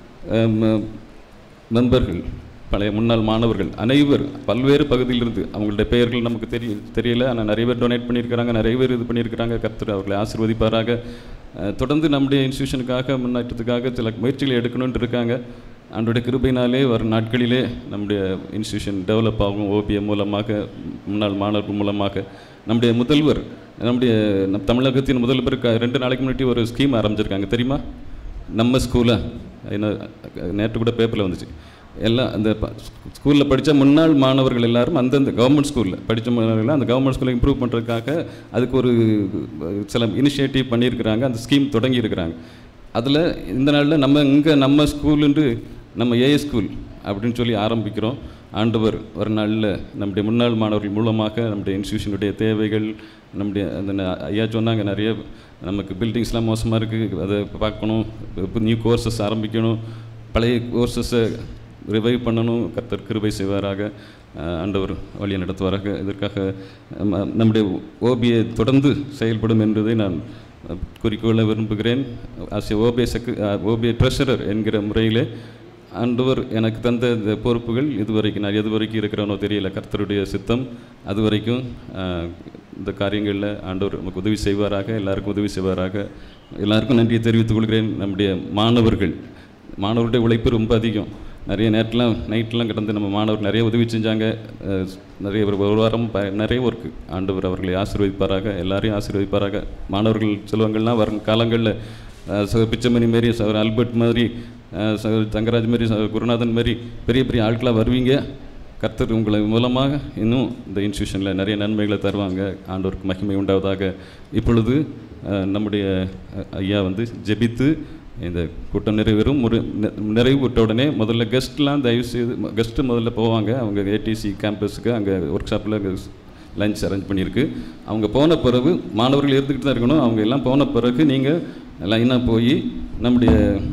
மெம்பர்கள் பழைய முன்னாள் மாணவர்கள் அனைவர் பல்வேறு பகுதியிலிருந்து அவங்களுடைய பெயர்கள் நமக்கு தெரிய தெரியல ஆனால் நிறைய பேர் டொனேட் பண்ணியிருக்கிறாங்க நிறைய பேர் இது பண்ணியிருக்கிறாங்க கர்த்தர் அவர்களை ஆசீர்வதிப்பாராக அஹ், தொடர்ந்து நம்முடைய இன்ஸ்டியூஷனுக்காக முன்னேற்றத்துக்காக சில முயற்சிகளை எடுக்கணும்னு இருக்காங்க அவனுடைய கிருபையினாலே வரும் நாட்களிலே நம்முடைய இன்ஸ்டியூஷன் டெவலப் ஆகும் ஓபிஎம் மூலமாக முன்னாள் மாணவர்கள் மூலமாக நம்முடைய முதல்வர் நம்முடைய நம் தமிழகத்தின் முதல்வர் க- ரெண்டு நாளைக்கு முன்னாடி ஒரு ஸ்கீம் ஆரம்பிச்சிருக்காங்க தெரியுமா நம்ம ஸ்கூலில் என்ன நேற்று கூட பேப்பரில் வந்துச்சு எல்லாம் அந்த ஸ்கூலில் படித்த முன்னாள் மாணவர்கள் எல்லாரும் அந்தந்த கவர்மெண்ட் ஸ்கூலில் படித்த மாணவர்கள் அந்த கவர்மெண்ட் ஸ்கூலை இம்ப்ரூவ் பண்ணுறதுக்காக அதுக்கு ஒரு அஹ், சில இனிஷியேட்டிவ் பண்ணியிருக்கிறாங்க அந்த ஸ்கீம் தொடங்கி இருக்கிறாங்க அதில் இந்த நாளில் நம்ம இங்கே நம்ம ஸ்கூலுன்று நம்ம ஏஏ ஸ்கூல் அப்படின்னு சொல்லி ஆரம்பிக்கிறோம் ஆண்டவர் ஒரு நாளில் நம்முடைய முன்னாள் மாணவர்கள் மூலமாக நம்முடைய இன்ஸ்டியூஷனுடைய தேவைகள் நம்முடைய அந்த ந- ஐயா சொன்னாங்க நிறைய நமக்கு பில்டிங்ஸ்லாம் மோசமாக இருக்குது அதை பார்க்கணும் இப்போ நியூ கோர்சஸ் ஆரம்பிக்கணும் பழைய கோர்சஸை ரிவைவ் பண்ணணும் கர்த்தர் கிருபை செய்வாராக அஹ், ஆண்டவர் வழியை நடத்துவாராக இதற்காக நம்ம- நம்முடைய ஓபியை தொடர்ந்து செயல்படும் என்பதை நான் அஹ், குறிக்கோள விரும்புகிறேன் as a OPA sec OPA treasurer என்கிற முறையிலே ஆண்டவர் எனக்கு தந்த இந்த பொறுப்புகள் இதுவரைக்கும் நான் எது வரைக்கும் இருக்கிறேனோ தெரியல கர்த்தருடைய சித்தம் அது வரைக்கும் ஆஹ், இந்த காரியங்களில் ஆண்டவர் நமக்கு உதவி செய்வாராக எல்லாருக்கும் உதவி செய்வாராக எல்லாருக்கும் நன்றியை தெரிவித்துக் கொள்கிறேன் நம்முடைய மாணவர்கள் மாணவருடைய உழைப்பு ரொம்ப அதிகம் நிறைய நேரத்துலாம் நைட்லாம் கிடந்து நம்ம மாணவர் நிறைய உதவி செஞ்சாங்க அஹ், நிறைய ஒரு ஒரு வாரம் ப நிறைய ஒர்க்கு ஆண்டவர் அவர்களை ஆசீர்வதிப்பாராக எல்லாரையும் ஆசீர்வதிப்பாராக மாணவர்கள் செல்வங்கள்லாம் வரும் காலங்களில் சகோதரர் பிச்சமணி மாரி சகோதரர் ஆல்பர்ட் மாதிரி அஹ், சகோதரர் தங்கராஜ் மாரி சகோதரர் குருநாதன் மாரி பெரிய பெரிய ஆட்களாக வருவீங்க கர்த்தர் உங்களை மூலமாக இன்னும் இந்த இன்ஸ்டியூஷனில் நிறைய நன்மைகளை தருவாங்க ஆண்டவருக்கு மகிமை உண்டாவதாக இப்பொழுது அஹ், நம்முடைய அஹ், ஐயா வந்து ஜெபித்து இந்த கூட்டம் நிறைவேறும் ஒரு நெ- நிறைவு விட்ட உடனே முதல்ல கெஸ்ட்லாம் தயவு செய்து கெஸ்ட்டு முதல்ல போவாங்க அவங்க ஏடிசி கேம்பஸுக்கு அங்கே ஒர்க் ஷாப்பில் லஞ்ச் அரேஞ்ச் பண்ணியிருக்கு அவங்க போன பிறகு மாணவர்கள் இருந்துக்கிட்டு தான் இருக்கணும் அவங்க எல்லாம் போன பிறகு நீங்கள் லைனாக போய் நம்முடைய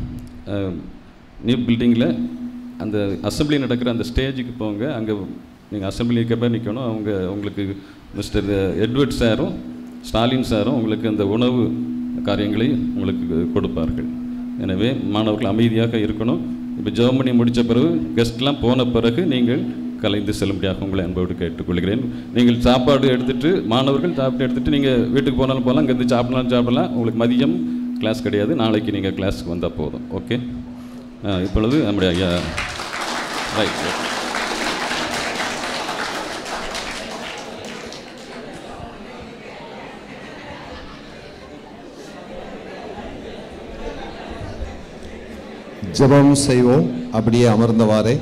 நியூ பில்டிங்கில் அந்த அசெம்பிளி நடக்கிற அந்த ஸ்டேஜுக்கு போங்க அங்கே நீங்கள் அசெம்பிளி கப்ப நிற்கணும் அவங்க உங்களுக்கு மிஸ்டர் எட்வர்ட் சாரும் ஸ்டாலின் சாரும் உங்களுக்கு அந்த உணவு காரியங்களை உங்களுக்கு கொடுப்பார்கள் எனவே மாணவர்கள் அமைதியாக இருக்கணும் இப்போ ஜெர்மனி முடித்த பிறகு கெஸ்ட்லாம் போன பிறகு நீங்கள் கலைந்து செல்லும்படியாக உங்களை அன்போடு கேட்டுக்கொள்கிறேன் நீங்கள் சாப்பாடு எடுத்துகிட்டு மாணவர்கள் சாப்பிட்டு எடுத்துகிட்டு நீங்கள் வீட்டுக்கு போனாலும் போகலாம் இங்கேருந்து சாப்பிடலாம் சாப்பிடலாம் உங்களுக்கு மதியம் கிளாஸ் கிடையாது நாளைக்கு நீங்கள் கிளாஸுக்கு வந்தால் போதும் ஓகே இப்பொழுது நம்முடைய ஐயா ரைட் ஜெபம் செய்வோம் அப்படியே அமர்ந்தவாறே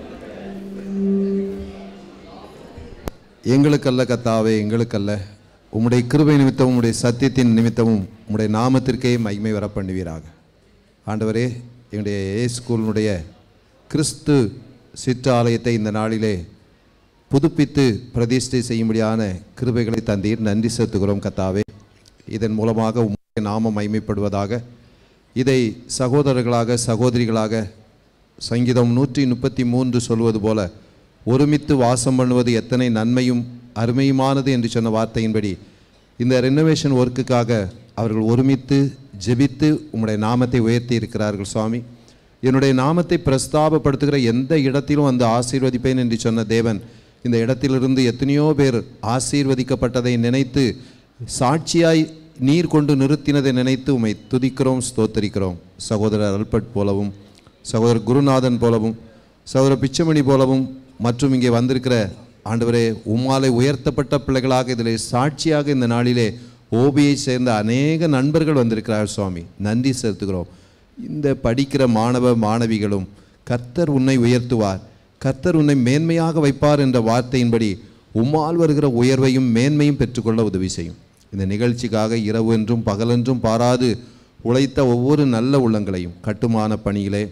எங்களுக்கல்ல கத்தாவே எங்களுக்கல்ல உம்முடைய கிருபை நிமித்தமும் உம்முடைய சத்தியத்தின் நிமித்தமும் உம்முடைய நாமத்திற்கே மகிமை வர பண்ணுவீராக ஆண்டவரே எங்களுடைய ஏ ஸ்கூலினுடைய கிறிஸ்து சிற்றாலயத்தை இந்த நாளிலே புதுப்பித்து பிரதிஷ்டை செய்யும்படியான கிருபைகளை தந்தீர் நன்றி செலுத்துகிறோம் கத்தாவே இதன் மூலமாக உம்முடைய நாமம் மகிமைப்படுவதாக இதை சகோதரர்களாக சகோதரிகளாக சங்கீதம் நூற்றி முப்பத்தி மூன்று சொல்வது போல ஒருமித்து வாசம் பண்ணுவது எத்தனை நன்மையும் அருமையுமானது என்று சொன்ன வார்த்தையின்படி இந்த ரெனோவேஷன் ஒர்க்குக்காக அவர்கள் ஒருமித்து ஜெபித்து உம்முடைய நாமத்தை உயர்த்தி இருக்கிறார்கள் சுவாமி என்னுடைய நாமத்தை பிரஸ்தாபப்படுத்துகிற எந்த இடத்திலும் அந்த ஆசீர்வதிப்பேன் என்று சொன்ன தேவன் இந்த இடத்திலிருந்து எத்தனையோ பேர் ஆசீர்வதிக்கப்பட்டதை நினைத்து சாட்சியாய் நீர் கொண்டு நிறுத்தினதை நினைத்து உம்மை துதிக்கிறோம் ஸ்தோத்தரிக்கிறோம் சகோதரர் அல்பட் போலவும் சகோதரர் குருநாதன் போலவும் சகோதரர் பிச்சமணி போலவும் மற்றும் இங்கே வந்திருக்கிற ஆண்டவரே உம்மாலை உயர்த்தப்பட்ட பிள்ளைகளாக இதிலே சாட்சியாக இந்த நாளிலே ஓபியை சேர்ந்த அநேக நண்பர்கள் வந்திருக்கிறார் சுவாமி நன்றி செலுத்துகிறோம் இந்த படிக்கிற மாணவ மாணவிகளும் கர்த்தர் உன்னை உயர்த்துவார் கர்த்தர் உன்னை மேன்மையாக வைப்பார் என்ற வார்த்தையின்படி உம்மால் வருகிற உயர்வையும் மேன்மையும் பெற்றுக்கொள்ள உதவி செய்யும் இந்த நிகழ்ச்சிக்காக இரவு என்றும் பகலென்றும் பாராது உழைத்த ஒவ்வொரு நல்ல உள்ளங்களையும் கட்டுமான பணியிலே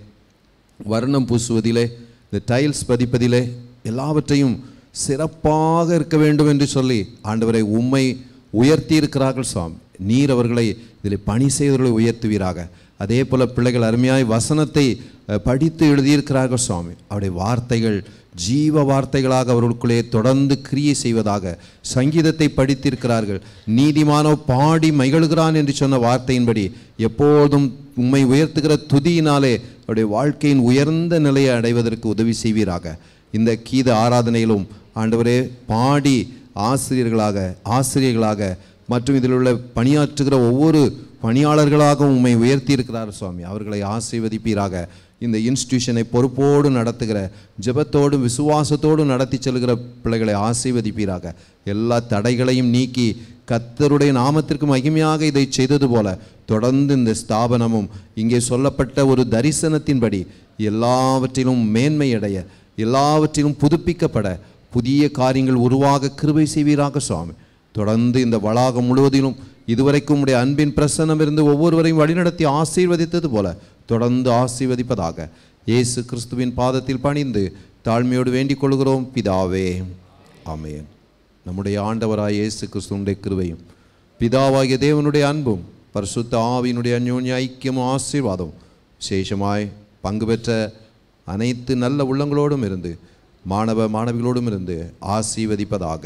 வர்ணம் பூசுவதிலே இந்த டைல்ஸ் பதிப்பதிலே எல்லாவற்றையும் சிறப்பாக இருக்க வேண்டும் என்று சொல்லி ஆண்டவரை உம்மை உயர்த்தி இருக்கிறார்கள் சுவாமி நீர் அவர்களை இதில் பணி செய்தவர்களை உயர்த்துவீராக அதே போல பிள்ளைகள் அருமையாய் வசனத்தை அஹ், படித்து எழுதியிருக்கிறார்கள் சுவாமி அவருடைய வார்த்தைகள் ஜீவ வார்த்தைகளாக அவர்களுக்குள்ளே தொடர்ந்து கிரியை செய்வதாக சங்கீதத்தை படித்திருக்கிறார்கள் நீதிமானோ பாடி மகிழ்கிறான் என்று சொன்ன வார்த்தையின்படி எப்போதும் உம்மை உயர்த்துகிற துதியினாலே அவருடைய வாழ்க்கையின் உயர்ந்த நிலையை அடைவதற்கு உதவி செய்வீராக இந்த கீத ஆராதனையிலும் ஆண்டவரே பாடி ஆசிரியர்களாக ஆசிரியர்களாக மற்றும் இதில் உள்ள பணியாற்றுகிற ஒவ்வொரு பணியாளர்களாகவும் உம்மை உயர்த்தி இருக்கிறார் சுவாமி அவர்களை ஆசீர்வதிப்பீராக இந்த இன்ஸ்டிடியூஷனை பொறுப்போடு நடத்துகிற ஜெபத்தோடும் விசுவாசத்தோடும் நடத்தி செல்கிற பிள்ளைகளை ஆசீர்வதிப்பீராக எல்லா தடைகளையும் நீக்கி கர்த்தருடைய நாமத்திற்கு மகிமையாக இதை செய்தது போல தொடர்ந்து இந்த ஸ்தாபனமும் இங்கே சொல்லப்பட்ட ஒரு தரிசனத்தின்படி எல்லாவற்றிலும் மேன்மையடைய எல்லாவற்றிலும் புதுப்பிக்கப்பட புதிய காரியங்கள் உருவாக கிருபை செய்வீராக சுவாமி தொடர்ந்து இந்த வளாகம் முழுவதிலும் இதுவரைக்கும் உடைய அன்பின் பிரசன்னம் இருந்து ஒவ்வொருவரையும் வழிநடத்தி ஆசீர்வதித்தது போல தொடர்ந்து ஆசீர்வதிப்பதாக இயேசு கிறிஸ்துவின் பாதத்தில் பணிந்து தாழ்மையோடு வேண்டிக் கொள்கிறோம் பிதாவே ஆமென் நம்முடைய ஆண்டவராய் இயேசு கிறிஸ்துவனுடைய கிருபையும் பிதாவாகிய தேவனுடைய அன்பும் பரிசுத்த ஆவியினுடைய அந்யோன்ய ஐக்கியமும் ஆசீர்வாதம் விசேஷமாய் பங்கு பெற்ற அனைத்து நல்ல உள்ளங்களோடும் இருந்து மாணவ மாணவிகளோடும் இருந்து ஆசீர்வதிப்பதாக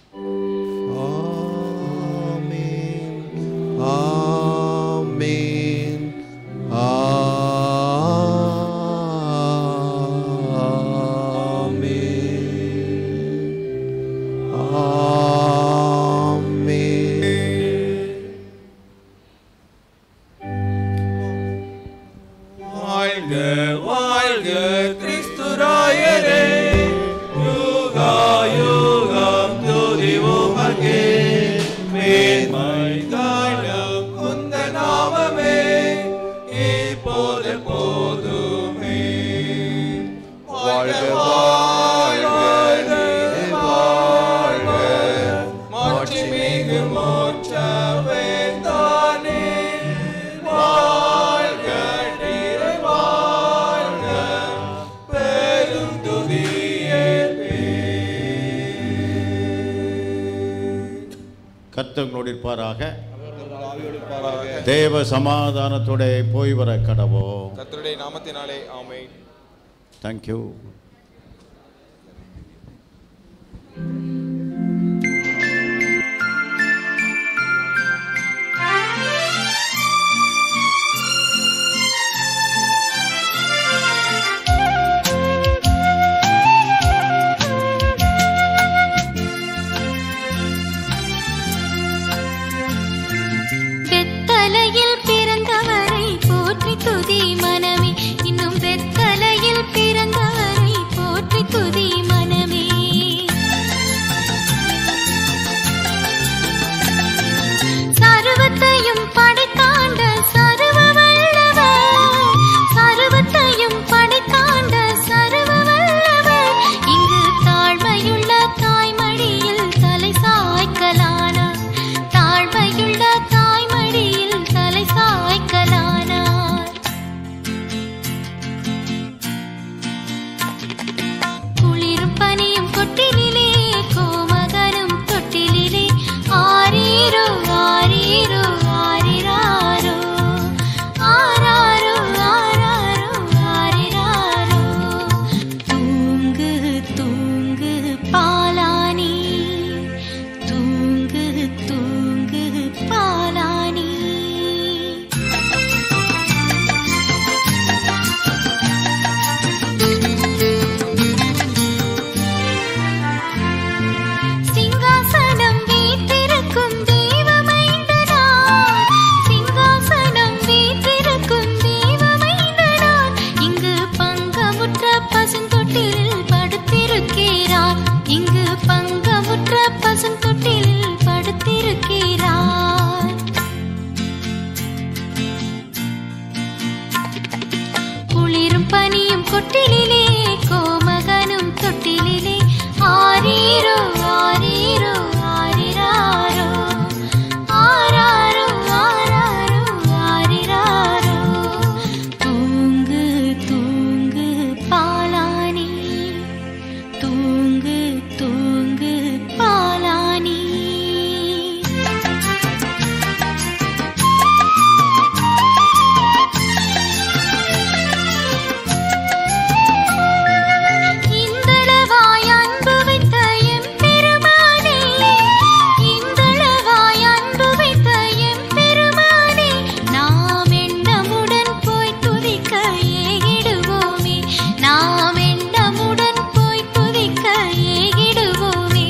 ஆமென் வாழ்க வாழ்க கிறிஸ்துராயரே யுகாயுகம் துதி உமக்கே மேன்மை காணும் உந்த நாமமே இப்போது போதுமே வாழ்க வாழ்க நீரே வாழ்க மாட்சிமிகு மோட்சவே தானே வாழ்க நீரே வாழ்க பெரும் துதியே கர்த்தங்களோடு இருப்பாராக தேவ சமாதானத்தோட போய் வர கடவோம் கர்த்தருடைய நாமத்தினாலே ஆமென் தேங்க்யூ வெத்தலையில் பிறந்தவரை போற்றி துதி மனமே இன்னும் வெத்தலையில் பிறந்தவரை கொட்டிலே கோமகனும் தொட்டிலே ஆரீரோ ஆரீரோ ஆரிராரோ ஆராரோ ஆராரோ ஆரிராரோ தூங்கு தூங்கு பாலானி தூங்கு தூங்கு பாலானி இந்தளவாய் அன்பு வைத்த எம்பெருமானே இந்தளவாய் அன்பு வைத்த எம்பெருமானே நாம் எண்ணமுடன் போய் துதிக்க ஏகிடுவோமே நாம் எண்ணமுடன் போய் துதிக்க ஏகிடுவோமே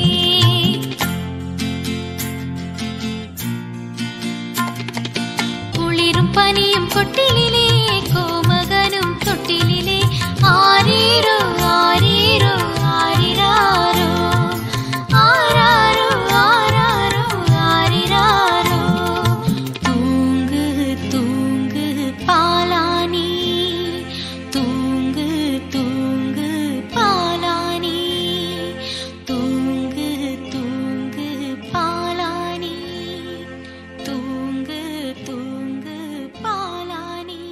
குளிரும் பனியும் கொட்டிலே கோமகனும் தொட்டிலே ஆரீரோ ஆரீரோ ஆரிராரோ ஆராரோ ஆராரோ ஆரிராரோ தூங்கு தூங்கு பாலானி தூங்கு தூங்கு பாலானி தூங்கு தூங்கு பாலானி தூங்கு தூங்கு பாலானி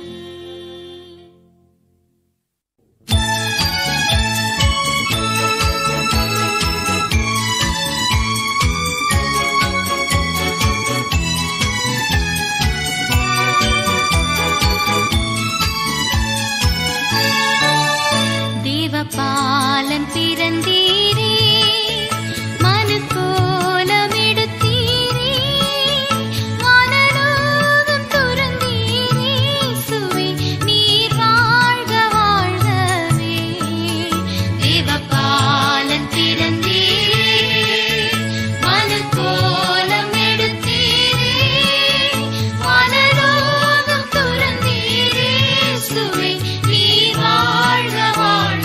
தேவபாலன் பிறந்தீரே மனு கோலம் எடுத்தீரே வானலோகம் துறந்தீரே சுவை நீர் வாழ்க வாழ்கவே தேவபாலன் பிறந்தீரே மனு கோலம் எடுத்தீரே வானலோகம் துறந்தீரே சுவை நீர் வாழ்க வாழ்கவே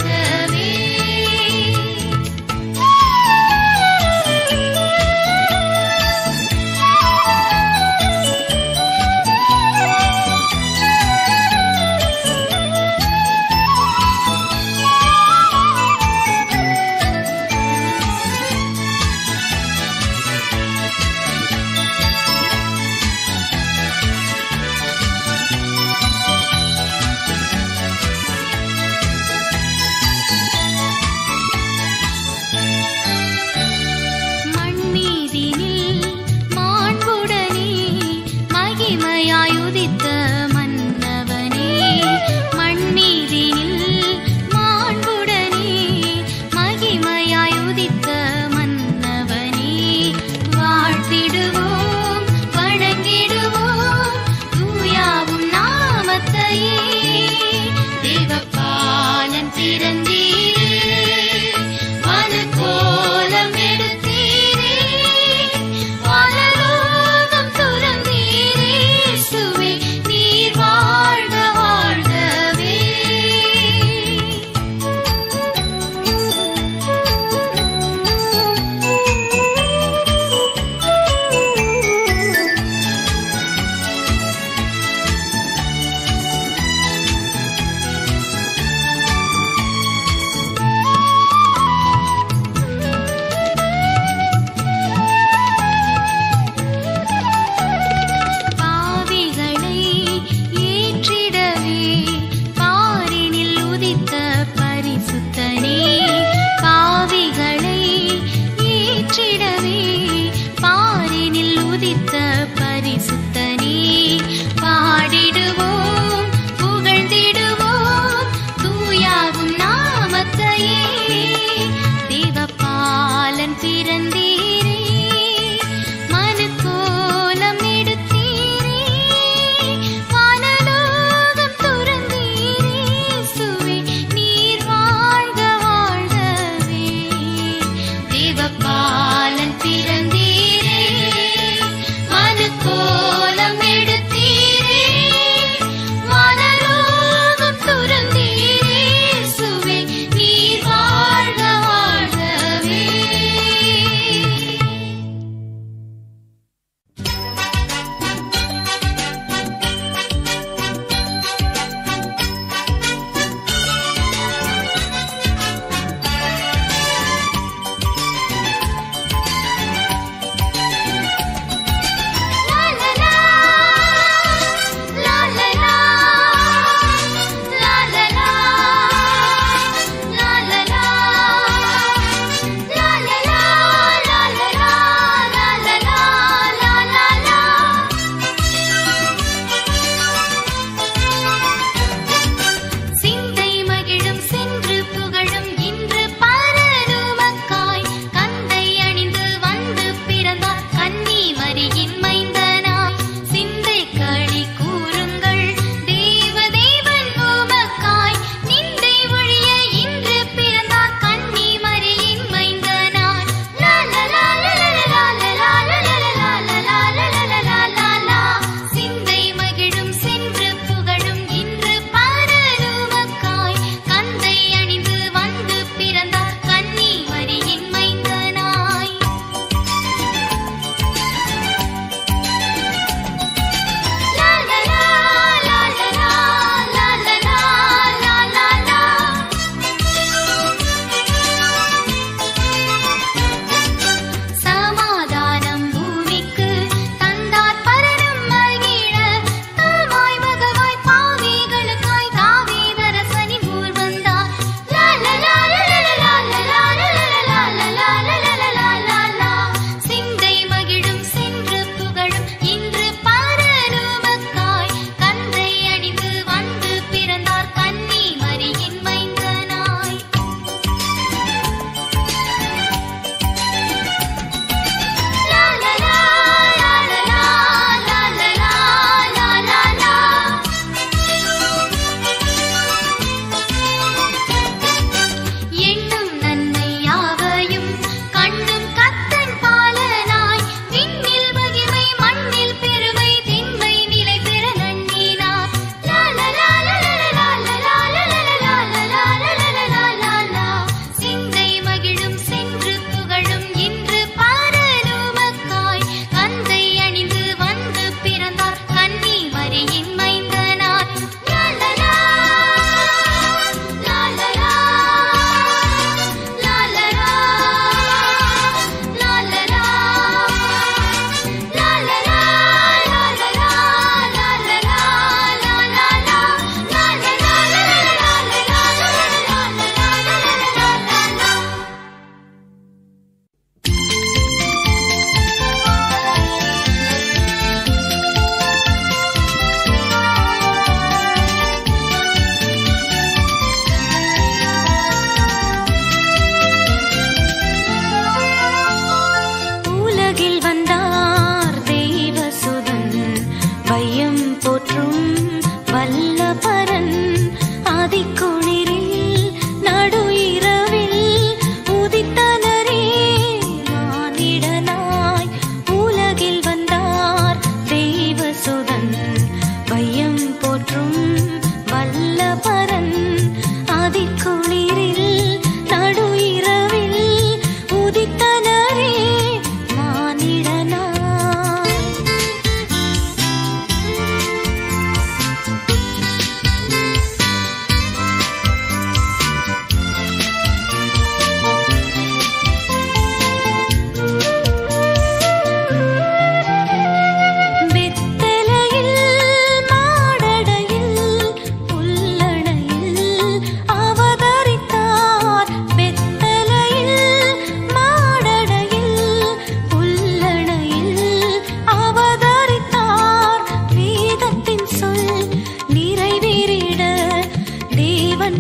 மண்மீதினில் மாண்புடனே மகிமையாய் உதித்த மன்னவனே மண்மீதினில் மாண்புடனே மகிமையாய் உதித்த மன்னவனே வாழ்த்திடுவோம் வணங்கிடுவோம் தூயாவும் நாமத்தையே தேவபாலன் பிறந்தீரே வனக்கோலம் எடுத்தீரே வானலோகம் துறந்தீரே சுவை நீர்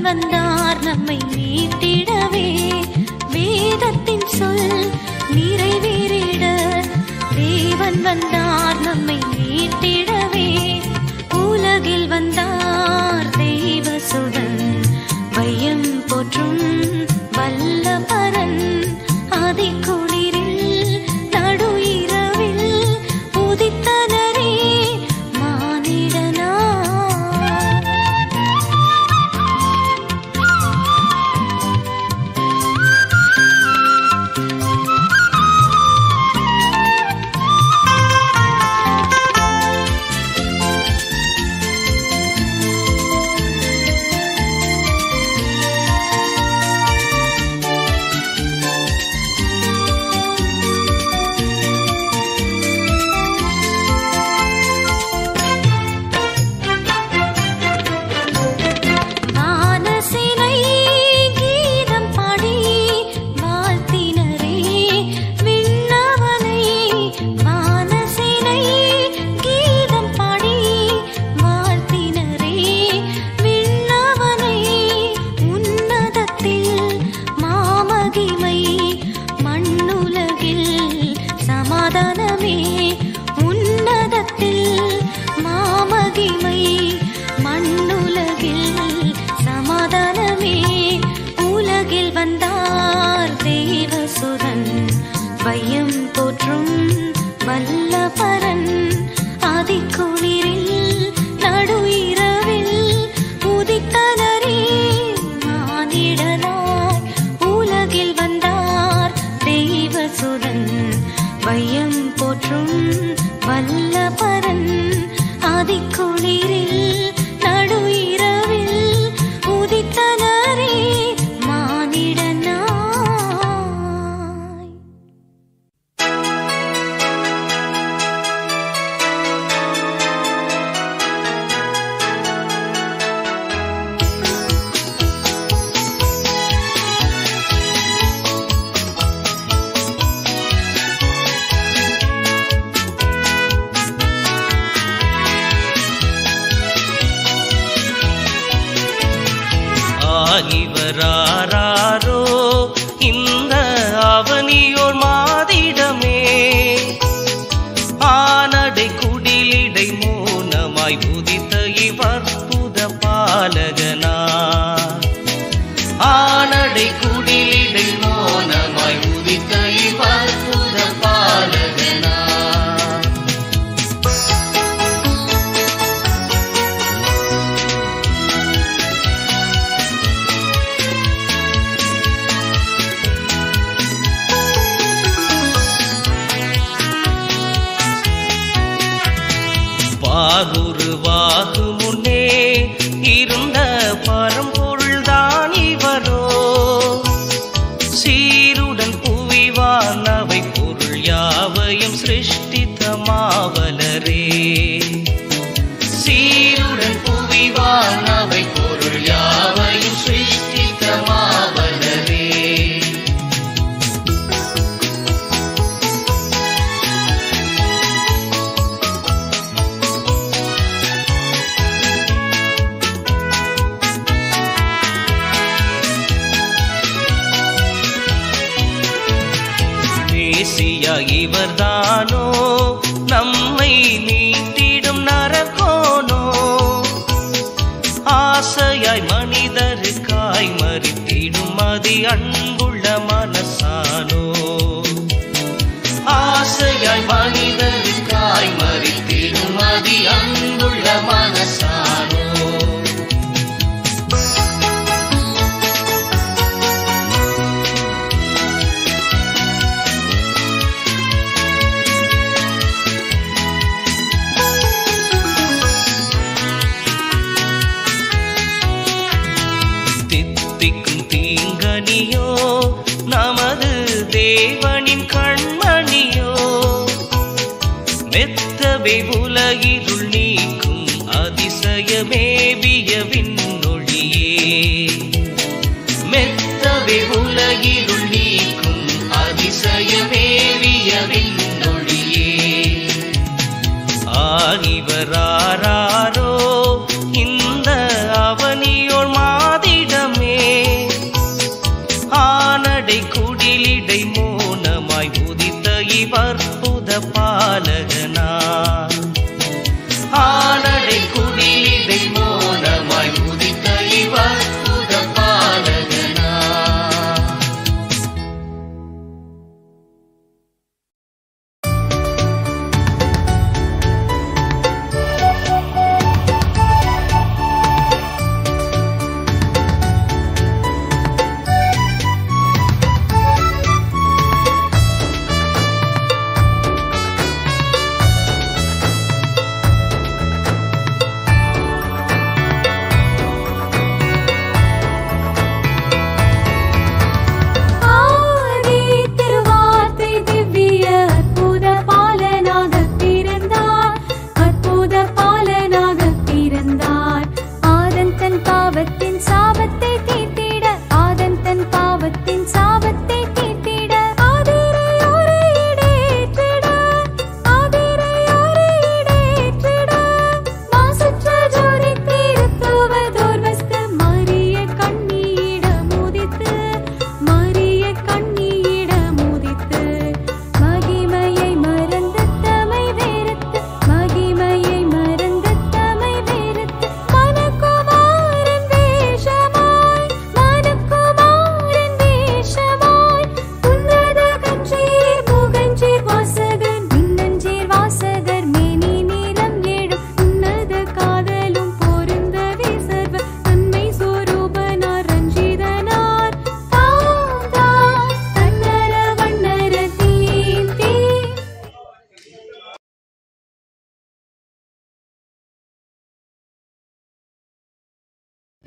வந்தார் நம்மை மீட்டிடவே வேதத்தின் சொல் நிறைவேறிட தேவன் வந்தார் நம்மை மீட்டிடவே உலகில் வந்தார் தெய்வ சுதன் வையம் போற்றும் வல்ல பரன் அதி குளிரில் நடு இரவில் உதித்தனரே மானிடனா வானசிலை கீதம் பாடி வாழ்த்தினரே விண்ணவனை வானசிலை கீதம் பாடி வாழ்த்தினரே விண்ணவனை உன்னதத்தில் மாமகிமை மண்ணுலகில் சமாதானமே உன்னதத்தில் மாமகிமை மண்ணுலகில் சமாதானமே உலகில் வந்தார் தேவசுரன் வையம் போற்றும் வல்ல பரன் ஆதிக்குளிரில் நடு இரவில் உதித்தனரே மானிடனாய் உலகில் வந்தார் தெய்வசுரன் வையம் போற்றும் வல்ல பரன் ஆதிக்குளிரில் நடு இரவில் உதித்தனரே மானிடனாய் ஆகிவராரோ இந்த அவனியோர் மாதிடமே ஆனடை குடிலிடை மௌனமாய் உதித்த இவற்புத பாலகனா ஆனடை குடிலிடை மௌனமாய் உதித்த இவற்புத பாலகனா பாகுருவாகு முன்னே இருந்த பரம்பொருள்தான் இவரோ சீருடன் புவிவானவை பொருள் யாவையும் சிருஷ்டித்த மாவலரே சீருடன் புவிவானவை பொருள் யாவையும் சிருஷ்டித்த மாவலரே மேசியா இவர்தானோ நம்மை மீட்டிடும் நரகோனோ ஆசையாய் மனிதருக்காய் மறித்திடும் மதி அன்புள்ள மனசானோ ஆசையாய் மனிதருக்காய் மறித்திடும் மதி அன்புள்ள மனசானோ தித்திக்கும் தீங்கனியோ நமது தேவனின் கண்மணியோ மெத்தவை உலகிருள் நீக்கும் அதிசயமேவிய விண்ணொழியே மெத்தவை உலகிருள் நீக்கும் அதிசயமேவிய விண்ணொழியே ஆகிவராரோ இந்த அவனியோர் மாதிட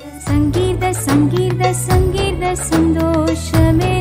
சங்கீத சங்கீத சங்கீத சந்தோஷமே